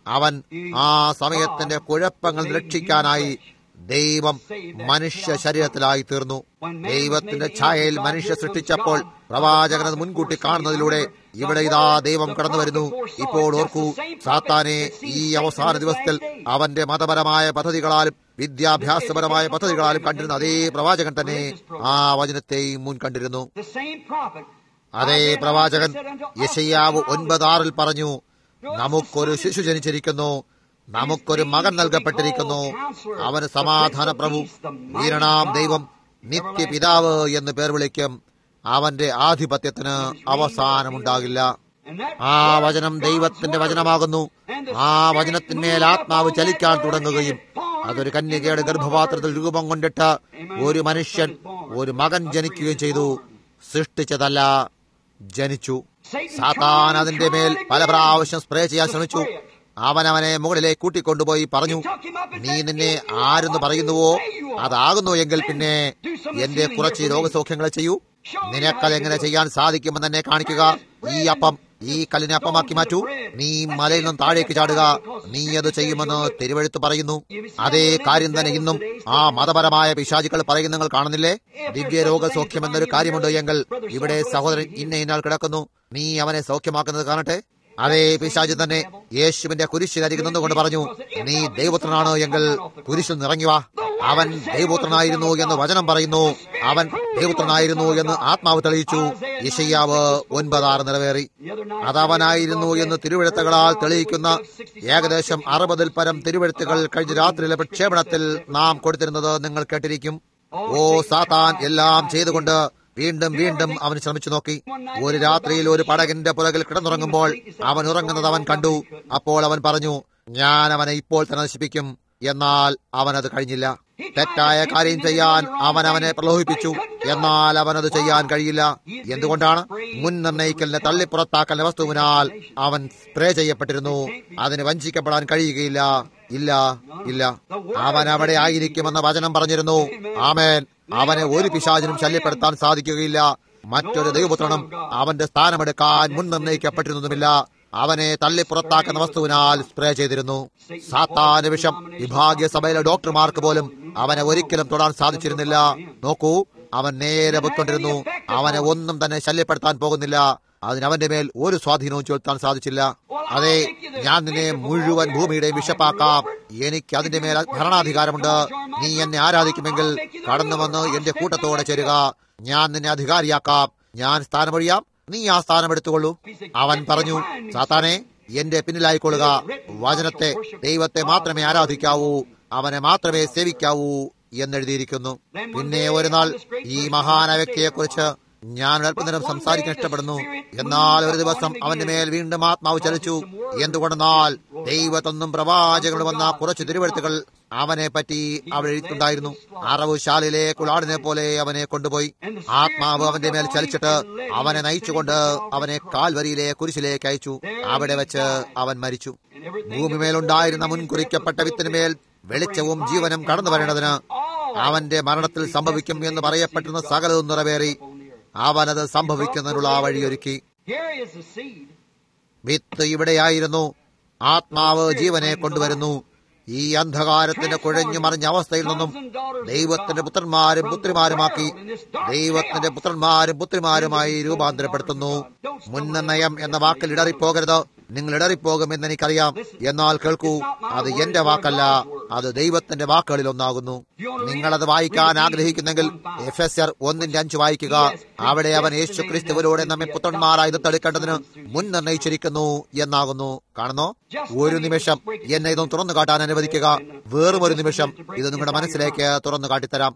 അവൻ ആ സമയത്തിന്റെ കുഴപ്പങ്ങൾ രക്ഷിക്കാനായി ദൈവം മനുഷ്യ ശരീരത്തിലായി തീർന്നു ദൈവത്തിന്റെ ഛായയിൽ മനുഷ്യ സൃഷ്ടിച്ചപ്പോൾ പ്രവാചകൻ അത് മുൻകൂട്ടി കാണുന്നതിലൂടെ ഇവിടെ ഇതാ ദൈവം കടന്നു വരുന്നു ഇപ്പോൾ ഓർക്കൂ സാത്താനെ ഈ അവസാന ദിവസത്തിൽ അവന്റെ മതപരമായ പദ്ധതികളാലും വിദ്യാഭ്യാസപരമായ പദ്ധതികളാലും കണ്ടിരുന്ന അതേ പ്രവാചകൻ തന്നെ ആ വചനത്തെയും മുൻ കണ്ടിരുന്നു The same prophet. അതേ പ്രവാചകൻ യശയ്യാവ് ഒൻപതാറിൽ പറഞ്ഞു നമുക്കൊരു ശിശു ജനിച്ചിരിക്കുന്നു നമുക്കൊരു മകൻ നൽകപ്പെട്ടിരിക്കുന്നു അവന് സമാധാന പ്രഭു വീരണാം ദൈവം നിത്യപിതാവ് എന്ന് പേർ വിളിക്കും അവന്റെ ആധിപത്യത്തിന് അവസാനമുണ്ടാകില്ല And that ആ വചനം ദൈവത്തിന്റെ വചനമാകുന്നു ആ വചനത്തിന്മേൽ ആത്മാവ് ചലിക്കാൻ തുടങ്ങുകയും അതൊരു കന്യകയുടെ ഗർഭപാത്രത്തിൽ രൂപം കൊണ്ടിട്ട് ഒരു മനുഷ്യൻ ഒരു മകൻ ജനിക്കുകയും ചെയ്തു സൃഷ്ടിച്ചതല്ല ജനിച്ചു സാത്താൻ അതിന്റെ മേൽ പല പ്രാവശ്യം സ്പ്രേ ചെയ്യാൻ ശ്രമിച്ചു അവൻ അവനെ മുകളിലേക്ക് കൂട്ടിക്കൊണ്ടുപോയി പറഞ്ഞു നീ നിന്നെ ആരെന്ന് പറയുന്നുവോ അതാകുന്നു എങ്കിൽ പിന്നെ എന്റെ കുറച്ച് രോഗസൗഖ്യങ്ങൾ ചെയ്യൂ നിനക്കത് എങ്ങനെ ചെയ്യാൻ സാധിക്കുമെന്ന് തന്നെ കാണിക്കുക ഈ അപ്പം ഈ കല്ലിനെ അപ്പമാക്കി മാറ്റൂ നീ മലയിൽ നിന്നും താഴേക്ക് ചാടുക നീ അത് ചെയ്യുമെന്ന് തിരുവഴുത്ത് പറയുന്നു അതേ കാര്യം തന്നെ ഇന്നും ആ മതപരമായ പിശാചുക്കൾ പറയുന്ന നിങ്ങൾ കാണുന്നില്ലേ ദിവ്യ രോഗസൗഖ്യം എന്നൊരു കാര്യമുണ്ട് എങ്കിൽ ഇവിടെ സഹോദരൻ ഇന്ന ഇന്നാൾ കിടക്കുന്നു നീ അവനെ സൗഖ്യമാക്കുന്നത് കാണട്ടെ അതേ പിശാചു തന്നെ യേശുവിന്റെ കുരിശിലരികെ നിന്നുകൊണ്ട് പറഞ്ഞു നീ ദൈവപുത്രനാണ് എങ്കിൽ കുരിശിൽ നിറങ്ങി വാ അവൻ ദൈവപുത്രനായിരുന്നു എന്ന് വചനം പറയുന്നു അവൻ ദൈവപുത്രനായിരുന്നു എന്ന് ആത്മാവ് തെളിയിച്ചു യശയ്യാവ് ഒൻപതാറ് നിറവേറി അതവനായിരുന്നു എന്ന് തിരുവഴുത്തുകളാൽ തെളിയിക്കുന്ന ഏകദേശം അറുപതിൽ പരം തിരുവഴുത്തുകൾ കഴിഞ്ഞ രാത്രിയിലെ പ്രക്ഷേപണത്തിൽ നാം കൊടുത്തിരുന്നത് നിങ്ങൾ കേട്ടിരിക്കും ഓ സാത്താൻ എല്ലാം ചെയ്തുകൊണ്ട് വീണ്ടും വീണ്ടും അവൻ ശ്രമിച്ചു നോക്കി ഒരു രാത്രിയിൽ ഒരു പടകിന്റെ പുറകിൽ കിടന്നുറങ്ങുമ്പോൾ അവൻ ഉറങ്ങുന്നത് അവൻ കണ്ടു അപ്പോൾ അവൻ പറഞ്ഞു ഞാൻ അവനെ ഇപ്പോൾ തന്നെ നശിപ്പിക്കും എന്നാൽ അവനത് കഴിഞ്ഞില്ല തെറ്റായ കാര്യം ചെയ്യാൻ അവൻ അവനെ പ്രലോഭിപ്പിച്ചു എന്നാൽ അവനത് ചെയ്യാൻ കഴിയില്ല എന്തുകൊണ്ടാണ് മുൻ നിർണയിക്കലിനെ തള്ളിപ്പുറത്താക്കലിന്റെ വസ്തുവിനാൽ അവൻ സ്പ്രേ ചെയ്യപ്പെട്ടിരുന്നു അതിന് വഞ്ചിക്കപ്പെടാൻ കഴിയുകയില്ല ഇല്ല ഇല്ല അവൻ അവിടെ ആയിരിക്കുമെന്ന വചനം പറഞ്ഞിരുന്നു ആമേൻ അവനെ ഒരു പിശാചിനും ശല്യപ്പെടുത്താൻ സാധിക്കുകയില്ല മറ്റൊരു ദൈവപുത്രനും അവന്റെ സ്ഥാനമെടുക്കാൻ മുൻ നിർണയിക്കപ്പെട്ടിരുന്നതുമില്ല അവനെ തള്ളിപ്പുറത്താക്കുന്ന വസ്തുവിനാൽ സ്പ്രേ ചെയ്തിരുന്നു സാത്താന വിഷം വിഭാഗീയ സഭയിലെ ഡോക്ടർമാർക്ക് പോലും അവനെ ഒരിക്കലും തൊടാൻ സാധിച്ചിരുന്നില്ല നോക്കൂ അവൻ നേരെ പൊയ്ക്കൊണ്ടിരുന്നു അവനെ ഒന്നും തന്നെ ശല്യപ്പെടുത്താൻ പോകുന്നില്ല അതിനവന്റെ മേൽ ഒരു സ്വാധീനവും ചെലുത്താൻ സാധിച്ചില്ല അതെ ഞാൻ നിന്നെ മുഴുവൻ ഭൂമിയുടെയും വിഷപ്പാക്കാം എനിക്ക് അതിന്റെ മേൽ ഭരണാധികാരമുണ്ട് നീ എന്നെ ആരാധിക്കുമെങ്കിൽ കടന്നു വന്ന് എന്റെ കൂട്ടത്തോടെ ചേരുക ഞാൻ നിന്നെ അധികാരിയാക്കാം ഞാൻ സ്ഥാനമൊഴിയാം നീ ആ സ്ഥാനം എടുത്തുകൊള്ളൂ അവൻ പറഞ്ഞു സാത്താനെ എന്റെ പിന്നിലായിക്കൊള്ളുക വചനത്തെ ദൈവത്തെ മാത്രമേ ആരാധിക്കാവൂ അവനെ മാത്രമേ സേവിക്കാവൂ എന്നെഴുതിയിരിക്കുന്നു പിന്നെ ഒരു നാൾ ഈ മഹാന വ്യക്തിയെക്കുറിച്ച് ഞാൻ അല്പനേരം സംസാരിക്കാൻ ഇഷ്ടപ്പെടുന്നു എന്നാൽ ഒരു ദിവസം അവന്റെ മേൽ വീണ്ടും ആത്മാവ് ചലിച്ചു എന്തുകൊണ്ടെന്നാൽ ദൈവത്തൊന്നും പ്രവാചകരുടെ വന്ന കുറച്ച് തിരുവഴുത്തുകൾ അവനെ പറ്റി അവിടെ എഴുത്തുണ്ടായിരുന്നു അറവുശാലയിലേക്കുള്ള ആടിനെ പോലെ അവനെ കൊണ്ടുപോയി ആത്മാവ് അവന്റെ മേൽ ചലിച്ചിട്ട് അവനെ നയിച്ചുകൊണ്ട് അവനെ കാൽവരിയിലെ കുരിശിലേക്ക് അയച്ചു അവിടെ വെച്ച് അവൻ മരിച്ചു ഭൂമിമേലുണ്ടായിരുന്ന മുൻകുറിക്കപ്പെട്ട വിത്തിനുമേൽ വെളിച്ചവും ജീവനും കടന്നു വരേണ്ടതിന് അവന്റെ മരണത്തിൽ സംഭവിക്കും എന്ന് പറയപ്പെട്ടിരുന്ന സകലവും നിറവേറി അവനത് സംഭവിക്കുന്നതിനുള്ള ആ വഴിയൊരുക്കി Here is the seed. വിത്ത് ഇവിടെയായിരുന്നു ആത്മാവ് ജീവനെ കൊണ്ടുവരുന്നു ഈ അന്ധകാരത്തിന്റെ കുഴഞ്ഞു മറിഞ്ഞ അവസ്ഥയിൽ നിന്നും ദൈവത്തിന്റെ പുത്രന്മാരും പുത്രിമാരുമാക്കി ദൈവത്തിന്റെ പുത്രന്മാരും പുത്രിമാരുമായി രൂപാന്തരപ്പെടുത്തുന്നു മുൻനിർണയം എന്ന വാക്കിൽ ഇടറിപ്പോകരുത് നിങ്ങൾ ഇടറിപ്പോകുമെന്ന് എനിക്കറിയാം എന്നാൽ കേൾക്കൂ അത് എന്റെ വാക്കല്ല അത് ദൈവത്തിന്റെ വാക്കുകളിൽ ഒന്നാകുന്നു നിങ്ങളത് വായിക്കാൻ ആഗ്രഹിക്കുന്നെങ്കിൽ എഫ് എസ് ആർ ഒന്നിന്റെ അഞ്ച് വായിക്കുക അവിടെ അവൻ യേശു ക്രിസ്തുവിലൂടെ നമ്മെ പുത്രന്മാരായി ദത്തെടുക്കേണ്ടതിന് മുൻ നിർണയിച്ചിരിക്കുന്നു എന്നാകുന്നു കാണുന്നോ ഒരു നിമിഷം എന്നെ ഇതൊന്ന് തുറന്നു കാട്ടാൻ അനുവദിക്കുക വെറും ഒരു നിമിഷം ഇത് നിങ്ങളുടെ മനസ്സിലേക്ക് തുറന്നു കാട്ടിത്തരാം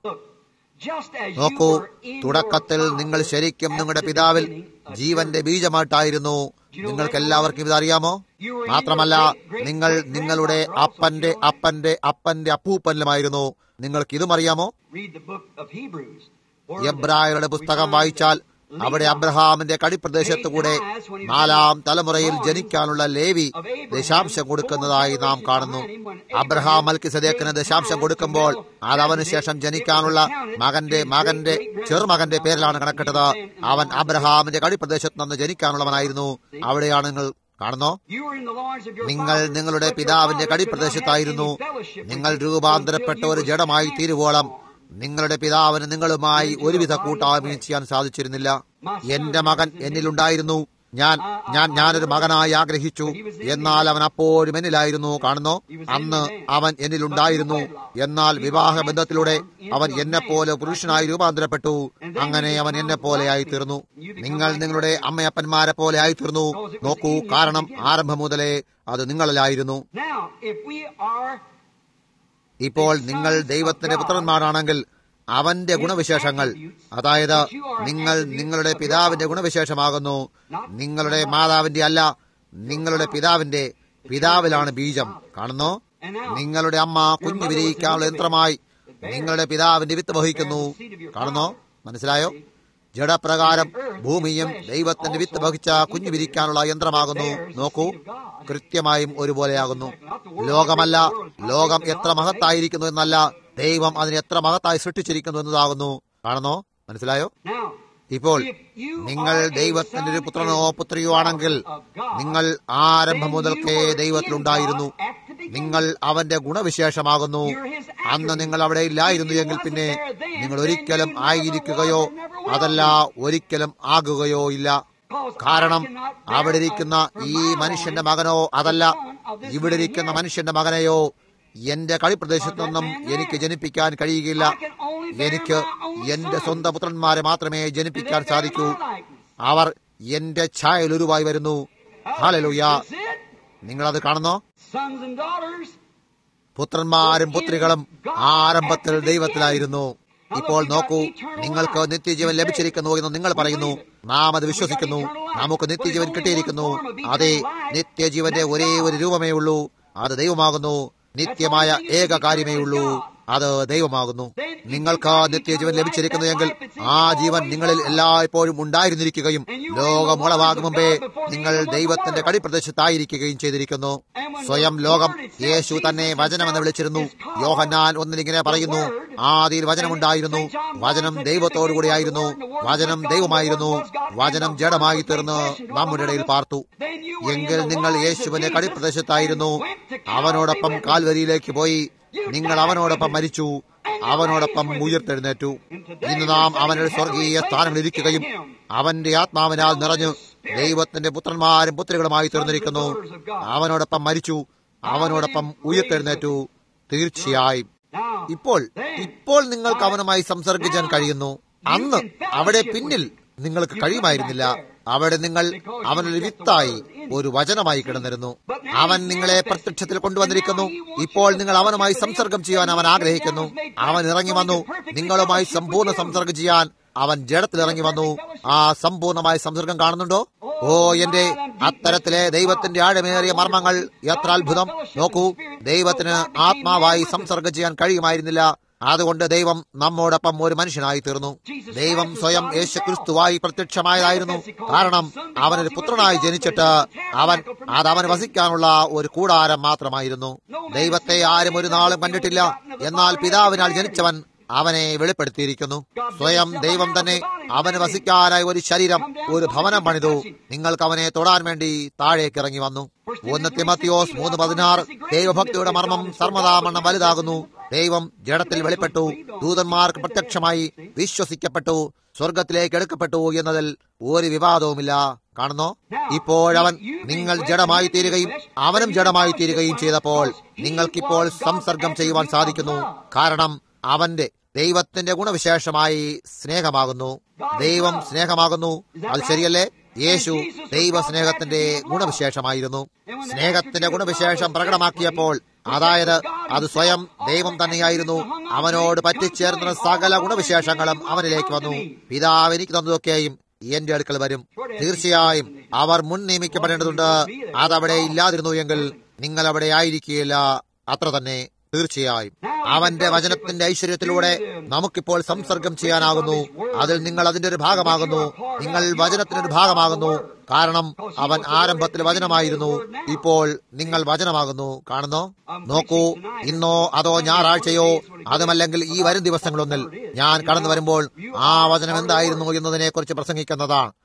Just as you നോക്കൂ were in your തുടക്കത്തിൽ നിങ്ങൾ ശരിക്കും നിങ്ങളുടെ പിതാവിൽ ജീവന്റെ ബീജമായിട്ടായിരുന്നു നിങ്ങൾക്ക് എല്ലാവർക്കും ഇതറിയാമോ മാത്രമല്ല നിങ്ങൾ നിങ്ങളുടെ അപ്പന്റെ അപ്പന്റെ അപ്പന്റെ അപ്പൂപ്പനിലുമായിരുന്നു നിങ്ങൾക്ക് ഇതും അറിയാമോ read the book of Hebrews. where എബ്രായരുടെ പുസ്തകം വായിച്ചാൽ അവിടെ അബ്രഹാമിന്റെ കടിപ്രദേശത്ത് കൂടെ നാലാം തലമുറയിൽ ജനിക്കാനുള്ള ലേവി ദശാംശം കൊടുക്കുന്നതായി നാം കാണുന്നു അബ്രഹാം മൽക്കിസദേക്കിന് ദശാംശം കൊടുക്കുമ്പോൾ അത് അവന് ശേഷം ജനിക്കാനുള്ള മകന്റെ മകന്റെ ചെറുമകന്റെ പേരിലാണ് കണക്കിട്ടത് അവൻ അബ്രഹാമിന്റെ കടിപ്രദേശത്ത് നിന്ന് ജനിക്കാനുള്ളവനായിരുന്നു അവിടെയാണ് നിങ്ങൾ കാണുന്നോ You were in the loins of your നിങ്ങൾ father, നിങ്ങളുടെ but your പിതാവിന്റെ father കടിപ്രദേശത്തായിരുന്നു could not have any fellowship with നിങ്ങൾ you രൂപാന്തരപ്പെട്ട until ഒരു you ജഡമായി were തീരുവോളം transformed. നിങ്ങളുടെ പിതാവിന് നിങ്ങളുമായി ഒരുവിധ കൂട്ടായ്മയും ചെയ്യാൻ സാധിച്ചിരുന്നില്ല എന്റെ മകൻ എന്നിലുണ്ടായിരുന്നു ഞാൻ ഞാൻ ഞാനൊരു മകനായി ആഗ്രഹിച്ചു എന്നാൽ അവൻ അപ്പോഴും എന്നിലായിരുന്നു കാണുന്നു അന്ന് അവൻ എന്നിലുണ്ടായിരുന്നു എന്നാൽ വിവാഹ ബന്ധത്തിലൂടെ അവൻ എന്നെപ്പോലെ പുരുഷനായി രൂപാന്തരപ്പെട്ടു അങ്ങനെ അവൻ എന്നെ പോലെയായി തീർന്നു നിങ്ങൾ നിങ്ങളുടെ അമ്മയപ്പന്മാരെ പോലെ ആയി തീർന്നു നോക്കൂ കാരണം ആരംഭം മുതലേ അത് നിങ്ങളിലായിരുന്നു Now, if we are ഇപ്പോൾ നിങ്ങൾ ദൈവത്തിന്റെ പുത്രന്മാരാണെങ്കിൽ അവന്റെ ഗുണവിശേഷങ്ങൾ അതായത് നിങ്ങൾ നിങ്ങളുടെ പിതാവിന്റെ ഗുണവിശേഷമാകുന്നു നിങ്ങളുടെ മാതാവിന്റെ അല്ല നിങ്ങളുടെ പിതാവിന്റെ പിതാവിലാണ് ബീജം കാണുന്നു നിങ്ങളുടെ അമ്മ കുഞ്ഞു വിരിയിക്കാനുള്ള യന്ത്രമായി നിങ്ങളുടെ പിതാവിന്റെ വിത്ത് വഹിക്കുന്നു കാണുന്നോ മനസ്സിലായോ ജഡപ്രകാരം ഭൂമിയും ദൈവത്തിന്റെ വിത്ത് വഹിച്ച കുഞ്ഞു വിരിക്കാനുള്ള യന്ത്രമാകുന്നു നോക്കൂ കൃത്യമായും ഒരുപോലെയാകുന്നു ലോകമല്ല ലോകം എത്ര മഹത്തായിരിക്കുന്നു എന്നല്ല ദൈവം അതിനെ എത്ര മഹത്തായി സൃഷ്ടിച്ചിരിക്കുന്നു എന്നതാകുന്നു കാണുന്നോ മനസ്സിലായോ now, ഇപ്പോൾ if you നിങ്ങൾ are a ദൈവത്തിന്റെ ഒരു son പുത്രനോ or പുത്രിയോ ആണെങ്കിൽ of God, നിങ്ങൾ ആരംഭം മുതൽക്കേ ദൈവത്തിലുണ്ടായിരുന്നു നിങ്ങൾ അവന്റെ ഗുണവിശേഷമാകുന്നു അന്ന് നിങ്ങൾ അവിടെ ഇല്ലായിരുന്നു എങ്കിൽ പിന്നെ നിങ്ങൾ ഒരിക്കലും ആയിരിക്കുകയോ അതല്ല ഒരിക്കലും ആകുകയോ ഇല്ല കാരണം അവിടെ ഇരിക്കുന്ന ഈ മനുഷ്യന്റെ മകനോ അതല്ല ഇവിടെ ഇരിക്കുന്ന മനുഷ്യന്റെ മകനെയോ എന്റെ കളിപ്രദേശത്തു നിന്നും എനിക്ക് ജനിപ്പിക്കാൻ കഴിയുകയില്ല എനിക്ക് എന്റെ സ്വന്തം പുത്രന്മാരെ മാത്രമേ ജനിപ്പിക്കാൻ സാധിക്കൂ അവർ എന്റെ ഛായയിൽ ഉരുവായി വരുന്നു ഹാലലൂയ നിങ്ങളത് കാണുന്നോ sons and daughters, പുത്രന്മാരും പുത്രികളും ആരംഭത്തിൽ ദൈവത്തിലായിരുന്നു ഇപ്പോൾ നോക്കൂ നിങ്ങൾക്ക് നിത്യജീവൻ ലഭിച്ചിരിക്കുന്നു എന്ന് നിങ്ങൾ പറയുന്നു നാം അത് വിശ്വസിക്കുന്നു നമുക്ക് നിത്യജീവൻ കിട്ടിയിരിക്കുന്നു അതെ നിത്യജീവന്റെ ഒരേ ഒരു രൂപമേ ഉള്ളൂ അത് ദൈവമാകുന്നു നിത്യമായ ഏക കാര്യമേ ഉള്ളൂ അത് ദൈവമാകുന്നു നിങ്ങൾക്ക് നിത്യജീവൻ ലഭിച്ചിരിക്കുന്നു എങ്കിൽ ആ ജീവൻ നിങ്ങളിൽ എല്ലായ്പ്പോഴും ഉണ്ടായിരുന്നിരിക്കുകയും ലോകം ഉളവാകും മുമ്പേ നിങ്ങൾ ദൈവത്തിന്റെ കടിപ്രദേശത്തായിരിക്കുകയും ചെയ്തിരിക്കുന്നു സ്വയം ലോകം യേശു തന്നെ വചനമെന്ന് വിളിച്ചിരുന്നു യോഹന്നാൻ ഒന്നിലിങ്ങനെ പറയുന്നു ആദിയിൽ വചനമുണ്ടായിരുന്നു വചനം ദൈവത്തോടുകൂടിയായിരുന്നു വചനം ദൈവമായിരുന്നു വചനം ജഡമായി തീർന്ന് നമ്മുടെ ഇടയിൽ പാർത്തു എങ്കിൽ നിങ്ങൾ യേശുവിന്റെ കടിപ്രദേശത്തായിരുന്നു അവനോടൊപ്പം കാൽവരിയിലേക്ക് പോയി നിങ്ങൾ അവനോടൊപ്പം മരിച്ചു അവനോടൊപ്പം ഉയർത്തെഴുന്നേറ്റു ഇന്ന് നാം അവനുടെ സ്വർഗീയ സ്ഥാനങ്ങളിൽ ഇരിക്കുകയും അവന്റെ ആത്മാവിനാൽ നിറഞ്ഞു ദൈവത്തിന്റെ പുത്രന്മാരും പുത്രികളുമായി തീർന്നിരിക്കുന്നു അവനോടൊപ്പം മരിച്ചു അവനോടൊപ്പം ഉയർത്തെഴുന്നേറ്റു തീർച്ചയായും ഇപ്പോൾ ഇപ്പോൾ നിങ്ങൾക്ക് അവനുമായി സംസർഗിക്കാൻ കഴിയുന്നു അന്ന് അവിടെ പിന്നിൽ നിങ്ങൾക്ക് കഴിയുമായിരുന്നില്ല അവിടെ നിങ്ങൾ അവനൊരു വിത്തായി ഒരു വചനമായി കിടന്നിരുന്നു അവൻ നിങ്ങളെ പ്രത്യക്ഷത്തിൽ കൊണ്ടുവന്നിരിക്കുന്നു ഇപ്പോൾ നിങ്ങൾ അവനുമായി സംസർഗം ചെയ്യാൻ അവൻ ആഗ്രഹിക്കുന്നു അവൻ ഇറങ്ങി വന്നു നിങ്ങളുമായി സമ്പൂർണ്ണ സംസർഗം ചെയ്യാൻ അവൻ ജഡത്തിൽ ഇറങ്ങി വന്നു ആ സമ്പൂർണമായ സംസർഗം കാണുന്നുണ്ടോ ഓ എന്റെ അത്തരത്തിലെ ദൈവത്തിന്റെ ആഴമേറിയ മർമ്മങ്ങൾ എത്ര അത്ഭുതം നോക്കൂ ദൈവത്തിന് ആത്മാവായി സംസർഗം ചെയ്യാൻ കഴിയുമായിരുന്നില്ല അതുകൊണ്ട് ദൈവം നമ്മോടൊപ്പം ഒരു മനുഷ്യനായി തീർന്നു ദൈവം സ്വയം യേശുക്രിസ്തുവായി പ്രത്യക്ഷമായതായിരുന്നു കാരണം അവനൊരു പുത്രനായി ജനിച്ചിട്ട് അവൻ അത് അവന് വസിക്കാനുള്ള ഒരു കൂടാരം മാത്രമായിരുന്നു ദൈവത്തെ ആരും ഒരു നാളും കണ്ടിട്ടില്ല എന്നാൽ പിതാവിനാൽ ജനിച്ചവൻ അവനെ വെളിപ്പെടുത്തിയിരിക്കുന്നു സ്വയം ദൈവം തന്നെ അവന് വസിക്കാനായി ഒരു ശരീരം ഒരു ഭവനം പണിതു നിങ്ങൾക്ക് അവനെ തൊടാൻ വേണ്ടി താഴേക്ക് ഇറങ്ങി വന്നു ഒന്ന് തിമത്തിയോസ് മൂന്ന് പതിനാറ് ദൈവഭക്തിയുടെ മർമ്മം സർവതാമണ്ണം വലുതാകുന്നു ദൈവം ജഡത്തിൽ വെളിപ്പെട്ടു ദൂതന്മാർക്ക് പ്രത്യക്ഷമായി വിശ്വസിക്കപ്പെട്ടു സ്വർഗത്തിലേക്ക് എടുക്കപ്പെട്ടു എന്നതിൽ ഒരു വിവാദവുമില്ല കാണുന്നോ ഇപ്പോഴവൻ നിങ്ങൾ ജഡമായി തീരുകയും അവനും ജഡമായി തീരുകയും ചെയ്തപ്പോൾ നിങ്ങൾക്കിപ്പോൾ സംസർഗം ചെയ്യുവാൻ സാധിക്കുന്നു കാരണം അവന്റെ ദൈവത്തിന്റെ ഗുണവിശേഷമായി സ്നേഹമാകുന്നു ദൈവം സ്നേഹമാകുന്നു അത് ശരിയല്ലേ യേശു ദൈവ സ്നേഹത്തിന്റെ ഗുണവിശേഷമായിരുന്നു സ്നേഹത്തിന്റെ ഗുണവിശേഷം പ്രകടമാക്കിയപ്പോൾ അതായത് അത് സ്വയം ദൈവം തന്നെയായിരുന്നു അവനോട് പറ്റിച്ചേർന്ന സകല ഗുണവിശേഷങ്ങളും അവനിലേക്ക് വന്നു പിതാവ് എനിക്ക് തന്നതൊക്കെയും എന്റെ അടുക്കൽ വരും തീർച്ചയായും അവർ മുൻ നിയമിക്കപ്പെടേണ്ടതുണ്ട് അതവിടെ ഇല്ലാതിരുന്നു എങ്കിൽ നിങ്ങൾ അവിടെ ആയിരിക്കുകയില്ല അത്ര തന്നെ തീർച്ചയായും അവന്റെ വചനത്തിന്റെ ഐശ്വര്യത്തിലൂടെ നമുക്കിപ്പോൾ സംസർഗം ചെയ്യാനാകുന്നു അതിൽ നിങ്ങൾ അതിന്റെ ഒരു ഭാഗമാകുന്നു നിങ്ങൾ വചനത്തിനൊരു ഭാഗമാകുന്നു കാരണം അവൻ ആരംഭത്തിൽ വചനമായിരുന്നു ഇപ്പോൾ നിങ്ങൾ വചനമാകുന്നു കാണുന്നോ നോക്കൂ ഇന്നോ അതോ ഞായറാഴ്ചയോ അതുമല്ലെങ്കിൽ ഈ വരും ദിവസങ്ങളൊന്നിൽ ഞാൻ കടന്നു വരുമ്പോൾ ആ വചനം എന്തായിരുന്നു എന്നതിനെ കുറിച്ച് പ്രസംഗിക്കുന്നതാണ്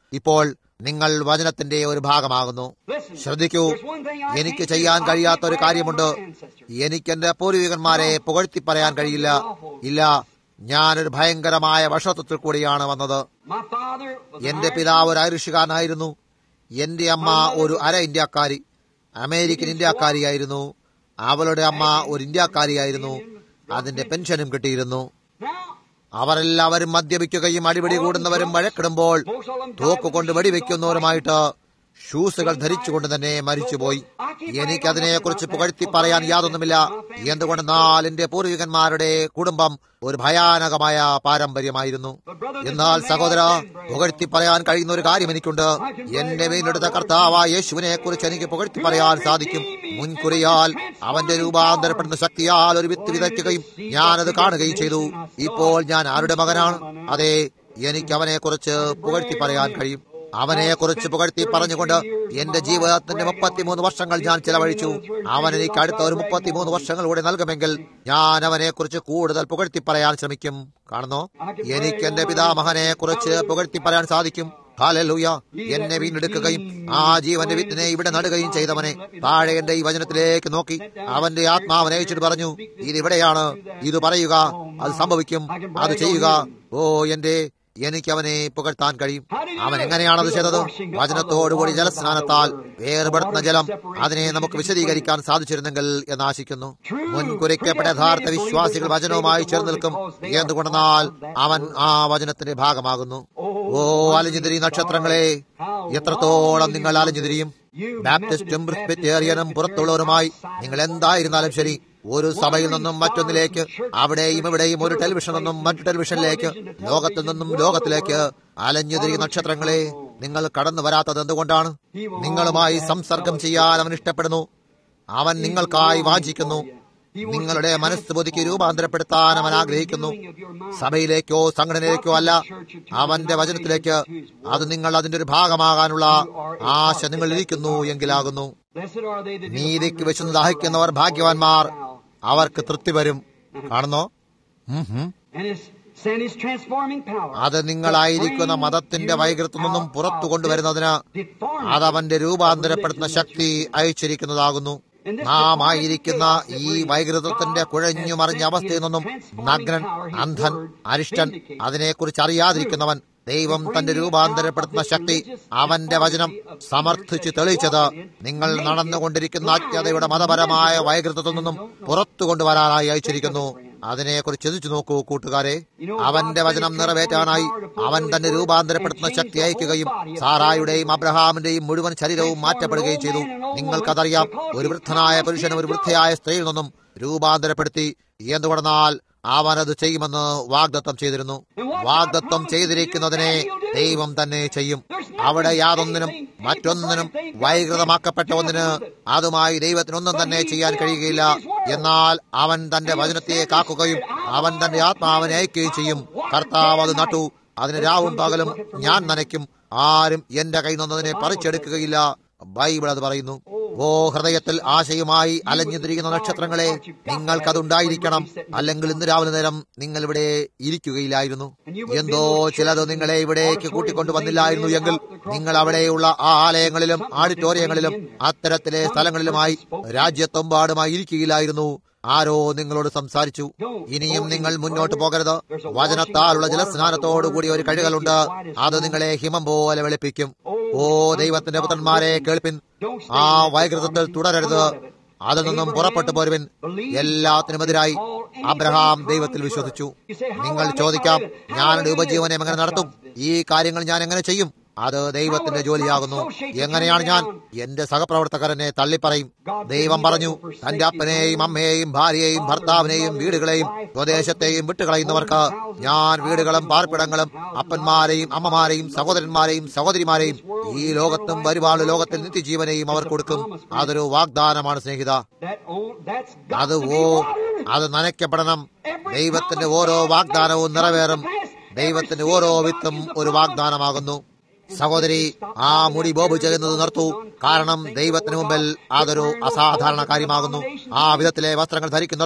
ഇപ്പോൾ നിങ്ങൾ വചനത്തിന്റെ ഒരു ഭാഗമാകുന്നു Listen, ശ്രദ്ധിക്കൂ there's one thing I എനിക്ക് can't do. ചെയ്യാൻ I കഴിയാത്ത can't ഒരു praise കാര്യമുണ്ട് my ancestors. എനിക്ക് എന്റെ പൂർവികന്മാരെ പുകഴ്ത്തി പറയാൻ കഴിയില്ല ഇല്ല ഞാനൊരു ഭയങ്കരമായ വഷത്വത്തിൽ കൂടിയാണ് വന്നത് My father was an എന്റെ Irish പിതാവ് ഒരു ഐറിഷുകാരനായിരുന്നു എന്റെ അമ്മ ഒരു അര ഇന്ത്യക്കാരി അമേരിക്കൻ ഇന്ത്യക്കാരിയായിരുന്നു അവളുടെ അമ്മ ഒരു ഇന്ത്യക്കാരിയായിരുന്നു അതിന്റെ പെൻഷനും കിട്ടിയിരുന്നു Now, അവരെല്ലാവരും മദ്യപിക്കുകയും അടിപിടി കൂടുന്നവരും വഴക്കിടുമ്പോൾ തോക്കുകൊണ്ട് വെടിവെക്കുന്നവരുമായിട്ട് ഷൂസുകൾ ധരിച്ചുകൊണ്ട് തന്നെ മരിച്ചുപോയി എനിക്കതിനെക്കുറിച്ച് പുകഴ്ത്തി പറയാൻ യാതൊന്നുമില്ല എന്തുകൊണ്ടെന്നാൽ എന്റെ പൂർവികന്മാരുടെ കുടുംബം ഒരു ഭയാനകമായ പാരമ്പര്യമായിരുന്നു എന്നാൽ സഹോദര പുകഴ്ത്തി പറയാൻ കഴിയുന്ന ഒരു കാര്യം എനിക്കുണ്ട് എന്റെ വീണ്ടെടുത്ത കർത്താവായ യേശുവിനെ കുറിച്ച് എനിക്ക് പുകഴ്ത്തി പറയാൻ സാധിക്കും മുൻകുറിയാൽ അവന്റെ രൂപാന്തരപ്പെടുന്ന ശക്തിയാൽ ഒരു വിത്ത് വിതയ്ക്കുകയും ഞാനത് കാണുകയും ചെയ്തു ഇപ്പോൾ ഞാൻ ആരുടെ മകനാണ് അതെ എനിക്ക് അവനെ കുറിച്ച് പുകഴ്ത്തി പറയാൻ കഴിയും അവനെ കുറിച്ച് പുകഴ്ത്തി പറഞ്ഞുകൊണ്ട് എന്റെ ജീവിതത്തിന്റെ മുപ്പത്തിമൂന്ന് വർഷങ്ങൾ ഞാൻ ചെലവഴിച്ചു അവൻ എനിക്ക് അടുത്ത ഒരു മുപ്പത്തിമൂന്ന് വർഷങ്ങൾ കൂടി നൽകുമെങ്കിൽ ഞാൻ അവനെ കുറിച്ച് കൂടുതൽ പുകഴ്ത്തി പറയാൻ ശ്രമിക്കും കാണുന്നോ എനിക്ക് എന്റെ പിതാമഹനെ കുറിച്ച് പുകഴ്ത്തി പറയാൻ സാധിക്കും ഹാലൂയ എന്നെ വീണ്ടെടുക്കുകയും ആ ജീവന്റെ വിത്തിനെ ഇവിടെ നടുകയും ചെയ്തവനെ താഴെ എന്റെ ഈ വചനത്തിലേക്ക് നോക്കി അവന്റെ ആത്മാവനെ അയച്ചിട്ട് പറഞ്ഞു ഇതിവിടെയാണ് ഇത് പറയുക അത് സംഭവിക്കും അത് ചെയ്യുക ഓ എന്റെ എനിക്ക് അവനെ പുകഴ്ത്താൻ കഴിയും അവൻ എങ്ങനെയാണ് അത് ചെയ്തത് വചനത്തോടുകൂടി ജലസ്നാനത്താൽ വേർപെടുത്തുന്ന ജലം അതിനെ നമുക്ക് വിശദീകരിക്കാൻ സാധിച്ചിരുന്നെങ്കിൽ എന്ന് ആശിക്കുന്നു മുൻകുറിക്കപ്പെട്ട യഥാർത്ഥ വിശ്വാസികൾ വചനവുമായി ചേർന്ന് നിൽക്കും എന്തുകൊണ്ടെന്നാൽ അവൻ ആ വചനത്തിന്റെ ഭാഗമാകുന്നു ഓ അലഞ്ഞുതിരി നക്ഷത്രങ്ങളെ എത്രത്തോളം നിങ്ങൾ അലഞ്ഞുതിരിയും ബാപ്റ്റിസ്റ്റും പ്രിസ്ബിറ്റേറിയനും പുറത്തുള്ളവരുമായി നിങ്ങൾ എന്തായിരുന്നാലും ശരി ഒരു സഭയിൽ നിന്നും മറ്റൊന്നിലേക്ക് അവിടെയും ഇവിടെയും ഒരു ടെലിവിഷൻ നിന്നും മറ്റു ടെലിവിഷനിലേക്ക് ലോകത്തിൽ നിന്നും ലോകത്തിലേക്ക് അലഞ്ഞുതിരി നക്ഷത്രങ്ങളെ നിങ്ങൾ കടന്നു വരാത്തത് എന്തുകൊണ്ടാണ് നിങ്ങളുമായി സംസർഗം ചെയ്യാൻ അവൻ ഇഷ്ടപ്പെടുന്നു അവൻ നിങ്ങൾക്കായി വാഞ്ചിക്കുന്നു നിങ്ങളുടെ മനസ്സ് പുതുക്കി രൂപാന്തരപ്പെടുത്താൻ അവൻ ആഗ്രഹിക്കുന്നു സഭയിലേക്കോ സംഘടനയിലേക്കോ അല്ല അവന്റെ വചനത്തിലേക്ക് അത് നിങ്ങൾ അതിന്റെ ഒരു ഭാഗമാകാനുള്ള ആശ നിങ്ങൾ ഇരിക്കുന്നു എങ്കിലാകുന്നു blessed are they that do നീതിക്ക് വിശന്ന് ദാഹിക്കുന്നവർ ഭാഗ്യവാന്മാർ അവർക്ക് തൃപ്തി വരും കാണുന്നോ ഉം ഹും. and his send his transforming power. അത് നിങ്ങളായിരിക്കുന്ന മതത്തിന്റെ വൈകൃതത്തിൽ നിന്നും പുറത്തു കൊണ്ടുവരുന്നതിന് അത് അവന്റെ രൂപാന്തരപ്പെടുത്തുന്ന ശക്തി അയച്ചിരിക്കുന്നതാകുന്നു നാം ആയിരിക്കുന്ന ഈ വൈകൃതത്തിന്റെ കുഴഞ്ഞു മറിഞ്ഞ അവസ്ഥയിൽ നിന്നും നഗ്നൻ അന്ധൻ അരിഷ്ടൻ അതിനെക്കുറിച്ച് അറിയാതിരിക്കുന്നവൻ ദൈവം തന്റെ രൂപാന്തരപ്പെടുത്തുന്ന ശക്തി അവന്റെ വചനം സമർത്ഥിച്ച് തെളിയിച്ചത് നിങ്ങൾ നടന്നുകൊണ്ടിരിക്കുന്ന അജ്ഞതയുടെ മതപരമായ വൈകൃതത്തിൽ നിന്നും പുറത്തു കൊണ്ടുവരാനായി അയച്ചിരിക്കുന്നു അതിനെക്കുറിച്ച് ചിന്തിച്ചു നോക്കൂ കൂട്ടുകാരെ അവന്റെ വചനം നിറവേറ്റാനായി അവൻ തന്നെ രൂപാന്തരപ്പെടുത്തുന്ന ശക്തി അയക്കുകയും സാറായുടെയും അബ്രഹാമിന്റെയും മുഴുവൻ ശരീരവും മാറ്റപ്പെടുകയും ചെയ്തു നിങ്ങൾക്കതറിയാം ഒരു വൃദ്ധനായ പുരുഷനും ഒരു വൃദ്ധയായ സ്ത്രീയിൽ നിന്നും രൂപാന്തരപ്പെടുത്തി എന്തുകൊണ്ടെന്നാൽ അവൻ അത് ചെയ്യുമെന്ന് വാഗ്ദത്തം ചെയ്തിരുന്നു വാഗ്ദത്തം ചെയ്തിരിക്കുന്നതിനെ ദൈവം തന്നെ ചെയ്യും അവിടെ യാതൊന്നിനും മറ്റൊന്നിനും വൈകൃതമാക്കപ്പെട്ട ഒന്നിന് അതുമായി ദൈവത്തിനൊന്നും തന്നെ ചെയ്യാൻ കഴിയുകയില്ല എന്നാൽ അവൻ തന്റെ വചനത്തെ കാക്കുകയും അവൻ തന്റെ ആത്മാവിനെ അയക്കുകയും ചെയ്യും കർത്താവ് അത് നട്ടു അതിന് രാവും പകലും ഞാൻ നനയ്ക്കും ആരും എന്റെ കയ്യിൽ നിന്നതിനെ പറിച്ചെടുക്കുകയില്ല ബൈബിൾ അത് പറയുന്നു ഓ ഹൃദയത്തിൽ ആശയുമായി അലഞ്ഞു തിരികുന്ന നക്ഷത്രങ്ങളെ നിങ്ങൾക്കതുണ്ടായിരിക്കണം അല്ലെങ്കിൽ ഇന്ന് രാവിലെ നേരം നിങ്ങൾ ഇവിടെ ഇരിക്കുകയില്ലായിരുന്നു എന്തോ ചിലത് നിങ്ങളെ ഇവിടേക്ക് കൂട്ടിക്കൊണ്ടുവന്നില്ലായിരുന്നു എങ്കിൽ നിങ്ങൾ അവിടെയുള്ള ആ ആലയങ്ങളിലും ഓഡിറ്റോറിയങ്ങളിലും അത്തരത്തിലെ സ്ഥലങ്ങളിലുമായി രാജ്യത്തൊമ്പാടുമായി ഇരിക്കുകയില്ലായിരുന്നു ആരോ നിങ്ങളോട് സംസാരിച്ചു ഇനിയും നിങ്ങൾ മുന്നോട്ട് പോകരുത് വചനത്താലുള്ള ജലസ്നാനത്തോടുകൂടി ഒരു കഴുകലുണ്ട് അത് നിങ്ങളെ ഹിമം പോലെ വെളുപ്പിക്കും ഓ ദൈവത്തിന്റെ പുത്രന്മാരെ കേൾപ്പിൻ ആ വൈകൃതത്തിൽ തുടരരുത് അതിൽ നിന്നും പുറപ്പെട്ടു പോരുവിൻ എല്ലാത്തിനുമെതിരായി അബ്രഹാം ദൈവത്തിൽ വിശ്വസിച്ചു നിങ്ങൾ ചോദിക്കാം ഞാനെന്റെ ഉപജീവനം എങ്ങനെ നടത്തും ഈ കാര്യങ്ങൾ ഞാൻ എങ്ങനെ ചെയ്യും അത് ദൈവത്തിന്റെ ജോലിയാകുന്നു എങ്ങനെയാണ് ഞാൻ എന്റെ സഹപ്രവർത്തകരനെ തള്ളിപ്പറയും ദൈവം പറഞ്ഞു തന്റെ അപ്പനെയും അമ്മയെയും ഭാര്യയെയും ഭർത്താവിനെയും വീടുകളെയും സ്വദേശത്തെയും വിട്ടുകളയുന്നവർക്ക് ഞാൻ വീടുകളും പാർപ്പിടങ്ങളും അപ്പന്മാരെയും അമ്മമാരെയും സഹോദരന്മാരെയും സഹോദരിമാരെയും ഈ ലോകത്തും വരുവാനുള്ള ലോകത്തിൽ നിത്യജീവനെയും അവർ കൊടുക്കും അതൊരു വാഗ്ദാനമാണ് സ്നേഹിത That on, that's got അത് to ഓ be watered. അത് നനയ്ക്കപ്പെടണം ദൈവത്തിന്റെ ഓരോ വാഗ്ദാനവും നിറവേറും ദൈവത്തിന്റെ ഓരോ വിത്തും ഒരു വാഗ്ദാനമാകുന്നു സഹോദരി ആ മുടി ബോബ് ചെയ്യുന്നത് നിർത്തൂ കാരണം ദൈവത്തിന് മുമ്പിൽ അതൊരു അസാധാരണ കാര്യമാകുന്നു ആ വിധത്തിലെ വസ്ത്രങ്ങൾ ധരിക്കും നിർത്തൂ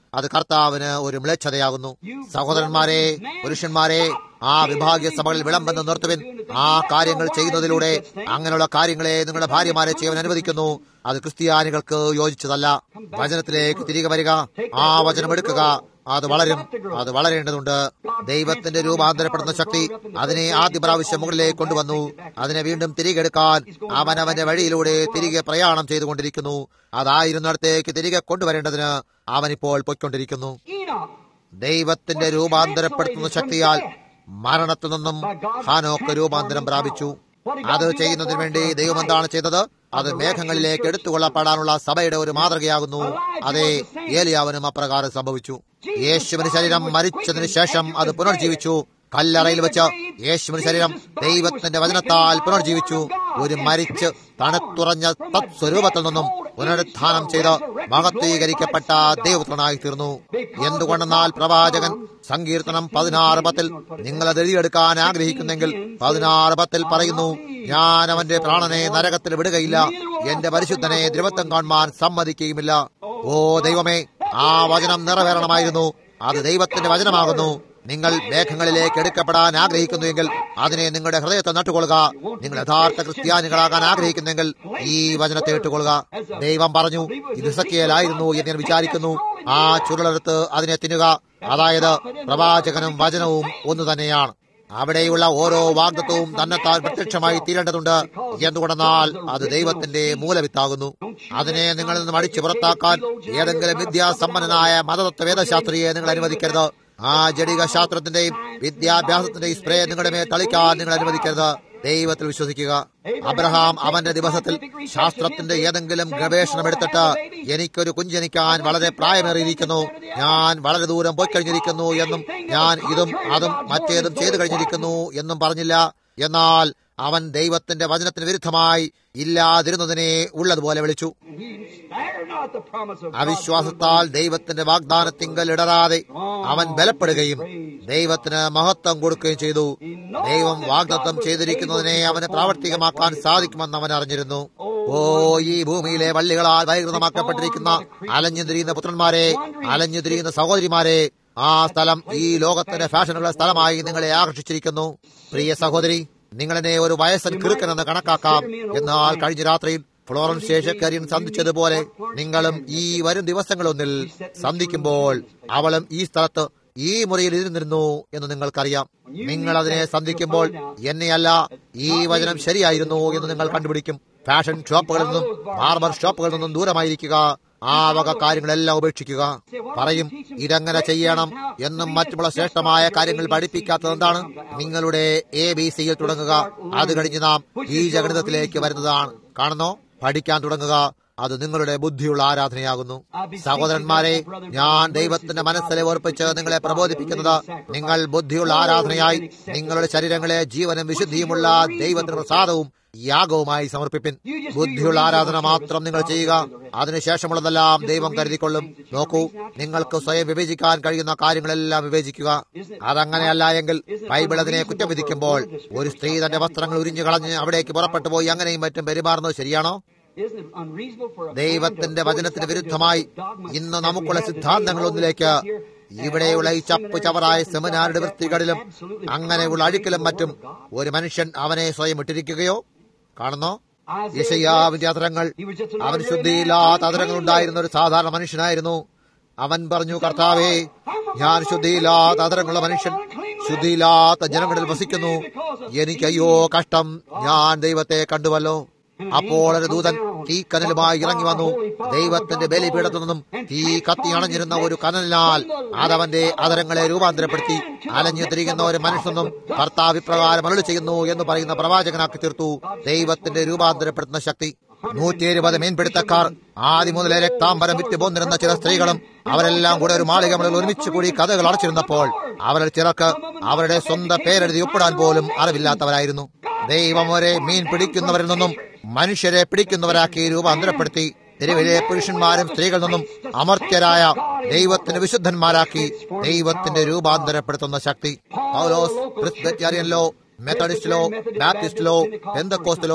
അത് കർത്താവിന് ഒരു മ്ലേച്ഛതയാകുന്നു സഹോദരന്മാരെ പുരുഷന്മാരെ ആ വിഭാഗീയ സഭകളിൽ വിളംബന്ധം നിർത്തുവിൻ ആ കാര്യങ്ങൾ ചെയ്യുന്നതിലൂടെ അങ്ങനെയുള്ള കാര്യങ്ങളെ നിങ്ങളുടെ ഭാര്യമാരെ ചെയ്യാൻ അനുവദിക്കുന്നു അത് ക്രിസ്ത്യാനികൾക്ക് യോജിച്ചതല്ല വചനത്തിലേക്ക് തിരികെ വരിക ആ വചനം എടുക്കുക അത് വളരും അത് വളരേണ്ടതുണ്ട് ദൈവത്തിന്റെ രൂപാന്തരപ്പെടുന്ന ശക്തി അതിനെ ആദ്യ പ്രാവശ്യം മുകളിലേക്ക് കൊണ്ടുവന്നു അതിനെ വീണ്ടും തിരികെ എടുക്കാൻ അവൻ അവന്റെ വഴിയിലൂടെ തിരികെ പ്രയാണം ചെയ്തുകൊണ്ടിരിക്കുന്നു അതായിരുന്നിടത്തേക്ക് തിരികെ കൊണ്ടുവരേണ്ടതിന് അവൻ ഇപ്പോൾ പൊയ്ക്കൊണ്ടിരിക്കുന്നു Enoch, ദൈവത്തിന്റെ രൂപാന്തരപ്പെടുത്തുന്ന ശക്തിയാൽ മരണത്തിൽ നിന്നും ഹാനോക്ക് രൂപാന്തരം പ്രാപിച്ചു അത് ചെയ്യുന്നതിന് വേണ്ടി ദൈവം എന്താണ് ചെയ്തത് അത് മേഘങ്ങളിലേക്ക് എടുത്തുകൊള്ളപ്പെടാനുള്ള സഭയുടെ ഒരു മാതൃകയാകുന്നു അതെ ഏലിയാവനും അപ്രകാരം സംഭവിച്ചു യേശുവിന് ശരീരം മരിച്ചതിന് ശേഷം അത് പുനർജീവിച്ചു കല്ലറയിൽ വെച്ച് യേശുവിന് ശരീരം ദൈവത്തിന്റെ വചനത്താൽ പുനർജീവിച്ചു ഒരു മരിച്ച് തണുത്തുറഞ്ഞ തത്സ്വരൂപത്തിൽ നിന്നും പുനരുത്ഥാനം ചെയ്ത് മഹത്വീകരിക്കപ്പെട്ട ദൈവത്തിനായി തീർന്നു എന്തുകൊണ്ടെന്നാൽ പ്രവാചകൻ സങ്കീർത്തനം പതിനാറ് പത്തിൽ നിങ്ങൾ അത് എഴുതിയെടുക്കാൻ ആഗ്രഹിക്കുന്നെങ്കിൽ പതിനാറ് പത്തിൽ പറയുന്നു ഞാൻ അവന്റെ പ്രാണനെ നരകത്തിൽ വിടുകയില്ല എന്റെ പരിശുദ്ധനെ ദ്രവത്വം കാണുവാൻ സമ്മതിക്കുകയുമില്ല ഓ ദൈവമേ ആ വചനം നിറവേറണമായിരുന്നു അത് ദൈവത്തിന്റെ വചനമാകുന്നു നിങ്ങൾ മേഘങ്ങളിലേക്ക് എടുക്കപ്പെടാൻ ആഗ്രഹിക്കുന്നുവെങ്കിൽ അതിനെ നിങ്ങളുടെ ഹൃദയത്തെ നട്ടുകൊള്ളുക നിങ്ങൾ യഥാർത്ഥ ക്രിസ്ത്യാനികളാകാൻ ആഗ്രഹിക്കുന്നെങ്കിൽ ഈ വചനത്തെ ഇട്ടുകൊള്ളുക ദൈവം പറഞ്ഞു ഇത് സഖ്യയിലായിരുന്നു എന്ന് ഞാൻ വിചാരിക്കുന്നു ആ ചുരുളെടുത്ത് അതിനെ തിന്നുക അതായത് പ്രവാചകനും വചനവും ഒന്നു തന്നെയാണ് അവിടെയുള്ള ഓരോ വാഗ്ദത്വവും തന്നെത്താൻ പ്രത്യക്ഷമായി തീരേണ്ടതുണ്ട് എന്തുകൊണ്ടെന്നാൽ അത് ദൈവത്തിന്റെ മൂലവിത്താകുന്നു അതിനെ നിങ്ങളിൽ നിന്ന് അടിച്ചു പുറത്താക്കാൻ ഏതെങ്കിലും വിദ്യാസമ്പന്നനായ മതതത്വ വേദശാസ്ത്രിയെ നിങ്ങൾ അനുവദിക്കരുത് ആ ജടിക ശാസ്ത്രത്തിന്റെയും വിദ്യാഭ്യാസത്തിന്റെയും സ്പ്രേ നിങ്ങളുടെ മേൽ തളിക്കാൻ നിങ്ങൾ അനുവദിക്കരുത് ദൈവത്തിൽ വിശ്വസിക്കുക അബ്രഹാം അവന്റെ ദിവസത്തിൽ ശാസ്ത്രത്തിന്റെ ഏതെങ്കിലും ഗവേഷണം എടുത്തിട്ട് എനിക്കൊരു കുഞ്ചനിക്കാൻ വളരെ പ്രായമേറിയിരിക്കുന്നു ഞാൻ വളരെ ദൂരം പോയി കഴിഞ്ഞിരിക്കുന്നു എന്നും ഞാൻ ഇതും അതും മറ്റേതും ചെയ്തു കഴിഞ്ഞിരിക്കുന്നു എന്നും പറഞ്ഞില്ല എന്നാൽ അവൻ ദൈവത്തിന്റെ വചനത്തിന് വിരുദ്ധമായി ഇല്ലാതിരുന്നതിനെ ഉള്ളതുപോലെ വിളിച്ചു he spared not the promise of God. അവിശ്വാസത്താൽ ദൈവത്തിന്റെ വാഗ്ദാനത്തിങ്കൽ ഇടരാതെ അവൻ ബലപ്പെടുകയും ദൈവത്തിന് മഹത്വം കൊടുക്കുകയും ചെയ്തു ദൈവം വാഗ്ദത്തം ചെയ്തിരിക്കുന്നതിനെ അവന് പ്രാവർത്തികമാക്കാൻ സാധിക്കുമെന്ന് അവൻ അറിഞ്ഞിരുന്നു ഓ ഈ ഭൂമിയിലെ വള്ളികളാൽ വൈകൃതമാക്കപ്പെട്ടിരിക്കുന്ന അലഞ്ഞു തിരിയുന്ന പുത്രന്മാരെ അലഞ്ഞു തിരിയുന്ന സഹോദരിമാരെ ആ സ്ഥലം ഈ ലോകത്തിന്റെ ഫാഷനുകളുടെ സ്ഥലമായി നിങ്ങളെ ആകർഷിച്ചിരിക്കുന്നു പ്രിയ സഹോദരി നിങ്ങളെന്നെ ഒരു വയസ്സൻ കിറുക്കനെന്ന് കണക്കാക്കാം എന്നാൽ കഴിഞ്ഞ രാത്രിയിൽ ഫ്ലോറൻസ് ശേഷക്കാരിയൻ സന്ധിച്ചതുപോലെ നിങ്ങളും ഈ വരും ദിവസങ്ങളൊന്നിൽ സന്ധിക്കുമ്പോൾ അവളും ഈ സ്ഥലത്ത് ഈ മുറിയിൽ ഇരുന്നിരുന്നു എന്ന് നിങ്ങൾക്കറിയാം നിങ്ങൾ അതിനെ സന്ധിക്കുമ്പോൾ എന്നെയല്ല ഈ വചനം ശരിയായിരുന്നു എന്ന് നിങ്ങൾ കണ്ടുപിടിക്കും ഫാഷൻ ഷോപ്പുകളിൽ നിന്നും ബാർബർ ഷോപ്പുകളിൽ നിന്നും ദൂരമായിരിക്കുക ആ വക കാര്യങ്ങളെല്ലാം ഉപേക്ഷിക്കുക പറയും ഇതെങ്ങനെ ചെയ്യണം എന്നും മറ്റുമുള്ള ശ്രേഷ്ഠമായ കാര്യങ്ങൾ പഠിപ്പിക്കാത്തത് എന്താണ് നിങ്ങളുടെ എ ബി സിയിൽ തുടങ്ങുക അത് കഴിഞ്ഞ് നാം ബീജഗണിതത്തിലേക്ക് വരുന്നതാണ് കാണുന്നോ പഠിക്കാൻ തുടങ്ങുക അത് നിങ്ങളുടെ ബുദ്ധിയുള്ള ആരാധനയാകുന്നു സഹോദരന്മാരെ ഞാൻ ദൈവത്തിന്റെ മനസ്സിലെ ഓർപ്പിച്ച് നിങ്ങളെ പ്രബോധിപ്പിക്കുന്നത് നിങ്ങൾ ബുദ്ധിയുള്ള ആരാധനയായി നിങ്ങളുടെ ശരീരങ്ങളെ ജീവനും വിശുദ്ധിയുമുള്ള ദൈവത്തിന് പ്രസാദവും യാഗവുമായി സമർപ്പിപ്പിൻ ബുദ്ധിയുള്ള ആരാധന മാത്രം നിങ്ങൾ ചെയ്യുക അതിനുശേഷമുള്ളതെല്ലാം ദൈവം കരുതിക്കൊള്ളും നോക്കൂ നിങ്ങൾക്ക് സ്വയം വിവേചിക്കാൻ കഴിയുന്ന കാര്യങ്ങളെല്ലാം വിവേചിക്കുക അതങ്ങനെയല്ല എങ്കിൽ ബൈബിൾ അതിനെ കുറ്റം വിധിക്കുമ്പോൾ ഒരു സ്ത്രീ തന്റെ വസ്ത്രങ്ങൾ ഉരിഞ്ഞു കളഞ്ഞ് അവിടേക്ക് പുറപ്പെട്ടു പോയി അങ്ങനെയും മറ്റും പെരുമാറുന്നത് ശരിയാണോ Isn't it unreasonable for a man to ദൈവത്തിന്റെ oppose വചനത്തിന് something വിരുദ്ധമായി that's dogma ഇന്ന് that നമുക്കുള്ള we have to സിദ്ധാന്തങ്ങളൊന്നിലേക്ക് have here and ഇവിടെയുള്ള ഈ all the ചപ്പ് seminaries ചവറായ and സെമിനാറുടെ stuff like that വൃത്തികളിലും were absolutely അങ്ങനെയുള്ള contrary അഴുക്കിലും to the മറ്റും word of God. ഒരു മനുഷ്യൻ അവനെ സ്വയം ഇട്ടിരിക്കുകയോ കാണുന്നോ Isaiah യശയ്യാവിന്റെ അതരങ്ങൾ He was just an അവൻ ordinary ശുദ്ധിയില്ലാത്ത man, അതരങ്ങൾ unclean ഉണ്ടായിരുന്ന ഒരു സാധാരണ മനുഷ്യനായിരുന്നു അവൻ പറഞ്ഞു കർത്താവേ ഞാൻ ശുദ്ധിയില്ലാത്ത അതരങ്ങളുള്ള മനുഷ്യൻ ശുദ്ധിയില്ലാത്ത ജനങ്ങളിൽ വസിക്കുന്നു എനിക്ക് അയ്യോ കഷ്ടം ഞാൻ ദൈവത്തെ കണ്ടുവല്ലോ അപ്പോൾ ഒരു ദൂതൻ തീ കനലുമായി ഇറങ്ങി വന്നു ദൈവത്തിന്റെ ബലിപീഠത്തു നിന്നും തീ കത്തി അണഞ്ഞിരുന്ന ഒരു കനലിനാൽ അതവന്റെ അതരങ്ങളെ രൂപാന്തരപ്പെടുത്തി അലഞ്ഞു തിരികുന്ന ഒരു മനുഷ്യനും ഭർത്താവ് ഇപ്രകാരം അരുളി ചെയ്യുന്നു എന്ന് പറയുന്ന പ്രവാചകനാക്കി തീർത്തു ദൈവത്തിന്റെ രൂപാന്തരപ്പെടുത്തുന്ന ശക്തി നൂറ്റി എഴുപത് മീൻപിടുത്തക്കാർ ആദ്യം മുതലേ രക്താംബരം വിറ്റ് പോന്നിരുന്ന ചില സ്ത്രീകളും അവരെല്ലാം കൂടെ ഒരു മാളിക മുതൽ ഒരുമിച്ച് കൂടി കഥകൾ അടച്ചിരുന്നപ്പോൾ അവരിൽ ചിലർക്ക് അവരുടെ സ്വന്തം പേരെഴുതി ഒപ്പിടാൻ പോലും അറിവില്ലാത്തവരായിരുന്നു ദൈവം ഒരേ മീൻ പിടിക്കുന്നവരിൽ നിന്നും മനുഷ്യരെ പിടിക്കുന്നവരാക്കി രൂപാന്തരപ്പെടുത്തി തെരുവിലെ പുരുഷന്മാരും സ്ത്രീകളിൽ നിന്നും അമർത്യരായ ദൈവത്തിന്റെ വിശുദ്ധന്മാരാക്കി ദൈവത്തിന്റെ രൂപാന്തരപ്പെടുത്തുന്ന ശക്തി പൗലോസ് ക്രിസ്ത്യനിലോ മെത്തഡിസ്റ്റിലോ ബാപ്റ്റിസ്റ്റിലോ പെന്തക്കോസ്റ്റിലോ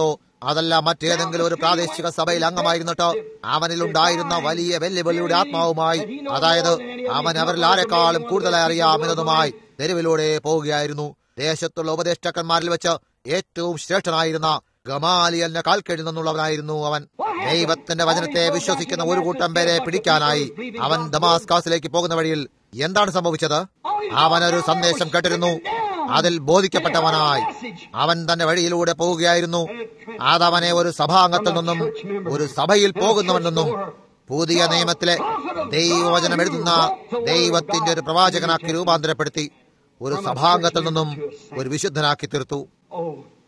അതല്ല മറ്റേതെങ്കിലും ഒരു പ്രാദേശിക സഭയിൽ അംഗമായിരുന്നിട്ടോ അവനിൽ ഉണ്ടായിരുന്ന വലിയ വെല്ലുവിളിയുടെ ആത്മാവുമായി അതായത് അവൻ അവരിൽ ആരെക്കാളും കൂടുതലായി അറിയാമെന്നതുമായി തെരുവിലൂടെ പോവുകയായിരുന്നു ദേശത്തുള്ള ഉപദേഷ്ടാക്കന്മാരിൽ വെച്ച് ഏറ്റവും ശ്രേഷ്ഠനായിരുന്ന ഗമാലിയലിന്റെ കാൽക്കീഴിൽ നിന്നുള്ളവനായിരുന്നു അവൻ ദൈവത്തിന്റെ വചനത്തെ വിശ്വസിക്കുന്ന ഒരു കൂട്ടം പേരെ പിടിക്കാനായി അവൻ ദമാസ്കാസിലേക്ക് പോകുന്ന വഴിയിൽ എന്താണ് സംഭവിച്ചത് അവനൊരു സന്ദേശം കേട്ടിരുന്നു അതിൽ ബോധിക്കപ്പെട്ടവനായി അവൻ തന്റെ വഴിയിലൂടെ പോവുകയായിരുന്നു അതവനെ ഒരു സഭാംഗത്തിൽ നിന്നും ഒരു സഭയിൽ പോകുന്നവൻ നിന്നും പുതിയ നിയമത്തിലെ ദൈവവചനം എഴുതുന്ന ദൈവത്തിന്റെ ഒരു പ്രവാചകനാക്കി രൂപാന്തരപ്പെടുത്തി ഒരു സഭാംഗത്തിൽ നിന്നും ഒരു വിശുദ്ധനാക്കി തീർത്തു Oh,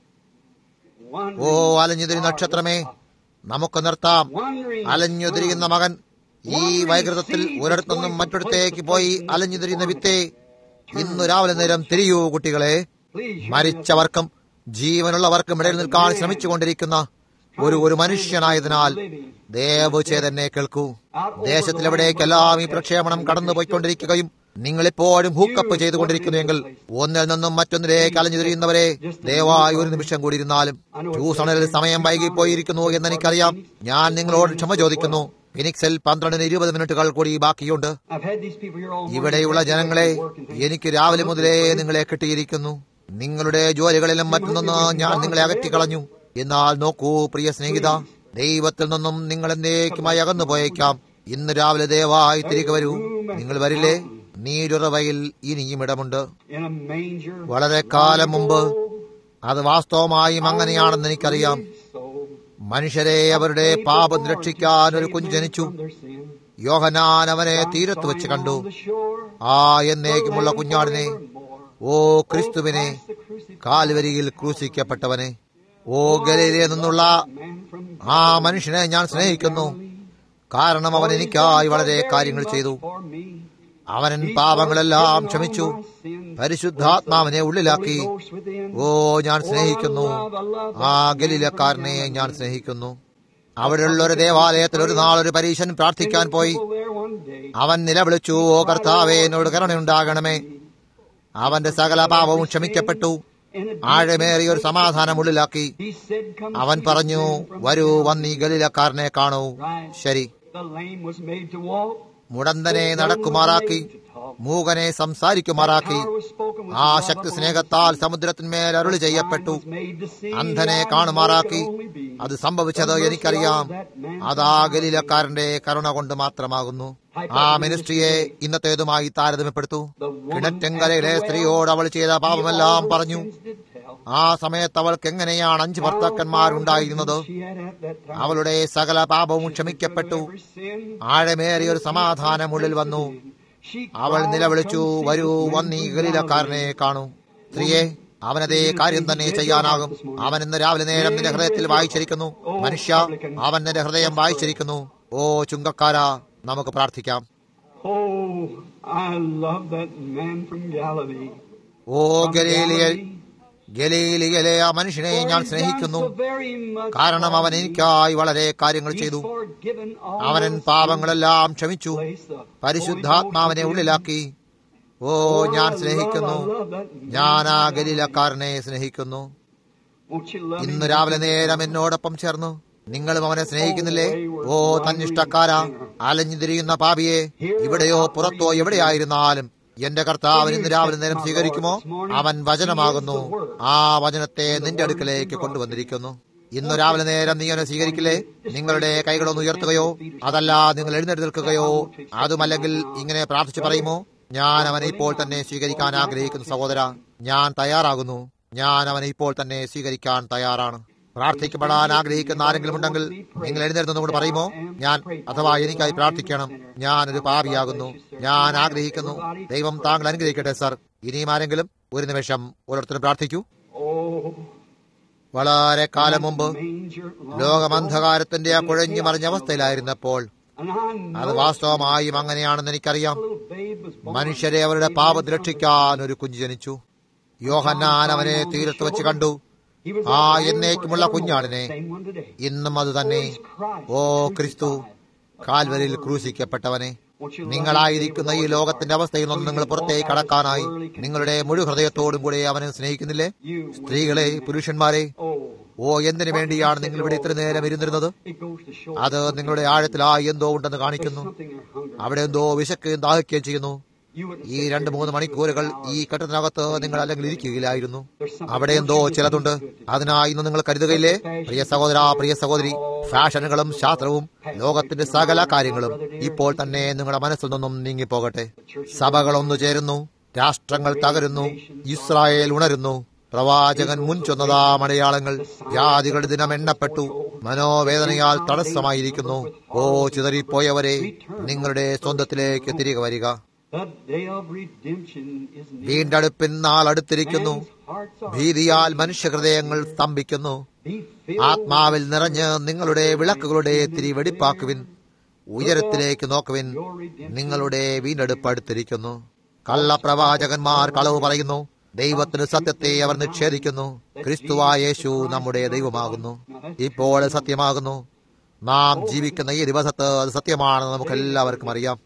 ഓ അലഞ്ഞുതിരി നക്ഷത്രമേ നമുക്ക് നിർത്താം അലഞ്ഞുതിരിയുന്ന മകൻ ഈ വൈകൃതത്തിൽ ഒരിടത്തുനിന്നും മറ്റൊരിടത്തേക്ക് പോയി അലഞ്ഞുതിരിയുന്ന വിത്തേ ഇന്നു രാവിലെ നേരം തിരിയൂ കുട്ടികളെ please. മരിച്ചവർക്കും ജീവനുള്ളവർക്കും ഇടയിൽ നിൽക്കാൻ ശ്രമിച്ചുകൊണ്ടിരിക്കുന്ന ഒരു ഒരു മനുഷ്യനായതിനാൽ ദയവ് ചെയ്തെന്നെ കേൾക്കൂ ദേശത്തിലെവിടേക്കെല്ലാം ഈ പ്രക്ഷേപണം കടന്നുപോയിക്കൊണ്ടിരിക്കുകയും നിങ്ങളിപ്പോഴും ഹൂക്കപ്പ് ചെയ്തുകൊണ്ടിരിക്കുന്നുവെങ്കിൽ ഒന്നിൽ നിന്നും മറ്റൊന്നിലേക്ക് അലഞ്ഞു തിരിയുന്നവരെ ദയവായി ഒരു നിമിഷം കൂടി ഇരുന്നാലും ട്യൂസണിൽ സമയം വൈകിപ്പോയിരിക്കുന്നു എന്ന് എനിക്കറിയാം ഞാൻ നിങ്ങളോട് ക്ഷമ ചോദിക്കുന്നു ഫിനിക്സിൽ പന്ത്രണ്ടിന് ഇരുപത് മിനിറ്റുകൾ കൂടി ബാക്കിയുണ്ട് I've had these people here all morning. ഇവിടെയുള്ള ജനങ്ങളെ എനിക്ക് രാവിലെ മുതലേ നിങ്ങളെ കിട്ടിയിരിക്കുന്നു നിങ്ങളുടെ ജോലികളിലും മറ്റൊന്ന് ഞാൻ നിങ്ങളെ അകറ്റിക്കളഞ്ഞു എന്നാൽ നോക്കൂ പ്രിയ സ്നേഹിത ദൈവത്തിൽ നിന്നും നിങ്ങൾ എന്നേക്കുമായി അകന്നു പോയേക്കാം ഇന്ന് രാവിലെ ദയവായി തിരികെ വരൂ നിങ്ങൾ വരില്ലേ നീരുറവയിൽ ഇനിയും ഇടമുണ്ട് In a manger. വളരെ കാലം മുമ്പ് അത് വാസ്തവമായും അങ്ങനെയാണെന്ന് എനിക്കറിയാം So, മനുഷ്യരെ അവരുടെ പാപം രക്ഷിക്കാൻ ഒരു കുഞ്ഞ് ജനിച്ചു from their sin. യോഹനാൻ അവനെ തീരത്ത് വെച്ച് കണ്ടു On the shore. ആ എന്നേക്കുമുള്ള കുഞ്ഞാടിനെ ഓ ക്രിസ്തുവിനെ കാൽവരിയിൽ ക്രൂശിക്കപ്പെട്ടവനെ ഓ ഗലയിലെ നിന്നുള്ള Man from ആ മനുഷ്യനെ ഞാൻ സ്നേഹിക്കുന്നു കാരണം അവൻ എനിക്കായി വളരെ കാര്യങ്ങൾ ചെയ്തു for me. അവൻ പാപങ്ങളെല്ലാം ക്ഷമിച്ചു പരിശുദ്ധാത്മാവിനെ ഉള്ളിലാക്കി ഓ ഞാൻ സ്നേഹിക്കുന്നു ആ ഗലീലക്കാരനെ ഞാൻ സ്നേഹിക്കുന്നു അവിടെയുള്ള ഒരു ദേവാലയത്തിൽ ഒരു നാൾ ഒരു പരീശൻ പ്രാർത്ഥിക്കാൻ പോയി There one day. അവൻ നിലവിളിച്ചു ഓ കർത്താവേ എന്നോട് കരുണയുണ്ടാകണമേ അവന്റെ സകല പാപവും ക്ഷമിക്കപ്പെട്ടു And it- ആഴമേറിയ ഒരു സമാധാനം ഉള്ളിലാക്കി he said, Come അവൻ see പറഞ്ഞു this man from വരൂ വന്നീ ഗലീലക്കാരനെ കാണൂ ശരി The lame was made to walk. മുടന്തനെ നടക്കുമാറാക്കി മൂകനെ സംസാരിക്കുമാറാക്കി Power was spoken with ആ love ശക്തി upon സ്നേഹത്താൽ the sea. സമുദ്രത്തിന്മേൽ അരുളി ചെയ്യപ്പെട്ടു Was made to see. അന്ധനെ The eyes കാണുമാറാക്കി could only be. അത് സംഭവിച്ചത് എനിക്കറിയാം അതാ ഗലീലക്കാരന്റെ കരുണ കൊണ്ട് മാത്രമാകുന്നു ആ മിനിസ്ട്രിയെ ഇന്നത്തേതുമായി താരതമ്യപ്പെടുത്തു കിണറ്റെങ്കരയിലെ സ്ത്രീയോട് അവൾ ചെയ്ത പാപമെല്ലാം പറഞ്ഞു ആ സമയത്ത് അവൾക്ക് എങ്ങനെയാണ് അഞ്ച് ഭർത്താക്കന്മാരുണ്ടായിരുന്നത് അവളുടെ സകല പാപവും ക്ഷമിക്കപ്പെട്ടു ആഴമേറിയ ഒരു സമാധാനം ഉള്ളിൽ വന്നു അവൾ നിലവിളിച്ചു വരൂ വന്നീ ഗലീലക്കാരനെ കാണൂ സ്ത്രീയെ അവനതേ കാര്യം തന്നെ ചെയ്യാനാകും അവൻ ഇന്ന് രാവിലെ നേരം നിന്റെ ഹൃദയത്തിൽ വായിച്ചിരിക്കുന്നു മനുഷ്യ അവൻ നിന്റെ ഹൃദയം വായിച്ചിരിക്കുന്നു ഓ ചുങ്കക്കാരാ നമുക്ക് പ്രാർത്ഥിക്കാം Oh, I love that man from Galilee. ഓ ഗലീലിയ ഗലീലിയയിലെ ആ മനുഷ്യനെ ഞാൻ സ്നേഹിക്കുന്നു കാരണം അവൻ എനിക്കായി വളരെ കാര്യങ്ങൾ ചെയ്തു അവനൻ പാപങ്ങളെല്ലാം ക്ഷമിച്ചു പരിശുദ്ധാത്മാവിനെ ഉള്ളിലാക്കി ഓ ഞാൻ സ്നേഹിക്കുന്നു ഞാൻ ആ ഗലീലക്കാരനെ സ്നേഹിക്കുന്നു ഇന്ന് രാവിലെ നേരം എന്നോടൊപ്പം ചേർന്നു നിങ്ങളും അവനെ സ്നേഹിക്കുന്നില്ലേ ഓ തന്നിഷ്ടക്കാരാ അലഞ്ഞു തിരിയുന്ന പാപിയെ ഇവിടെയോ പുറത്തോ എവിടെയായിരുന്നാലും എന്റെ കർത്താവ് ഇന്ന് രാവിലെ നേരം സ്വീകരിക്കുമോ അവൻ വചനമാകുന്നു ആ വചനത്തെ നിന്റെ അടുക്കലേക്ക് കൊണ്ടുവന്നിരിക്കുന്നു ഇന്ന് രാവിലെ നേരം നീ അവനെ സ്വീകരിക്കില്ലേ നിങ്ങളുടെ കൈകളൊന്ന് ഉയർത്തുകയോ അതല്ല നിങ്ങൾ എഴുന്നേറ്റ് നിൽക്കുകയോ അതുമല്ലെങ്കിൽ ഇങ്ങനെ പ്രാർത്ഥിച്ചു പറയുമോ ഞാൻ അവനെ ഇപ്പോൾ തന്നെ സ്വീകരിക്കാൻ ആഗ്രഹിക്കുന്നു സഹോദര ഞാൻ തയ്യാറാകുന്നു ഞാൻ അവനെ ഇപ്പോൾ തന്നെ സ്വീകരിക്കാൻ തയ്യാറാണ് പ്രാർത്ഥിക്കപ്പെടാൻ ആഗ്രഹിക്കുന്ന ആരെങ്കിലും ഉണ്ടെങ്കിൽ നിങ്ങൾ എഴുന്നേരുന്നതുകൊണ്ട് പറയുമോ ഞാൻ അഥവാ എനിക്കായി പ്രാർത്ഥിക്കണം ഞാൻ ഒരു പാപിയാകുന്നു ഞാൻ ആഗ്രഹിക്കുന്നു ദൈവം താങ്കൾ അനുഗ്രഹിക്കട്ടെ സർ ഇനിയും ആരെങ്കിലും ഒരു നിമിഷം ഓരോരുത്തരും പ്രാർത്ഥിക്കൂ Oh, വളരെ കാലം മുമ്പ് manger, ലോകമന്ധകാരത്തിന്റെ ആ കുഴഞ്ഞു മറിഞ്ഞ അവസ്ഥയിലായിരുന്നപ്പോൾ and I know അത് വാസ്തവമായും അങ്ങനെയാണെന്ന് എനിക്കറിയാം a little babe was born. മനുഷ്യരെ അവരുടെ പാപത്തിൽ രക്ഷിക്കാൻ ഒരു കുഞ്ഞ് ജനിച്ചു യോഹന്നാൻ അവനെ തീരത്ത് വെച്ച് കണ്ടു He was ആ a എന്നേക്കുമുള്ള കുഞ്ഞാടിനെ same one today. ഇന്നും അത് തന്നെ ഓ ക്രിസ്തു കാൽവരിൽ ക്രൂശിക്കപ്പെട്ടവനെ Won't you love നിങ്ങളായിരിക്കുന്ന ഈ ലോകത്തിന്റെ അവസ്ഥയിൽ നിന്ന് നിങ്ങൾ പുറത്തേക്ക് കടക്കാനായി നിങ്ങളുടെ മുഴു ഹൃദയത്തോടും കൂടെ അവനെ സ്നേഹിക്കുന്നില്ലേ സ്ത്രീകളെ പുരുഷന്മാരെ Oh, ഓ എന്തിനു വേണ്ടിയാണ് നിങ്ങൾ ഇവിടെ ഇത്ര നേരം ഇരുന്നിരുന്നത് It goes to show അത് നിങ്ങളുടെ ആഴത്തിലായി എന്തോ ഉണ്ടെന്ന് കാണിക്കുന്നു something they're hungry. അവിടെ എന്തോ വിശക്കുകയും ദാഹിക്കുകയും ചെയ്യുന്നു You wouldn't ഈ sit രണ്ട് there മൂന്ന് and മണിക്കൂറുകൾ wait ഈ കെട്ടിനകത്ത് നിങ്ങൾ അല്ലെങ്കിൽ ഇരിക്കുകയില്ലായിരുന്നു There's something അവിടെ എന്തോ ചിലതുണ്ട് അതിനായി ഇന്ന് നിങ്ങൾ കരുതുകയില്ലേ പ്രിയ സഹോദര പ്രിയ സഹോദരി ഫാഷനുകളും ശാസ്ത്രവും ലോകത്തിന്റെ സകല കാര്യങ്ങളും ഇപ്പോൾ തന്നെ നിങ്ങളുടെ മനസ്സിൽ നിന്നും നീങ്ങിപ്പോകട്ടെ സഭകൾ ഒന്നു ചേരുന്നു രാഷ്ട്രങ്ങൾ തകരുന്നു ഇസ്രായേൽ ഉണരുന്നു പ്രവാചകൻ മുൻചൊന്നതാ മലയാളങ്ങൾ ജാതികളുടെ ദിനം എണ്ണപ്പെട്ടു മനോവേദനയാൽ തടസ്സമായിരിക്കുന്നു ഓ ചിതറിപ്പോയവരെ നിങ്ങളുടെ സ്വന്തത്തിലേക്ക് തിരികെ വരിക The day of redemption is near. വീണ്ടെടുപ്പിൻ നാൾ അടുത്തിരിക്കുന്നു Men's hearts are ഭീതിയാൽ മനുഷ്യഹൃദയങ്ങൾ സ്തംഭിക്കുന്നു be filled ആത്മാവിൽ നിറഞ്ഞ് നിങ്ങളുടെ വിളക്കുകളുടെ തിരി വെടിപ്പാക്കുവിൻ ഉയരത്തിലേക്ക് നോക്കുവിൻ നിങ്ങളുടെ വീണ്ടെടുപ്പ് അടുത്തിരിക്കുന്നു കള്ളപ്രവാചകന്മാർ കളവ് പറയുന്നു ദൈവത്തിന് സത്യത്തെ അവർ നിഷേധിക്കുന്നു ക്രിസ്തുവായ യേശു നമ്മുടെ ദൈവമാകുന്നു ഇപ്പോൾ അത് സത്യമാകുന്നു നാം ജീവിക്കുന്ന ഈ ദിവസത്ത് അത് സത്യമാണെന്ന് നമുക്ക് എല്ലാവർക്കും അറിയാം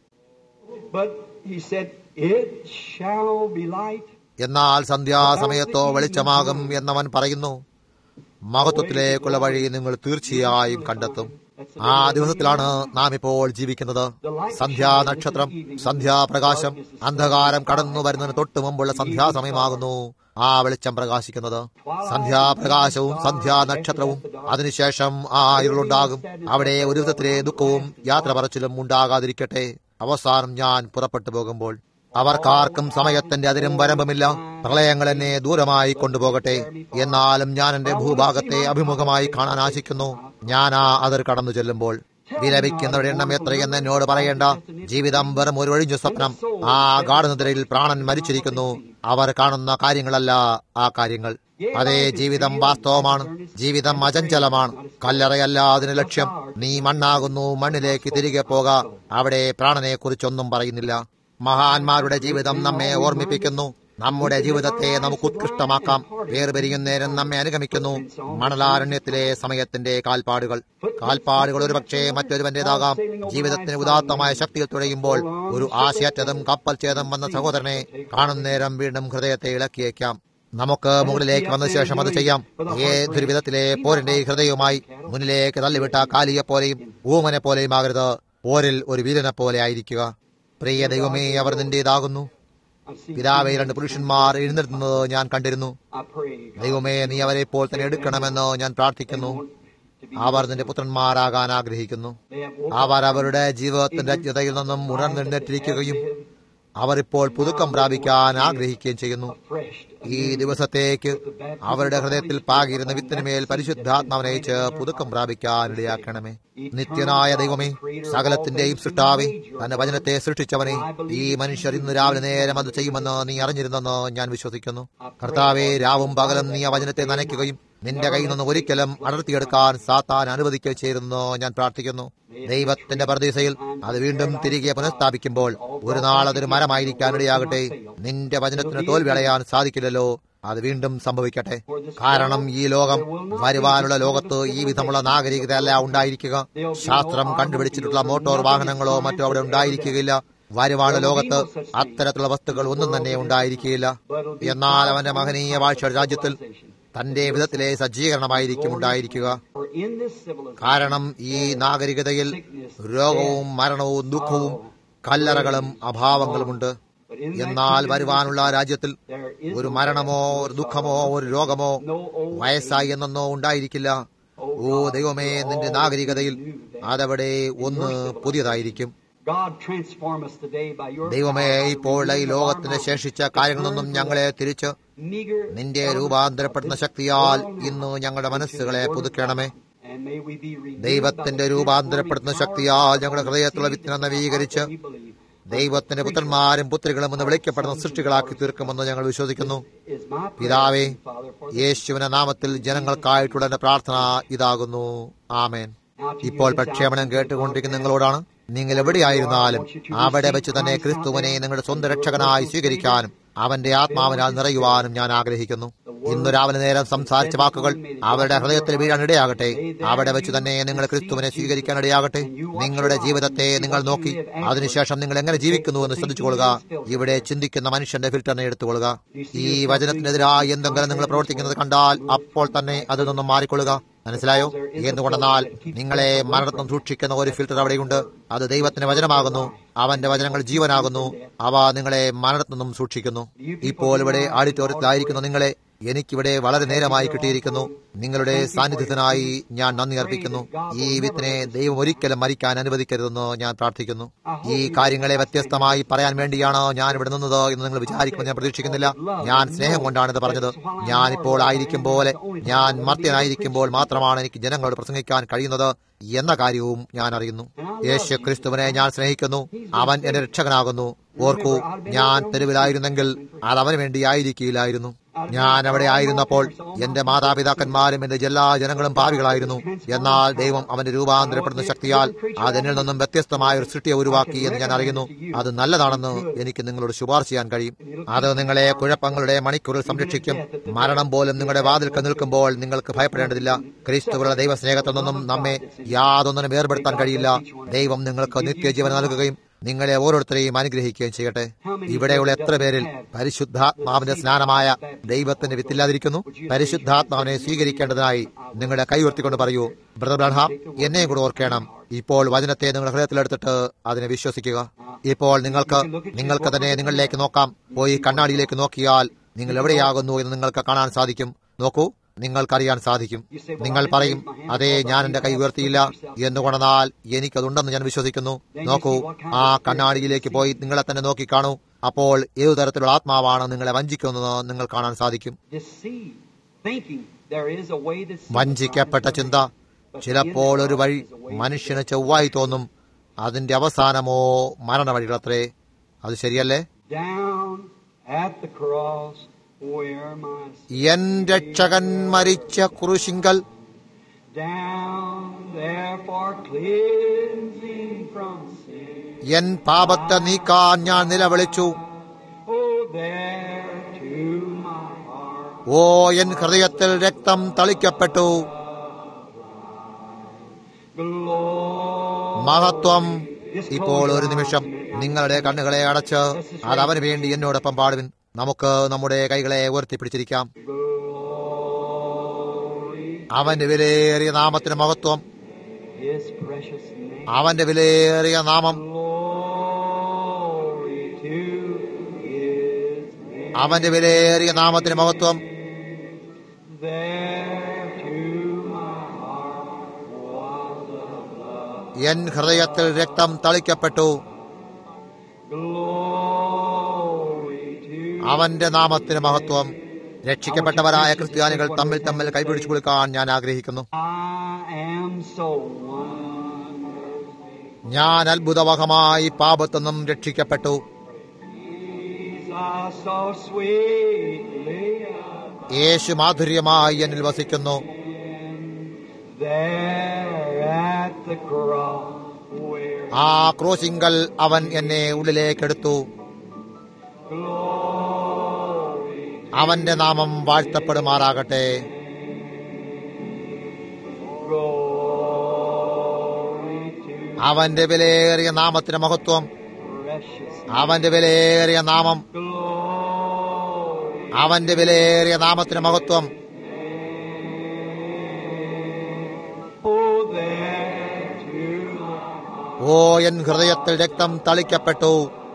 But he said, It shall be light. എന്നാൽ സന്ധ്യാസമയത്തോ വെളിച്ചമാകും എന്നവൻ പറയുന്നു മഹത്വത്തിലേക്കുള്ള വഴി നിങ്ങൾ തീർച്ചയായും കണ്ടെത്തും ആ ദിവസത്തിലാണ് നാം ഇപ്പോൾ ജീവിക്കുന്നത് സന്ധ്യാ നക്ഷത്രം സന്ധ്യാപ്രകാശം അന്ധകാരം കടന്നു വരുന്നതിന് തൊട്ട് മുമ്പുള്ള സന്ധ്യാസമയമാകുന്നു ആ വെളിച്ചം പ്രകാശിക്കുന്നത് സന്ധ്യാപ്രകാശവും സന്ധ്യാ നക്ഷത്രവും അതിനുശേഷം ആ ഇരുളുണ്ടാകും അവിടെ ഒരു ദിവസത്തിലെ ദുഃഖവും യാത്ര പറച്ചിലും ഉണ്ടാകാതിരിക്കട്ടെ അവസാനം ഞാൻ പുറപ്പെട്ടു പോകുമ്പോൾ അവർക്കാർക്കും സമയത്തിന്റെ അതിരും വരമ്പുമില്ല പ്രളയങ്ങൾ എന്നെ ദൂരമായി കൊണ്ടുപോകട്ടെ എന്നാലും ഞാൻ എന്റെ ഭൂഭാഗത്തെ അഭിമുഖമായി കാണാൻ ആശിക്കുന്നു ഞാൻ ആ അതിർ കടന്നു ചെല്ലുമ്പോൾ വിലപിക്കുന്നവരുടെ എണ്ണം എത്രയെന്ന് എന്നോട് പറയേണ്ട ജീവിതം വെറും ഒരു ഒഴിഞ്ഞു സ്വപ്നം ആ ഗാഠനിദ്രയിൽ പ്രാണൻ മരിച്ചിരിക്കുന്നു അവർ കാണുന്ന കാര്യങ്ങളല്ല ആ കാര്യങ്ങൾ അതേ ജീവിതം വാസ്തവമാണ് ജീവിതം അചഞ്ചലമാണ് കല്ലറയല്ല അതിന് ലക്ഷ്യം നീ മണ്ണാകുന്നു മണ്ണിലേക്ക് തിരികെ പോക അവിടെ പ്രാണനെ കുറിച്ചൊന്നും പറയുന്നില്ല മഹാന്മാരുടെ ജീവിതം നമ്മെ ഓർമ്മിപ്പിക്കുന്നു നമ്മുടെ ജീവിതത്തെ നമുക്ക് ഉത്കൃഷ്ടമാക്കാം വേർപിരിയുന്നേരം നമ്മെ അനുഗമിക്കുന്നു മണലാരണ്യത്തിലെ സമയത്തിന്റെ കാൽപ്പാടുകൾ കാൽപ്പാടുകൾ ഒരുപക്ഷെ മറ്റൊരുവന്റേതാകാം ജീവിതത്തിന് ഉദാത്തമായ ശക്തിയിൽ തുഴയുമ്പോൾ ഒരു ആശയറ്റതും കപ്പൽ ഛേദം വന്ന സഹോദരനെ കാണുന്നേരം വീണ്ടും ഹൃദയത്തെ ഇളക്കിയേക്കാം നമുക്ക് മുകളിലേക്ക് വന്ന ശേഷം അത് ചെയ്യാം ഏതൊരു വിധത്തിലെ പോരിന്റെ ഹൃദയവുമായി മുന്നിലേക്ക് തള്ളിവിട്ട കാലിയെ പോലെയും ഊമനെ പോലെയും ആകരുത് പോരിൽ ഒരു വീരനെ പോലെ ആയിരിക്കുക പ്രിയ ദൈവമേ അവർ നിന്റേതാകുന്നു I've seen പിതാവെ രണ്ട് പുരുഷന്മാർ എഴുന്നേൽക്കുന്നത് ഞാൻ കണ്ടിരുന്നു I pray God, ദൈവമേ നീ അവരെ ഇപ്പോൾ തന്നെ എടുക്കണമെന്ന് ഞാൻ പ്രാർത്ഥിക്കുന്നു to be അവർ നിന്റെ പുത്രന്മാരാകാൻ ആഗ്രഹിക്കുന്നു they have woke അവർ അവരുടെ ജീവിതത്തിന്റെ അജ്ഞതയിൽ നിന്നും ഉണർന്നെഴുന്നേറ്റിരിക്കുകയും അവർ ഇപ്പോൾ പുതുക്കം പ്രാപിക്കാൻ ആഗ്രഹിക്കുകയും ചെയ്യുന്നു refreshed. ഈ ദിവസത്തേക്ക് അവരുടെ ഹൃദയത്തിൽ പാകിയിരുന്ന വിത്തിനുമേൽ പരിശുദ്ധാത്മാവനയിച്ച് പുതുക്കം പ്രാപിക്കാൻ ഇടയാക്കണമേ നിത്യനായ ദൈവമേ സകലത്തിന്റെയും സൃഷ്ടാവേ തന്റെ വചനത്തെ സൃഷ്ടിച്ചവനെ ഈ മനുഷ്യർ ഇന്ന് രാവിലെ നേരം അത് ചെയ്യുമെന്ന് നീ അറിഞ്ഞിരുന്നെന്ന് ഞാൻ വിശ്വസിക്കുന്നു കർത്താവെ രാവും പകലും നീ ആ വചനത്തെ നനയ്ക്കുകയും നിന്റെ കയ്യിൽ നിന്ന് ഒരിക്കലും അടർത്തിയെടുക്കാൻ സാത്താൻ അനുവദിക്കുകയും ചെയ്തെന്ന് ഞാൻ പ്രാർത്ഥിക്കുന്നു ദൈവത്തിന്റെ പ്രതീസയിൽ അത് വീണ്ടും തിരികെ പുനഃസ്ഥാപിക്കുമ്പോൾ ഒരു നാൾ അതൊരു മരമായിരിക്കാൻ ഇടയാകട്ടെ നിന്റെ വചനത്തിന് തോൽവി അടയാൻ സാധിക്കില്ലല്ലോ അത് വീണ്ടും സംഭവിക്കട്ടെ കാരണം ഈ ലോകം വരുവാനുള്ള ലോകത്ത് ഈ വിധമുള്ള നാഗരികതയല്ല ഉണ്ടായിരിക്കുക ശാസ്ത്രം കണ്ടുപിടിച്ചിട്ടുള്ള മോട്ടോർ വാഹനങ്ങളോ മറ്റോ അവിടെ ഉണ്ടായിരിക്കുകയില്ല വരുവാനുള്ള ലോകത്ത് അത്തരത്തിലുള്ള വസ്തുക്കൾ ഒന്നും തന്നെ ഉണ്ടായിരിക്കുകയില്ല എന്നാൽ അവന്റെ മഹനീയ ഭാഷ രാജ്യത്തിൽ തന്റെ വിധത്തിലെ സജ്ജീകരണമായിരിക്കും ഉണ്ടായിരിക്കുക For in this civilization, കാരണം ഈ നാഗരികതയിൽ രോഗവും മരണവും ദുഃഖവും കല്ലറകളും അഭാവങ്ങളുമുണ്ട് എന്നാൽ വരുവാനുള്ള രാജ്യത്തിൽ there is ഒരു മരണമോ ഒരു ദുഃഖമോ ഒരു രോഗമോ വയസ്സായി എന്നൊന്നോ ഉണ്ടായിരിക്കില്ല ഓ ദൈവമേ നിന്റെ നാഗരികതയിൽ അതവിടെ ഒന്ന് പുതിയതായിരിക്കും God transform us today by your ദൈവമേ power. ഇപ്പോൾ ഈ ലോകത്തിന് ശേഷിച്ച കാര്യങ്ങളിൽ നിന്നും ഞങ്ങളെ തിരിച്ച് Meager നിന്റെ രൂപാന്തരപ്പെടുന്ന ശക്തിയാൽ ഇന്ന് ഞങ്ങളുടെ മനസ്സുകളെ പുതുക്കണമേ and may we be renewed ദൈവത്തിന്റെ by the രൂപാന്തരപ്പെടുന്ന ശക്തിയാൽ ഞങ്ങളുടെ ഹൃദയത്തിലുള്ള വിത്തിനെ നവീകരിച്ച് we believe. ദൈവത്തിന്റെ പുത്രന്മാരും പുത്രികളും എന്ന് വിളിക്കപ്പെടുന്ന സൃഷ്ടികളാക്കി തീർക്കുമെന്ന് ഞങ്ങൾ വിശ്വസിക്കുന്നു Is my prayer, പിതാവേ Father, for യേശുവിന്റെ നാമത്തിൽ ജനങ്ങൾക്കായിട്ടുള്ള എന്റെ പ്രാർത്ഥന ഇതാകുന്നു ആമേൻ ഇപ്പോൾ പ്രക്ഷേപണം കേട്ടുകൊണ്ടിരിക്കുന്ന നിങ്ങളോടാണ് നിങ്ങൾ എവിടെയായിരുന്നാലും അവിടെ വെച്ച് തന്നെ ക്രിസ്തുവിനെ നിങ്ങളുടെ സ്വന്തം രക്ഷകനായി സ്വീകരിക്കാനും അവന്റെ ആത്മാവിനാൽ നിറയുവാനും ഞാൻ ആഗ്രഹിക്കുന്നു the ഇന്നു രാവിലെ നേരം സംസാരിച്ച വാക്കുകൾ അവരുടെ ഹൃദയത്തിൽ വീഴാൻ ഇടയാകട്ടെ അവിടെ വെച്ച് തന്നെ നിങ്ങൾ ക്രിസ്തുവിനെ സ്വീകരിക്കാൻ ഇടയാകട്ടെ നിങ്ങളുടെ ജീവിതത്തെ നിങ്ങൾ നോക്കി അതിനുശേഷം നിങ്ങൾ എങ്ങനെ ജീവിക്കുന്നു എന്ന് ശ്രദ്ധിച്ചുകൊള്ളുക ഇവിടെ ചിന്തിക്കുന്ന മനുഷ്യന്റെ ഫിൽറ്ററിനെ എടുത്തുകൊള്ളുക ഈ വചനത്തിനെതിരായി എന്തെങ്കിലും നിങ്ങൾ പ്രവർത്തിക്കുന്നത് കണ്ടാൽ അപ്പോൾ തന്നെ അതിൽ നിന്നും മാറിക്കൊള്ളുക മനസ്സിലായോ എന്തുകൊണ്ടെന്നാൽ നിങ്ങളെ മരണത്തും സൂക്ഷിക്കുന്ന ഒരു ഫിൽറ്റർ അവിടെയുണ്ട് അത് ദൈവത്തിന്റെ വചനമാകുന്നു അവന്റെ വചനങ്ങൾ ജീവനാകുന്നു അവ നിങ്ങളെ മരണത്തു നിന്നും സൂക്ഷിക്കുന്നു ഇപ്പോൾ ഇവിടെ ആഡിറ്റോറിയത്തിലായിരിക്കുന്ന നിങ്ങളെ എനിക്കിവിടെ വളരെ നേരമായി കിട്ടിയിരിക്കുന്നു നിങ്ങളുടെ സാന്നിധ്യത്തിനായി ഞാൻ നന്ദി അർപ്പിക്കുന്നു ഈ വിത്തിനെ ദൈവം ഒരിക്കലും മരിക്കാൻ അനുവദിക്കരുതെന്ന് ഞാൻ പ്രാർത്ഥിക്കുന്നു ഈ കാര്യങ്ങളെ വ്യത്യസ്തമായി പറയാൻ വേണ്ടിയാണ് ഞാൻ ഇവിടെ നിന്നത് എന്ന് നിങ്ങൾ വിചാരിക്കുമെന്ന് ഞാൻ പ്രതീക്ഷിക്കുന്നില്ല ഞാൻ സ്നേഹം കൊണ്ടാണ് ഇത് പറഞ്ഞത് ഞാൻ ഇപ്പോൾ ആയിരിക്കും പോലെ ഞാൻ മർത്യനായിരിക്കുമ്പോൾ മാത്രമാണ് എനിക്ക് ജനങ്ങളോട് പ്രസംഗിക്കാൻ കഴിയുന്നത് എന്ന കാര്യവും ഞാൻ അറിയുന്നു യേശു ക്രിസ്തുവിനെ ഞാൻ സ്നേഹിക്കുന്നു അവൻ എന്റെ രക്ഷകനാകുന്നു ഓർക്കൂ ഞാൻ തെരുവിലായിരുന്നെങ്കിൽ അത് അവന് വേണ്ടി ആയിരിക്കില്ലായിരുന്നു ഞാൻ അവിടെ ആയിരുന്നപ്പോൾ എന്റെ മാതാപിതാക്കന്മാരും എന്റെ എല്ലാ ജനങ്ങളും പാവികളായിരുന്നു എന്നാൽ ദൈവം അവന്റെ രൂപാന്തരപ്പെടുന്ന ശക്തിയാൽ അതെന്നിൽ നിന്നും വ്യത്യസ്തമായ ഒരു സൃഷ്ടിയെ ഉരുവാക്കി എന്ന് ഞാൻ അറിയുന്നു അത് നല്ലതാണെന്ന് എനിക്ക് നിങ്ങളോട് ശുപാർശ ചെയ്യാൻ കഴിയും അത് നിങ്ങളെ കുഴപ്പങ്ങളുടെ മണിക്കൂറിൽ സംരക്ഷിക്കും മരണം പോലും നിങ്ങളുടെ വാതിൽക്ക് നിൽക്കുമ്പോൾ നിങ്ങൾക്ക് ഭയപ്പെടേണ്ടതില്ല ക്രിസ്തുവിന്റെ ദൈവസ്നേഹത്തിൽ നിന്നും നമ്മെ യാതൊന്നിനും വേർപെടുത്താൻ കഴിയില്ല ദൈവം നിങ്ങൾക്ക് നിത്യജീവൻ നൽകുകയും നിങ്ങളെ ഓരോരുത്തരെയും അനുഗ്രഹിക്കുകയും ചെയ്യട്ടെ ഇവിടെയുള്ള എത്ര പേരിൽ പരിശുദ്ധാത്മാവിന്റെ സ്നാനമായ ദൈവത്തിന്റെ വിത്തില്ലാതിരിക്കുന്നു പരിശുദ്ധാത്മാവിനെ സ്വീകരിക്കേണ്ടതിനായി നിങ്ങളുടെ കൈ ഉയർത്തിക്കൊണ്ട് പറയൂ ബ്രദർ ബ്രഹാം എന്നെയും കൂടെ ഓർക്കണം ഇപ്പോൾ വചനത്തെ നിങ്ങളുടെ ഹൃദയത്തിലെടുത്തിട്ട് അതിനെ വിശ്വസിക്കുക ഇപ്പോൾ നിങ്ങൾക്ക് നിങ്ങൾക്ക് തന്നെ നിങ്ങളിലേക്ക് നോക്കാം പോയി കണ്ണാടിയിലേക്ക് നോക്കിയാൽ നിങ്ങൾ എവിടെയാകുന്നു എന്ന് നിങ്ങൾക്ക് കാണാൻ സാധിക്കും നോക്കൂ നിങ്ങൾക്കറിയാൻ സാധിക്കും നിങ്ങൾ പറയും അതെ ഞാൻ എന്റെ കൈ ഉയർത്തിയില്ല എന്നുകൊണ്ടെന്നാൽ എനിക്കതുണ്ടെന്ന് ഞാൻ വിശ്വസിക്കുന്നു നോക്കൂ ആ കണ്ണാടിയിലേക്ക് പോയി നിങ്ങളെ തന്നെ നോക്കി കാണൂ അപ്പോൾ ഏതു തരത്തിലുള്ള ആത്മാവാണ് നിങ്ങളെ വഞ്ചിക്കുന്നതെന്ന് നിങ്ങൾ കാണാൻ സാധിക്കും Deceive, thinking there is a way that വഞ്ചിക്കപ്പെട്ട ചിന്ത ചിലപ്പോൾ ഒരു വഴി മനുഷ്യന് ചൊവ്വായി തോന്നും അതിന്റെ അവസാനമോ മരണ വഴികളത്രേ അത് ശരിയല്ലേ down at the cross where my sin- എൻ രക്ഷകൻ മരിച്ച കുരിശിങ്കൽ down there for cleansing from sin. എൻ പാപത്തെ നീക്കാൻ ഞാൻ നിലവിളിച്ചു Oh, there to my heart ഓ എൻ ഹൃദയത്തിൽ രക്തം തളിക്കപ്പെട്ടു glory. മഹത്വം ഇപ്പോൾ ഒരു നിമിഷം നിങ്ങളുടെ കണ്ണുകളെ അടച്ച് അത് അവന് വേണ്ടി എന്നോടൊപ്പം പാടുവിൻ നമുക്ക് നമ്മുടെ കൈകളെ ഉയർത്തിപ്പിടിച്ചിരിക്കാം അവന്റെ വിലയേറിയ നാമത്തിന് മഹത്വം His precious name. അവന്റെ വിലയേറിയ നാമം Glory to His name. അവന്റെ വിലയേറിയ നാമത്തിന് മഹത്വം There to my heart was the blood. എൻ ഹൃദയത്തിൽ രക്തം തളിക്കപ്പെട്ടു Glory to അവന്റെ നാമത്തിന് മഹത്വം രക്ഷിക്കപ്പെട്ടവരായ ക്രിസ്ത്യാനികൾ തമ്മിൽ തമ്മിൽ കൈപിടിച്ചു കൊടുക്കാൻ ഞാൻ ആഗ്രഹിക്കുന്നു I am so wonderful. ഞാൻ അത്ഭുതവഹമായി പാപത്തൊന്നും രക്ഷിക്കപ്പെട്ടു Jesus so sweetly യേശു മാധുര്യമായി എന്നിൽ വസിക്കുന്നു there at the cross where ആ ക്രോശിങ്കൽ അവൻ എന്നെ ഉള്ളിലേക്കെടുത്തു glory, അവന്റെ നാമം വാഴ്ത്തപ്പെടുമാറാകട്ടെ glory to അവന്റെ വിലയേറിയ നാമത്തിന് മഹത്വം precious അവന്റെ വിലയേറിയ നാമം glory. അവന്റെ വിലയേറിയ നാമത്തിന് മഹത്വം Oh, there to ഓ എൻ ഹൃദയത്തിൽ രക്തം തളിക്കപ്പെട്ടു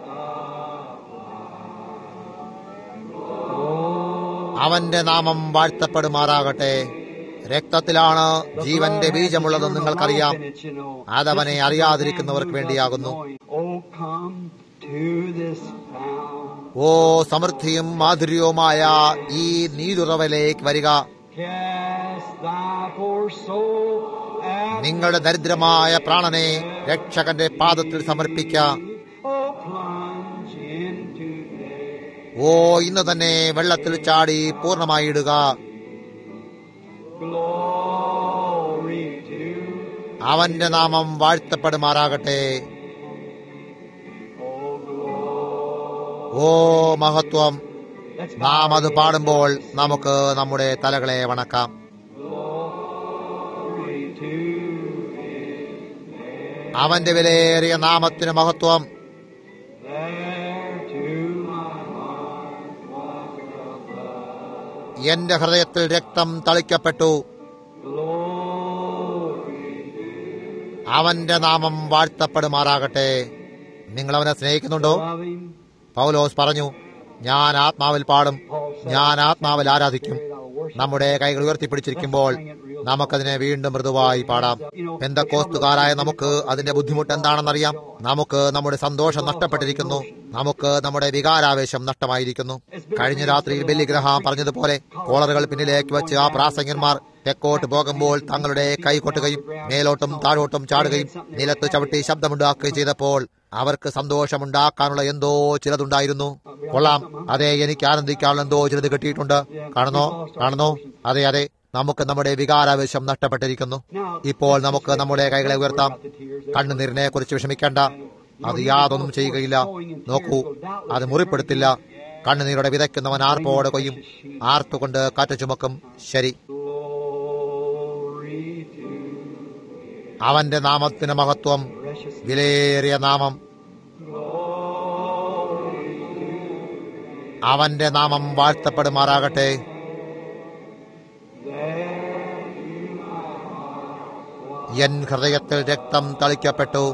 അവന്റെ നാമം വാഴ്ത്തപ്പെടുമാറാകട്ടെ രക്തത്തിലാണ് ജീവന്റെ ബീജമുള്ളതെന്ന് നിങ്ങൾക്കറിയാം അതവനെ അറിയാതിരിക്കുന്നവർക്ക് വേണ്ടിയാകുന്നു Oh, come to this town. ഓ സമൃദ്ധിയും മാധുര്യവുമായ ഈ നീരുറവയിലേക്ക് വരിക Cast thy poor soul at നിങ്ങളുടെ ദരിദ്രമായ പ്രാണനെ രക്ഷകന്റെ പാദത്തിൽ സമർപ്പിക്ക Oh, plunge into death. ഓ ഇന്ന് തന്നെ വെള്ളത്തിൽ ചാടി പൂർണ്ണമായി ഇടുക Glory to അവന്റെ നാമം വാഴ്ത്തപ്പെടുമാറാകട്ടെ Oh, glory. ഓ മഹത്വം Let's bow നാം our അത് heads. പാടുമ്പോൾ നമുക്ക് നമ്മുടെ തലകളെ വണക്കാം Glory to അവന്റെ വിലയേറിയ നാമത്തിന് മഹത്വം there to my heart was the blood. എന്റെ ഹൃദയത്തിൽ രക്തം തളിക്കപ്പെട്ടു Glory അവന്റെ നാമം വാഴ്ത്തപ്പെടുമാറാകട്ടെ നിങ്ങൾ അവനെ സ്നേഹിക്കുന്നുണ്ടോ love him. പൗലോസ് പറഞ്ഞു ഞാൻ ആത്മാവിൽ പാടും Paul said, ഞാൻ ആത്മാവിൽ ആരാധിക്കും Spirit, I'll worship നമ്മുടെ കൈകൾ ഉയർത്തിപ്പിടിച്ചിരിക്കുമ്പോൾ നമുക്കതിനെ വീണ്ടും മൃദുവായി പാടാം പെന്തക്കോസ്തുകാരായ നമുക്ക് അതിന്റെ ബുദ്ധിമുട്ട് എന്താണെന്നറിയാം നമുക്ക് നമ്മുടെ സന്തോഷം നഷ്ടപ്പെട്ടിരിക്കുന്നു നമുക്ക് നമ്മുടെ വികാരാവേശം നഷ്ടമായിരിക്കുന്നു കഴിഞ്ഞ രാത്രിയിൽ ബെല്ലിഗ്രഹാം പറഞ്ഞതുപോലെ കോളറുകൾ പിന്നിലേക്ക് വെച്ച് ആ പ്രാസംഗന്മാർ തെക്കോട്ട് പോകുമ്പോൾ തങ്ങളുടെ കൈ കൊട്ടുകയും മേലോട്ടും താഴോട്ടും ചാടുകയും നിലത്ത് ചവിട്ടി ശബ്ദമുണ്ടാക്കുകയും ചെയ്തപ്പോൾ അവർക്ക് സന്തോഷമുണ്ടാക്കാനുള്ള എന്തോ ചിലതുണ്ടായിരുന്നു കൊള്ളാം അതെ എനിക്ക് ആനന്ദിക്കാനുള്ള എന്തോ ചിലത് കിട്ടിയിട്ടുണ്ട് കാണുന്നോ കാണുന്നോ അതെ അതെ നമുക്ക് നമ്മുടെ വികാരാവേശം നഷ്ടപ്പെട്ടിരിക്കുന്നു ഇപ്പോൾ നമുക്ക് നമ്മുടെ കൈകളെ ഉയർത്താം കണ്ണുനീരിനെ കുറിച്ച് വിഷമിക്കേണ്ട അത് യാതൊന്നും ചെയ്യുകയില്ല നോക്കൂ അത് മുറിപ്പെടുത്തില്ല കണ്ണുനീരോടെ വിതയ്ക്കുന്നവൻ ആർപ്പോടെ കൊയ്യും ആർത്തുകൊണ്ട് കാറ്റ് ചുമക്കും ശരി Glory to അവന്റെ നാമത്തിന് മഹത്വം precious വിലയേറിയ നാമം അവന്റെ നാമം വാഴ്ത്തപ്പെടുമാറാകട്ടെ എൻ ഹൃദയത്തിൽ രക്തം തളിക്കപ്പെട്ടു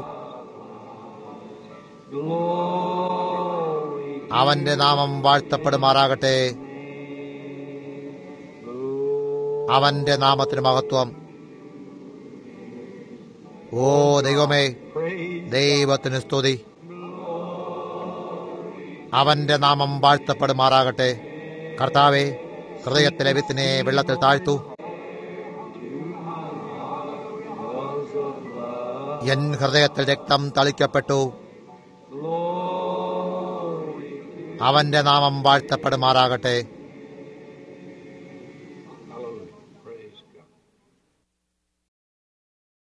glory. അവന്റെ നാമം വാഴ്ത്തപ്പെടുമാറാകട്ടെ അവന്റെ നാമത്തിന് മഹത്വം ഓ ദൈവമേ Praise ദൈവത്തിന് സ്തുതി അവന്റെ നാമം വാഴ്ത്തപ്പെടുമാറാകട്ടെ കർത്താവെ ഹൃദയത്തിലെ വിത്തിനെ വെള്ളത്തിൽ താഴ്ത്തു എൻ ഹൃദയത്തിൽ രക്തം തളിക്കപ്പെട്ടു glory. അവന്റെ നാമം വാഴ്ത്തപ്പെടുമാറാകട്ടെ